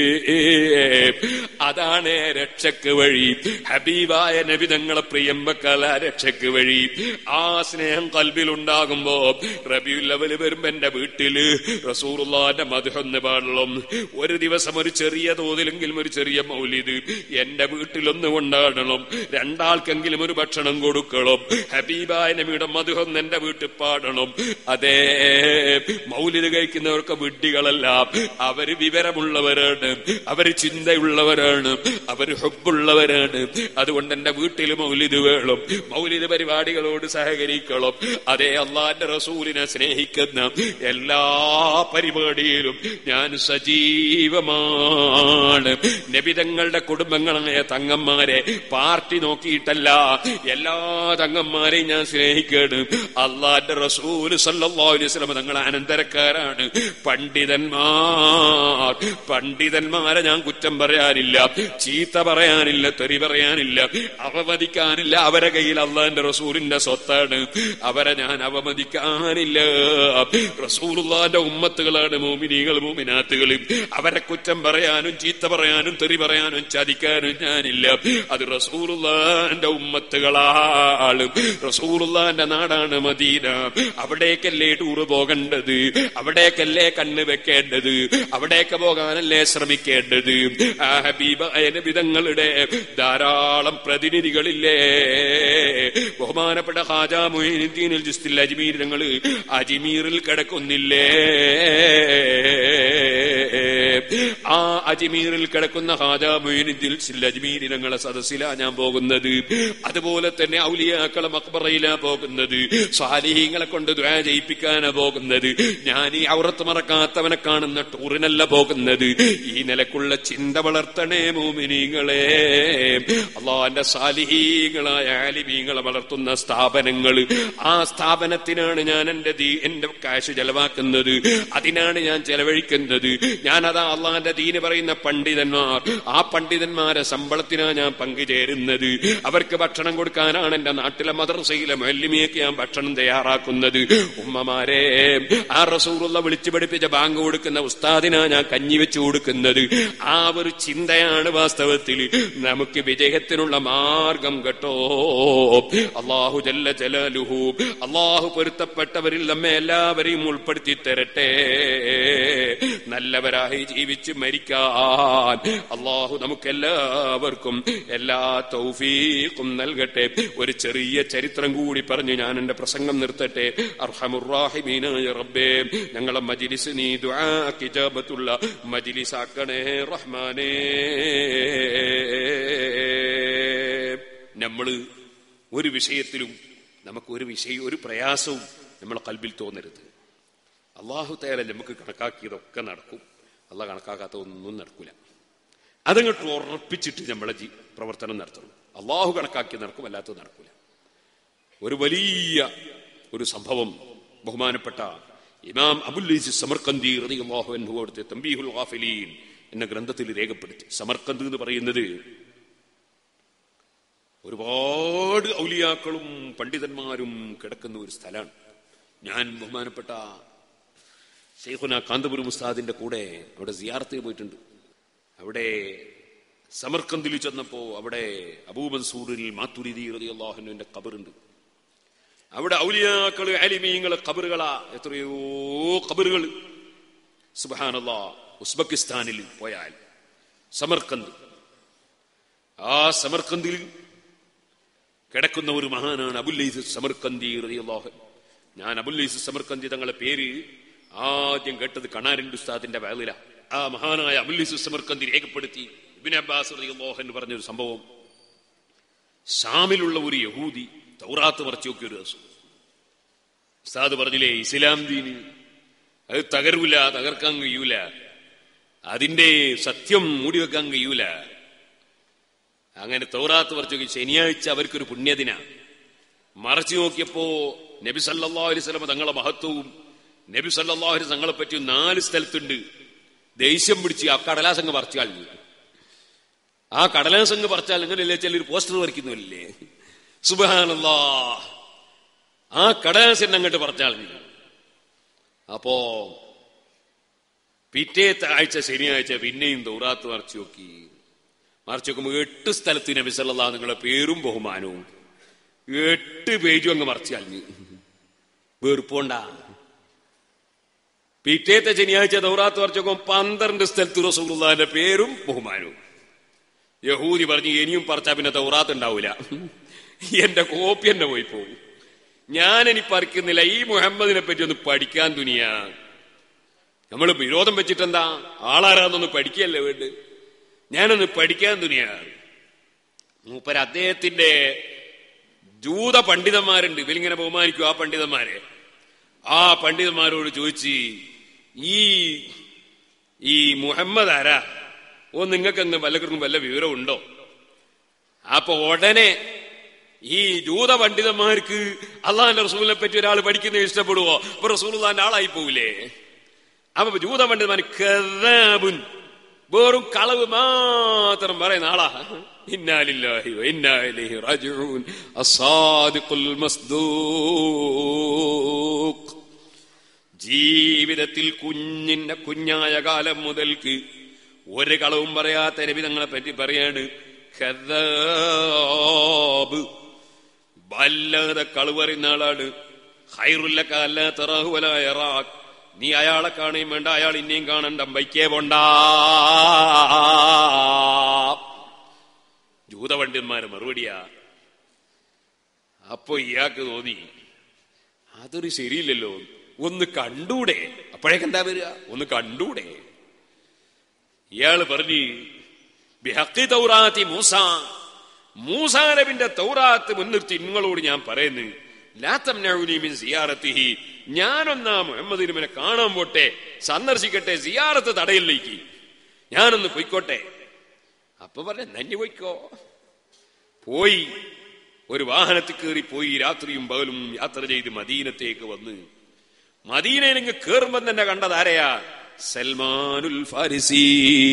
അതാണ് രക്ഷക്ക് വഴി ഹബീബായ നബിതങ്ങളെ പ്രിയമ്പക്കല രക്ഷക്ക് വഴി ആ സ്നേഹം കൽബിലുണ്ടാകുമ്പോ റബിയുൽ ലെവല് വരുമ്പോ എന്റെ വീട്ടില് റസൂറുള്ളാന്റെ മധുഹൊന്ന് പാടണം ഒരു ദിവസം ഒരു ചെറിയ തോതിലെങ്കിലും ഒരു ചെറിയ മൗലിദ് എന്റെ വീട്ടിലൊന്ന് കൊണ്ടാടണം രണ്ടാൾക്കെങ്കിലും ഒരു ഭക്ഷണം കൊടുക്കണം ഹബീബായ നബിയുടെ മധുഹൊന്ന് എന്റെ വീട്ടിൽ പാടണം അതേ മൗലിദ് കഴിക്കുന്നവർക്ക് വിഡ്ഢികളല്ല അവര് വിവരമുള്ളവരാണ് അവര് ചിന്തയുള്ളവരാണ് അവര് ഹൊബുള്ളവരാണ് അതുകൊണ്ട് എന്റെ വീട്ടിൽ മൗലിദ് വേണം മൗലിദ് പരിപാടികളോട് സഹകരിക്കണം അതേ അള്ളാന്റെ റസൂലിനെ സ്നേഹിക്കുന്ന എല്ലാ പരിപാടിയിലും ഞാൻ സജീവമാണ് നബിതങ്ങളുടെ കുടുംബങ്ങളായ തങ്ങന്മാരെ പാർട്ടി നോക്കിയിട്ടല്ല എല്ലാ തങ്ങന്മാരെയും ഞാൻ സ്നേഹിക്കാണ് അള്ളാന്റെ റസൂല് സല്ലല്ലാഹു അലൈഹി വസല്ലം തങ്ങളെ അനന്തരക്കാരാണ് പണ്ഡിതന്മാർ പണ്ഡിതന്മാരെ ഞാൻ കുറ്റം പറയാനില്ല ചീത്ത പറയാനില്ല തെറി പറയാനില്ല അവമതിക്കാനില്ല അവരെ കയ്യിൽ അള്ളാന്റെ റസൂലിന്റെ സ്വത്താണ് അവരെ ഞാൻ അവമതിക്കാനില്ല റസൂലുള്ളാന്റെ ഉമ്മത്തുകളാണ് മോമിനികൾ മോമിനാത്തുകൾ അവരെ കുറ്റം പറയാനും ചീത്ത പറയാനും തെറി പറയാനും ചതിക്കാനും ഞാനില്ല അത് റസൂലുള്ളാന്റെ ഉമ്മത്തുകളാണ് റസൂലുള്ളാന്റെ നാടാണ് മദീന അവിടേക്കല്ലേ ടൂറ് പോകേണ്ടത് അവിടേക്കല്ലേ കണ്ണ് വെക്കേണ്ടത് അവിടേക്ക് പോകാനല്ലേ ശ്രമിക്കേണ്ടത് ആ ഹബീബായ നബിതങ്ങളുടെ ധാരാളം പ്രതിനിധികളില്ലേ ബഹുമാനപ്പെട്ട ഹാജാ മൊയ്നുദ്ദീനിൽ ജിസ്തിൽ അജ്മീർ ഞങ്ങൾ അജ്മീറിൽ കിടക്കുന്നില്ലേ ആ അജ്മീറിൽ കിടക്കുന്ന ഹാജാ മൊയ്നുദ്ദീൻ സിൽ അജ്മീർ ഞങ്ങളെ സദസ്സിലാ ഞാൻ പോകുന്നത് അതുപോലെ തന്നെ ഔലിയാക്കളെ മക്ബറയിലാ പോകുന്നത് സ്വാലിഹീങ്ങളെ കൊണ്ട് ദ്വാ ചെയ്യിപ്പിക്കാനാ പോകുന്നത് ഞാൻ ഈ ഔറത്ത് മറക്കാത്തവനെ കാണുന്ന ടൂറിനല്ല പോകുന്നത് ഈ നിലക്കുള്ള ചിന്ത വളർത്തണേ മോമിനിങ്ങളെ അള്ളാന്റെ സാലിഹീങ്ങളായ ആലിമീങ്ങളെ വളർത്തുന്ന സ്ഥാപനങ്ങൾ ആ സ്ഥാപനത്തിനാണ് ഞാൻ എന്റെ ദീ എന്റെ കാശ് ചെലവാക്കുന്നത് അതിനാണ് ഞാൻ ചെലവഴിക്കുന്നത് ഞാൻ അതാ അള്ളാന്റെ ദീന് പറയുന്ന പണ്ഡിതന്മാർ ആ പണ്ഡിതന്മാരെ ശമ്പളത്തിനാണ് ഞാൻ പങ്കുചേരുന്നത് അവർക്ക് ഭക്ഷണം കൊടുക്കാനാണ് എന്റെ നാട്ടിലെ മദ്രസയിലെ മല്ലിമിയൊക്കെ ഞാൻ ഭക്ഷണം തയ്യാറാക്കുന്നത് ഉമ്മമാരെ ആ റസൂറുള്ള വിളിച്ചു പഠിപ്പിച്ച ബാങ്ക് കൊടുക്കുന്ന ഉസ്താദിനാ ഞാൻ കഞ്ഞി വെച്ചു കൊടുക്കുന്നത് ആ ഒരു ചിന്തയാണ് വാസ്തവത്തിൽ നമുക്ക് വിജയത്തിനുള്ള മാർഗം കേട്ടോ അള്ളാഹു ജല്ല ജലാലുഹു അള്ളാഹു പൊരുത്തപ്പെട്ടവരിൽ നമ്മെ എല്ലാവരെയും ഉൾപ്പെടുത്തി തരട്ടെ നല്ലവരായി ജീവിച്ച് മരിക്കാൻ അള്ളാഹു നമുക്കെല്ലാവർക്കും എല്ലാ തൗഫീഖും നൽകട്ടെ ഒരു ചെറിയ ചരിത്രം കൂടി പറഞ്ഞു ഞാൻ എന്റെ പ്രസംഗം നിർത്തട്ടെ അർഹമുറാഹിമീനായ റബ്ബേ ഞങ്ങളെ മജിലിസ് നീ ദുആ കിജാബത്തുള്ള മജിലിസാക്കണേ റഹ്മാനേ നമ്മള് ഒരു വിഷയത്തിലും നമുക്ക് ഒരു വിഷയം ഒരു പ്രയാസവും നമ്മളെ കൽബിൽ തോന്നരുത് അള്ളാഹു തേല നമുക്ക് കണക്കാക്കിയതൊക്കെ നടക്കും അള്ളാഹ് കണക്കാക്കാത്ത ഒന്നും നടക്കൂല അതങ്ങോട്ട് ഉറപ്പിച്ചിട്ട് നമ്മളെ ജീ പ്രവർത്തനം നടത്തണം അള്ളാഹു കണക്കാക്കി നടക്കും അല്ലാത്തത് നടക്കൂല ഒരു വലിയ ഒരു സംഭവം ബഹുമാനപ്പെട്ട ഇമാം അബുല്ലീസ് സമർക്കന്തി റളിയല്ലാഹു അൻഹു അവിടുത്തെ തമ്പീഹുൽ ഗാഫിലീൻ എന്ന ഗ്രന്ഥത്തിൽ രേഖപ്പെടുത്തി സമർക്കന്ത് എന്ന് പറയുന്നത് ഒരുപാട് ഔലിയാക്കളും പണ്ഡിതന്മാരും കിടക്കുന്ന ഒരു സ്ഥലമാണ് ഞാൻ ബഹുമാനപ്പെട്ട ഷെയ്ഖുന കാന്തപുരം ഉസ്താദിന്റെ കൂടെ അവിടെ സിയാർത്തിൽ പോയിട്ടുണ്ട് അവിടെ സമർക്കന്തിൽ ചെന്നപ്പോ അവിടെ അബൂ മൻസൂറിൽ മാത്തുരിദി റളിയല്ലാഹുവിന്റെ ഖബറുണ്ട് അവിടെ ഔലിയാക്കള് അലിമീങ്ങള് ഖബറുകളാ എത്രയോ ഖബറുകൾ സുബാനല്ലാ ഉസ്ബെക്കിസ്ഥാനിൽ പോയാൽ സമർക്കന്ത് ആ സമർക്കന്തിൽ കിടക്കുന്ന ഒരു മഹാനാണ് അബുല്ലൈസ് സമർക്കന്തി റളിയല്ലാഹു ഞാൻ അബുല്ലൈസ് സമർക്കന്തി തങ്ങളുടെ പേര് ആദ്യം കേട്ടത് കണാരൻ ഉസ്താദിന്റെ വേളില ആ മഹാനായ അബുല്ലൈസ് സമർക്കന്തി രേഖപ്പെടുത്തി ഇബിൻ അബ്ബാസ് റളിയല്ലാഹു എന്ന് പറഞ്ഞൊരു സംഭവം ഷാമിലുള്ള ഒരു യഹൂദി തൗറാത്ത് മറച്ചു നോക്കിയ ഒരു ദിവസം ഉസ്താദ് പറഞ്ഞില്ലേ ഇസ്ലാം ദീന് അത് തകരൂല തകർക്കാൻ കഴിയൂല അതിന്റെ സത്യം മൂടിവെക്കാൻ കഴിയൂല അങ്ങനെ തൗറാത്ത് മറച്ചു നോക്കി ശനിയാഴ്ച അവർക്കൊരു പുണ്യദിന മറച്ചു നോക്കിയപ്പോ നബി സല്ലാ അലൈവലമ തങ്ങളെ മഹത്വവും നബി സല്ലാ അലൈഹി തങ്ങളെ പറ്റി നാല് സ്ഥലത്തുണ്ട് ദേഷ്യം പിടിച്ച് ആ കടലാസംഗ് പറിച്ചു കളഞ്ഞു ആ കടലാസംഗ് പറിച്ചാൽ എങ്ങനെയല്ലേ ചിലർ പോസ്റ്റർ വരയ്ക്കുന്നില്ലേ സുബാനല്ലാ ആ കടലാസൻ അങ്ങോട്ട് പറിച്ചാൽ അപ്പോ പിറ്റേത്തെ ആഴ്ച ശനിയാഴ്ച പിന്നെയും ദൗറാത്ത് മറച്ചു നോക്കി മറിച്ച് നോക്കുമ്പോ എട്ട് സ്ഥലത്ത് നബി സല്ലാ നിങ്ങളെ പേരും ബഹുമാനവും എട്ട് പേജും അങ്ങ് മറച്ചു കളഞ്ഞു വെറുപ്പോണ്ട പിറ്റേത്തെ ശനിയാഴ്ച ദൗറാത്ത് മറിച്ച് നോക്കുമ്പോൾ പന്ത്രണ്ട് സ്ഥലത്ത് റസൂലുള്ളാന്റെ പേരും ബഹുമാനവും യഹൂദി പറഞ്ഞു ഇനിയും പറിച്ചാ പിന്നെ ദൗറാത്ത് ഉണ്ടാവൂല എന്റെ കോപ്പി തന്നെ പോയി പോകും ഞാനിനി പറിക്കുന്നില്ല ഈ മുഹമ്മദിനെ പറ്റി ഒന്ന് പഠിക്കാൻ തുനിയാ നമ്മൾ വിരോധം വെച്ചിട്ടെന്താ ആളാരാന്നൊന്ന് പഠിക്കല്ലേ വേണ്ട ഞാനൊന്ന് പഠിക്കാൻ തുനിയാ മൂപ്പര് അദ്ദേഹത്തിന്റെ ജൂത പണ്ഡിതന്മാരുണ്ട് ഇവരിങ്ങനെ ബഹുമാനിക്കും ആ പണ്ഡിതന്മാരെ ആ പണ്ഡിതന്മാരോട് ചോദിച്ച് ഈ ഈ മുഹമ്മദ് ആരാ ഓ നിങ്ങൾക്ക് അങ്ങ് വല്ലവർക്കും വല്ല വിവരമുണ്ടോ അപ്പൊ ഉടനെ ഈ ജൂത പണ്ഡിതന്മാർക്ക് അള്ളാന്റെ റസൂലിനെ പറ്റി ഒരാൾ പഠിക്കുന്നത് ഇഷ്ടപ്പെടുവോ അപ്പൊ റസൂൽ ആളായി പോവില്ലേ അപ്പൊ ജൂത പണ്ഡിതന്മാർ കഥാബുൻ വെറും കളവ് മാത്രം പറയുന്ന ആളാ ഇന്നാലില്ലാഹി വ ഇന്നാ ഇലൈഹി റാജിഊൻ അസ്സാദിഖുൽ മസ്ദൂഖ് ജീവിതത്തിൽ കുഞ്ഞിന്റെ കുഞ്ഞായ കാലം മുതൽക്ക് ഒരു കളവും പറയാത്ത നബി തങ്ങളെ പറ്റി പറയാണ് ഖദാബ് വല്ലാതെ കളവ് പറയുന്ന ആളാണ് ഹൈറുല്ലക്ക അല്ല തറാഹുവലായ നീ അയാളെ കാണുകയും വേണ്ട അയാൾ ഇനിയും കാണണ്ട ബൈക്കേ പോണ്ട ജൂതപണ്ഡിതന്മാര് മറുപടിയാ അപ്പൊ ഇയാൾക്ക് തോന്നി അതൊരു ശരിയില്ലല്ലോ ഒന്ന് കണ്ടൂടെ അപ്പോഴേക്കെന്താ വരിക ഒന്ന് കണ്ടൂടെ ഇയാള് പറഞ്ഞു ബിഹക്കി തൗറാത്തി മൂസ മൂസാ നബിന്റെ തൗറാത്ത് മുൻനിർത്തി നിങ്ങളോട് ഞാൻ പറയുന്നു ലാത്തം മിൻ സിയാറത്തിഹി ഞാനൊന്നാ മുഹമ്മദ് നബിനെ കാണാൻ പോട്ടെ സന്ദർശിക്കട്ടെ സിയാറത്ത് തടയിലേക്ക് ഞാനൊന്ന് പൊയ്ക്കോട്ടെ അപ്പൊ പറഞ്ഞ നഞ്ഞു പൊയ്ക്കോ പോയി ഒരു വാഹനത്തിൽ കയറി പോയി രാത്രിയും പകലും യാത്ര ചെയ്ത് മദീനത്തേക്ക് വന്ന് മദീനയിലെങ്കിൽ കേറുമ്പം തന്നെ കണ്ടതാരയാ സൽമാനുൽ ഫാരിസി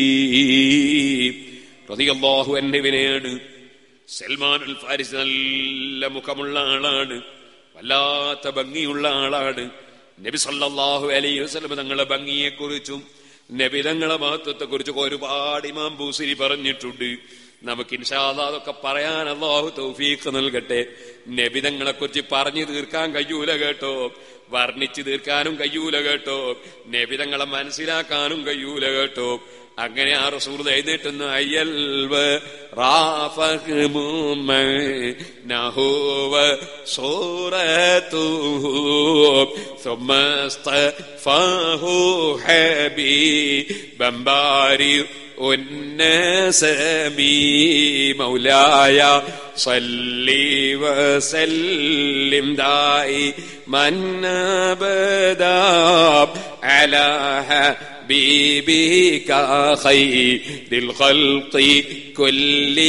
പ്രതിയല്ലാഹു എന്നിവനെയാണ് സൽമാനുൽ ഫാരിസി നല്ല മുഖമുള്ള ആളാണ് വല്ലാത്ത ഭംഗിയുള്ള ആളാണ് നബി സല്ലല്ലാഹു അലൈഹി വസല്ലം തങ്ങളെ ഭംഗിയെ കുറിച്ചും നബി തങ്ങളെ മഹത്വത്തെ കുറിച്ചൊക്കെ ഒരുപാട് ഇമാം ബൂസിരി പറഞ്ഞിട്ടുണ്ട് നമുക്ക് ഇൻഷാല്ല അതൊക്കെ പറയാൻ അള്ളാഹു തൗഫീഖ് നൽകട്ടെ നബിതങ്ങളെ കുറിച്ച് പറഞ്ഞു തീർക്കാൻ കഴിയൂല കേട്ടോ വർണ്ണിച്ചു തീർക്കാനും കഴിയൂല കേട്ടോ നബിതങ്ങളെ മനസ്സിലാക്കാനും കഴിയൂല കേട്ടോ അങ്ങനെ ആ റസൂർ എഴുതിട്ടുന്നു അയ്യൽവ നഹുവ സൂറത്തു ثم اصطفاه حبيبا بارئ النسم مولاي صلي وسلم دائما ابدا على حبيبك خير الخلق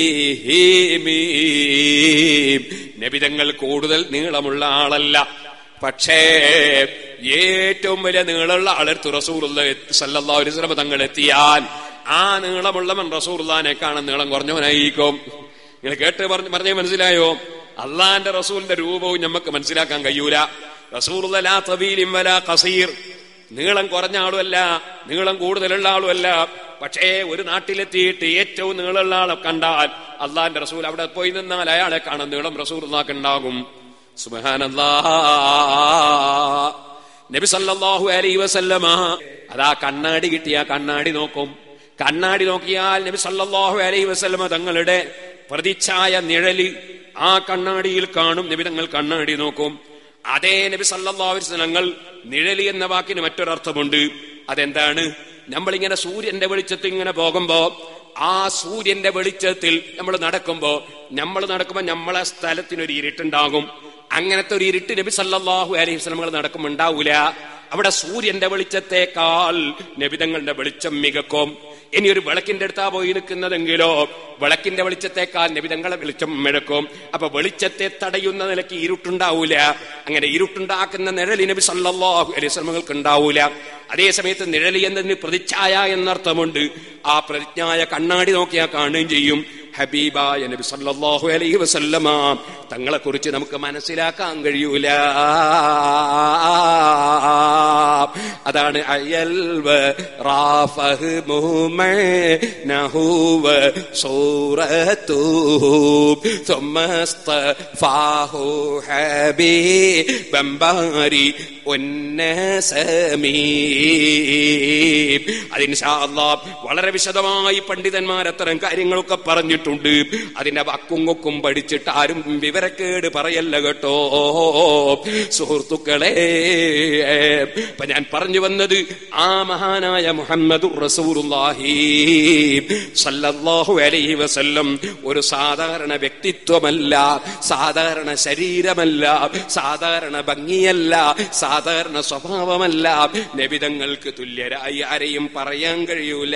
كلهم നബിതങ്ങൾ കൂടുതൽ നീളമുള്ള ആളല്ല പക്ഷേ ഏറ്റവും വലിയ നീളമുള്ള ആളെടുത്ത് റസൂറുള്ള സല്ലല്ലാഹു അലൈഹി വസല്ലം തങ്ങൾ എത്തിയാൽ ആ നീളമുള്ളവൻ റസൂറുല്ലാനെ കാണാൻ നീളം കുറഞ്ഞവനായിരിക്കും നിങ്ങൾ കേട്ട് പറഞ്ഞ് പറഞ്ഞേ മനസ്സിലായോ അള്ളാന്റെ റസൂലിന്റെ രൂപവും നമുക്ക് മനസ്സിലാക്കാൻ കഴിയൂല റസൂറുല്ല ലാ തബീലിം വലാ ഖസീർ നീളം കുറഞ്ഞ ആളുമല്ല നീളം കൂടുതലുള്ള ആളുമല്ല പക്ഷേ ഒരു നാട്ടിലെത്തിയിട്ട് ഏറ്റവും നീളമുള്ള ആളെ കണ്ടാൽ അള്ളാന്റെ റസൂൽ അവിടെ പോയി നിന്നാൽ അയാളെ കാണാൻ നീളം റസൂൽ ഉണ്ടാകും സുബഹാനല്ലാ നബി സല്ലല്ലാഹു അലൈഹി വസല്ലമ അതാ കണ്ണാടി കിട്ടിയ കണ്ണാടി നോക്കും കണ്ണാടി നോക്കിയാൽ നബി സല്ലല്ലാഹു അലൈഹി വസല്ലമ തങ്ങളുടെ പ്രതിച്ഛായ നിഴല് ആ കണ്ണാടിയിൽ കാണും നബി തങ്ങൾ കണ്ണാടി നോക്കും അതേ നബി സല്ലല്ലാഹു അലൈഹി വസല്ലം തങ്ങൾ നിഴല് എന്ന വാക്കിന് മറ്റൊരർത്ഥമുണ്ട് അതെന്താണ് നമ്മളിങ്ങനെ സൂര്യന്റെ വെളിച്ചത്തിൽ ഇങ്ങനെ പോകുമ്പോ ആ സൂര്യന്റെ വെളിച്ചത്തിൽ നമ്മൾ നടക്കുമ്പോ നമ്മൾ നടക്കുമ്പോ നമ്മളെ സ്ഥലത്തിനൊരു ഇരുട്ടുണ്ടാകും അങ്ങനത്തെ ഒരു ഇരുട്ട് നബി സല്ലല്ലാഹു അലൈഹി വസല്ലം നടക്കുമ്പോ ഉണ്ടാവൂല അവിടെ സൂര്യന്റെ വെളിച്ചത്തെക്കാൾ നബിതങ്ങളുടെ വെളിച്ചം മികക്കും ഇനി ഒരു വിളക്കിന്റെ അടുത്താ പോയി നിൽക്കുന്നതെങ്കിലോ വിളക്കിന്റെ വെളിച്ചത്തെക്കാൾ നബിതങ്ങളെ വെളിച്ചം മിഴക്കും അപ്പൊ വെളിച്ചത്തെ തടയുന്ന നിലയ്ക്ക് ഇരുട്ടുണ്ടാവൂല അങ്ങനെ ഇരുട്ടുണ്ടാക്കുന്ന നിഴലി നബി സല്ലല്ലാഹു അലൈഹി വസല്ലമകൾക്ക് ഉണ്ടാവൂല അതേ സമയത്ത് നിഴലി എന്നതിന് പ്രതിച്ഛായ എന്നർത്ഥമുണ്ട് ആ പ്രതിജ്ഞായ കണ്ണാടി നോക്കിയാൽ കാണുകയും ചെയ്യും ഹബീബായ നബി സല്ലല്ലാഹു അലൈഹി വസല്ലമ തങ്ങളെ കുറിച്ച് നമുക്ക് മനസ്സിലാക്കാൻ കഴിയൂല അതാണ് അയൽവ റാഫഹ് മുഹ്മനഹുവ സൂറത്തു ثم اصطفاه حبيبا باري അതിന് വളരെ വിശദമായി പണ്ഡിതന്മാർ അത്തരം കാര്യങ്ങളൊക്കെ പറഞ്ഞിട്ടുണ്ട് അതിന്റെ വക്കും കൊക്കും പഠിച്ചിട്ട് ആരും വിവരക്കേട് പറയല്ല കേട്ടോ സുഹൃത്തുക്കളെ ഇപ്പൊ ഞാൻ പറഞ്ഞു വന്നത് ആ മഹാനായ മുഹമ്മദ് റസൂറുല്ലാഹി സല്ലല്ലാഹു അലൈഹി വസല്ലം ഒരു സാധാരണ വ്യക്തിത്വമല്ല സാധാരണ ശരീരമല്ല സാധാരണ ഭംഗിയല്ല സാധാരണ സ്വഭാവമല്ല നബിതങ്ങൾക്ക് തുല്യരായി ആരെയും പറയാൻ കഴിയൂല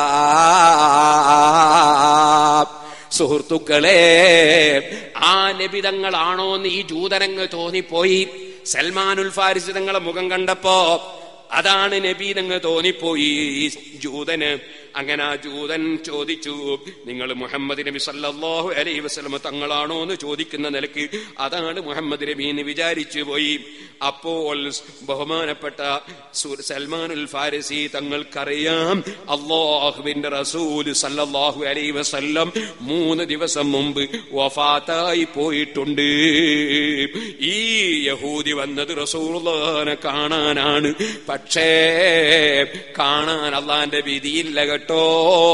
സുഹൃത്തുക്കളെ ആ നബിതങ്ങളാണോ എന്ന് ഈ ജൂതനങ്ങൾ തോന്നിപ്പോയി സൽമാനുൽ ഫാരിസ് തങ്ങളെ മുഖം കണ്ടപ്പോ അതാണ് നബീതങ്ങ് തോന്നിപ്പോയി ഈ ജൂതന് അങ്ങനെ ആ ജൂതൻ ചോദിച്ചു നിങ്ങൾ മുഹമ്മദ് നബി സല്ലല്ലാഹു അലൈഹി വസല്ലം തങ്ങളാണോ എന്ന് ചോദിക്കുന്ന നിലക്ക് അതാണ് മുഹമ്മദ് നബി എന്ന് വിചാരിച്ചു പോയി അപ്പോൾ ബഹുമാനപ്പെട്ട സു- സൽമാനുൽ ഫാരിസി തങ്ങൾക്കറിയാം അള്ളാഹുവിന്റെ റസൂൽ സല്ലല്ലാഹു അലൈഹി വസല്ലം മൂന്ന് ദിവസം മുമ്പ് വഫാത്തായി പോയിട്ടുണ്ട് ഈ യഹൂദി വന്നത് റസൂലുള്ളാഹിനെ കാണാനാണ് പക്ഷേ കാണാൻ അള്ളാന്റെ വിധിയില്ല കേട്ടോ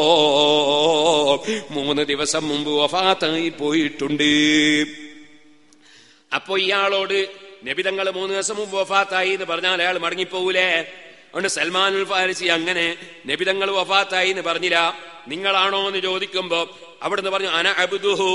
മൂന്ന് ദിവസം മുമ്പ് വഫാത്തായി പോയിട്ടുണ്ട് അപ്പൊ ഇയാളോട് നബിതങ്ങൾ മൂന്ന് ദിവസം മുമ്പ് വഫാത്തായി എന്ന് പറഞ്ഞാൽ അയാൾ മടങ്ങിപ്പോകൂലേ അതുകൊണ്ട് സൽമാനുൽ ഫാരിസി അങ്ങനെ നബിതങ്ങൾ വഫാത്തായി എന്ന് പറഞ്ഞില്ല നിങ്ങളാണോ എന്ന് ചോദിക്കുമ്പോ അവിടുന്ന് പറഞ്ഞു അന അബുദുഹു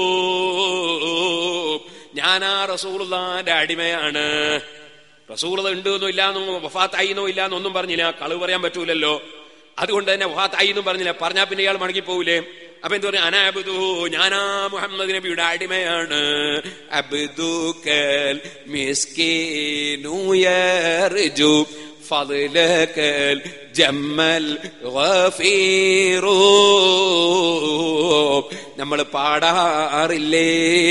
ഞാനാ റസൂലുള്ളാന്റെ അടിമയാണ് റസൂളത ഉണ്ട് എന്നോ ഇല്ലാന്നോ വഫാത്തായിന്നോ ഇല്ലാന്നൊന്നും പറഞ്ഞില്ല കളവ് പറയാൻ പറ്റൂലല്ലോ അതുകൊണ്ട് തന്നെ വഫാത്തായി എന്നും പറഞ്ഞില്ല പറഞ്ഞാ പിന്നെ ഇയാൾ മടങ്ങിപ്പോകൂലേ അപ്പൊ എന്ത് പറഞ്ഞു അനാബുദു ഞാനാ മുഹമ്മദ് നബിയുടെ അടിമയാണ് അബ്ദുക്കൽ മിസ്കീനു യർജു ഫضلكൽ ജമ്മൽ ഗഫീറു നമ്മൾ പാടാറില്ലേ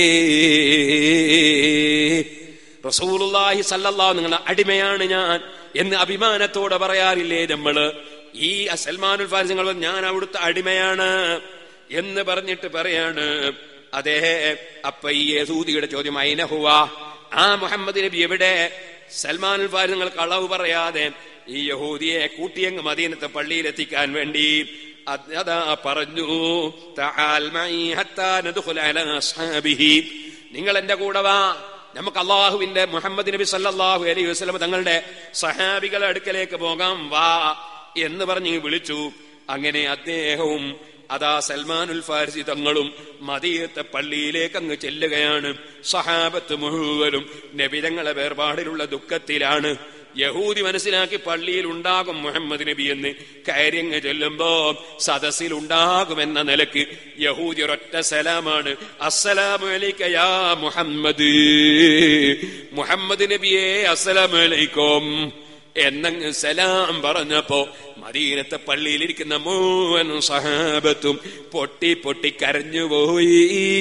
റസൂലുള്ളാഹി സല്ലല്ലാഹു നിങ്ങളുടെ അടിമയാണ് ഞാൻ എന്ന് അഭിമാനത്തോടെ പറയാറില്ലേ നമ്മള് ഈ സൽമാനുൽ ഫാരിസ് നിങ്ങൾ ഞാൻ അവിടുത്തെ അടിമയാണ് എന്ന് പറഞ്ഞിട്ട് പറയാണ് അതേ അപ്പൊ ഈ യസൂദിയുടെ ചോദ്യം അയിനഹുവ ആ മുഹമ്മദ് നബി എവിടെ സൽമാനുൽ ഫാരിസ് നിങ്ങൾ കളവ് പറയാതെ ഈ യഹൂദിയെ കൂട്ടിയങ്ങ് മദീനത്തെ പള്ളിയിലെത്തിക്കാൻ വേണ്ടി അത് അതാ പറഞ്ഞു തആൽ മഈ ഹത്താ നദ്ഖുല അലാ അസ്ഹാബിഹി നിങ്ങൾ എന്റെ കൂടെ വാ നമുക്ക് അള്ളാഹുവിന്റെ മുഹമ്മദ് നബി സല്ലല്ലാഹു അലൈഹി വസല്ലം തങ്ങളുടെ സഹാബികളെ അടുക്കലേക്ക് പോകാം വാ എന്ന് പറഞ്ഞ് വിളിച്ചു അങ്ങനെ അദ്ദേഹവും അതാ സൽമാനുൽ ഫാരിസി തങ്ങളും മദീയത്തെ പള്ളിയിലേക്ക് അങ്ങ് ചെല്ലുകയാണ് സഹാബത്ത് മുഴുവനും നബിതങ്ങളെ വേർപാടിലുള്ള ദുഃഖത്തിലാണ് യഹൂദി മനസ്സിലാക്കി പള്ളിയിൽ ഉണ്ടാകും മുഹമ്മദ് നബി എന്ന് കാര്യങ്ങൾ ചൊല്ലുമ്പോ സദസ്സിൽ ഉണ്ടാകുമെന്ന നിലക്ക് യഹൂദി ഒരൊറ്റ സലാമാണ് അസ്സലാമു അലൈക യാ മുഹമ്മദ് മുഹമ്മദ് നബിയെ അസ്സലാമു അലൈക്കും എന്നങ്ങ് സലാം പറഞ്ഞപ്പോ മദീനത്തെ പള്ളിയിലിരിക്കുന്ന മുഴുവൻ സഹാബത്തും പൊട്ടി പൊട്ടി കരഞ്ഞുപോയി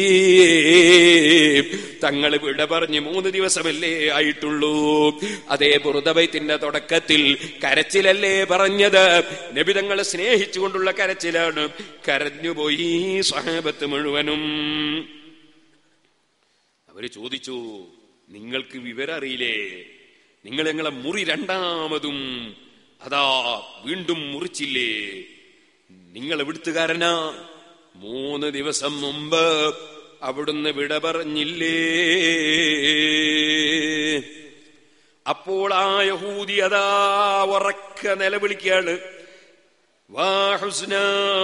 തങ്ങൾ വിട പറഞ്ഞ് മൂന്ന് ദിവസമല്ലേ ആയിട്ടുള്ളൂ അതേ ബുറുദബൈത്തിന്റെ തുടക്കത്തിൽ കരച്ചിലല്ലേ പറഞ്ഞത് നബി തങ്ങളെ സ്നേഹിച്ചുകൊണ്ടുള്ള കരച്ചിലാണ് കരഞ്ഞുപോയി സഹാബത്ത് മുഴുവനും അവര് ചോദിച്ചു നിങ്ങൾക്ക് വിവരം അറിയില്ലേ നിങ്ങൾ ഞങ്ങളെ മുറി രണ്ടാമതും അതാ വീണ്ടും മുറിച്ചില്ലേ നിങ്ങൾ എവിടുത്തുകാരനാ മൂന്ന് ദിവസം മുമ്പ് അവിടുന്ന് വിട പറഞ്ഞില്ലേ അപ്പോൾ ആ യഹൂദി അതാ ഉറക്ക നിലവിളിക്കാണ് വാ ഹുസ്ന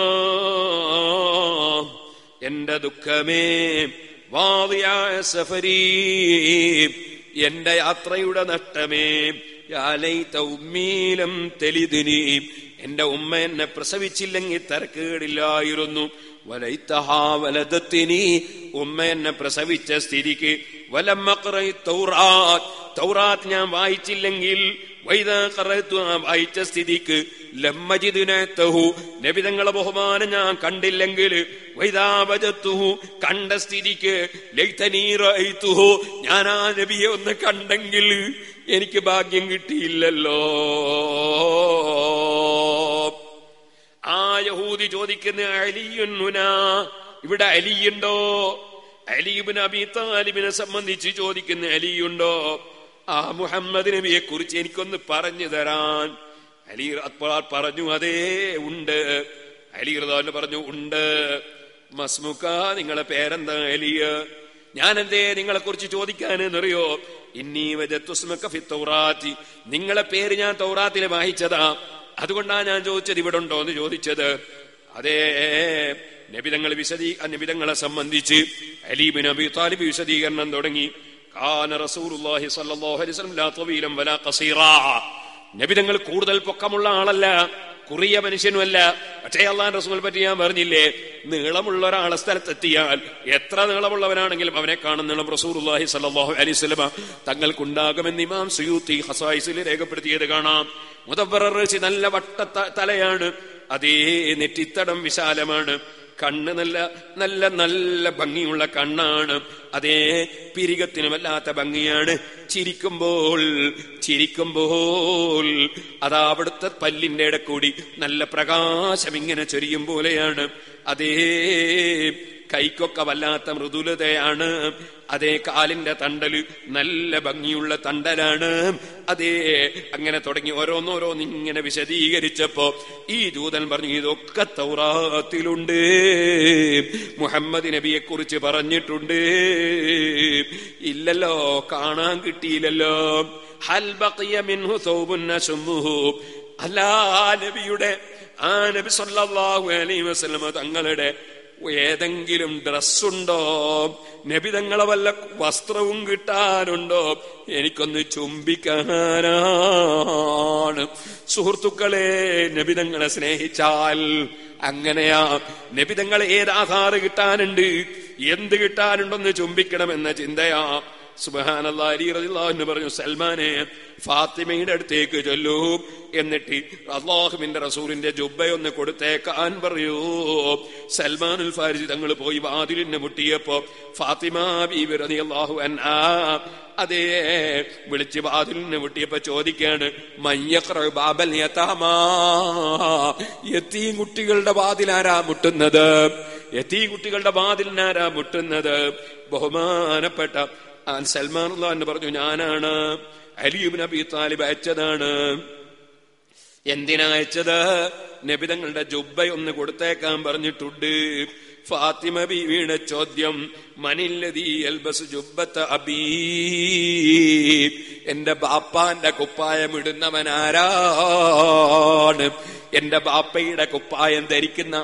എന്റെ ദുഃഖമേ വാദിയായ സഫരീ എന്റെ യാത്രയുടെ നഷ്ടമേ യാലൈത ഉമ്മീലം തെലിതിനി എന്റെ ഉമ്മ എന്നെ പ്രസവിച്ചില്ലെങ്കിൽ തരക്കേടില്ലായിരുന്നു വലൈത്തഹാ വലതത്തിനി ഉമ്മ എന്നെ പ്രസവിച്ച സ്ഥിതിക്ക് വലമ്മക്രൈ തൗറാത്ത് തൗറാത്ത് ഞാൻ വായിച്ചില്ലെങ്കിൽ വൈദാ ഖറഅത്തു ആ വായിച്ച സ്ഥിതിക്ക് ലമ്മജിദിനത്തഹു നബി തങ്ങളെ ബഹുമാനം ഞാൻ കണ്ടില്ലെങ്കിൽ വൈദാ വജത്തുഹു കണ്ട സ്ഥിതിക്ക് ലൈതനീ റഅയ്തുഹു ഞാൻ ആ നബിയെ ഒന്ന് കണ്ടെങ്കിൽ എനിക്ക് ഭാഗ്യം കിട്ടിയില്ലല്ലോ ആ യഹൂദി ചോദിക്കുന്ന അലിയുന്നുന ഇവിടെ അലിയുണ്ടോ അലിബിൻ അബി താലിബിനെ സംബന്ധിച്ച് ചോദിക്കുന്ന അലിയുണ്ടോ ആ മുഹമ്മദ് നബിയെ കുറിച്ച് എനിക്കൊന്ന് പറഞ്ഞു തരാൻ അലി അപ്പോൾ പറഞ്ഞു അതേ ഉണ്ട് അലി റദാൻ പറഞ്ഞു ഉണ്ട് മസ്മുക്ക നിങ്ങളെ പേരെന്താ അലിയ ഞാൻ എന്തേ നിങ്ങളെ കുറിച്ച് ചോദിക്കാനെന്നറിയോ ഇന്നീ വജത്തുസ്മക്കഫി നിങ്ങളെ പേര് ഞാൻ തൗറാത്തിൽ വായിച്ചതാ അതുകൊണ്ടാണ് ഞാൻ ചോദിച്ചത് ഇവിടെ ഉണ്ടോ എന്ന് ചോദിച്ചത് അതേ നബിതങ്ങൾ വിശദീ നബിതങ്ങളെ സംബന്ധിച്ച് അലീബിൻ അബി താലിബ് വിശദീകരണം തുടങ്ങി കാന റസൂലുള്ളാഹി സ്വല്ലല്ലാഹു അലൈഹി വസല്ലം ലാ തവീലൻ വലാ ഖസീറാ നബിതങ്ങൾ കൂടുതൽ പൊക്കമുള്ള ആളല്ല കുറിയ മനുഷ്യനുമല്ല പക്ഷേ അള്ളാൻ റസൂൽ പറ്റി ഞാൻ പറഞ്ഞില്ലേ നീളമുള്ള ഒരാളെ സ്ഥലത്തെത്തിയാൽ എത്ര നീളമുള്ളവനാണെങ്കിലും അവനെ കാണുന്ന നീളം റസൂർഹി സല്ലാഹു അലൈസ്ലമ തങ്ങൾക്കുണ്ടാകുമെന്ന് ഇമാം സുയൂത്തി ഹസായിസിൽ രേഖപ്പെടുത്തിയത് കാണാം മുതവറച്ച് നല്ല വട്ട ത- തലയാണ് അതേ നെറ്റിത്തടം വിശാലമാണ് കണ്ണ് നല്ല നല്ല നല്ല ഭംഗിയുള്ള കണ്ണാണ് അതേ പിരികത്തിന് വല്ലാത്ത ഭംഗിയാണ് ചിരിക്കുമ്പോൾ ചിരിക്കുമ്പോൾ അതാ അവിടുത്തെ പല്ലിന്റെ ഇടക്കൂടി നല്ല പ്രകാശം ഇങ്ങനെ ചൊരിയും പോലെയാണ് അതേ കൈക്കൊക്കെ വല്ലാത്ത മൃദുലതയാണ് അതേ കാലിന്റെ തണ്ടല് നല്ല ഭംഗിയുള്ള തണ്ടലാണ് അതേ അങ്ങനെ തുടങ്ങി ഓരോന്നോരോന്ന് ഇങ്ങനെ വിശദീകരിച്ചപ്പോ ഈ ദൂതൻ പറഞ്ഞു ഇതൊക്കെ തൗറാത്തിലുണ്ട് മുഹമ്മദ് നബിയെ കുറിച്ച് പറഞ്ഞിട്ടുണ്ട് ഇല്ലല്ലോ കാണാൻ കിട്ടിയില്ലല്ലോ ഹൽ ബഖിയ മിൻഹു സൗബുൻ നശുമുഹു അല്ലാ നബിയുടെ ആ നബി സല്ലല്ലാഹു അലൈഹി വസല്ലമ തങ്ങളുടെ ഏതെങ്കിലും ഡ്രസ്സുണ്ടോ നബി തങ്ങളെ വല്ല വസ്ത്രവും കിട്ടാനുണ്ടോ എനിക്കൊന്ന് ചുംബിക്കാനാണ് സുഹൃത്തുക്കളെ നബിതങ്ങളെ സ്നേഹിച്ചാൽ അങ്ങനെയാ നബിതങ്ങളെ ഏത് ആധാറ് കിട്ടാനുണ്ട് എന്ത് കിട്ടാനുണ്ടെന്ന് ചുംബിക്കണമെന്ന ചിന്തയാ സുബഹാനല്ലാ അലി റളിയല്ലാഹു പറഞ്ഞു സൽമാനെ ഫാത്തിമയുടെ അടുത്തേക്ക് ചൊല്ലൂ എന്നിട്ട് അള്ളാഹുവിന്റെ റസൂലിന്റെ ജുബ്ബയൊന്ന് കൊടുത്തേക്കാൻ പറയൂ സൽമാനുൽ ഫാരിജി തങ്ങൾ പോയി വാതിലിനെ മുട്ടിയപ്പോ ഫാത്തിമ ബീബി റളിയല്ലാഹു അൻഹാ അതേ വിളിച്ച് വാതിലിനെ മുട്ടിയപ്പോ ചോദിക്കാണ് മയ്യഖ്റ ബാബൽ യതാമാ യത്തീം കുട്ടികളുടെ വാതിലാരാ മുട്ടുന്നത് യത്തീം കുട്ടികളുടെ വാതിലിനാരാ മുട്ടുന്നത് ബഹുമാനപ്പെട്ട ആൻ സൽമാൻ എന്ന് പറഞ്ഞു ഞാനാണ് അലിയുബ് നബി താലിബ് അയച്ചതാണ് എന്തിനാ അയച്ചത് നബിതങ്ങളുടെ ജുബ്ബ ഒന്ന് കൊടുത്തേക്കാൻ പറഞ്ഞിട്ടുണ്ട് ഫാത്തിമ ബീവിയുടെ ചോദ്യം മനില്ലതി എൽബസ് ജുബ്ബത്ത് അബീ എന്റെ ബാപ്പാന്റെ കുപ്പായം ഇടുന്നവനാരാണ് എന്റെ ബാപ്പയുടെ കുപ്പായം ധരിക്കുന്ന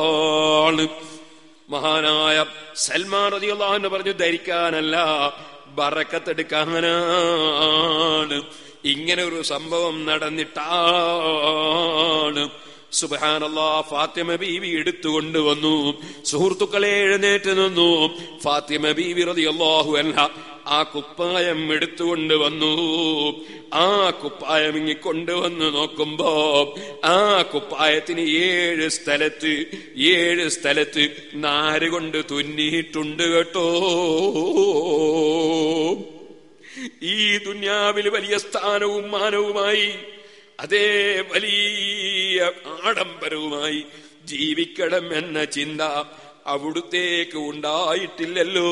ആളാരാണ് മഹാനായ സൽമാൻ റളിയല്ലാഹു അൻഹു പറഞ്ഞു ധരിക്കാനല്ല ബറക്കത്തെടുക്കാനാണ് ഇങ്ങനെ ഒരു സംഭവം നടന്നിട്ടാണ് സുബാനല്ലാ ഫാത്തിമ ബീവി എടുത്തുകൊണ്ട് വന്നു സുഹൃത്തുക്കളെ എഴുന്നേറ്റ് നിന്നു ഫാത്തിമ ബീവി റളിയല്ലാഹു അൻഹ ആ കുപ്പായം എടുത്തുകൊണ്ട് വന്നു ആ കുപ്പായം ഇങ്ങി കൊണ്ടുവന്ന് നോക്കുമ്പോ ആ കുപ്പായത്തിന് ഏഴ് സ്ഥലത്ത് ഏഴ് സ്ഥലത്ത് നാര് കൊണ്ട് തുന്നിയിട്ടുണ്ട് കേട്ടോ ഈ ദുന്യാവിൽ വലിയ സ്ഥാനവും മാനവുമായി അതേ വലിയ ആഡംബരവുമായി ജീവിക്കണം എന്ന ചിന്ത അവിടുത്തേക്ക് ഉണ്ടായിട്ടില്ലല്ലോ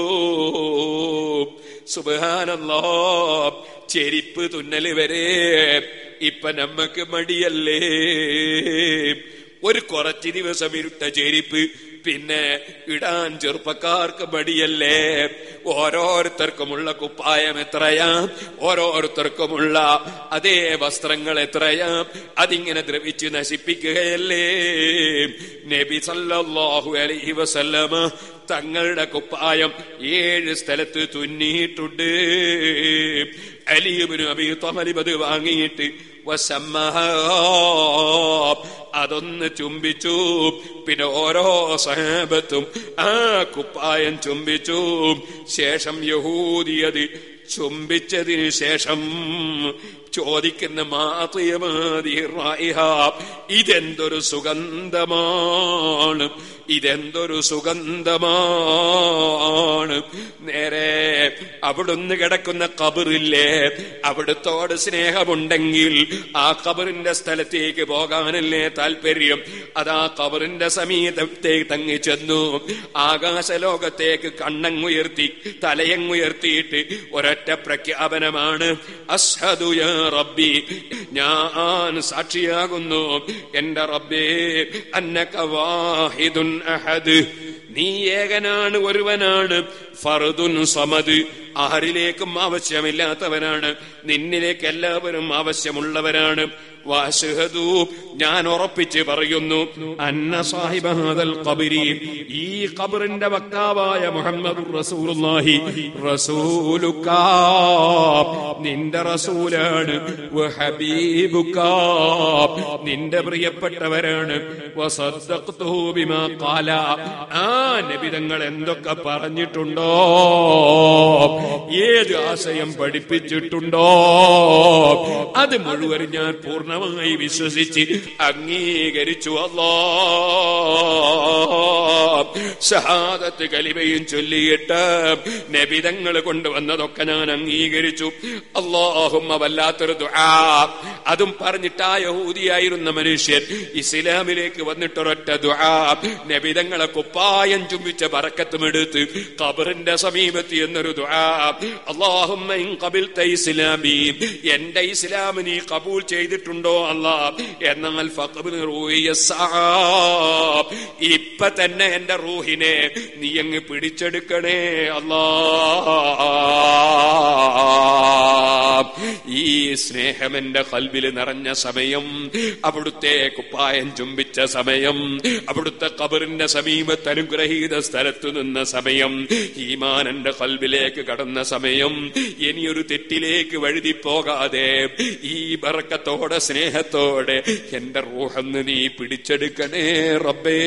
സുബാനല്ലോ ചെരിപ്പ് തുന്നല് വരെ ഇപ്പൊ നമ്മക്ക് മടിയല്ലേ ഒരു കുറച്ച് ദിവസം ഇരുട്ട ചെരിപ്പ് പിന്നെ ഇടാൻ ചെറുപ്പക്കാർക്ക് മടിയല്ലേ ഓരോരുത്തർക്കുമുള്ള കുപ്പായം എത്രയാ ഓരോരുത്തർക്കുമുള്ള അതേ വസ്ത്രങ്ങൾ എത്രയാ അതിങ്ങനെ ദ്രവിച്ച് നശിപ്പിക്കുകയല്ലേ നബി സല്ലല്ലാഹു അലൈഹി വസല്ലമ തങ്ങളുടെ കുപ്പായം ഏഴ് സ്ഥലത്ത് തുന്നിയിട്ടുണ്ട് അലിയുബിന് അബി തമലിബ് അത് വാങ്ങിയിട്ട് വസമ്മഹ അതൊന്ന് ചുംബിച്ചു പിന്നെ ഓരോ സഹാബത്തും ആ കുപ്പായം ചുംബിച്ചു ശേഷം യഹൂദിയത് ചുംബിച്ചതിന് ശേഷം ചോദിക്കുന്ന മാതയമാതി റായിഹ ഇതെന്തൊരു സുഗന്ധമാണ് ഇതെന്തൊരു സുഗന്ധമാണ് നേരെ അവിടുന്ന് കിടക്കുന്ന കബറില്ലേ അവിടുത്തോട് സ്നേഹമുണ്ടെങ്കിൽ ആ കബറിന്റെ സ്ഥലത്തേക്ക് പോകാനല്ലേ താല്പര്യം അതാ കബറിന്റെ സമീപത്തേക്ക് തങ്ങി ചെന്നു ആകാശലോകത്തേക്ക് കണ്ണങ്ങുയർത്തി തലയങ്ങുയർത്തിയിട്ട് ഒരൊറ്റ പ്രഖ്യാപനമാണ് അസ്ഹദു യാ റബ്ബി ഞാൻ സാക്ഷിയാകുന്നു എന്റെ റബ്ബേ അന്നക വാഹിദുൻ അഹദ് നീ ഏകനാണ് ഒരുവനാണ് ഫറുദുൻ സമദ് ആരിലേക്കും ആവശ്യമില്ലാത്തവനാണ് നിന്നിലേക്ക് എല്ലാവരും ആവശ്യമുള്ളവരാണ് വാശുഹദു ഞാൻ ഉറപ്പിച്ച് പറയുന്നു അന്ന സാഹിബാദൽ ഖബരി ഈ ഖബറിന്റെ വക്താവായ മുഹമ്മദ് റസൂലുള്ളാഹി റസൂലുക നിന്റെ റസൂലാണ് വഹബീബുക നിന്റെ പ്രിയപ്പെട്ടവരാണ് വസദ്ദഖ്തുഹു ബിമാ ഖാല ആ നബി തങ്ങൾ എന്തൊക്കെ പറഞ്ഞിട്ടുണ്ടോ ഏത് ആശയം പഠിപ്പിച്ചിട്ടുണ്ടോ അത് മുഴുവൻ ഞാൻ പൂർണ്ണമായി വിശ്വസിച്ച് അംഗീകരിച്ചു അല്ലാ ഷഹാദത്ത് കലിമയും ചൊല്ലിയിട്ട് നബിതങ്ങൾ കൊണ്ടുവന്നതൊക്കെ ഞാൻ അംഗീകരിച്ചു അള്ളാഹുമ്മ വല്ലാത്തൊരു ദുആ അതും പറഞ്ഞിട്ട് ആ യഹൂദിയായിരുന്ന മനുഷ്യൻ ഇസ്ലാമിലേക്ക് വന്നിട്ടൊരൊറ്റ ദുആ നബിതങ്ങളെ കുപ്പായം ചുംബിച്ച പറക്കത്തും എടുത്ത് ഖബറിന്റെ സമീപത്ത് എന്നൊരു ദുആ അള്ളാഹുമ്മ ഇൻ ഖബിൽത ഇസ്ലാമി എന്റെ ഇസ്ലാം നീ കബൂൽ ചെയ്തിട്ടുണ്ടോ അല്ലാ എന്നാൽ ഫഖബിൽ റൂഹിയ സഹാബ് ഇപ്പൊ തന്നെ എന്റെ റൂഹിനെ നീ അങ്ങ് പിടിച്ചെടുക്കണേ അല്ലാ ഈ സ്നേഹം എന്റെ കൽവിൽ നിറഞ്ഞ സമയം അവിടുത്തെ കുപ്പായം ചുംബിച്ച സമയം അവിടുത്തെ കബറിന്റെ സമീപത്ത് അനുഗ്രഹീത സ്ഥലത്തു നിന്ന സമയം ഈമാൻ എന്റെ കൽവിലേക്ക് കടന്ന സമയം ഇനിയൊരു തെറ്റിലേക്ക് വഴുതി പോകാതെ ഈ ബറക്കത്തോടെ സ്നേഹത്തോടെ എന്റെ റൂഹന്ന് നീ പിടിച്ചെടുക്കണേ റബ്ബേ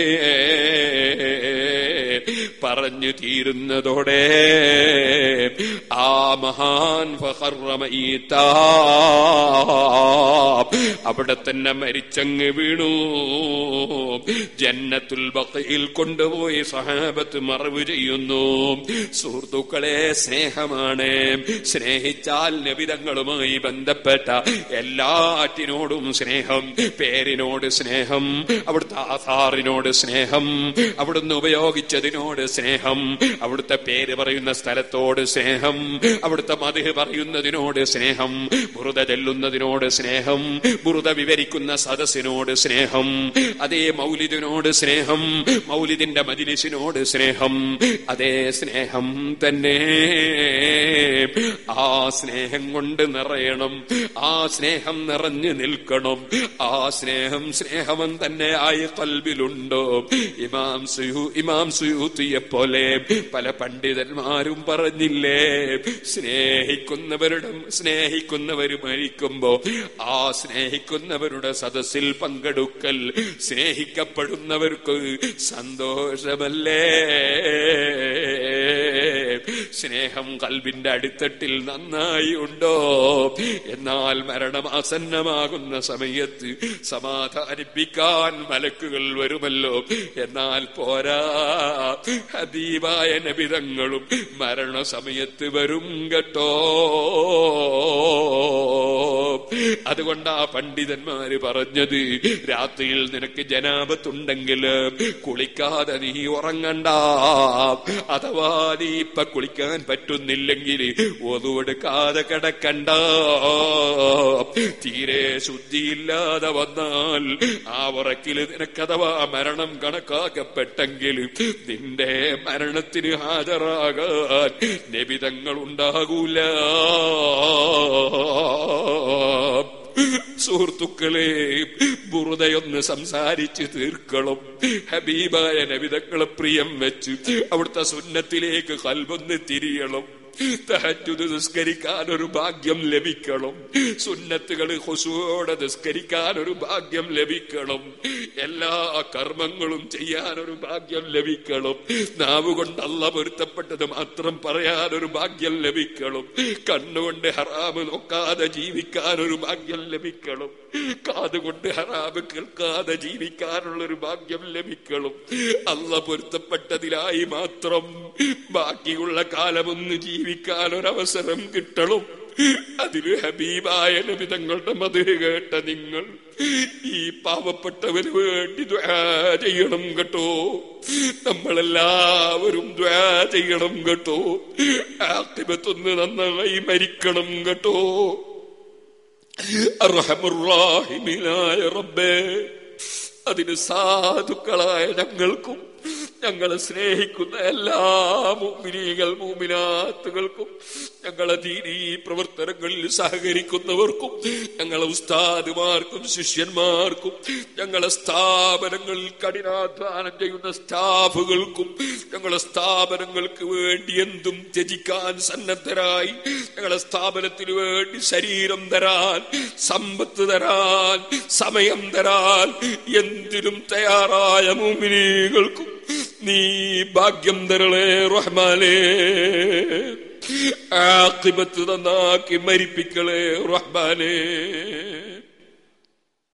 പറഞ്ഞു തീരുന്നതോടെ ആ മഹാൻ ഫഹറമീത്ത അവിടെ തന്നെ മരിച്ചങ്ങ് വീണു ജന്നത്തുൽ ബക്കയിൽ കൊണ്ടുപോയി സഹാബത്ത് മറവ് ചെയ്യുന്നു സുഹൃത്തുക്കളെ സ്നേഹമാണ് സ്നേഹിച്ചാൽ നബിതങ്ങളുമായി ബന്ധപ്പെട്ട എല്ലാറ്റിനോടും സ്നേഹം പേരിനോട് സ്നേഹം അവിടുത്തെ ആധാറിനോട് സ്നേഹം അവിടുന്ന് ഉപയോഗിച്ചതിനോട് സ്നേഹം അവിടുത്തെ പേര് പറയുന്ന സ്ഥലത്തോട് സ്നേഹം അവിടുത്തെ മതിഹ് പറയുന്നതിനോട് സ്നേഹം ബുറുത ചെല്ലുന്നതിനോട് സ്നേഹം ബുറുത വിവരിക്കുന്ന സദസ്സിനോട് സ്നേഹം അതേ മൗലിദിനോട് സ്നേഹം മൗലിദിന്റെ മജിലിസിനോട് സ്നേഹം അതേ സ്നേഹം തന്നെ ആ സ്നേഹം കൊണ്ട് നിറയണം ആ സ്നേഹം നിറഞ്ഞു നിൽക്കണം ആ സ്നേഹം സ്നേഹവൻ തന്നെ ആയി കൽബിലുണ്ടോ ഇമാം സുയു ഇമാം സുയൂത്തിയെ പോലെ പല പണ്ഡിതന്മാരും പറഞ്ഞില്ലേ സ്നേഹിക്കുന്നവരുടെ സ്നേഹിക്കുന്നവർ മരിക്കുമ്പോ ആ സ്നേഹിക്കുന്നവരുടെ സദസ്സിൽ പങ്കെടുക്കൽ സ്നേഹിക്കപ്പെടുന്നവർക്ക് സന്തോഷമല്ലേ സ്നേഹം കൽബിന്റെ അടിത്തട്ടിൽ നന്നായി ഉണ്ടോ എന്നാൽ മരണം ആസന്നമാകുന്ന സമയത്ത് സമാധാനിപ്പിക്കാൻ മലക്കുകൾ വരുമല്ലോ എന്നാൽ പോരാ ഹബീബായ നബിതങ്ങളും മരണസമയത്ത് വരും കേട്ടോ അതുകൊണ്ട് ആ പണ്ഡിതന്മാര് പറഞ്ഞത് രാത്രിയിൽ നിനക്ക് ജനാപത്തുണ്ടെങ്കിൽ കുളിക്കാതെ നീ ഉറങ്ങണ്ട അഥവാ നീ ഇപ്പൊ കുളിക്കാൻ പറ്റുന്നില്ലെങ്കിൽ ഒതുവെടുക്കാതെ കിടക്കണ്ട തീരെ ശുദ്ധിയില്ലാതെ വന്നാൽ ആ ഉറക്കിൽ നിനക്കഥവാ മരണം കണക്കാക്കപ്പെട്ടെങ്കിൽ നിന്റെ മരണത്തിന് ഹാജരാകാൻ നിബിതങ്ങൾ ഉണ്ടാകൂല സുഹൃത്തുക്കളെ ബുറുതയൊന്ന് സംസാരിച്ച് തീർക്കണം ഹബീബായ നബിതങ്ങളെ പ്രിയം വെച്ച് അവിടുത്തെ സുന്നത്തിലേക്ക് കൽബൊന്ന് തിരിയണം തഹജുദ് നിസ്കരിക്കാൻ ഒരു ഭാഗ്യം ലഭിക്കണം സുന്നത്തുകൾ ഹുസുവോടെ നിസ്കരിക്കാൻ ഒരു ഭാഗ്യം ലഭിക്കണം എല്ലാ കർമ്മങ്ങളും ചെയ്യാൻ ഒരു ഭാഗ്യം ലഭിക്കണം നാവ് കൊണ്ട് അല്ല പൊരുത്തപ്പെട്ടത് മാത്രം പറയാൻ ഒരു ഭാഗ്യം ലഭിക്കണം കണ്ണുകൊണ്ട് ഹറാമ് നോക്കാതെ ജീവിക്കാൻ ഒരു ഭാഗ്യം ലഭിക്കണം കാതുകൊണ്ട് ഹറാമ് കേൾക്കാതെ ജീവിക്കാനുള്ള ഒരു ഭാഗ്യം ലഭിക്കണം അല്ല പൊരുത്തപ്പെട്ടതിലായി മാത്രം ബാക്കിയുള്ള കാലമൊന്ന് ജീവിക്കാൻ ഒരവസരം കിട്ടണം അതില് ഹബീബായ നബിതങ്ങളുടെ മധുര കേട്ട നിങ്ങൾ ഈ പാവപ്പെട്ടവന് വേണ്ടി ദ്വാ ചെയ്യണം കേട്ടോ നമ്മളെല്ലാവരും ദ്വാ ചെയ്യണം കേട്ടോ ആക്തിപത്തൊന്ന് നന്നായി മരിക്കണം കേട്ടോ അർഹമുറാഹിമിനായ റബ്ബേ അതിന് സാധുക്കളായ ഞങ്ങൾക്കും ഞങ്ങളെ സ്നേഹിക്കുന്ന എല്ലാ മൂമിനീകൾ മൂമിനാത്തുകൾക്കും ഞങ്ങളെ ദീനീ പ്രവർത്തനങ്ങളിൽ സഹകരിക്കുന്നവർക്കും ഞങ്ങളെ ഉസ്താദുമാർക്കും ശിഷ്യന്മാർക്കും ഞങ്ങളെ സ്ഥാപനങ്ങളിൽ കഠിനാധ്വാനം ചെയ്യുന്ന സ്റ്റാഫുകൾക്കും ഞങ്ങളെ സ്ഥാപനങ്ങൾക്ക് വേണ്ടി എന്തും ത്യജിക്കാൻ സന്നദ്ധരായി ഞങ്ങളെ സ്ഥാപനത്തിന് വേണ്ടി ശരീരം തരാൻ സമ്പത്ത് തരാൻ സമയം തരാൻ എന്തിനും തയ്യാറായ മൂമിനീകൾക്കും നീ ഭാഗ്യം തരളേ റഹ്മാനേ ആക്കിബത്ത് നന്നാക്കി മരിപ്പിക്കളേ റഹ്മാനേ